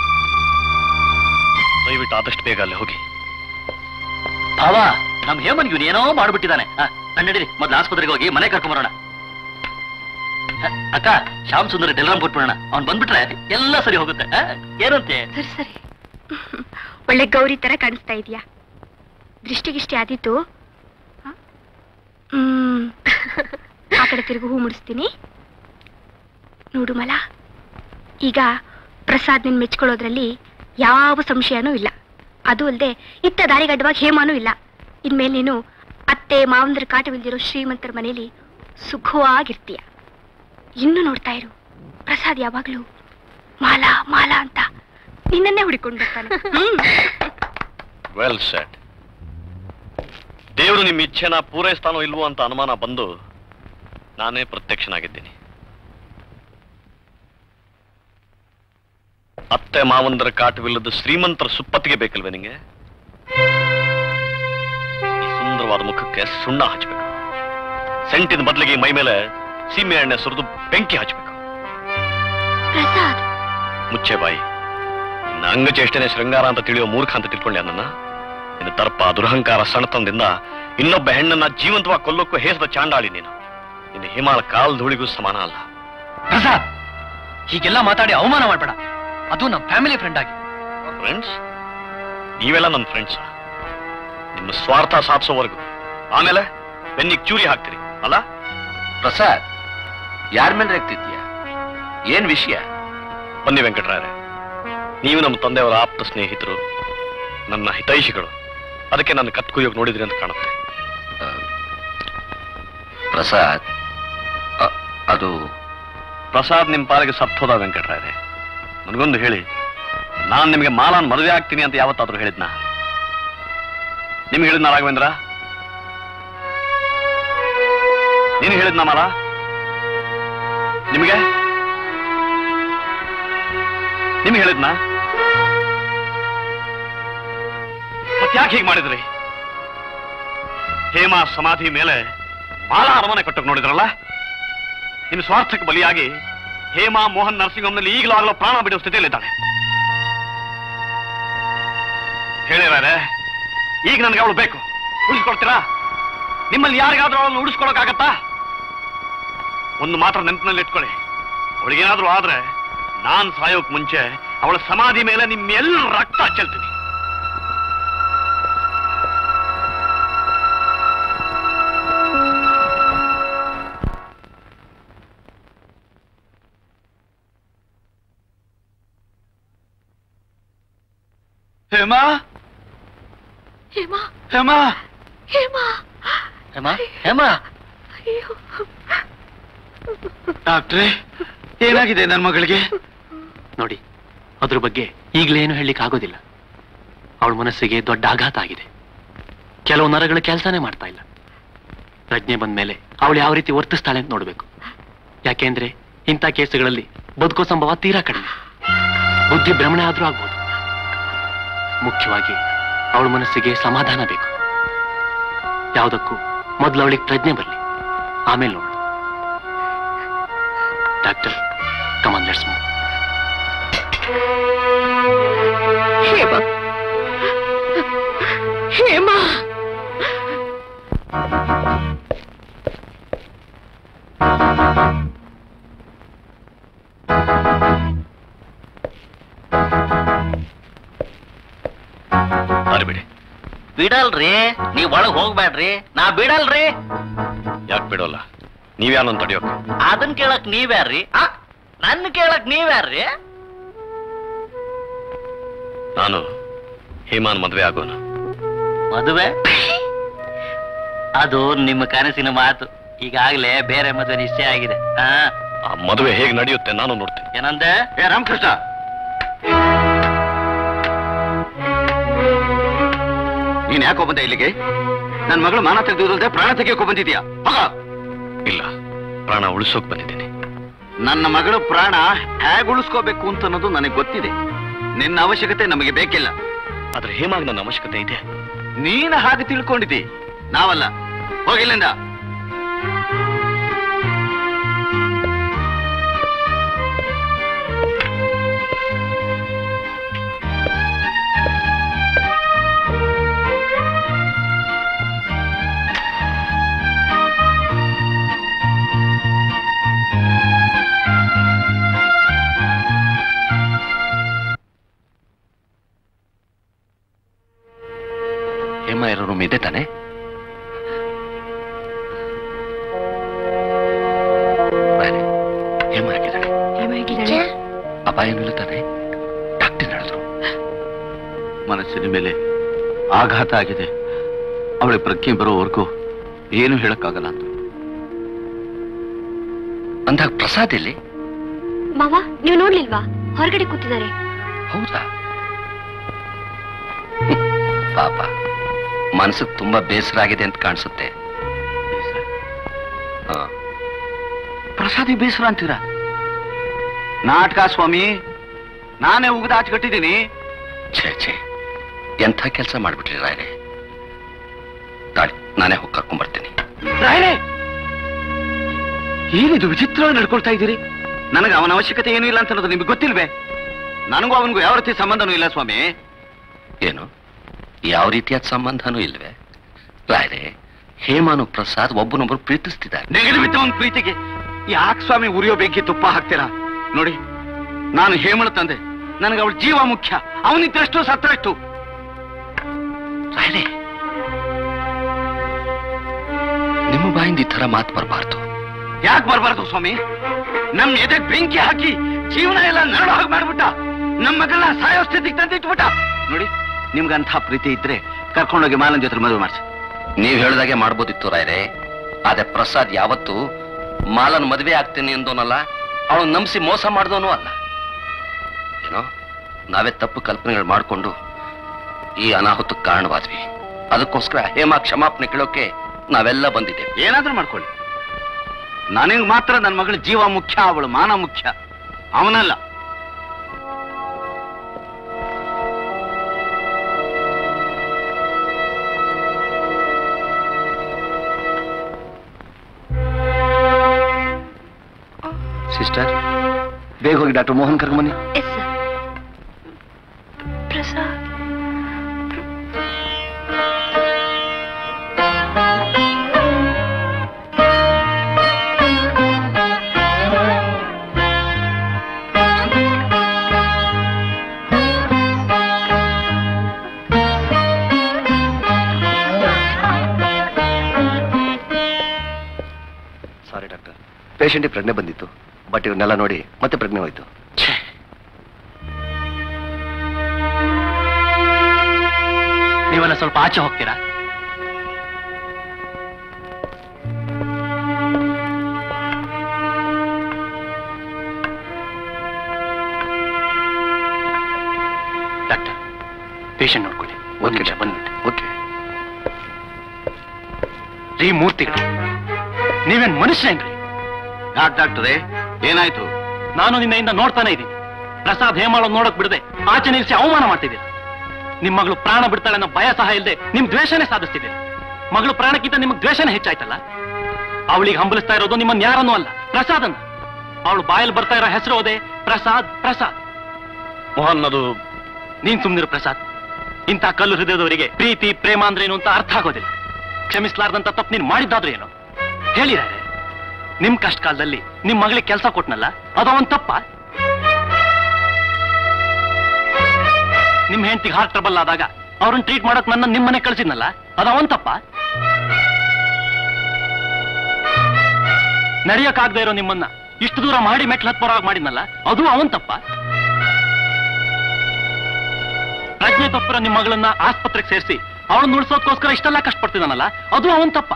ದಯವಿಟ್ಟು ಆದಷ್ಟು ಬೇಗ ಅಲ್ಲಿ ಹೋಗಿ ಭಾವ ನಮ್ ಹೇಮನ್ಗೆ ಇವನು ಏನೋ ಮಾಡ್ಬಿಟ್ಟಿದ್ದಾನೆ ಆ, ನನ್ ನಡೀರಿ ಮೊದ್ಲು ಆಸ್ಪತ್ರೆಗೆ ಹೋಗಿ ಮನೆ ಕರ್ಕೊಂಬರೋಣ ಅ, ಅಕ್ಕ ಶ್ಯಾಮ್ ಸುಂದರ ಟೆಲಿಗ್ರಾಮ್ ಕೊಟ್ಬಿಡೋಣ ಅವ್ನ್ ಬಂದ್ಬಿಟ್ರೆ ಎಲ್ಲ ಸರಿ ಹೋಗುತ್ತೆ ಆ? ಏನಂತೆ ಸರಿ ಸರಿ ಒಳ್ಳೆ ಗೌರಿ ತರ ಕಾಣಿಸ್ತಾ ಇದೀಯಾ ದೃಷ್ಟಿಗಿಷ್ಟಿ ಆದಿತ್ತು ಹ? ಹ್ಮ್ ಆ ಕಡೆ ತಿರುಗು ಹೂ ಮುಡಿಸ್ತೀನಿ ನೋಡು ಮಲ ಈಗ ಪ್ರಸಾದ್ ನಿನ್ ಮೆಚ್ಕೊಳ್ಳೋದ್ರಲ್ಲಿ ಯಾವ ಸಂಶಯನೂ ಇಲ್ಲ ಅದು ಅಲ್ಲದೆ ಇತ್ತ ದಾರಿಗಡ್ಡವಾಗಿ ಹೇಮಾನೂ ಇಲ್ಲ ಇನ್ಮೇಲೆ ನೀನು ಅತ್ತೆ ಮಾವಂದ್ರ ಕಾಟವಿಲ್ದಿರೋ ಶ್ರೀಮಂತರ ಮನೆಯಲ್ಲಿ ಸುಖವಾಗಿರ್ತೀಯ ಇನ್ನು ನೋಡ್ತಾ ಇರು ಪ್ರಸಾದ್ ಯಾವಾಗ್ಲೂ ಮಾಲಾ ಮಾಲಾ ಅಂತ ನಿನ್ನನ್ನೇ ಹುಡಿಕೊಂಡು ಬರ್ತಾನೆ ಹ್ಮ್. ವೆಲ್ ಸೆಟ್ ದೇವರು ನಿಮ್ಮ ಇಚ್ಛೆನ ಪೂರೈಸ್ತಾನೋ ಇಲ್ವೋ ಅಂತ ಅನುಮಾನ ಬಂದು ನಾನೇ ಪ್ರತ್ಯಕ್ಷನಾಗಿದ್ದೀನಿ ಅತ್ತೆ ಮಾವಂದರ ಕಾಟವಿಲ್ಲದ ಶ್ರೀಮಂತರ ಸುಪ್ಪತ್ತಿಗೆ ಬೇಕಲ್ವೇ ನಿಂಗೆ ಈ ಸುಂದರವಾದ ಮುಖಕ್ಕೆ ಸುಣ್ಣ ಹಚ್ಚಬೇಕು ಸೆಂಟಿನ ಬದಲಿಗೆ ಮೈ ಮೇಲೆ ಸೀಮೆ ಎಣ್ಣೆ ಸುರಿದು ಬೆಂಕಿ ಹಚ್ಚಬೇಕು ಪ್ರಸಾದ್ ಮುಚ್ಚೆ ಬಾಯಿ ನಿನ್ನ ಅಂಗಚೇಷ್ಟನೆ ಶೃಂಗಾರ ಅಂತ ತಿಳಿಯೋ ಮೂರ್ಖ ಅಂತ ತಿಳ್ಕೊಂಡೆ ನನ್ನ ನಿನ್ನ ತರ್ಪ ದುರಹಂಕಾರ ಸಣತನದಿಂದ ಇನ್ನೊಬ್ಬ ಹೆಣ್ಣನ್ನ ಜೀವಂತವಾಗಿ ಕೊಲ್ಲೋಕ್ಕೂ ಹೇಸದ ಚಾಂಡಾಳಿ ನೀನು ನಿನ್ನ ಹಿಮಾಲ ಕಾಲ್ ಧೂಳಿಗೂ ಸಮಾನ ಅಲ್ಲ ಪ್ರಸಾದ್ ಹೀಗೆಲ್ಲ ಮಾತಾಡಿ ಅವಮಾನ ಮಾಡ್ಬೇಡ ಅದು ನಮ್ಮ ಫ್ಯಾಮಿಲಿ ಫ್ರೆಂಡ್ ಆಗಿ ಫ್ರೆಂಡ್ಸ್ ನೀವೆಲ್ಲ ನನ್ನ ಫ್ರೆಂಡ್ಸ್ ನಿಮ್ಮ ಸ್ವಾರ್ಥ ಸಾಧಿಸೋವರೆಗೂ ಆಮೇಲೆ ಬೆನ್ನಿಗೆ ಚೂರಿ ಹಾಕ್ತೀರಿ ಅಲ್ಲ ಪ್ರಸಾದ್ ಯಾರ ಮೇಲೆ ರೇಗ್ತಿದ್ಯಾ ಏನ್ ವಿಷಯ ಬನ್ನಿ ವೆಂಕಟರಾಯರೇ ನೀವು ನಮ್ಮ ತಂದೆಯವರ ಆಪ್ತ ಸ್ನೇಹಿತರು ನನ್ನ ಹಿತೈಷಿಗಳು ಅದಕ್ಕೆ ನನ್ನ ಕತ್ಕುಯ್ಯೋಗಿ ನೋಡಿದ್ರಿ ಅಂತ ಕಾಣುತ್ತೆ ಪ್ರಸಾದ್ ಅ- ಅದು ಪ್ರಸಾದ್ ನಿಮ್ ಪಾಲಿಗೆ ಸತ್ತೋದ ವೆಂಕಟರಾಯರೇ ನನಗೊಂದು ಹೇಳಿ ನಾನ್ ನಿಮಗೆ ಮಾಲಾನ್ ಮದುವೆ ಆಗ್ತೀನಿ ಅಂತ ಯಾವತ್ತಾದ್ರೂ ಹೇಳಿದ್ನ ನಿಮ್ಗೆ ಹೇಳಿದ್ನ ರಾಘವೇಂದ್ರ ನೀನು ಹೇಳಿದ್ನ ಮಾಲ ನಿಮಗೆ ನಿಮ್ಗೆ ಹೇಳಿದ್ನ ಮತ್ತ್ಯಾಕೆ ಹೀಗೆ ಮಾಡಿದ್ರಿ ಹೇಮಾ ಸಮಾಧಿ ಮೇಲೆ ಮಾಲಾ ಅರಮನೆ ಕಟ್ಟಕ್ ನೋಡಿದ್ರಲ್ಲ ನಿಮ್ ಸ್ವಾರ್ಥಕ್ಕೆ ಬಲಿಯಾಗಿ ಹೇಮಾ ಮೋಹನ್ ನರ್ಸಿಂಗ್ ಹೋಮ್ನಲ್ಲಿ ಈಗಲೂ ಆಗಲೋ ಪ್ರಾಣ ಬಿಡುವ ಸ್ಥಿತಿಯಲ್ಲಿದ್ದಾಳೆ ಹೇಳಿದಾರೆ ಈಗ ನನಗೆ ಅವಳು ಬೇಕು ಉಳಿಸ್ಕೊಡ್ತೀರಾ ನಿಮ್ಮಲ್ಲಿ ಯಾರಿಗಾದ್ರೂ ಅವಳನ್ನು ಉಳಿಸ್ಕೊಳಕ್ಕಾಗತ್ತಾ ಒಂದು ಮಾತ್ರ ನೆನಪಿನಲ್ಲಿ ಇಟ್ಕೊಳ್ಳಿ ಅವಳಿಗೇನಾದ್ರೂ ಆದ್ರೆ ನಾನ್ ಸಾಯೋಕ್ ಮುಂಚೆ ಅವಳ ಸಮಾಧಿ ಮೇಲೆ ನಿಮ್ಮೆಲ್ಲ ರಕ್ತ ಚೆಲ್ತೀನಿ ಹೇಮಾ ಹೇಮಾ ಹೇಮಾ ಹೇಮಾ ಹೇಮಾ ಹೇಮಾ ಅಯ್ಯೋ ಡಾಕ್ಟ್ರೇ ಏನಾಗಿದೆ ನನ್ನ ಮಗಳಿಗೆ ನೋಡಿ ಅದ್ರ ಬಗ್ಗೆ ಈಗಲೇನು ಹೇಳಲಿಕ್ಕೆ ಆಗೋದಿಲ್ಲ ಅವಳ ಮನಸ್ಸಿಗೆ ದೊಡ್ಡ ಆಘಾತ ಆಗಿದೆ ಕೆಲವು ನರಗಳು ಕೆಲಸನೇ ಮಾಡ್ತಾ ಇಲ್ಲ ಪ್ರಜ್ಞೆ ಬಂದ ಮೇಲೆ ಅವಳು ಯಾವ ರೀತಿ ವರ್ತಿಸ್ತಾಳೆ ಅಂತ ನೋಡ್ಬೇಕು ಯಾಕೆಂದ್ರೆ ಇಂಥ ಕೇಸುಗಳಲ್ಲಿ ಬದುಕೋ ಸಂಭವ ತೀರಾ ಕಡಿಮೆ ಬುದ್ಧಿ ಭ್ರಮಣೆ ಆದ್ರೂ ಆಗ್ಬೋದು ಮುಖ್ಯವಾಗಿ ಅವಳ ಮನಸ್ಸಿಗೆ ಸಮಾಧಾನ ಬೇಕು ಯಾವುದಕ್ಕೂ ಮೊದಲು ಅವಳಿಗೆ ಪ್ರಜ್ಞೆ ಬರಲಿ ಆಮೇಲೆ ನೋಡೋಣ doctor come on let's move Hema Hema ಬರ್ಬಿಡಿ ಬಿಡಲ್ರಿ ನೀವ್ ಒಳಗ್ ಹೋಗ್ಬೇಡ್ರಿ ನಾ ಬಿಡಲ್ರಿ ಯಾಕೆ ಬಿಡೋಲ್ಲ ನೀವ್ಯಾನೊಂದು ತಡೆಯೋಕೆ ಅದನ್ ಕೇಳಕ್ ನೀವ್ಯಾರ್ರಿ ಆ ನನ್ ಕೇಳಕ್ ನೀವ್ಯಾರ್ರಿ ನಾನು ಹೇಮಾನ್ ಮದ್ವೆ ಆಗೋನು ಮದುವೆ ಅದು ನಿಮ್ಮ ಕನಸಿನ ಮಾತು ಈಗಾಗ್ಲೇ ಬೇರೆ ಮದುವೆ ನಿಶ್ಚಯ ಆಗಿದೆ ಆ ಆ ಮದುವೆ ಹೇಗೆ ನಡೆಯುತ್ತೆ ನಾನು ನೋಡ್ತೀನಿ ಏನಂದೆ ಏ ರಾಮಕೃಷ್ಣ ನೀನ್ ಯಾಕೋ ಬಂದೆ ಇಲ್ಲಿಗೆ ನನ್ ಮಗಳು ಮಾನ ತೆಗೆದುದಲ್ದೆ ಪ್ರಾಣ ತೆಗೆಯೋಕೋ ಬಂದಿದ್ಯಾ ಹೋಗ ಇಲ್ಲ ಪ್ರಾಣ ಉಳಿಸೋಕ್ ಬಂದಿದ್ದೀನಿ ನನ್ನ ಮಗಳು ಪ್ರಾಣ ಹೇಗೆ ಉಳಿಸ್ಕೋಬೇಕು ಅಂತ ಅನ್ನೋದು ನನಗೆ ಗೊತ್ತಿದೆ ನಿನ್ನ ಅವಶ್ಯಕತೆ ನಮಗೆ ಬೇಕಿಲ್ಲ ಆದ್ರೆ ಹೇಮಾಗ್ ನನ್ನ ಅವಶ್ಯಕತೆ ಇದೆ ನೀನು ಹಾಗೆ ತಿಳ್ಕೊಂಡಿದ್ದಿ ನಾವಲ್ಲ ಹೋಗಿಲ್ಲಿಂದ ಹೇಮ ಇರೋ ರೂಮ್ ಇದೆ ತಾನೆ ಬಾರೆ, ಹೇಮ ಆಗಿದ್ದಾಳೆ ಅಪಾಯನೂ ತಾನೆ ಡಾಕ್ಟರ್ ಹೇಳಿದ್ರು ಮನಸ್ಸಿನ ಮೇಲೆ ಆಘಾತ ಆಗಿದೆ ಅವಳ ಪ್ರಜ್ಞೆ ಬರೋವರೆಗೂ ಏನು ಹೇಳಕ್ಕಾಗಲ್ಲ ಅಂತ ಅಂದಾಗ ಪ್ರಸಾದ್ ಎಲ್ಲಿ ಮಾವ ನೀವು ನೋಡ್ಲಿಲ್ವಾ ಹೊರಗಡೆ ಕೂತಿದ್ದಾರೆ ಹೌದಾ ಹ್ಮ್. ಪಾಪ ಮನಸ್ಸಿಗೆ ತುಂಬಾ ಬೇಸರ ಆಗಿದೆ ಅಂತ ಕಾಣಿಸುತ್ತೆ ಹಾ ಪ್ರಸಾದಿ ಬೇಸರ ಅಂತೀರ ನಾಟಕ ಸ್ವಾಮಿ ನಾನೇ ಉಗಿದ ಆಚೆ ಕಟ್ಟಿದ್ದೀನಿ ಛೇ ಛೇ ಎಂಥ ಕೆಲಸ ಮಾಡ್ಬಿಟ್ರಿ ರಾಯರೇ ತಾಳಿ ನಾನೇ ಹೋಗಿ ಕರ್ಕೊಂಡ್ಬರ್ತೀನಿ ರಾಯರೇ ಏನಿದು ವಿಚಿತ್ರವಾಗಿ ನಡ್ಕೊಳ್ತಾ ಇದ್ದೀರಿ ನನಗೆ ಅವನ ಅವಶ್ಯಕತೆ ಏನೂ ಇಲ್ಲ ಅಂತ ಅನ್ನೋದು ನಿಮ್ಗೆ ಗೊತ್ತಿಲ್ವೇ ನನಗೂ ಅವನಿಗೂ ಯಾವ ರೀತಿ ಸಂಬಂಧನೂ ಇಲ್ಲ ಸ್ವಾಮಿ ಏನು ಯಾವ ರೀತಿಯಾದ ಸಂಬಂಧನೂ ಇಲ್ವೇ ರಾಯರೇ ಹೇಮಾನು ಪ್ರಸಾದ್ ಒಬ್ಬನೊಬ್ಬರು ಪ್ರೀತಿಸ್ತಿದ್ದಾರೆ ನೆಗಡಿ ಬಿದ್ದ ಒಂದು ಪ್ರೀತಿಗೆ ಯಾಕೆ ಸ್ವಾಮಿ ಉರಿಯೋ ಬೆಂಕಿ ತುಪ್ಪ ಹಾಕ್ತೀರಾ ನೋಡಿ ನಾನು ಹೇಮಳ ತಂದೆ ನನಗೆ ಅವಳ ಜೀವ ಮುಖ್ಯ ಅವನಿದ್ದಷ್ಟು ಸತ್ರಷ್ಟು ರಾಯರೇ ನಿಮ್ಮ ಬಾಯಿಂದ ಈ ತರ ಮಾತು ಬರಬಾರ್ದು ಯಾಕೆ ಬರಬಾರ್ದು ಸ್ವಾಮಿ ನಮ್ ಎದೆ ಬೆಂಕಿ ಹಾಕಿ ಜೀವನ ಎಲ್ಲ ನರಳು ಹಾಗೆ ಮಾಡ್ಬಿಟ್ಟ ನಮ್ಮ ಮಗಳನ್ನ ಸಾಯೋ ಸ್ಥಿತಿಗೆ ತಂದಿಟ್ಬಿಟ್ಟ ನೋಡಿ ನಿಮ್ಗಂಥ ಪ್ರೀತಿ ಇದ್ರೆ ಕರ್ಕೊಂಡೋಗಿ ಮಾಲನ್ ಜೊತೆ ಮದುವೆ ಮಾಡಿಸಿ ನೀವ್ ಹೇಳ್ದಾಗೆ ಮಾಡ್ಬೋದಿತ್ತು ರಾಯರೇ ಆದ್ರೆ ಪ್ರಸಾದ್ ಯಾವತ್ತು ಮಾಲನ್ ಮದ್ವೆ ಆಗ್ತೀನಿ ಅಂದೋನಲ್ಲ ಅವಳು ನಂಬಿಸಿ ಮೋಸ ಮಾಡ್ದವನು ಅಲ್ಲ ಏನೋ ನಾವೇ ತಪ್ಪು ಕಲ್ಪನೆಗಳು ಮಾಡ್ಕೊಂಡು ಈ ಅನಾಹುತಕ್ಕೆ ಕಾರಣವಾದ್ವಿ ಅದಕ್ಕೋಸ್ಕರ ಹೇಮಾ ಕ್ಷಮಾಪಣೆ ಕೇಳೋಕೆ ನಾವೆಲ್ಲ ಬಂದಿದ್ದೇವೆ ಏನಾದ್ರೂ ಮಾಡ್ಕೊಳ್ಳಿ ನನಗೆ ಮಾತ್ರ ನನ್ನ ಮಗಳ ಜೀವ ಮುಖ್ಯ ಅವಳು ಮಾನ ಮುಖ್ಯ ಅವನಲ್ಲ ಸಿಸ್ಟರ್ ಬೇಗ ಹೋಗಿ ಡಾಕ್ಟರ್ ಮೋಹನ್ ಕರ್ಕೊಂಬನ್ನಿ ಎಸ್ ಸರ್ ಪ್ರಸಾದ್ ಪೇಷಂಟಿಗೆ ಪ್ರಜ್ಞೆ ಬಂದಿತ್ತು ಬಟ್ ಇವನ್ನೆಲ್ಲ ನೋಡಿ ಮತ್ತೆ ಪ್ರಜ್ಞೆ ಹೋಯ್ತು ನೀವೆಲ್ಲ ಸ್ವಲ್ಪ ಆಚೆ ಹೋಗ್ತೀರಾ ಡಾಕ್ಟರ್ ಪೇಷಂಟ್ ನೋಡ್ಕೊಳ್ಳಿ ಒಂದು ನಿಮಿಷ ಬಂದ್ಬಿಟ್ಟು ಓಕೆ ರೀ ಮೂರ್ತಿಗಳು ನೀವೇನ್ ಮನುಷ್ಯನ್ರಿ ಯಾಕೆ ಡಾಕ್ಟರೇ ಏನಾಯ್ತು ನಾನು ನಿನ್ನೆಯಿಂದ ನೋಡ್ತಾನೆ ಇದ್ದೀನಿ ಪ್ರಸಾದ್ ಹೇಮಾಳ್ ನೋಡಕ್ ಬಿಡದೆ ಆಚೆ ನಿಲ್ಸಿ ಅವಮಾನ ಮಾಡ್ತಿದ್ದೀರ ನಿಮ್ ಮಗಳು ಪ್ರಾಣ ಬಿಡ್ತಾಳೆ ಅನ್ನೋ ಭಯ ಸಹ ಇಲ್ಲದೆ ನಿಮ್ ದ್ವೇಷನೇ ಸಾಧಿಸ್ತಿದ್ದೀರ ಮಗಳು ಪ್ರಾಣಕ್ಕಿಂತ ನಿಮ್ಗೆ ದ್ವೇಷನೇ ಹೆಚ್ಚಾಯ್ತಲ್ಲ ಅವಳಿಗೆ ಹಂಬಲಿಸ್ತಾ ಇರೋದು ನಿಮ್ಮನ್ನ ಯಾರನ್ನೂ ಅಲ್ಲ ಪ್ರಸಾದನ್ನ ಅವಳು ಬಾಯಲ್ಲಿ ಬರ್ತಾ ಇರೋ ಹೆಸರು ಹೋದೆ ಪ್ರಸಾದ್ ಪ್ರಸಾದ್ ಮೋಹನ್ ಅದು ನೀನ್ ಸುಮ್ನಿರು ಪ್ರಸಾದ್ ಇಂಥ ಕಲ್ಲು ಹೃದಯದವರಿಗೆ ಪ್ರೀತಿ ಪ್ರೇಮ ಅಂದ್ರೆ ಏನು ಅಂತ ಅರ್ಥ ಆಗೋದಿಲ್ಲ ಕ್ಷಮಿಸ್ಲಾರ್ದಂತ ತಪ್ಪು ನೀನ್ ಮಾಡಿದ್ದಾದ್ರೂ ಏನು ಹೇಳಿದ್ದಾರೆ ನಿಮ್ ಕಷ್ಟ ಕಾಲದಲ್ಲಿ ನಿಮ್ ಮಗಳಿಗೆ ಕೆಲಸ ಕೊಟ್ನಲ್ಲ ಅದು ಅವನ್ ತಪ್ಪ ನಿಮ್ ಹೆಂಡತಿಗೆ ಹಾರ್ಟ್ ಟ್ರಬಲ್ ಆದಾಗ ಅವ್ರನ್ನ ಟ್ರೀಟ್ ಮಾಡಕ್ ನನ್ನ ನಿಮ್ಮನೆ ಕಳ್ಸಿದ್ನಲ್ಲ ಅದು ಅವನ್ ತಪ್ಪ ನಡೆಯಕ್ಕಾಗದೇ ಇರೋ ನಿಮ್ಮನ್ನ ಇಷ್ಟು ದೂರ ಮಾಡಿ ಮೆಟ್ಲು ಹತ್ಬರಾಗ್ ಮಾಡಿದ್ನಲ್ಲ ಅದು ಅವನ್ ತಪ್ಪ ಪ್ರಜ್ಞೆ ತಪ್ಪಿರೋ ನಿಮ್ಮ ಮಗಳನ್ನ ಆಸ್ಪತ್ರೆಗೆ ಸೇರಿಸಿ ಅವಳನ್ನ ಉಳಿಸೋದಕ್ಕೋಸ್ಕರ ಇಷ್ಟೆಲ್ಲ ಕಷ್ಟಪಡ್ತಿದ್ದಾನಲ್ಲ ಅದು ಅವನ್ ತಪ್ಪ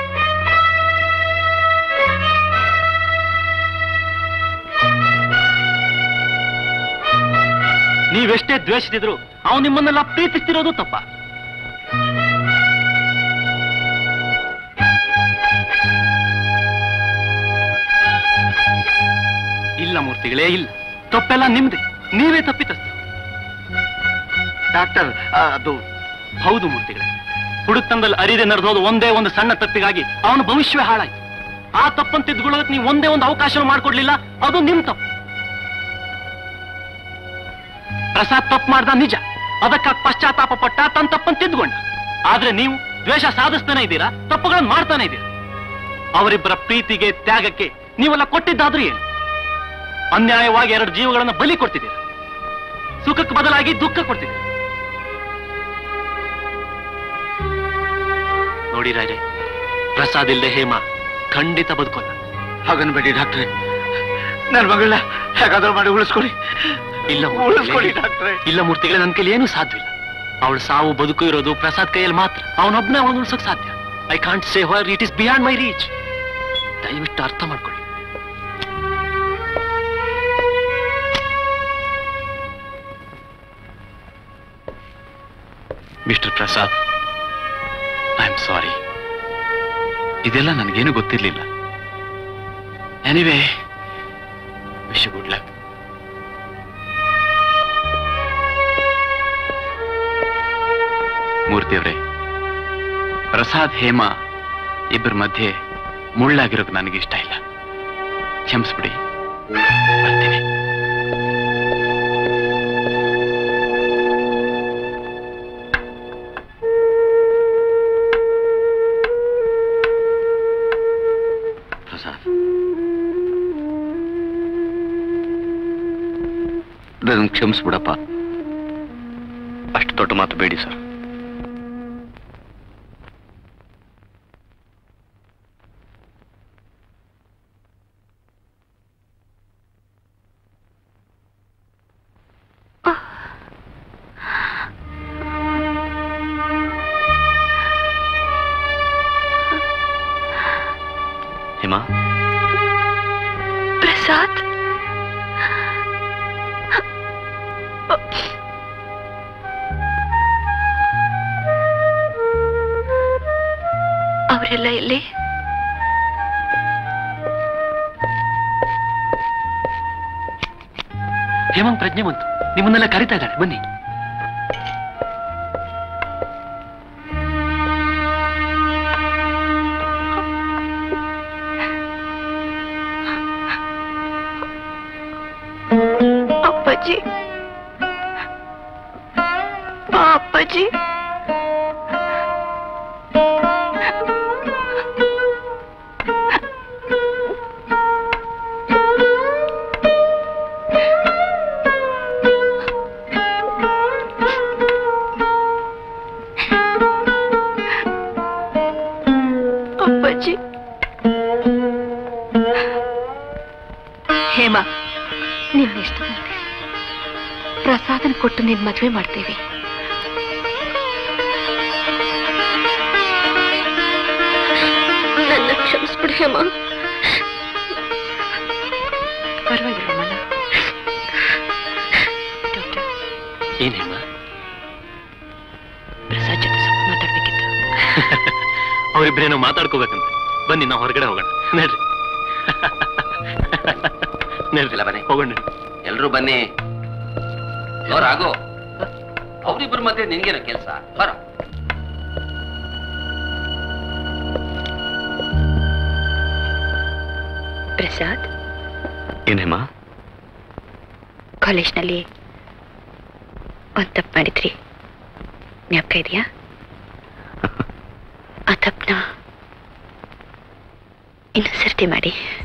ನೀವೆಷ್ಟೇ ದ್ವೇಷಿಸಿದ್ರು ಅವನು ನಿಮ್ಮನ್ನೆಲ್ಲ ಪ್ರೀತಿಸ್ತಿರೋದು ತಪ್ಪ ಇಲ್ಲ ಮೂರ್ತಿಗಳೇ ಇಲ್ಲ ತಪ್ಪೆಲ್ಲ ನಿಮ್ದೆ ನೀವೇ ತಪ್ಪಿತಸ್ತು ಡಾಕ್ಟರ್ ಅದು ಹೌದು ಮೂರ್ತಿಗಳೇ ಹುಡುಕ್ತನದಲ್ಲಿ ಅರಿದೆ ನಡೆದೋದು ಒಂದೇ ಒಂದು ಸಣ್ಣ ತಪ್ಪಿಗಾಗಿ ಅವನ ಭವಿಷ್ಯವೇ ಹಾಳಾಯ್ತು ಆ ತಪ್ಪನ್ನು ತಿದ್ದುಕೊಳ್ಳೋದಕ್ಕೆ ನೀವು ಒಂದೇ ಒಂದು ಅವಕಾಶ ಮಾಡ್ಕೊಡ್ಲಿಲ್ಲ ಅದು ನಿಮ್ ತಪ್ಪು ಪ್ರಸಾದ್ ತಪ್ಪು ಮಾಡ್ದ ನಿಜ ಅದಕ್ಕಾಗಿ ಪಶ್ಚಾತ್ತಾಪ ಪಟ್ಟ ತನ್ನ ತಪ್ಪನ್ನು ತಿದ್ದುಕೊಂಡ ಆದ್ರೆ ನೀವು ದ್ವೇಷ ಸಾಧಿಸ್ತಾನೆ ಇದ್ದೀರಾ ತಪ್ಪುಗಳನ್ನು ಮಾಡ್ತಾನೆ ಇದ್ದೀರಾ ಅವರಿಬ್ಬರ ಪ್ರೀತಿಗೆ ತ್ಯಾಗಕ್ಕೆ ನೀವೆಲ್ಲ ಕೊಟ್ಟಿದ್ದಾದ್ರೂ ಏನು ಅನ್ಯಾಯವಾಗಿ ಎರಡು ಜೀವಗಳನ್ನ ಬಲಿ ಕೊಡ್ತಿದ್ದೀರಾ ಸುಖಕ್ಕೆ ಬದಲಾಗಿ ದುಃಖ ಕೊಡ್ತಿದ್ದೀರಾ ನೋಡಿ ರಾಜೆ ಪ್ರಸಾದ್ ಇಲ್ದೆ ಹೇಮ ಖಂಡಿತ ಬದುಕೋಲ್ಲ ಹಾಗನ್ಬೇಡಿ ಡಾಕ್ಟ್ರೆ ನನ್ನ ಮಗಳನ್ನ ಹೇಗಾದ್ರೂ ಮಾಡಿ ಉಳಿಸ್ಕೊಡಿ ಇಲ್ಲ ಉಳಿಸ್ಕೊಡಿ ಮೂರ್ತಿಗಳೇ. ಡಾಕ್ಟ್ರೆ ಇಲ್ಲ ಮೂರ್ತಿಗಳೇ ನನ್ನ ಕೈಲಿ ಏನೂ ಸಾಧ್ಯವಿಲ್ಲ ಅವಳ ಸಾವು ಬದುಕು ಇರೋದು ಪ್ರಸಾದ್ ಕೈಯಲ್ಲಿ ಮಾತ್ರ ಅವನೊಬ್ಬನೇ ಅವನು ಉಳ್ಸೋಕ್ ಸಾಧ್ಯ I can't say where it is beyond my reach ದಯವಿಟ್ಟು ಅರ್ಥ ಮಾಡ್ಕೊಳ್ಳಿ mister Prasad I am sorry ಇದೆಲ್ಲ ನನಗೇನು ಗೊತ್ತಿರಲಿಲ್ಲ ಎನಿವೇ ವಿಶ್ ಗುಡ್ ಲಕ್ ಮೂರ್ತಿಯವರೇ ಪ್ರಸಾದ್ ಹೇಮ ಇಬ್ಬರ ಮಧ್ಯೆ ಮುಳ್ಳಾಗಿರೋದು ನನಗೆ ಇಷ್ಟ ಇಲ್ಲ ಕ್ಷಮಿಸ್ಬಿಡಿ ಬರ್ತೀನಿ ಪ್ರಸಾದ್ ನನ್ನ ಕ್ಷಮಿಸ್ಬಿಡಪ್ಪ ಅಷ್ಟು ದೊಡ್ಡ ಮಾತು ಬೇಡಿ ಸರ್ ಹೇಮಾ ಪ್ರಸಾದ್ ಅವರೆಲ್ಲ ಎಲ್ಲಿ ಹೇಮಂಗ್ ಪ್ರಜ್ಞೆ ಬಂತು ನಿಮ್ಮನ್ನೆಲ್ಲ ಕರಿತಾ ಇದ್ದಾಳೆ ಬನ್ನಿ ಅಪ್ಪಾಜಿ ಬಾ ಅಪ್ಪಾಜಿ ಅಪ್ಪಾಜಿ ಹೇಮ ನಿನ್ನ ಇಷ್ಟದಂತೆ ಪ್ರಸಾದನ ಕೊಟ್ಟು ನಿನ್ ಮದ್ವೆ ಮಾಡ್ತೇವೆ ನನ್ನ ಕ್ಷಮಿಸ್ಬಿಡು ಹೇಮ ಪರವಾಗಿಲ್ಲ ಮಲ್ಲ ಏನೇಮ್ಮ ಪ್ರಸಾದ್ ಜೊತೆ ಸ್ವಲ್ಪ ಮಾತಾಡ್ಬೇಕಿತ್ತು ಅವರಿಬ್ರೇನೋ ಮಾತಾಡ್ಕೋಬೇಕಂತೆ ಬನ್ನಿ ನಾವು ಹೊರಗಡೆ ಹೋಗೋಣ ನಡ್ರಿ ನಡ್ರಿ ಬನ್ನಿ ಹೋಗೋಣ ನಡ್ರಿ. ಎಲ್ರು ಬನ್ನಿ ಲೋ ರಾಘು ಅವರಿಬ್ಬರ ಮಧ್ಯೆ ನಿನ್ಗೇನು ಕೆಲಸ ಬರ ಪ್ರಸಾದ್ ಏನೇಮ್ಮ ಕಾಲೇಜ್ನಲ್ಲಿ ಒಂದ್ ತಪ್ಪು ಮಾಡಿದ್ರಿ ಜ್ಞಾಪಕ ಇದೆಯಾ ಆ ತಪ್ಪನ ಇನ್ನು ಸರ್ತಿ ಮಾಡಿ